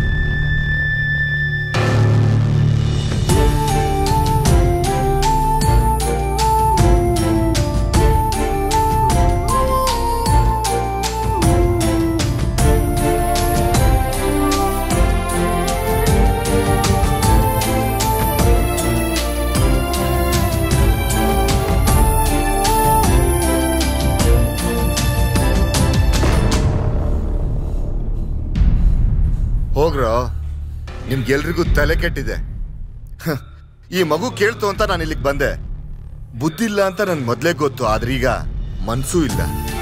ಹೋಗ್ರೋ ನಿಮ್ಗೆಲ್ರಿಗೂ ತಲೆ ಕೆಟ್ಟಿದೆ ಹ, ಈ ಮಗು ಕೇಳ್ತು ಅಂತ ನಾನು ಇಲ್ಲಿಗೆ ಬಂದೆ ಬುದ್ಧಿ ಇಲ್ಲ ಅಂತ ನನ್ ಮೊದ್ಲೇ ಗೊತ್ತು ಆದ್ರೆ ಈಗ ಮನ್ಸೂ ಇಲ್ಲ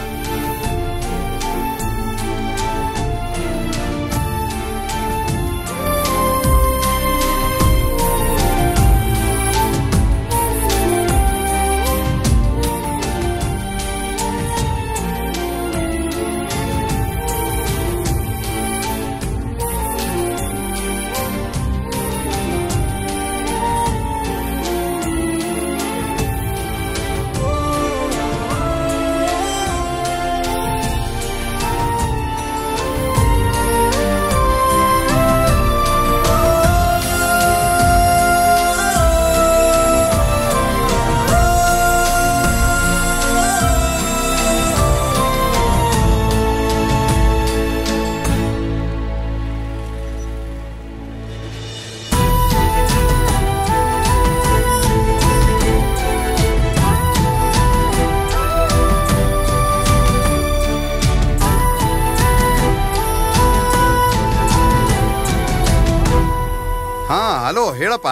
ಹಾ ಹಲೋ ಹೇಳಪ್ಪ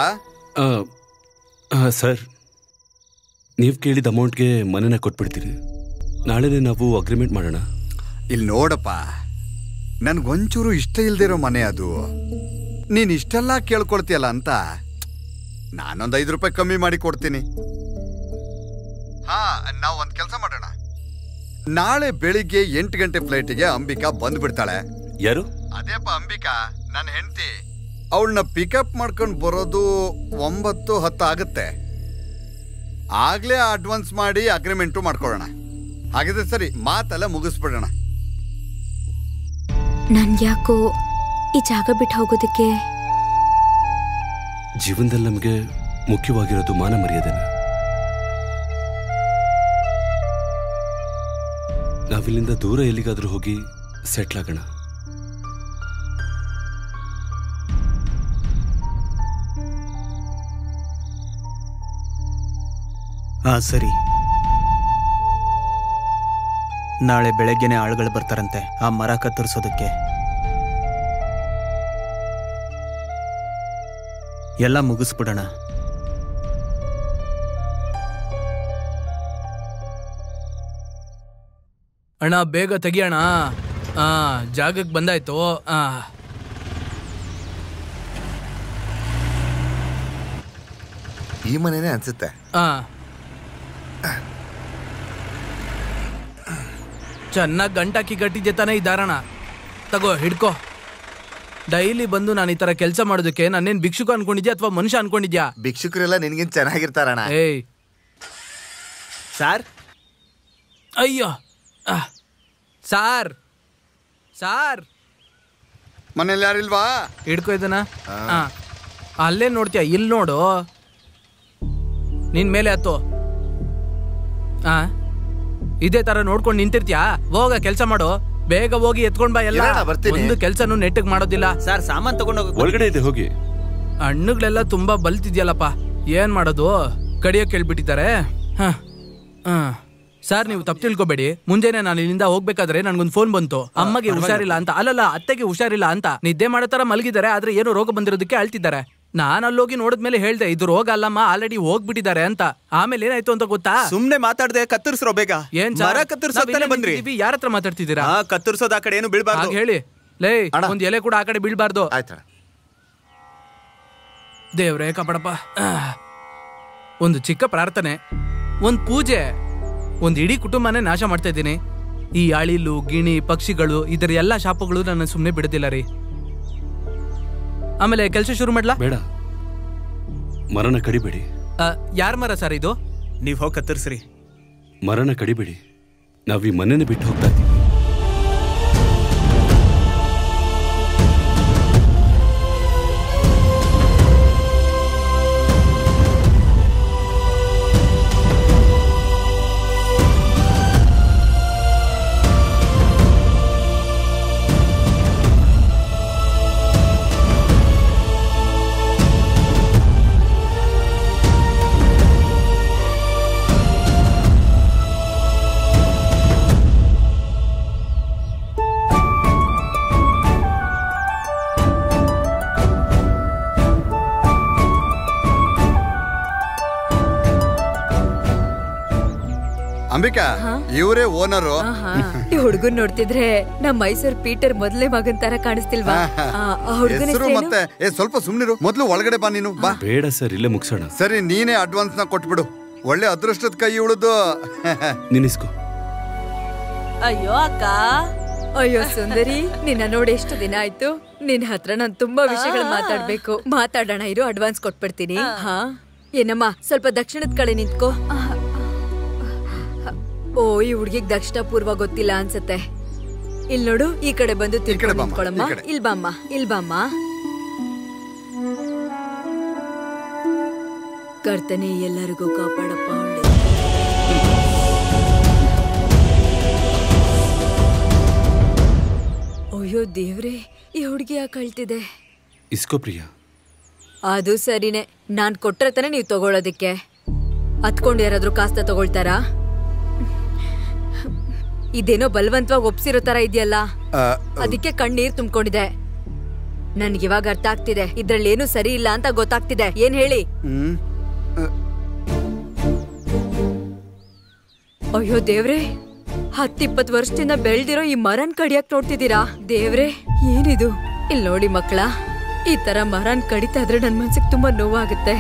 ಸರ್ ನೀವು ಕೇಳಿದ ಅಮೌಂಟ್ಗೆ ಮನೆನ ಕೊಟ್ಬಿಡ್ತೀರಿ ನಾಳೆನೇ ನಾವು ಅಗ್ರಿಮೆಂಟ್ ಮಾಡೋಣ ಇಲ್ಲಿ ನೋಡಪ್ಪ ನನ್ಗೊಂಚೂರು ಇಷ್ಟ ಇಲ್ದಿರೋ ಮನೆ ಅದು ನೀನ್ ಇಷ್ಟೆಲ್ಲ ಕೇಳ್ಕೊಳ್ತೀಯಲ್ಲ ಅಂತ ನಾನೊಂದ್ ಐದು ರೂಪಾಯಿ ಕಮ್ಮಿ ಮಾಡಿ ಕೊಡ್ತೀನಿ ಹಾ ನಾವು ಒಂದ್ ಕೆಲಸ ಮಾಡೋಣ ನಾಳೆ ಬೆಳಿಗ್ಗೆ ಎಂಟು ಗಂಟೆ ಫ್ಲೈಟಿಗೆ ಅಂಬಿಕಾ ಬಂದ್ಬಿಡ್ತಾಳೆ ಯಾರು ಅದೇಪ್ಪ ಅಂಬಿಕಾ ನನ್ನ ಹೆಂಡತಿ ಅವಳನ್ನ ಪಿಕಪ್ ಮಾಡ್ಕೊಂಡು ಬರೋದು ಒಂಬತ್ತು ಹತ್ತು ಆಗುತ್ತೆ ಆಗ್ಲೇ ಅಡ್ವಾನ್ಸ್ ಮಾಡಿ ಅಗ್ರಿಮೆಂಟು ಮಾಡ್ಕೊಳ್ಳೋಣ ಹಾಗಿದ್ರೆ ಸರಿ ಮಾತೆಲ್ಲ ಮುಗಿಸ್ಬಿಡೋಣ ನನ್ ಯಾಕೋ ಈ ಜಾಗ ಬಿಟ್ಟು ಹೋಗೋದಕ್ಕೆ ಜೀವನದಲ್ಲಿ ನಮಗೆ ಮುಖ್ಯವಾಗಿರೋದು ಮಾನ ಮರ್ಯಾದೆನ ನಾವಿಲ್ಲಿಂದ ದೂರ ಎಲ್ಲಿಗಾದ್ರೂ ಹೋಗಿ ಸೆಟ್ಲ್ ಆಗೋಣ ಹಾ ಸರಿ ನಾಳೆ ಬೆಳಗ್ಗೆನೆ ಆಳುಗಳು ಬರ್ತಾರಂತೆ ಆ ಮರ ಕತ್ತರಿಸೋದಕ್ಕೆ ಎಲ್ಲ ಮುಗಿಸ್ಬಿಡೋಣ ಅಣ್ಣ ಬೇಗ ತೆಗಿಯೋಣ ಆ ಜಾಗಕ್ಕೆ ಬಂದಾಯ್ತು ಆ ಈ ಮನೆನೇ ಅನ್ಸುತ್ತೆ ಆ ಚೆನ್ನಾಗಿ ಗಂಟಾಕಿ ಗಟ್ಟಿದ್ದೆ ತಾನೇ ಇದ್ದಾರಣ ತಗೋ ಹಿಡ್ಕೋ ಡೈಲಿ ಬಂದು ನಾನು ಈ ತರ ಕೆಲಸ ಮಾಡೋದಕ್ಕೆ ನಾನೇನ್ ಭಿಕ್ಷುಕ ಅನ್ಕೊಂಡಿದ್ಯಾ ಅಥವಾ ಮನುಷ್ಯ ಅನ್ಕೊಂಡಿದ್ಯಾ ಭಿಕ್ಷುಕರೆಲ್ಲ ನಿನ್ಗಿನ್ ಚೆನ್ನಾಗಿರ್ತಾರಣ ಏಯ್ ಸಾರ್ ಅಯ್ಯೋ ಆ. ಸಾರ್ ಸಾರ್ ಮನೇಲಿ ಯಾರಿಲ್ವಾ ಹಿಡ್ಕೋ ಇದನ್ನ ಆ. ಅಲ್ಲೇ ನೋಡ್ತೀಯ ಇಲ್ಲಿ ನೋಡು ನಿನ್ ಮೇಲೆ ಹತ್ತು ಆ ಇದೇ ತರ ನೋಡ್ಕೊಂಡು ನಿಂತಿರ್ತೀಯಾ ಹೋಗ ಕೆಲಸ ಮಾಡು ಬೇಗ ಹೋಗಿ ಎತ್ಕೊಂಡ್ ಬಾ ಎಲ್ಲ ಇರೋಣ, ಬರ್ತೀನಿ. ಒಂದು ಕೆಲ್ಸನು ನೆಟ್ಟಗ್ ಮಾಡೋದಿಲ್ಲ ಸರ್ ಸಾಮಾನ್ ತಗೊಂಡೋಗ ಒಳಗಡೆ ಇದೆ ಹೋಗಿ ಹಣ್ಣುಗಳೆಲ್ಲ ತುಂಬಾ ಬಲ್ತಿದ್ಯಲ್ಲಪ್ಪ ಏನ್ ಮಾಡೋದು ಕಡಿಯಕ್ ಕೇಳ್ಬಿಟ್ಟಿದ್ದಾರೆ ಹ ಹ. ಸರ್ ನೀವು ತಪ್ಪು ತಿಳ್ಕೊಬೇಡಿ ಮುಂಜಾನೆ ನಾನು ಇಲ್ಲಿಂದ ಹೋಗ್ಬೇಕಾದ್ರೆ ನನ್ಗೊಂದು ಫೋನ್ ಬಂತು ಅಮ್ಮಗೆ ಹುಷಾರಿಲ್ಲ ಅಂತ ಅಲ್ಲಲ್ಲ ಅತ್ತೆಗೆ ಹುಷಾರಿಲ್ಲ ಅಂತ ನಿದ್ದೆ ಮಾಡೋ ತರ ಮಲಗಿದ್ದಾರೆ ಆದ್ರೆ ಏನೋ ರೋಗ ಬಂದಿರೋದಕ್ಕೆ ಅಳ್ತಿದ್ದಾರೆ ನಾನ್ ಅಲ್ಲೋಗಿ ನೋಡಿದ್ಮೇಲೆ ಹೇಳ್ದೆ ಇದು ರೋಗ ಅಲ್ಲಮ್ಮ ಆಲ್ರೆಡಿ ಹೋಗ್ಬಿಟ್ಟಿದ್ದಾರೆ ಅಂತ ಆಮೇಲೆ ಏನಾಯ್ತು ಅಂತ ಗೊತ್ತಾ ಸುಮ್ನೆ ಮಾತಾಡ್ದೆ ಕತ್ತರಿಸ್ರೋ ಬೇಗ ಏನ್ ಮರ ಕತ್ತರಿಸೋತಾನೆ ಬಂದ್ರಿ ಯಾರ ಹತ್ರ ಮಾತಾಡ್ತಿದ್ದೀರಾ ಹಾ ಕತ್ತರಿಸೋದ್ ಆ ಕಡೆ ಏನು ಬೀಳ್ಬಾರ್ದು ಹಾಗ್ ಹೇಳಿ ಲೇ ಒಂದ್ ಎಲೆ ಕೂಡ ಆ ಕಡೆ ಬೀಳ್ಬಾರ್ದು ಆಯ್ತಾ ದೇವ್ರೇ ಕಪಡಪ್ಪ ಆಹ್. ಒಂದು ಚಿಕ್ಕ ಪ್ರಾರ್ಥನೆ ಒಂದ್ ಪೂಜೆ ಒಂದ್ ಇಡೀ ಕುಟುಂಬನೇ ನಾಶ ಮಾಡ್ತಾ ಇದ್ದೀನಿ ಈ ಅಳಿಲು ಗಿಣಿ ಪಕ್ಷಿಗಳು ಇದರ ಎಲ್ಲಾ ಶಾಪಗಳು ನನ್ನ ಸುಮ್ನೆ ಬಿಡುದಿಲ್ಲ ರೀ ಆಮೇಲೆ ಕೆಲಸ ಶುರು ಮಾಡ್ಲಾ ಬೇಡ ಮರಣ ಕಡಿಬೇಡಿ ಯಾರ ಮರ ಸರ್ ಇದು ನೀವ್ ಹೋಗಿ ಕತ್ತರಿಸ್ರಿ ಮರಣ ಕಡಿಬೇಡಿ ನಾವ್ ಈ ಮನೆನ ಬಿಟ್ಟು ಹೋಗ್ತಾ ಇದ್ದೀವಿ ಅಂಬಿಕಾ ಇವರೇ ಓನರು ಈ ಹುಡುಗನ್ ನೋಡ್ತಿದ್ರೆ ನಮ್ ಮೈಸೂರ್ ಪೀಟರ್ ಮೊದಲೇ ಮಗನ್ ತರ ಕಾಣಿಸ್ತಿಲ್ವಾ ಆ, ಆ ಹುಡುಗನ ಹೆಸರು ಹೆಸ್ರೇನು? ಮತ್ತೆ ಏ ಸ್ವಲ್ಪ ಸುಮ್ನಿರು ಮೊದ್ಲು ಒಳಗಡೆ ಬಾ ನೀನು ಬಾ ಬೇಡ ಸರ್ ಇಲ್ಲೇ ಮುಗಿಸೋಣ ಸರಿ ನೀನೇ ಅಡ್ವಾನ್ಸ್ ನ ಕೊಟ್ಬಿಡು ಒಳ್ಳೆ ಅದೃಷ್ಟದ ಕೈ ಉಳಿದು ನಿನಿಸ್ಕೋ ಅಯ್ಯೋ ಅಕ್ಕ ಅಯ್ಯೋ ಸುಂದರಿ ನಿನ್ನ ನೋಡಿ ಎಷ್ಟು ದಿನ ಆಯ್ತು ನಿನ್ ಹತ್ರ ನಾನ್ ತುಂಬಾ ವಿಷಯಗಳು ಮಾತಾಡ್ಬೇಕು ಮಾತಾಡೋಣ ಇರು ಅಡ್ವಾನ್ಸ್ ಕೊಟ್ಬಿಡ್ತೀನಿ ಹಾ ಏನಮ್ಮ ಸ್ವಲ್ಪ ದಕ್ಷಿಣದ ಕಡೆ ನಿಂತ್ಕೋ ಓ ಈ ಹುಡ್ಗಿಗ್ ದಕ್ಷಿಣ ಪೂರ್ವ ಗೊತ್ತಿಲ್ಲ ಅನ್ಸತ್ತೆ ಇಲ್ ನೋಡು ಈ ಕಡೆ ಬಂದು ತಿರ್ಕೊಂಡು ಬಾಮ್ಮ, ನಿಂತ್ಕೊಳಮ್ಮ ಈ ಕಡೆ. ಇಲ್ ಬಾಮ್ಮ ಇಲ್ ಬಾಮ್ಮ ಕರ್ತನೆ ಎಲ್ಲರಿಗೂ ಕಾಪಾಡಪ್ಪ ಒಳ್ಳೆ ಅಯ್ಯೋ ದೇವ್ರೆ ಈ ಹುಡುಗಿ ಯಾಕೆ ಅಳ್ತಿದೆ ಇಸ್ಕೋ ಪ್ರಿಯ ಅದು ಸರಿನೇ ನಾನ್ ಕೊಟ್ರೆ ತಾನೇ ನೀವು ತಗೊಳ್ಳೋದಿಕ್ಕೆ ಹತ್ಕೊಂಡು ಯಾರಾದ್ರೂ ಕಾಸ್ತ ತಗೊಳ್ತಾರಾ ಇದೇನೋ ಬಲವಂತವಾಗಿ ಒಪ್ಸಿರೋ ತರ ಇದೆಯಲ್ಲ ಅದಕ್ಕೆ ಕಣ್ಣೀರ್ ತುಂಬಿಕೊಂಡಿದೆ ನನ್ಗಿವಾಗ ಅರ್ಥ ಆಗ್ತಿದೆ ಇದ್ರಲ್ಲಿ ಏನು ಸರಿ ಇಲ್ಲ ಅಂತ ಗೊತ್ತಾಗ್ತಿದೆ ಏನ್ ಹೇಳಿ ಹ್ಮ್ ಅಯ್ಯೋ ದೇವ್ರೆ ಹತ್ತಿಪ್ಪತ್ ವರ್ಷದಿಂದ ಬೆಳ್ದಿರೋ ಈ ಮರನ್ ಕಡಿಯಕ್ ನೋಡ್ತಿದ್ದೀರಾ ದೇವ್ರೆ ಏನಿದು ಇಲ್ ನೋಡಿ ಮಕ್ಕಳ ಈ ತರ ಮರನ್ ಕಡಿತಾ ಇದ್ರೆ ನನ್ ಮನ್ಸಿಗೆ ತುಂಬಾ ನೋವಾಗುತ್ತೆ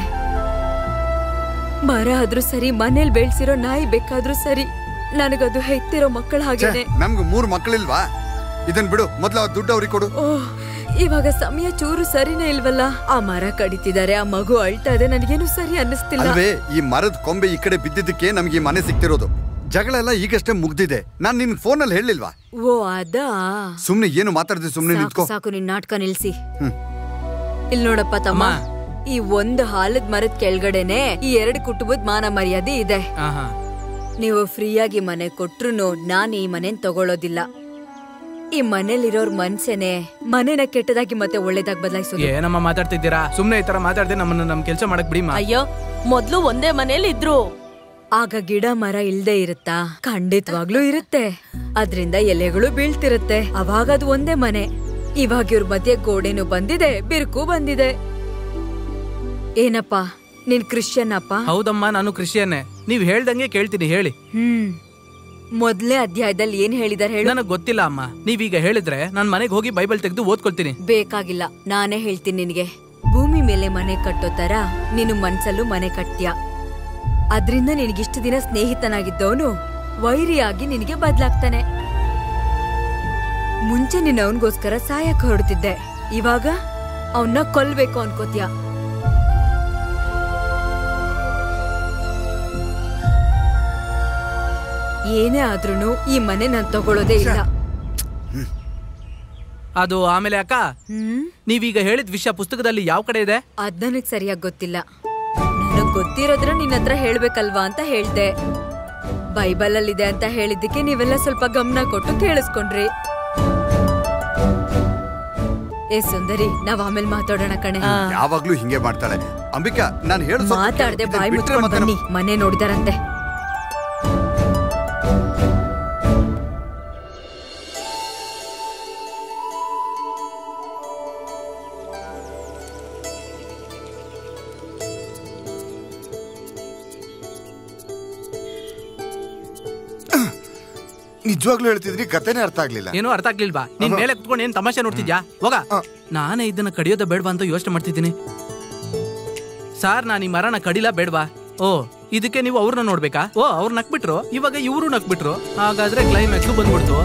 ಮರ ಆದ್ರೂ ಸರಿ ಮನೇಲಿ ಬೆಳ್ಸಿರೋ ನಾಯಿ ಬೇಕಾದ್ರೂ ಸರಿ ನನಗದು ಹೆತ್ತಿರೋ ಮಕ್ಕಳ ಹಾಗೇನೆ ನಮ್ಗೆ ಮೂರ್ ಮಕ್ಕಳಿಲ್ವಾ ಇದನ್ ಬಿಡು ಮೊದ್ಲು ಆ ದುಡ್ಡು ಅವ್ರಿಗೆ ಕೊಡು ಓಹ್ ಇವಾಗ ಸಮಯ ಚೂರು ಸರಿನೇ ಇಲ್ವಲ್ಲ ಆ ಮರ ಕಡಿತಿದ್ದಾರೆ ಆ ಮಗು ಅಳ್ತಾ ಇದೆ ನನಗೇನು ಸರಿ ಅನ್ನಿಸ್ತಿಲ್ಲ ಅಲ್ವೇ ಈ ಮರದ ಕೊಂಬೆ ಈ ಕಡೆ ಬಿದ್ದಿದ್ದಕ್ಕೆ ನಮ್ಗೆ ಈ ಮನೆ ಸಿಕ್ತಿರೋದು ಜಗಳ ಎಲ್ಲ ಈಗಷ್ಟೇ ಮುಗ್ದಿದೆ ನಾನ್ ನಿನ್ ಫೋನಲ್ಲಿ ಹೇಳಿಲ್ವಾ ಓ ಅದಾ ಸುಮ್ನೆ ಏನು ಮಾತಾಡ್ದೆ ಸುಮ್ನೆ ಸಾಕು ನಿಂತ್ಕೋ ಸಾಕು ನಿನ್ ನಾಟಕ ನಿಲ್ಸಿ ಹ್ಮ್. ಇಲ್ ನೋಡಪ್ಪ ತಮ್ಮ ಈ ಒಂದ್ ಹಾಲದ್ ಮರದ ಕೆಳಗಡೆನೆ ಈ ಎರಡು ಕುಟುಂಬದ ಮಾನ ಮರ್ಯಾದೆ ಇದೆ ಆಹಾ ನೀವು ಫ್ರೀಯಾಗಿ ಮನೆ ಕೊಟ್ರು ನಾನ್ ಈ ಮನೆನ್ ತಗೊಳ್ಳೋದಿಲ್ಲ ಈ ಮನೇಲಿರೋರ್ ಮನ್ಸೇನೆ ಮನೆನ ಕೆಟ್ಟದಾಗಿ ಮತ್ತೆ ಒಳ್ಳೇದಾಗಿ ಬದಲಾಯಿಸೋದು ಏನಮ್ಮ ಮಾತಾಡ್ತಿದ್ದೀರಾ ಸುಮ್ನೆ ಈ ತರ ಮಾತಾಡ್ದೆ ನಮ್ಮನ್ನ ನಮ್ ಕೆಲಸ ಮಾಡಕ್ ಬಿಡಿ ಅಯ್ಯೋ ಮೊದ್ಲು ಒಂದೇ ಮನೇಲಿ ಇದ್ರು ಆಗ ಗಿಡ ಮರ ಇಲ್ದೇ ಇರುತ್ತಾ ಖಂಡಿತವಾಗ್ಲೂ ಇರುತ್ತೆ ಅದ್ರಿಂದ ಎಲೆಗಳು ಬೀಳ್ತಿರುತ್ತೆ ಅವಾಗ ಅದು ಒಂದೇ ಮನೆ ಇವಾಗ ಇವ್ರ ಮಧ್ಯೆ ಗೋಡೆನು ಬಂದಿದೆ ಬಿರುಕು ಬಂದಿದೆ ಏನಪ್ಪ ನೀನ್ ಕ್ರಿಶ್ಚಿಯನ್ ಅಪ್ಪ ಹೌದಮ್ಮ ನಾನು ಕ್ರಿಶ್ಚಿಯನ್ನೇ ನೀವ್ ಹೇಳ್ದಂಗೆ ಕೇಳ್ತೀನಿ ಹೇಳಿ ಹ್ಮ್ ಮೊದ್ಲೇ ಅಧ್ಯಾಯದಲ್ಲಿ ಏನ್ ಹೇಳಿದಾರೆ ಹೇಳು ನನಗ್ ಗೊತ್ತಿಲ್ಲ ಅಮ್ಮ ನೀವೀಗ ಹೇಳಿದ್ರೆ ನಾನ್ ಮನೆಗೆ ಹೋಗಿ ಬೈಬಲ್ ತೆಗೆದು ಓದ್ಕೊಳ್ತೀನಿ ಬೇಕಾಗಿಲ್ಲ ನಾನೇ ಹೇಳ್ತೀನಿ ನಿನಗೆ ಭೂಮಿ ಮೇಲೆ ಮನೆ ಕಟ್ಟೋ ತರ ನೀನು ಮನ್ಸಲ್ಲೂ ಮನೆ ಕಟ್ತೀಯ ಅದ್ರಿಂದ ನಿನಗಿಷ್ಟು ದಿನ ಸ್ನೇಹಿತನಾಗಿದ್ದವನು ವೈರಿಯಾಗಿ ನಿನಗೆ ಬದ್ಲಾಗ್ತಾನೆ ಮುಂಚೆ ನೀನ್ ಅವನಿಗೋಸ್ಕರ ಸಾಯಕ್ ಹೊರಡ್ತಿದ್ದೆ ಇವಾಗ ಅವನ್ನ ಕೊಲ್ಬೇಕು ಅನ್ಕೋತ್ಯ ಏನೇ ಆದ್ರೂನು ಈ ಮನೆ ನಾನ್ ತಗೊಳ್ಳೋದೇ ಇಲ್ಲ ಅದು ಆಮೇಲೆ ಅಕ್ಕ ಹ್ಮ್ ನೀವೀಗ ಹೇಳಿದ ವಿಷಯ ಪುಸ್ತಕದಲ್ಲಿ ಯಾವ ಕಡೆ ಇದೆ ಅದ್ ನನಗ್ ಸರಿಯಾಗಿ ಗೊತ್ತಿಲ್ಲ ನನಗ್ ಗೊತ್ತಿರೋದ್ರ ನಿನ್ನ ಹತ್ರ ಹೇಳ್ಬೇಕಲ್ವಾ ಅಂತ ಹೇಳ್ದೆ ಬೈಬಲ್ ಅಲ್ಲಿದೆ ಅಂತ ಹೇಳಿದ್ದಕ್ಕೆ ನೀವೆಲ್ಲ ಸ್ವಲ್ಪ ಗಮನ ಕೊಟ್ಟು ಕೇಳಿಸ್ಕೊಂಡ್ರಿ ಏ ಸುಂದರಿ ನಾವ್ ಆಮೇಲೆ ಮಾತಾಡೋಣ ಕಣೆ ಯಾವಾಗ್ಲೂ ಹಿಂಗೆ ಮಾಡ್ತಾಳೆ ಅಂಬಿಕಾ ನಾನು ಹೇಳ ಮಾತಾಡ್ದೆ ಬಾಯಿ ಮುಚ್ಕೊಂಡ್ ಬನ್ನಿ ಮನೆ ನೋಡಿದಾರಂತೆ ನಿಜವಾಗ್ಲೂ ಹೇಳ್ತಿದ್ರಿ ಕತೆನೇ ಅರ್ಥ ಆಗ್ಲಿಲ್ಲ ಏನೋ ಅರ್ಥ ಆಗ್ಲಿಲ್ವಾ ನೀನ್ ಮೇಲೆ ಕುತ್ಕೊಂಡು ಏನ್ ತಮಾಷೆ ನೋಡ್ತಿದ್ಯಾ ಹೋಗ ನಾನೇ ಇದನ್ನ ಕಡಿಯೋದ ಬೇಡವಾ ಅಂತ ಯೋಚನೆ ಮಾಡ್ತಿದ್ದೀನಿ ಸಾರ್ ನಾನು ಈ ಮರನ ಕಡಿಲ ಬೇಡವಾ ಓ ಇದಕ್ಕೆ ನೀವು ಅವ್ರನ್ನ ನೋಡ್ಬೇಕಾ ಓ ಅವ್ರು ನಕ್ಬಿಟ್ರು ಇವಾಗ ಇವರು ನಕ್ಬಿಟ್ರು ಹಾಗಾದ್ರೆ ಕ್ಲೈಮ್ಯಾಕ್ಸ್ ಬಂದ್ಬಿಡ್ತು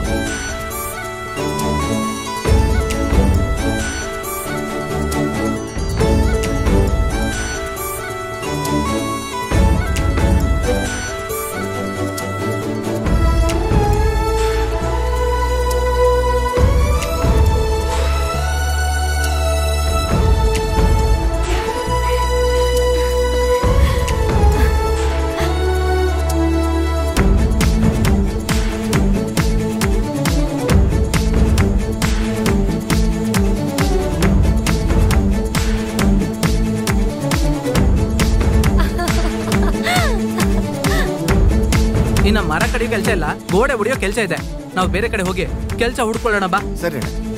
ಇನ್ನ ಮರ ಕಡಿಯೋ ಕೆಲಸ ಇಲ್ಲ ಗೋಡೆ ಹೊಡಿಯೋ ಕೆಲಸ ಇದೆ ನಾವು ಬೇರೆ ಕಡೆ ಹೋಗಿ ಕೆಲಸ ಹುಡ್ಕೊಳ್ಳೋಣ ಬಾ ಸರಿ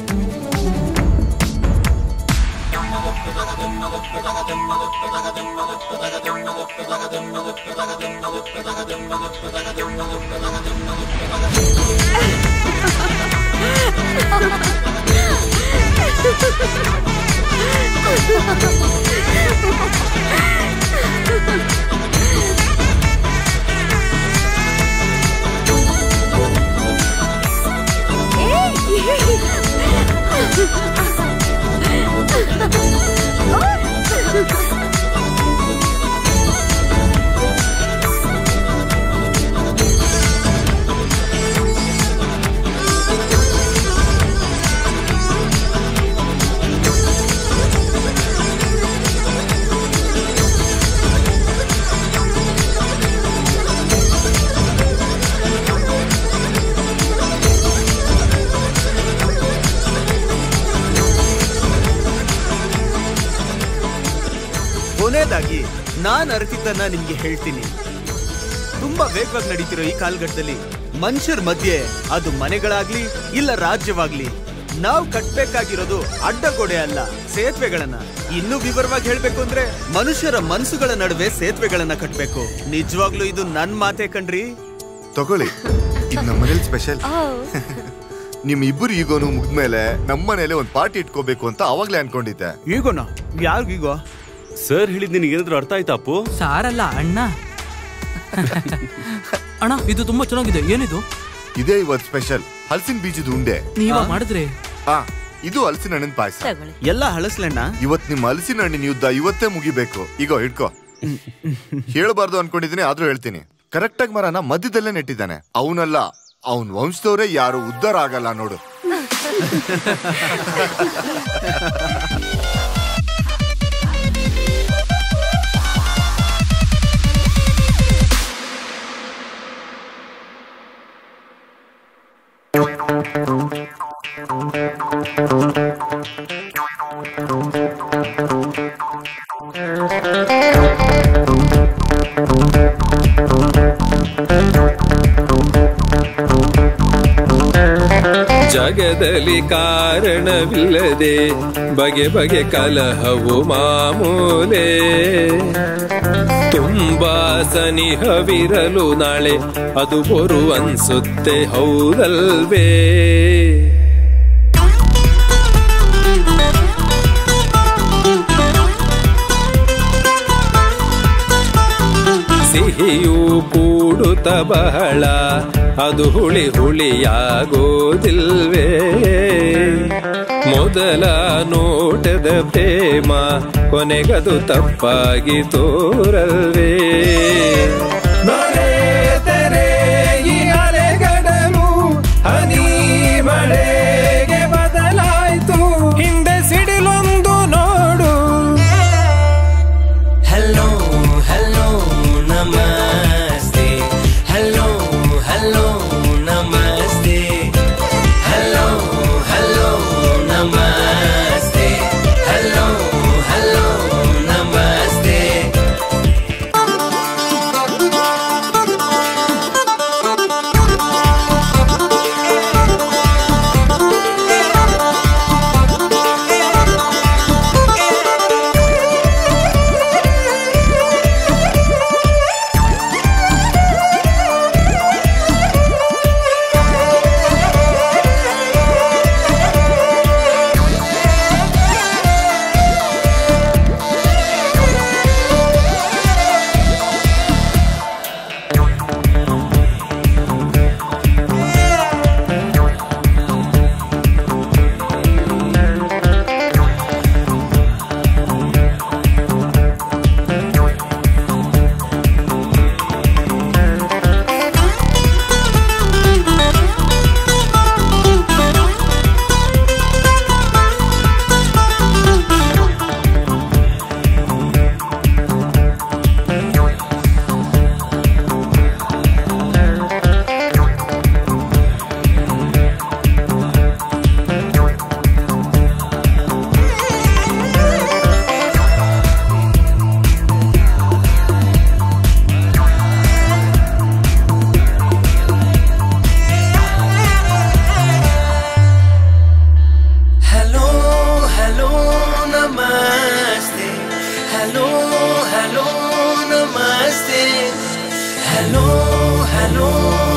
ಕೊನೆಯದಾಗಿ ನಾನ್ ಅರಿತಿದ್ದನ್ನ ನಿಮ್ಗೆ ಹೇಳ್ತೀನಿ ತುಂಬಾ ವೇಗವಾಗಿ ನಡೀತಿರೋ ಈ ಕಾಲಘಟ್ಟದಲ್ಲಿ ಮನುಷ್ಯರ ಮಧ್ಯೆ ಅದು ಮನೆಗಳಾಗ್ಲಿ ಇಲ್ಲ ರಾಜ್ಯವಾಗ್ಲಿ ನಾವು ಕಟ್ಬೇಕಾಗಿರೋದು ಅಡ್ಡಗೋಡೆ ಅಲ್ಲ ಸೇತುವೆಗಳನ್ನ ಇನ್ನೂ ವಿವರವಾಗಿ ಹೇಳ್ಬೇಕು ಅಂದ್ರೆ ಮನುಷ್ಯರ ಮನಸ್ಸುಗಳ ನಡುವೆ ಸೇತುವೆಗಳನ್ನ ಕಟ್ಬೇಕು ನಿಜವಾಗ್ಲೂ ಇದು ನನ್ ಮಾತೆ ಕಣ್ರಿ ತಗೊಳ್ಳಿ ಇದು ನಮ್ಮ ಮನೇಲಿ ಸ್ಪೆಷಲ್ ನಿಮ್ ಇಬ್ಬರು ಈಗೋನು ಮುಗ್ದ್ಮೇಲೆ ನಮ್ಮ ಮನೇಲಿ ಒಂದ್ ಪಾರ್ಟಿ ಇಟ್ಕೋಬೇಕು ಅಂತ ಅವಾಗ್ಲೇ ಅನ್ಕೊಂಡಿದ್ದೆ ಈಗೋನ ಯಾರಿಗೀಗೋ ಸರ್ ಹೇಳಿದ್ ನಿನಗೆ ಏನಾದ್ರು ಅರ್ಥ ಆಯ್ತಾ ಅಪ್ಪು ಸಾರಲ್ಲ ಅಣ್ಣ ಅಣ್ಣ ಇದು ತುಂಬಾ ಚೆನ್ನಾಗಿದೆ ಏನಿದು ಇದೇ ಇವತ್ ಸ್ಪೆಷಲ್ ಹಲಸಿನ ಬೀಜದ ಉಂಡೆ ನೀವ ಮಾಡಿದ್ರಿ ಆ ಇದು ಹಲಸಿನ ಹಣ್ಣಿನ ಪಾಯಸ ಎಲ್ಲ ಹಳಸ್ಲಣ್ಣ ಇವತ್ ನಿಮ್ ಹಲಸಿನ ಹಣ್ಣಿನ ಯುದ್ಧ ಇವತ್ತೇ ಮುಗಿಬೇಕು ಈಗ ಹಿಡ್ಕೋ ಹೇಳ್ಬಾರ್ದು ಅನ್ಕೊಂಡಿದೀನಿ ಆದ್ರೂ ಹೇಳ್ತೀನಿ ಕರೆಕ್ಟ್ ಆಗಿ ಮರನ ಮಧ್ಯದಲ್ಲೇ ನೆಟ್ಟಿದ್ದಾನೆ ಅವನಲ್ಲ ಅವನ್ ವಂಶದವರೇ ಯಾರು ಉದ್ಧಾರ ಆಗಲ್ಲ ನೋಡು ಜಗದಲ್ಲಿ ಕಾರಣವಿಲ್ಲದೆ ಬಗೆ ಬಗೆ ಕಲಹವು ಮಾಮೂಲೆ ತುಂಬಾ ಸನಿಹವಿರಲು ನಾಳೆ ಅದು ಬರು ಅನ್ಸುತ್ತೆ ಹೌದಲ್ವೇ ಸಿಹಿಯು ಕೂಡುತ್ತ ಬಹಳ ಅದು ಹುಳಿ ಹುಳಿಯಾಗೋದಿಲ್ವೇ ಮೊದಲ ನೋಟದ ಪ್ರೇಮ ಕೊನೆಗದು ತಪ್ಪಾಗಿ ತೋರಲ್ವೇ ಮರೆತರೆ ಈ ಅಲೆಗಡಲು ಹನಿ ಮಳೆಗೆ ಬದಲಾಯ್ತು ಹಿಂದೆ ಸಿಡಿಲೊಂದು ನೋಡು hello hello Namaste hello hello Namaste hello hello Namaste hello hello Namaste hello hello